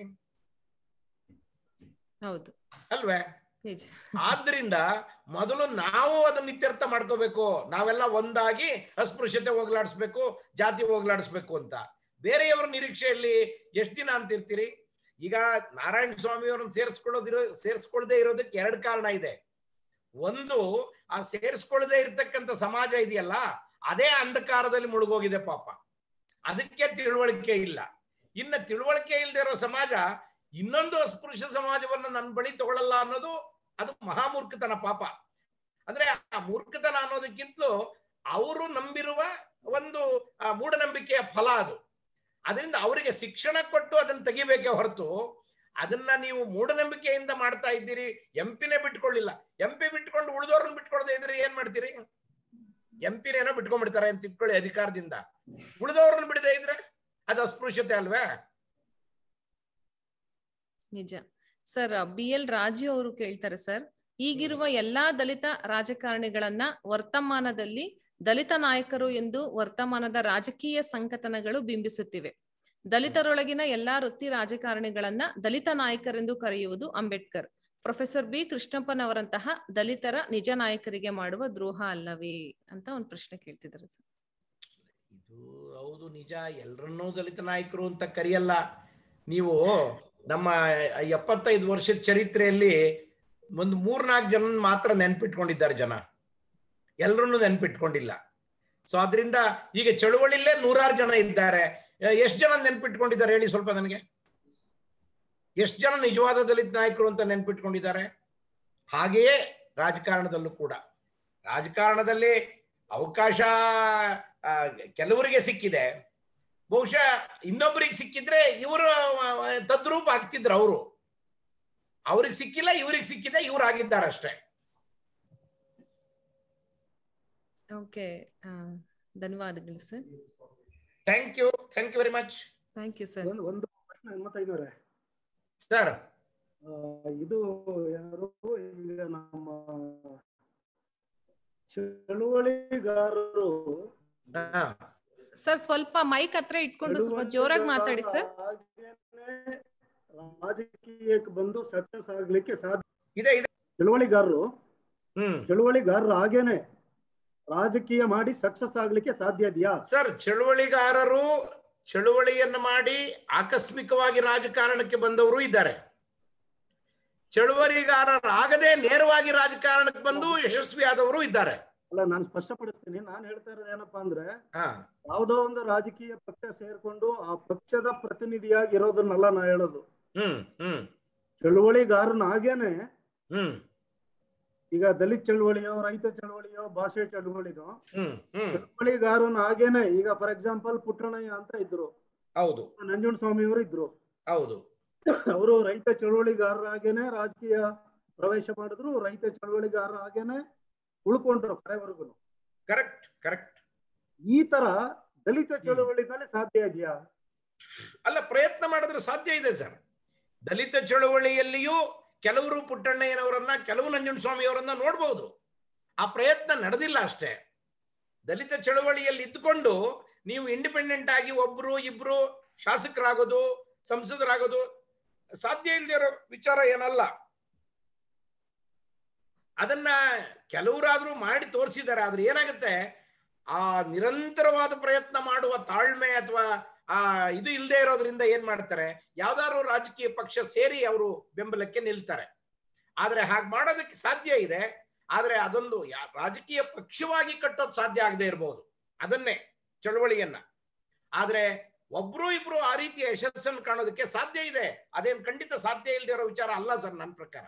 ಹೌದು ಅಲ್ವೇ ನಿಜ ಆದ್ರಿಂದ ಮೊದಲು ನಾವು ಅದನ್ನ ಇತ್ಯರ್ಥ ಮಾಡ್ಕೋಬೇಕು ನಾವೆಲ್ಲ ಒಂದಾಗಿ ಅಸ್ಪೃಶ್ಯತೆ ಹೋಗ್ಲಾಡಿಸ್ಬೇಕು ಜಾತಿ ಹೋಗ್ಲಾಡಿಸ್ಬೇಕು ಅಂತ ಬೇರೆಯವರ ನಿರೀಕ್ಷೆಯಲ್ಲಿ ಎಷ್ಟು ದಿನ ಅಂತಿರ್ತೀರಿ ಈಗ ನಾರಾಯಣ ಸ್ವಾಮಿ ಅವರನ್ನು ಸೇರಿಸ್ಕೊಳ್ಳೋದಿರೋ ಸೇರಿಸ್ಕೊಳ್ಳದೆ ಇರೋದಕ್ಕೆ ಎರಡು ಕಾರಣ ಇದೆ ಒಂದು ಆ ಸೇರಿಸ್ಕೊಳ್ಳದೆ ಇರ್ತಕ್ಕಂಥ ಸಮಾಜ ಇದೆಯಲ್ಲ ಅದೇ ಅಂಧಕಾರದಲ್ಲಿ ಮುಳುಗೋಗಿದೆ ಪಾಪ ಅದಕ್ಕೆ ತಿಳುವಳಿಕೆ ಇಲ್ಲ ಇನ್ನ ತಿಳುವಳಿಕೆ ಇಲ್ಲದೆ ಇರೋ ಸಮಾಜ ಇನ್ನೊಂದು ಅಸ್ಪೃಶ್ಯ ಸಮಾಜವನ್ನು ನನ್ನ ಬಳಿ ತಗೊಳ್ಳಲ್ಲ ಅನ್ನೋದು ಅದು ಮಹಾಮೂರ್ಖತನ ಪಾಪ ಅಂದ್ರೆ ಆ ಮೂರ್ಖತನ ಅನ್ನೋದಕ್ಕಿಂತಲೂ ಅವರು ನಂಬಿರುವ ಒಂದು ಆ, ಮೂಢನಂಬಿಕೆಯ ಫಲ ಅದು ಅದರಿಂದ ಅವರಿಗೆ ಶಿಕ್ಷಣ ಕೊಟ್ಟು ಅದನ್ನ ತೆಗಿಬೇಕೇ ಹೊರತು ಅದನ್ನ ನೀವು ಮೂಢನಂಬಿಕೆಯಿಂದ ಮಾಡ್ತಾ ಇದ್ದೀರಿ ಎಂಪಿನೇ ಬಿಟ್ಕೊಳ್ಳಿಲ್ಲ ಎಂಪಿ ಬಿಟ್ಕೊಂಡು ಉಳಿದವ್ರನ್ನ ಬಿಟ್ಕೊಳ್ದೆ ಇದ್ರೆ ಏನ್ ಮಾಡ್ತೀರಿ ಎಂಪಿನೇನೋ ಬಿಟ್ಕೊಂಡ್ಬಿಡ್ತಾರೆ ಅಂತ ಇಟ್ಕೊಳ್ಳಿ ಅಧಿಕಾರದಿಂದ ಉಳಿದವ್ರನ್ನ ಬಿಡದೆ ಇದ್ರೆ ಅದು ಅಸ್ಪೃಶ್ಯತೆ ಅಲ್ವೇ ನಿಜ ಸರ್ ಬಿ ಎಲ್ ರಾಜು ಅವರು ಕೇಳ್ತಾರೆ ಸರ್ ಈಗಿರುವ ಎಲ್ಲಾ ದಲಿತ ರಾಜಕಾರಣಿಗಳನ್ನ ವರ್ತಮಾನದಲ್ಲಿ ದಲಿತ ನಾಯಕರು ಎಂದು ವರ್ತಮಾನದ ರಾಜಕೀಯ ಸಂಕತನಗಳು ಬಿಂಬಿಸುತ್ತಿವೆ ದಲಿತರೊಳಗಿನ ಎಲ್ಲಾ ವೃತ್ತಿ ರಾಜಕಾರಣಿಗಳನ್ನ ದಲಿತ ನಾಯಕರೆಂದು ಕರೆಯುವುದು ಅಂಬೇಡ್ಕರ್ ಪ್ರೊಫೆಸರ್ ಬಿ ಕೃಷ್ಣಪ್ಪನವರಂತಹ ದಲಿತರ ನಿಜ ನಾಯಕರಿಗೆ ಮಾಡುವ ದ್ರೋಹ ಅಲ್ಲವೇ ಅಂತ ಒಂದು ಪ್ರಶ್ನೆ ಕೇಳ್ತಿದ್ದಾರೆ ಸರ್ ಇದು ಹೌದು ನಿಜ ಎಲ್ಲರನ್ನೂ ದಲಿತ ನಾಯಕರು ಅಂತ ಕರೆಯಲ್ಲ ನೀವು ನಮ್ಮ ಎಪ್ಪತ್ತೈದು ವರ್ಷದ ಚರಿತ್ರೆಯಲ್ಲಿ ಒಂದು ಮೂರ್ನಾಲ್ಕು ಜನ ಮಾತ್ರ ನೆನ್ಪಿಟ್ಕೊಂಡಿದ್ದಾರೆ ಜನ ಎಲ್ಲರನ್ನೂ ನೆನ್ಪಿಟ್ಕೊಂಡಿಲ್ಲ ಸೊ ಅದರಿಂದ ಈಗ ಚಳುವಳಿಲೇ ನೂರಾರು ಜನ ಇದ್ದಾರೆ ಎಷ್ಟು ಜನ ನೆನ್ಪಿಟ್ಕೊಂಡಿದ್ದಾರೆ ಹೇಳಿ ಸ್ವಲ್ಪ ನನಗೆ ಎಷ್ಟು ಜನ ನಿಜವಾದ ದಲಿತ ನಾಯಕರು ಅಂತ ನೆನ್ಪಿಟ್ಕೊಂಡಿದ್ದಾರೆ ಹಾಗೆಯೇ ರಾಜಕಾರಣದಲ್ಲೂ ಕೂಡ ರಾಜಕಾರಣದಲ್ಲಿ ಅವಕಾಶ ಆ, ಕೆಲವರಿಗೆ ಸಿಕ್ಕಿದೆ ಬಹುಶಃ ಇನ್ನೊಬ್ಬರಿಗೆ ಸಿಕ್ಕಿದ್ರೆ ಇವರು ತದ್ರೂಪ ಆಗ್ತಿದ್ರು ಅವರು ಅವ್ರಿಗೆ ಸಿಕ್ಕಿಲ್ಲ ಇವ್ರಿಗೆ ಸಿಕ್ಕಿದೆ ಇವ್ರು ಆಗಿದ್ದಾರೆ ಅಷ್ಟೇ ಓಕೆ ಧನ್ಯವಾದಗಳು sir thank you thank you very much thank you sir ಒಂದು ಒಂದು ಪ್ರಶ್ನೆ ಹನುಮಂತಯ್ಯನವರೇ ಸರ್ ಆ, ಇದು ಯಾರು ಈಗ ನಮ್ಮ ಚಳುವಳಿಗಾರರು ಸರ್ ಸ್ವಲ್ಪ ಮೈಕ್ ಹತ್ರ ಇಟ್ಕೊಂಡು ಸ್ವಲ್ಪ ಜೋರಾಗಿ ಮಾತಾಡಿ ಸರ್ ಹಾಗೇನೆ ರಾಜಕೀಯಕ್ಕೆ ಬಂದು ಸಕ್ಸಸ್ ಆಗ್ಲಿಕ್ಕೆ ಸಾಧ್ಯ ಇದೆ ಇದೆ ಚಳುವಳಿಗಾರರು ಹ್ಮ್ ಚಳುವಳಿಗಾರರು ಹಾಗೇನೆ ರಾಜಕೀಯ ಮಾಡಿ ಸಕ್ಸಸ್ ಆಗ್ಲಿಕ್ಕೆ ಸಾಧ್ಯ ಇದೆಯಾ ಸರ್ ಚಳುವಳಿಗಾರರು ಚಳುವಳಿಯನ್ನು ಮಾಡಿ ಆಕಸ್ಮಿಕವಾಗಿ ರಾಜಕಾರಣಕ್ಕೆ ಬಂದವರು ಇದ್ದಾರೆ ಚಳುವಳಿಗಾರರಾಗದೆ ನೇರವಾಗಿ ರಾಜಕಾರಣಕ್ಕೆ ಬಂದು ಯಶಸ್ವಿ ಆದವರು ಇದ್ದಾರೆ ಅಲ್ಲ ನಾನು ಸ್ಪಷ್ಟಪಡಿಸ್ತೀನಿ ನಾನು ಹೇಳ್ತಾ ಇರೋದು ಏನಪ್ಪಾ ಅಂದ್ರೆ ಹಾ ಯಾವುದೋ ಒಂದು ರಾಜಕೀಯ ಪಕ್ಷ ಸೇರ್ಕೊಂಡು ಆ ಪಕ್ಷದ ಪ್ರತಿನಿಧಿಯಾಗಿ ಇರೋದನ್ನಲ್ಲ ನಾ ಹೇಳೋದು ಹ್ಮ್ ಹ್ಮ್ ಚಳುವಳಿಗಾರನ ಹಾಗೇನೆ ಹ್ಮ್ ಈಗ ದಲಿತ ಚಳುವಳಿಯೋ ರೈತ ಚಳುವಳಿಯೋ ಭಾಷೆ ಚಳುವಳಿನೋ ಹ್ಮ್ ಹ್ಮ್ ಚಳುವಳಿಗಾರನ ಹಾಗೇನೆ ಈಗ ಫಾರ್ ಎಕ್ಸಾಂಪಲ್ ಪುಟ್ಟಣಯ್ಯ ಅಂತ ಇದ್ರು ಹೌದು ನಂಜುಂಡ ಸ್ವಾಮಿ ಅವರು ಇದ್ರು ಹೌದು ಅವರು ರೈತ ಚಳುವಳಿಗಾರರಾಗೇನೆ ರಾಜಕೀಯ ಪ್ರವೇಶ ಮಾಡಿದ್ರು ರೈತ ಚಳುವಳಿಗಾರರಾಗೇನೆ ಉಳ್ಕೊಂಡ್ರು ಕರೆವರೆಗೂ ಕರೆಕ್ಟ್ ಕರೆಕ್ಟ್ ಈ ತರ ದಲಿತ ಚಳುವಳಿನಲ್ಲಿ ಸಾಧ್ಯ ಇದೆಯಾ ಅಲ್ಲ ಪ್ರಯತ್ನ ಮಾಡಿದ್ರೆ ಸಾಧ್ಯ ಇದೆ ಸರ್ ದಲಿತ ಚಳುವಳಿಯಲ್ಲಿಯೂ ಕೆಲವರು ಪುಟ್ಟಣ್ಣಯ್ಯನವರನ್ನ ಕೆಲವು ನಂಜುಂಡಸ್ವಾಮಿ ಅವರನ್ನ ನೋಡ್ಬೋದು ಆ ಪ್ರಯತ್ನ ನಡೆದಿಲ್ಲ ಅಷ್ಟೇ ದಲಿತ ಚಳುವಳಿಯಲ್ಲಿ ಇದ್ದುಕೊಂಡು ನೀವು ಇಂಡಿಪೆಂಡೆಂಟ್ ಆಗಿ ಒಬ್ರು ಇಬ್ರು ಶಾಸಕರಾಗೋದು ಸಂಸದರಾಗೋದು ಸಾಧ್ಯ ಇಲ್ಲದೆ ಇರೋ ವಿಚಾರ ಏನಲ್ಲ ಅದನ್ನ ಕೆಲವರಾದ್ರೂ ಮಾಡಿ ತೋರಿಸಿದ್ದಾರೆ ಆದ್ರೆ ಏನಾಗುತ್ತೆ ಆ ನಿರಂತರವಾದ ಪ್ರಯತ್ನ ಮಾಡುವ ತಾಳ್ಮೆ ಅಥವಾ ಆ ಇದು ಇಲ್ಲದೆ ಇರೋದ್ರಿಂದ ಏನ್ ಮಾಡ್ತಾರೆ ಯಾವ್ದಾದ್ರು ರಾಜಕೀಯ ಪಕ್ಷ ಸೇರಿ ಅವರು ಬೆಂಬಲಕ್ಕೆ ನಿಲ್ತಾರೆ ಆದ್ರೆ ಹಾಗೆ ಮಾಡೋದಕ್ಕೆ ಸಾಧ್ಯ ಇದೆ ಆದ್ರೆ ಅದೊಂದು ಯಾ- ರಾಜಕೀಯ ಪಕ್ಷವಾಗಿ ಕಟ್ಟೋದು ಸಾಧ್ಯ ಆಗದೆ ಇರಬಹುದು ಅದನ್ನೇ ಚಳವಳಿಯನ್ನ ಆದ್ರೆ ಒಬ್ರು ಇಬ್ರು ಆ ರೀತಿಯ ಯಶಸ್ಸನ್ನು ಕಾಣೋದಕ್ಕೆ ಸಾಧ್ಯ ಇದೆ ಅದೇನ್ ಖಂಡಿತ ಸಾಧ್ಯ ಇಲ್ಲದೆ ಇರೋ ವಿಚಾರ ಅಲ್ಲ ಸರ್ ನನ್ನ ಪ್ರಕಾರ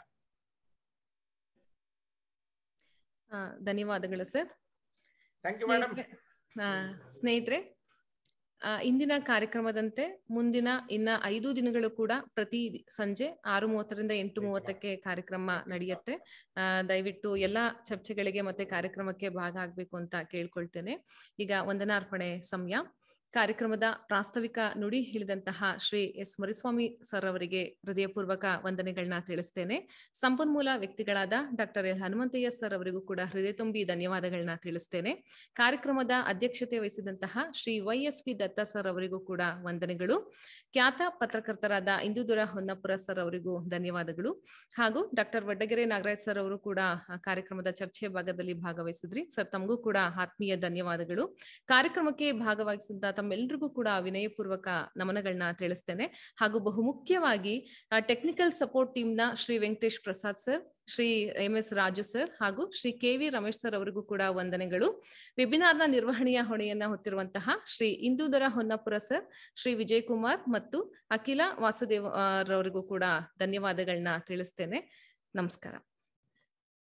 ಆ, ಧನ್ಯವಾದಗಳು ಸರ್ ಥ್ಯಾಂಕ್ ಯು ಮೇಡಮ್ ಸ್ನೇಹಿತರೆ ಆ, ಸ್ನೇಹಿತರೆ ಆ, ಇಂದಿನ ಕಾರ್ಯಕ್ರಮದಂತೆ ಮುಂದಿನ ಇನ್ನ ಐದು ದಿನಗಳು ಕೂಡ ಪ್ರತಿ ಸಂಜೆ ಆರು ಮೂವತ್ತರಿಂದ ಎಂಟು ಮೂವತ್ತಕ್ಕೆ ಕಾರ್ಯಕ್ರಮ ನಡೆಯುತ್ತೆ ಆ, ದಯವಿಟ್ಟು ಎಲ್ಲಾ ಚರ್ಚೆಗಳಿಗೆ ಮತ್ತೆ ಕಾರ್ಯಕ್ರಮಕ್ಕೆ ಭಾಗ ಆಗ್ಬೇಕು ಅಂತ ಕೇಳ್ಕೊಳ್ತೇನೆ ಈಗ ವಂದನಾರ್ಪಣೆ ಸಮಯ ಕಾರ್ಯಕ್ರಮದ ಪ್ರಾಸ್ತಾವಿಕ ನುಡಿ ಹೇಳಿದಂತಹ ಶ್ರೀ ಎಸ್ ಮರಿಸ್ವಾಮಿ ಸರ್ ಅವರಿಗೆ ಹೃದಯಪೂರ್ವಕ ವಂದನೆಗಳನ್ನ ತಿಳಿಸ್ತೇನೆ ಸಂಪನ್ಮೂಲ ವ್ಯಕ್ತಿಗಳಾದ ಡಾಕ್ಟರ್ ಎಲ್ ಹನುಮಂತಯ್ಯ ಸರ್ ಅವರಿಗೂ ಕೂಡ ಹೃದಯ ತುಂಬಿ ಧನ್ಯವಾದಗಳನ್ನ ತಿಳಿಸ್ತೇನೆ ಕಾರ್ಯಕ್ರಮದ ಅಧ್ಯಕ್ಷತೆ ವಹಿಸಿದಂತಹ Shri Y S P Datta sir ಅವರಿಗೂ ಕೂಡ ವಂದನೆಗಳು ಖ್ಯಾತ ಪತ್ರಕರ್ತರಾದ ಇಂದುದುರ ಹೊನ್ನಪುರ ಸರ್ ಅವರಿಗೂ ಧನ್ಯವಾದಗಳು ಹಾಗೂ ಡಾಕ್ಟರ್ ವಡ್ಡಗೆರೆ ನಾಗರಾಜ್ ಸರ್ ಅವರು ಕೂಡ ಆ ಕಾರ್ಯಕ್ರಮದ ಚರ್ಚೆಯ ಭಾಗದಲ್ಲಿ ಭಾಗವಹಿಸಿದ್ರಿ ಸರ್ ತಮಗೂ ಕೂಡ ಆತ್ಮೀಯ ಧನ್ಯವಾದಗಳು ಕಾರ್ಯಕ್ರಮಕ್ಕೆ ಭಾಗವಹಿಸಿದ ತಮ್ಮೆಲ್ಲರಿಗೂ ಕೂಡ ವಿನಯಪೂರ್ವಕ ನಮನಗಳನ್ನ ತಿಳಿಸ್ತೇನೆ ಹಾಗೂ ಬಹುಮುಖ್ಯವಾಗಿ ಟೆಕ್ನಿಕಲ್ ಸಪೋರ್ಟ್ ಟೀಮ್ ನ Shri Venkatesh Prasad sir Shri M S Raju sir ಹಾಗೂ Shri K V Ramesh sir ಅವರಿಗೂ ಕೂಡ ವಂದನೆಗಳು ವೆಬಿನಾರ್ನ ನಿರ್ವಹಣೆಯ ಹೊಣೆಯನ್ನ ಹೊತ್ತಿರುವಂತಹ ಶ್ರೀ ಇಂದೂದರ ಹೊನ್ನಪುರ ಸರ್ ಶ್ರೀ ವಿಜಯ್ ಕುಮಾರ್ ಮತ್ತು ಅಖಿಲ ವಾಸುದೇವ್ ಆ, ರವರಿಗೂ ಕೂಡ ಧನ್ಯವಾದಗಳನ್ನ ತಿಳಿಸ್ತೇನೆ ನಮಸ್ಕಾರ